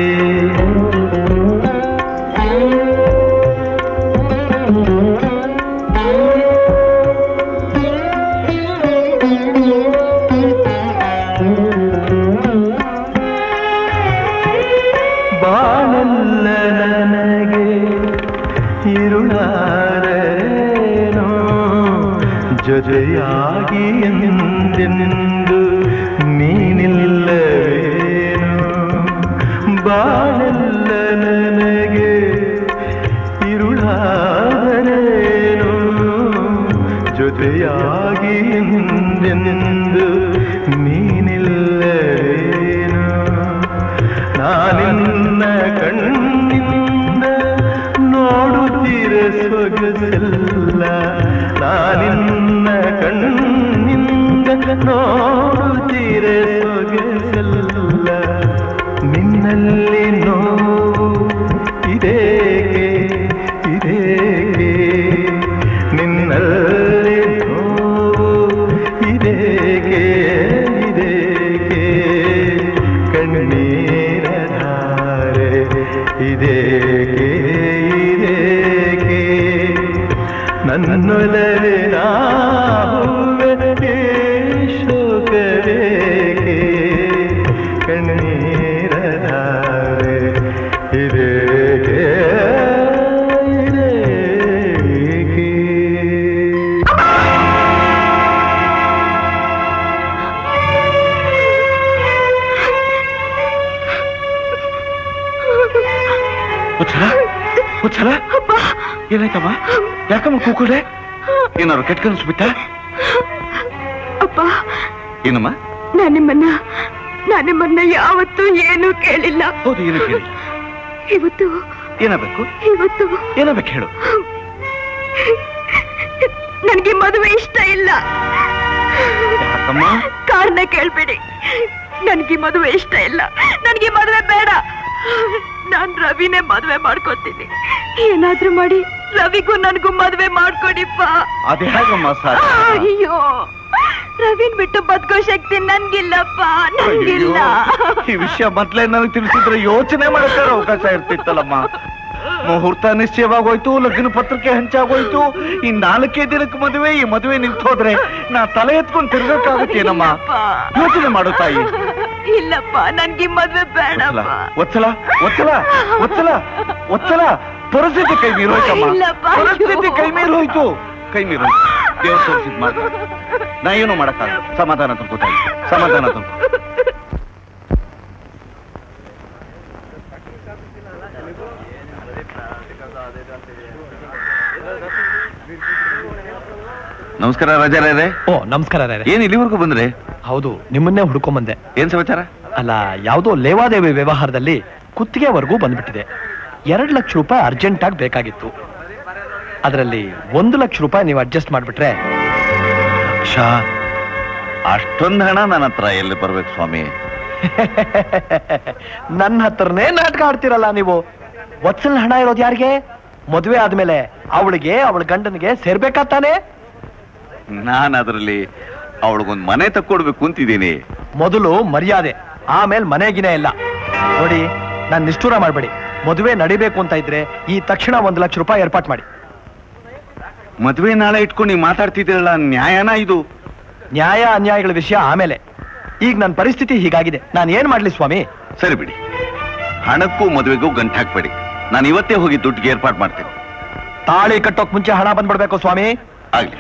ಬಾಳಲ್ಲ ನನಗೆ ಇರುಳಾರೇನೋ ಜೊತೆಯಾಗಿ ಎಂದೆಂದು ನೀನಿಲ್ಲವೇನೋ ಬಾಳಲ್ಲ ನನಗೆ ಇರುಳಾದರೇನೋ ಜೊತೆಯಾಗಿ ಎಂದೆಂದು ನೀನಿಲ್ಲವೇನು ನಾನಿನ್ನ ಕಣ್ಣಿಂದ ನೋಡುತ್ತೀರ ಸೊಗಸೆಲ್ಲ ನಾನಿನ್ನ ಕಣ್ಣಿಂದ ನೋಡುತ್ತೀರ ಸೊಗಸೆಲ್ಲ ನಿನ್ನಲ್ಲಿ ನೋವು ಇದೇಕೆ ಇದೇಕೆ ನಿನ್ನಲ್ಲಿ ನೋವು ಇದೇಕೆ ಇದೇಕೆ ಕಣ್ಣೀರ ಧಾರೆ ಇದೇಕೆ ಇದೇಕೆ ನನ್ನೊಲವಿನ ಹೂವೆ ಶೋಕವೇಕೆ ಕಣ್ಣೀರ ಧಾರೆ ಇದೇಕೆ ಇದೇಕೆ ಉಚ್ಚಲ ಉಚ್ಚಲ ಏನಾಯ್ತಮ್ಮ ಯಾಕಮ್ಮ ಕೂಕೊಂಡೆ ಏನಾರು ಕೆಟ್ಟ ಕನಸು ಬಿತ್ತ ಅಪ್ಪ ಏನಮ್ಮ ನಾನು ನಿಮ್ಮನ್ನ ನಾನು ನಿಮ್ಮನ್ನ ಯಾವತ್ತೂ ಏನೂ ಕೇಳಿಲ್ಲ ಹೌದು ಏನು ಕೇಳಿ ಇವತ್ತು ಏನಾಗಬೇಕು ಇವತ್ತು ಏನಾಗಬೇಕು ಹೇಳು ನನಗೆ ಮದುವೆ ಇಷ್ಟ ಇಲ್ಲ ಯಾಕಮ್ಮ ಕಾರಣ ಕೇಳ್ಬೇಡಿ ನನ್ಗೆ ಮದುವೆ ಇಷ್ಟ ಇಲ್ಲ ನನ್ಗೆ ಮದುವೆ ಬೇಡ ನಾನ್ ರವಿನೇ ಮದುವೆ ಮಾಡ್ಕೊತೀನಿ ಏನಾದ್ರೂ ಮಾಡಿ ರವಿಗೂ ನನ್ಗೂ ಮದುವೆ ಮಾಡ್ಕೊಡಿಪ್ಪ ಅದು ಹೇಗಮ್ಮ ಸಾಧ್ಯ ಅಯ್ಯೋ ರವಿನ್ ಬಿಟ್ಟು ಬದುಕೋ ಶಕ್ತಿ ನನ್ಗಿಲ್ಲಪ್ಪ ನನ್ಗಿಲ್ಲ ಅಯ್ಯೋ, ಈ ವಿಷಯ ಮೊದ್ಲೇ ನನಗೆ ತಿಳಿಸಿದ್ರೆ ಯೋಚನೆ ಮಾಡಕ್ಕಾರ ಅವಕಾಶ ಇರ್ತಿತ್ತಲ್ಲಮ್ಮ ಮುಹೂರ್ತ ನಿಶ್ಚಯವಾಗೋಯ್ತು ಲಗ್ನ ಪತ್ರಿಕೆ ಹಂಚಾಗೋಯ್ತು ಈ ನಾಲ್ಕೇ ದಿನಕ್ಕೆ ಮದುವೆ ಈ ಮದುವೆ ನಿಂತು ಹೋದ್ರೆ ನಾ ತಲೆ ಎತ್ಕೊಂಡು ತಿರ್ಗಕ್ಕಾಗುತ್ತೇನಮ್ಮ ಯೋಚನೆ ಮಾಡು ತಾಯಿ ಇಲ್ಲಪ್ಪ ನನ್ಗೆ ಮದ್ವೆ ಬೇಡಪ್ಪ ಒತ್ತಲ ಒತ್ತಲ ಒತ್ತಲ ಒತ್ತಲ ಪರಿಸ್ಥಿತಿ ಕೈ ಮೀರೋಯ್ತಮ್ಮ ಇಲ್ಲಪ್ಪ, ಅಯ್ಯೋ. ಪರಿಸ್ಥಿತಿ ಕೈ ಮೀರೋಯ್ತು ಕೈ ಮೀರೋಯ್ತು ದೇವ್ರ ತೋರಿಸಿದ್ ಮಾಡ ನಾ ಏನು ಮಾಡಕ್ಕಾಗಲ್ಲ ಸಮಾಧಾನ ತಂದ್ಕೋ ತಾಯಿ ಸಮಾಧಾನ ತಂದ್ಕೋ ನಮಸ್ಕಾರ ರಾಜಾರೇ ಓ ನಮಸ್ಕಾರ ರೇ ಏನ್ ಇಲ್ಲಿವರೆಗೂ ಬಂದ್ರೆ ಹೌದು ನಿಮ್ಮನ್ನೇ ಹುಡ್ಕೊಂಬಂದೆ ಏನ್ ಸಮಾಚಾರ ಅಲ್ಲ ಯಾವುದೋ ಲೇವಾದೇವಿ ವ್ಯವಹಾರದಲ್ಲಿ ಕುತ್ತಿಗೆವರೆಗೂ ಬಂದ್ಬಿಟ್ಟಿದೆ ಎರಡು ಲಕ್ಷ ರೂಪಾಯಿ ಅರ್ಜೆಂಟ್ ಆಗಿ ಬೇಕಾಗಿತ್ತು ಅದರಲ್ಲಿ ಒಂದು ಲಕ್ಷ ರೂಪಾಯಿ ನೀವು ಅಡ್ಜಸ್ಟ್ ಮಾಡ್ಬಿಟ್ರೆ ಲಕ್ಷ ಅಷ್ಟೊಂದು ಹಣ ನನ್ನ ಹತ್ರ ಎಲ್ಲಿ ಬರ್ಬೇಕು ಸ್ವಾಮಿ ನನ್ನ ಹತ್ರನೇ ನಾಟಕ ಆಡ್ತಿರಲ್ಲ ನೀವು ವತ್ಸಲ್ ಹಣ ಇರೋದು ಯಾರಿಗೆ ಮದುವೆ ಆದ್ಮೇಲೆ ಅವಳಿಗೆ ಅವಳ ಗಂಡನಿಗೆ ಸೇರ್ಬೇಕಾ ತಾನೇ ನಾನು ಅದರಲ್ಲಿ ಅವಳಿಗೊಂದು ಮನೆ ತಕ್ಕೊಡ್ಬೇಕು ಅಂತಿದ್ದೀನಿ ಮೊದಲು ಮರ್ಯಾದೆ ಆಮೇಲೆ ಮನೆಗಿನೇ ಇಲ್ಲ ನೋಡಿ ನಾನು ನಿಷ್ಠೂರ ಮಾಡಬೇಡಿ ಮದುವೆ ನಡಿಬೇಕು ಅಂತ ಇದ್ರೆ ಈ ತಕ್ಷಣ ಒಂದು ಲಕ್ಷ ರೂಪಾಯಿ ಏರ್ಪಾಟ್ ಮಾಡಿ ಮದ್ವೆ ನಾಳೆ ಇಟ್ಕೊಂಡು ನೀವು ಮಾತಾಡ್ತಿದ್ದೀರಲ್ಲ ನ್ಯಾಯನ ಇದು ನ್ಯಾಯ ಅನ್ಯಾಯಗಳ ವಿಷಯ ಆಮೇಲೆ ಈಗ ನನ್ನ ಪರಿಸ್ಥಿತಿ ಹೀಗಾಗಿದೆ ನಾನು ಏನ್ ಮಾಡ್ಲಿ ಸ್ವಾಮಿ ಸರಿ ಬಿಡಿ ಹಣಕ್ಕೂ ಮದುವೆಗೂ ಗಂಟು ಹಾಕ್ಬೇಡಿ ನಾನು ಇವತ್ತೇ ಹೋಗಿ ದುಡ್ಡಿಗೆ ಏರ್ಪಾಟ್ ಮಾಡ್ತೀನಿ ತಾಳಿ ಕಟ್ಟೋಕ್ ಮುಂಚೆ ಹಣ ಬಂದ್ಬಿಡ್ಬೇಕು ಸ್ವಾಮಿ ಆಗ್ಲಿ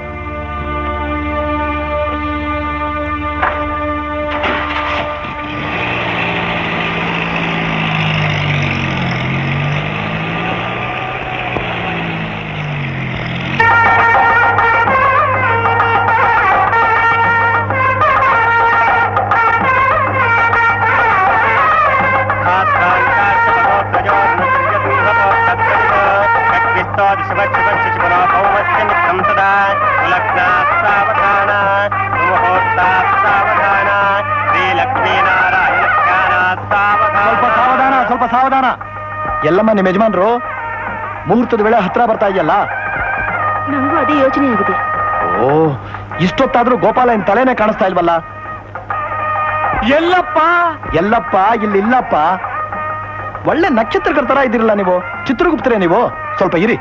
ಸ್ವಲ್ಪ ಸಾವಧಾನ ಸ್ವಲ್ಪ ಸಾವಧಾನ ಎಲ್ಲಮ್ಮ ನಿಮ್ಮ ಯಜಮಾನ್ರು ಮುಹೂರ್ತದ ವೇಳೆ ಹತ್ರ ಬರ್ತಾ ಇದೆಯಲ್ಲ ನಂಗೂ ಅದೇ ಯೋಚನೆ ಆಗಿದೆ ಓ ಇಷ್ಟೊತ್ತಾದ್ರೂ ಗೋಪಾಲ ಇನ್ ತಲೆನೇ ಕಾಣಿಸ್ತಾ ಇಲ್ವಲ್ಲ ಎಲ್ಲಪ್ಪ ಎಲ್ಲಪ್ಪ ಇಲ್ಲಿ ಇಲ್ಲಪ್ಪ ಒಳ್ಳೆ ನಕ್ಷತ್ರಗಳ ತರ ಇದ್ದೀರಲ್ಲ ನೀವು ಚಿತ್ರಗುಪ್ತರೇ ನೀವು ಸ್ವಲ್ಪ ಇರಿ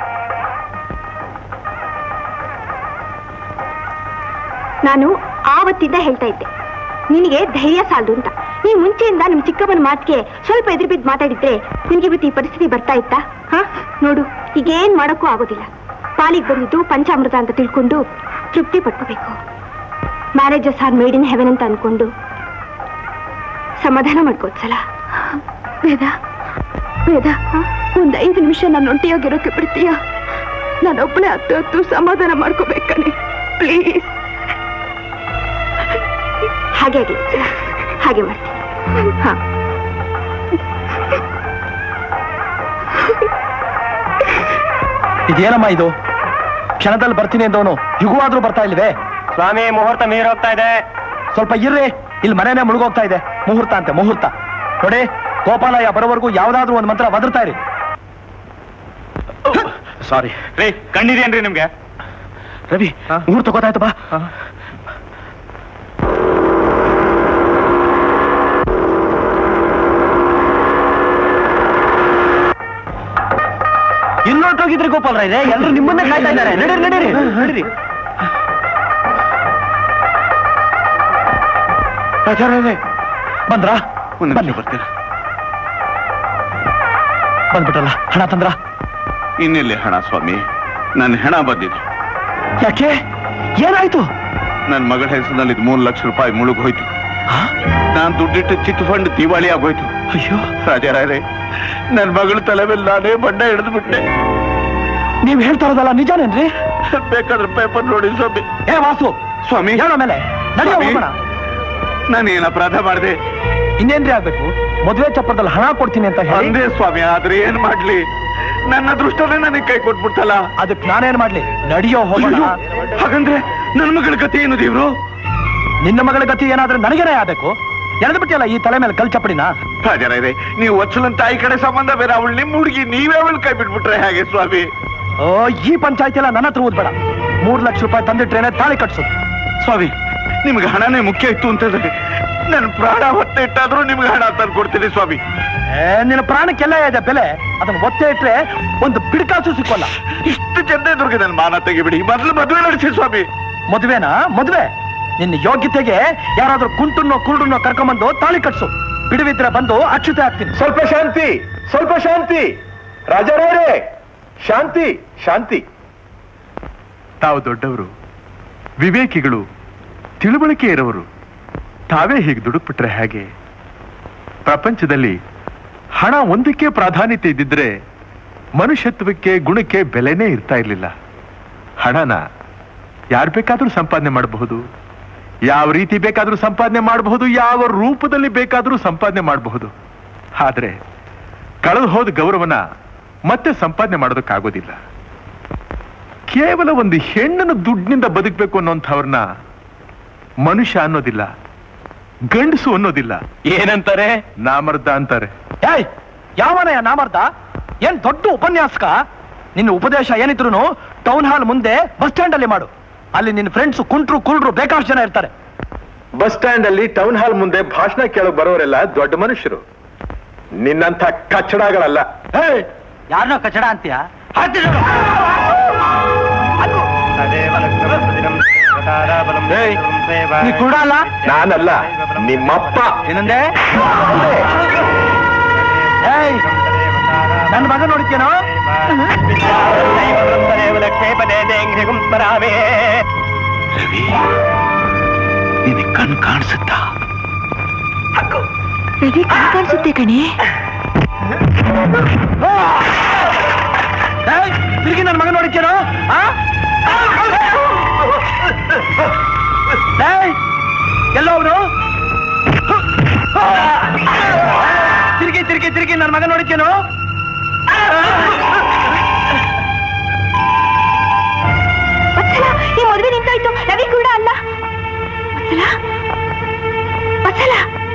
ನಾನು ಆವತ್ತಿಂದ ಹೇಳ್ತಾ ಇದ್ದೆ ನಿನಗೆ ಧೈರ್ಯ ಸಾಲದು ಅಂತ ನೀ ಮುಂಚೆಯಿಂದ ನಿಮ್ ಚಿಕ್ಕಮ್ಮನ ಮಾತಿಗೆ ಸ್ವಲ್ಪ ಎದುರು ಬಿದ್ದು ಮಾತಾಡಿದ್ರೆ ನಿನ್ಗೆ ಇವತ್ತು ಈ ಪರಿಸ್ಥಿತಿ ಬರ್ತಾ ಇತ್ತಾ ಹಾ ನೋಡು ಈಗ ಏನ್ ಮಾಡಕ್ಕೂ ಆಗೋದಿಲ್ಲ ಪಾಲಿಗೆ ಬಂದಿದ್ದು ಪಂಚಾಮೃತ ಅಂತ ತಿಳ್ಕೊಂಡು ತೃಪ್ತಿ ಪಟ್ಕೋಬೇಕು marriages are made in heaven ಅಂತ ಅನ್ಕೊಂಡು ಸಮಾಧಾನ ಮಾಡ್ಕೋದ್ಸಲ ವೇದ ವೇದ ಒಂದ್ ಐದು ನಿಮಿಷ ನಾನು ಒಂಟಿಯಾಗಿರೋಕೆ ಬಿಡ್ತೀಯಾ ನಾನೊಬ್ಬಳೇ ಹತ್ತು ಹತ್ತು ಸಮಾಧಾನ ಮಾಡ್ಕೋಬೇಕು ಕಣೆ ಪ್ಲೀಸ್ ಹಾಗೆ ಆಗ್ಲಿ ಹಾಗೆ ಮಾಡ್ತೀನಿ ಹಾ ಇದೇನಮ್ಮ ಇದು ಕ್ಷಣದಲ್ಲಿ ಬರ್ತೀನಿ ಅಂದವನು ಯುಗವಾದ್ರೂ ಬರ್ತಾ ಇಲ್ವೇ ಸ್ವಾಮಿ ಮುಹೂರ್ತ ಮೀರೋಗ್ತಾ ಇದೆ ಸ್ವಲ್ಪ ಇರ್ರಿ ಇಲ್ಲಿ ಮನೆನೇ ಮುಳುಗೋಗ್ತಾ ಇದೆ ಮುಹೂರ್ತ ಅಂತೆ ಮುಹೂರ್ತ ನೋಡಿ ಗೋಪಾಲಯ್ಯ ಬರೋವರೆಗೂ ಯಾವ್ದಾದ್ರೂ ಒಂದು ಮಂತ್ರ ಬದರ್ತಾ ಇರಿ ಸಾರಿ ರೀ ಕಣ್ಣಿದೇನ್ರಿ ನಿಮ್ಗೆ ರವಿ ಮುಹೂರ್ತ ಗೊತ್ತಾಯ್ತು ಬಾ ಇನ್ನೊಟ್ಟೋಗಿದ್ರಿ ಗೋಪಾಲ್ ರಾಯ್ರೆ ಎಲ್ಲರೂ ನಿಮ್ಮನ್ನೇ ಕಾಯ್ತಾ ಇದ್ದಾರೆ ನಡೀರಿ ನಡೀರಿ ನಡೀರಿ ಬಂದ್ರಾ ಬನ್ನಿ ಬರ್ತೀರಾ ಬಂದ್ಬಿಟ್ಟಲ್ಲ ಹಣ ತಂದ್ರ ಇನ್ನೆಲ್ಲಿ ಹಣ ಸ್ವಾಮಿ ನನ್ನ ಹೆಣ ಬಂದಿದೆ ಯಾಕೆ ಏನಾಯ್ತು ನನ್ನ ಮಗಳ ಹೆಸರಿನಲ್ಲಿ ಮೂರು ಲಕ್ಷ ರೂಪಾಯಿ ಮುಳುಗ್ ಹೋಯ್ತು ನಾನ್ ದುಡ್ಡಿಟ್ಟು ಚಿಟ್ ಫಂಡ್ ದಿವಾಳಿ ಆಗೋಯ್ತು ಅಯ್ಯೋ ರಾಜಾರಾಯರೇ ನನ್ನ ಮಗಳ ತಲೆ ಮೇಲೆ ನಾನೇ ಬಣ್ಣ ಹಿಡಿದು ಬಿಟ್ಟೆ ನೀವ್ ಹೇಳ್ತಾ ಇರೋದಲ್ಲ ನಿಜಾನೇನ್ರಿ ಬೇಕಾದ್ರೆ ಪೇಪರ್ ನೋಡಿ ಸ್ವಾಮಿ ಏ ವಾಸು ಸ್ವಾಮಿ ಹೇಳೋ ಮೇಲೆ ನಡೆಯೋ ಸ್ವಾಮಿ, ಹೋಗೋಣ ನಾನು ಏನ್ ಅಪರಾಧ ಮಾಡಿದೆ ಇನ್ನೇನ್ರಿ ಆಗ್ಬೇಕು ಮದುವೆ ಚಪ್ಪರದಲ್ಲಿ ಹಣ ಕೊಡ್ತೀನಿ ಅಂತ ಹೇಳಿ ಅಂದೇ ಸ್ವಾಮಿ ಆದ್ರೆ ಏನ್ ಮಾಡ್ಲಿ ನನ್ನ ಅದೃಷ್ಟನೇ ನನಗೆ ಕೈ ಕೊಟ್ಬಿಡ್ತಲ್ಲ ಅದಕ್ಕೆ ನಾನೇನ್ ಮಾಡ್ಲಿ ನಡಿಯೋ ಹೋಗೋಣ ಅಯ್ಯೋ, ಹಾಗಂದ್ರೆ ನನ್ನ ಮಗಳ ಗತಿ ಏನು ದೇವ್ರು ನಿನ್ನ ಮಗಳ ಗತಿ ಏನಾದ್ರೆ ನನಗೇನೆ ಆಗ್ಬೇಕು ಎಳೆದು ಬಿಟ್ಟಿಯಲ್ಲ ಈ ತಲೆ ಮೇಲೆ ಕಲ್ ಚಪ್ಪಡಿನ ರಾಜಾರಾಯರೇ ನೀವು ವತ್ಸಲನ್ ತಾಯಿ ಕಡೆ ಸಂಬಂಧ ಬೇರೆ ಅವಳು ನಿಮ್ಮ ಹುಡುಗಿ ನೀವೇ ಅವಳು ಕೈ ಬಿಟ್ಬಿಟ್ರೆ ಹೇಗೆ ಸ್ವಾಮಿ ಓ ಈ ಪಂಚಾಯತಿ ಎಲ್ಲ ನನ್ನ ಹತ್ರ ಓದ್ಬೇಡ ಮೂರ್ ಲಕ್ಷ ರೂಪಾಯಿ ತಂದಿಟ್ರೇನೆ ತಾಳಿ ಕಟ್ಸೋದು ಸ್ವಾಮಿ ನಿಮ್ಗೆ ಹಣನೇ ಮುಖ್ಯ ಇತ್ತು ಅಂತಂದ್ರೆ ನನ್ನ ಪ್ರಾಣ ಹೊತ್ತೆ ಇಟ್ಟಾದ್ರೂ ನಿಮ್ಗೆ ಹಣ ತಂದು ಕೊಡ್ತೀನಿ ಸ್ವಾಮಿ ಏ, ನಿನ್ನ ಪ್ರಾಣಕ್ಕೆಲ್ಲ ಇದೆ ಬೆಲೆ ಅದನ್ನ ಒತ್ತೆ ಇಟ್ರೆ ಒಂದು ಬಿಡ್ಕಾಸು ಸಿಕ್ಕೋಲ್ಲ ಇಷ್ಟು ಚಂದ ಇದ್ರಿಗೆ ನನ್ನ ಮಾನ ತೆಗಿಬಿಡಿ ಮೊದಲು ಮದುವೆ ನಡೆಸಿ ಸ್ವಾಮಿ ಮದುವೆನಾ ಮದುವೆ ನಿನ್ನ ಯೋಗ್ಯತೆಗೆ ಯಾರಾದ್ರೂ ಕುಂಟುನ್ನೋ ಕುರುಡನ್ನೋ ಕರ್ಕೊಂಬಂದು ತಾಳಿ ಕಟ್ಸು ಬಿಡುವಿದ್ರೆ ಬಂದು ಅಕ್ಷತೆ ಹಾಕ್ತೀನಿ ಸ್ವಲ್ಪ ಶಾಂತಿ ಸ್ವಲ್ಪ ಶಾಂತಿ ರಾಜಾರಾಯರೇ ಶಾಂತಿ ಶಾಂತಿ ತಾವು ದೊಡ್ಡವರು ವಿವೇಕಿಗಳು ತಿಳುವಳಿಕೆ ಇರೋರು ತಾವೇ ಹೀಗೆ ದುಡುಕ್ಬಿಟ್ರೆ ಹೇಗೆ ಪ್ರಪಂಚದಲ್ಲಿ ಹಣ ಒಂದಕ್ಕೆ ಪ್ರಾಧಾನ್ಯತೆ ಇದ್ದಿದ್ರೆ ಮನುಷ್ಯತ್ವಕ್ಕೆ ಗುಣಕ್ಕೆ ಬೆಲೆನೇ ಇರ್ತಾ ಇರ್ಲಿಲ್ಲ ಹಣನ ಯಾರು ಬೇಕಾದ್ರೂ ಸಂಪಾದನೆ ಮಾಡಬಹುದು ಯಾವ ರೀತಿ ಬೇಕಾದ್ರೂ ಸಂಪಾದನೆ ಮಾಡಬಹುದು ಯಾವ ರೂಪದಲ್ಲಿ ಬೇಕಾದ್ರೂ ಸಂಪಾದನೆ ಮಾಡಬಹುದು ಆದ್ರೆ ಕಳೆದು ಹೋದ ಗೌರವನ ಮತ್ತೆ ಸಂಪಾದನೆ ಮಾಡೋದಕ್ಕಾಗೋದಿಲ್ಲ ಕೇವಲ ಒಂದು ಹೆಣ್ಣನ್ನು ದುಡ್ಡಿನಿಂದ ಬದುಕಬೇಕು ಅನ್ನೋಂಥವ್ರನ್ನ ಮನುಷ್ಯ ಅನ್ನೋದಿಲ್ಲ ಗಂಡಸು ಅನ್ನೋದಿಲ್ಲ ಏನಂತಾರೆ ನಾಮರ್ದ ಅಂತಾರೆ ಏಯ್ ಯಾವನಯ್ಯ ನಾಮರ್ದ ಏನ್ ದೊಡ್ಡ ಉಪನ್ಯಾಸಕ ನಿನ್ನ ಉಪದೇಶ ಏನಿದ್ರು ಟೌನ್ ಹಾಲ್ ಮುಂದೆ ಬಸ್ ಸ್ಟ್ಯಾಂಡ್ ಅಲ್ಲಿ ಮಾಡು ಅಲ್ಲಿ ನಿನ್ನ ಫ್ರೆಂಡ್ಸ್ ಕುಂಟ್ರು ಕುರುಡ್ರು ಬೇಕಾಷ್ಟು ಜನ ಇರ್ತಾರೆ ಬಸ್ ಸ್ಟ್ಯಾಂಡ್ ಅಲ್ಲಿ ಟೌನ್ ಹಾಲ್ ಮುಂದೆ ಭಾಷಣ ಕೇಳಕ್ ಬರೋರೆಲ್ಲ ದೊಡ್ಡ ಮನುಷ್ಯರು ನಿನ್ನಂಥ ಕಚ್ಚಡಗಳಲ್ಲ ಯಾರನ್ನೋ ಕಚಡ ಅಂತೀಯ ಏಯ್, ನೀ ಕುರುಡ ಅಲ್ಲ ನಾನಲ್ಲ ನಿಮ್ಮಪ್ಪ ಏನಂದೆ ಏಯ್ ನನ್ನ ಮಗ ನೋಡ್ತೀನೋ ರವಿ ನಿನಗೆ ಕಣ್ ಕಾಣಿಸುತ್ತಾ ರವಿ ಕಣ್ ಕಾಣಿಸುತ್ತೆ ಕಣೆ ಏಯ್, ತಿರುಗಿ ನನ್ನ ಮಗ ನೋಡಿಕೇನೋ ಎಲ್ಲೋ ಅವನು ತಿರುಗಿ ತಿರುಗಿ ತಿರುಗಿ ನನ್ನ ಮಗ ನೋಡಿಕೇನೋ ವತ್ಸಲ ಈ ಮದುವೆ ನಿಂತಾಯ್ತು ರವಿ ಕೂಡ ಅಲ್ಲ ವತ್ಸಲ ವತ್ಸಲ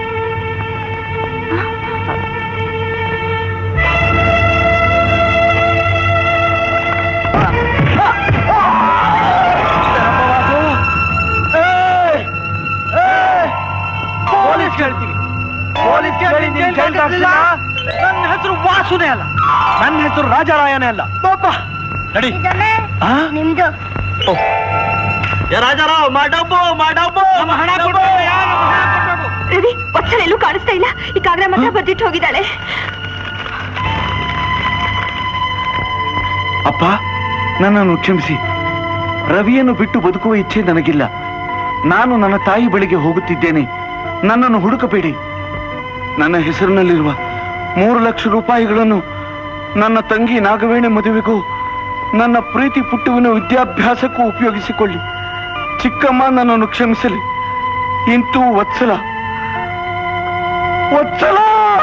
ಪೊಲೀಸ್ ಹೇಳ್ತೀವಿ ಪೊಲೀಸ್ ಕೇಳಿ ನೀನ್ ಕೇಳ್ದಾಗ್ಲಿಲ್ಲ? ನನ್ನ ಹೆಸರು ವಾಸುನೇ ಅಲ್ಲ ನನ್ನ ಹೆಸರು ರಾಜಾರಾಯನೇ ಅಲ್ಲ ಪಾಪ ನಡಿ ಆ? ನಿಮ್ದು ರಾಜಾರಾವ್ ಮಾಡಬ್ಬು ಮಾಡಬ್ಬು ಹಣ ರವಿ ವತ್ಸಲ ಎಲ್ಲೂ ಕಾಣಿಸ್ತಾ ಇಲ್ಲ ಈ ಕಾಗದ ಮಾತ್ರ ಬರ್ದಿಟ್ಟು ಹೋಗಿದ್ದಾಳೆ ಅಪ್ಪ ನನ್ನನ್ನು ಕ್ಷಮಿಸಿ ರವಿಯನ್ನು ಬಿಟ್ಟು ಬದುಕುವ ಇಚ್ಛೆ ನನಗಿಲ್ಲ ನಾನು ನನ್ನ ತಾಯಿ ಬಳಿಗೆ ಹೋಗುತ್ತಿದ್ದೇನೆ ನನ್ನನ್ನು ಹುಡುಕಬೇಡಿ ನನ್ನ ಹೆಸರಿನಲ್ಲಿರುವ ಮೂರು ಲಕ್ಷ ರೂಪಾಯಿಗಳನ್ನು ನನ್ನ ತಂಗಿ ನಾಗವೇಣಿ ಮದುವೆಗೂ ನನ್ನ ಪ್ರೀತಿ ಪುಟ್ಟುವಿನ ವಿದ್ಯಾಭ್ಯಾಸಕ್ಕೂ ಉಪಯೋಗಿಸಿಕೊಳ್ಳಿ ಚಿಕ್ಕಮ್ಮ ನನ್ನನ್ನು ಕ್ಷಮಿಸಲಿ ಇಂತೂ ವತ್ಸಲ ವತ್ಸಲ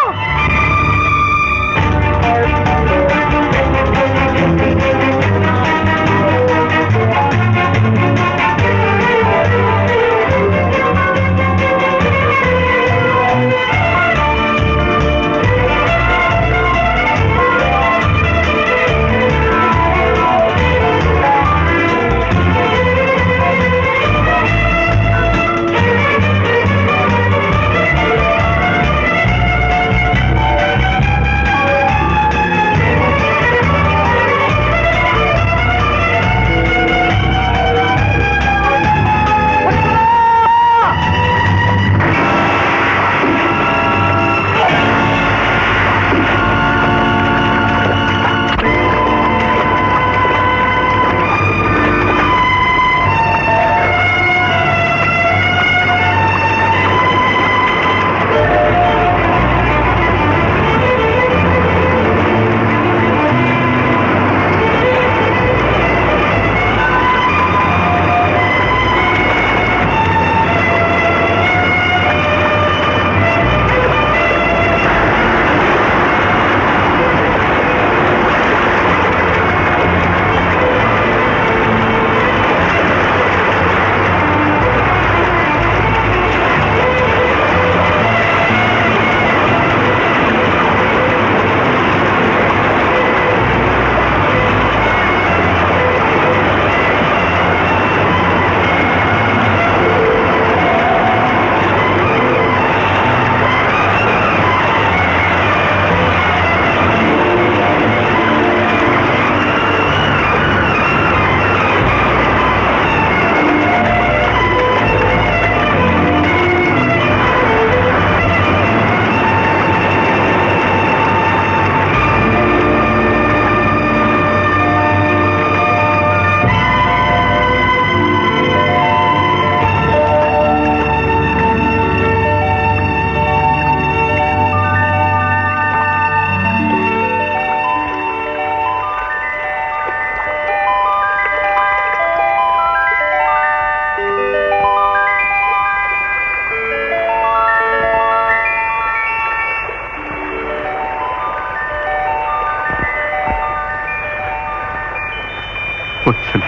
ವತ್ಸಲ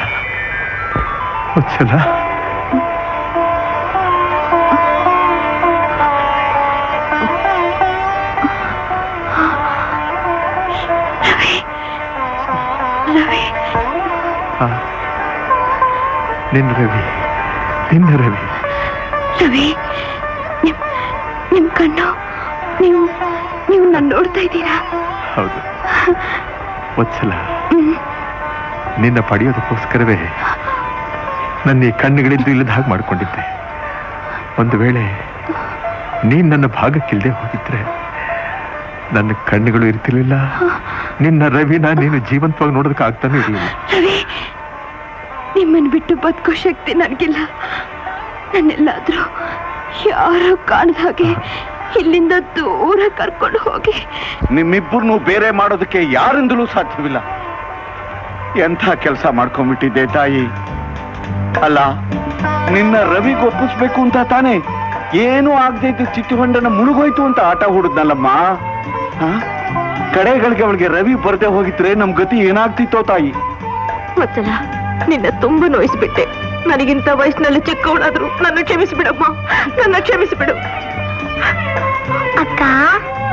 ವತ್ಸಲ ಆ, ನಿನ್ನ ರವಿ ನಿನ್ನ ರವಿ ರವಿ ನಿಮ್ ನಿಮ್ ಕಣ್ಣು ನೀವು ನೀವು ನನ್ನ ನೋಡ್ತಾ ಇದ್ದೀರಾ ಹೌದು ವತ್ಸಲ ನಿನ್ನ ಪಡೆಯೋದಕ್ಕೋಸ್ಕರವೇ ನನ್ನ ಈ ಕಣ್ಣುಗಳಿದ್ದು ಇಲ್ಲದ ಹಾಗೆ ಮಾಡ್ಕೊಂಡಿದ್ದೆ ಒಂದು ವೇಳೆ ನೀನ್ ನನ್ನ ಭಾಗಕ್ಕಿಲ್ದೆ ಹೋಗಿದ್ರೆ ನನ್ನ ಕಣ್ಣುಗಳು ಇರ್ತಿರ್ಲಿಲ್ಲ ನಿನ್ನ ರವಿನ ನೀನು ಜೀವಂತವಾಗಿ ನೋಡೋದಕ್ಕೆ ಆಗ್ತಾನೆ ಇರಲಿಲ್ಲ ರವಿ ನಿಮ್ಮನ್ನು ಬಿಟ್ಟು ಬದುಕೋ ಶಕ್ತಿ ನನಗಿಲ್ಲ ನನ್ನೆಲ್ಲಾದ್ರೂ ಯಾರು ಕಾಣದ ಹಾಗೆ ಇಲ್ಲಿಂದ ದೂರ ಕರ್ಕೊಂಡು ಹೋಗಿ ನಿಮ್ಮಿಬ್ಬರನ್ನು ಬೇರೆ ಮಾಡೋದಕ್ಕೆ ಯಾರಿಂದಲೂ ಸಾಧ್ಯವಿಲ್ಲ ಎಂಥ ಕೆಲಸ ಮಾಡ್ಕೊಂಡ್ಬಿಟ್ಟಿದ್ದೆ ತಾಯಿ ಅಲ್ಲ ನಿನ್ನ ರವಿಗೆ ಒಪ್ಪಿಸ್ಬೇಕು ಅಂತ ತಾನೇ ಏನೂ ಆಗದೆ ಇದ್ದ ಚಿತ್ತುಹೊಂಡನ ಮುಳುಗೋಯ್ತು ಅಂತ ಆಟ ಹೂಡಿದ್ನಲ್ಲಮ್ಮ ಆ? ಕಡೆಗಳಿಗೆ ಅವಳಿಗೆ ರವಿ ಬರದೆ ಹೋಗಿದ್ರೆ ನಮ್ ಗತಿ ಏನಾಗ್ತಿತ್ತೋ ತಾಯಿ ವತ್ಸಲ ನಿನ್ನ ತುಂಬಾ ನೋಯಿಸ್ಬಿಟ್ಟೆ ನನಗಿಂತ ವಯಸ್ಸಿನಲ್ಲಿ ಚಿಕ್ಕವಳಾದ್ರು ನನ್ನ ಕ್ಷಮಿಸಿಬಿಡಮ್ಮ ನನ್ನ ಕ್ಷಮಿಸಿಬಿಡು ಅಕ್ಕ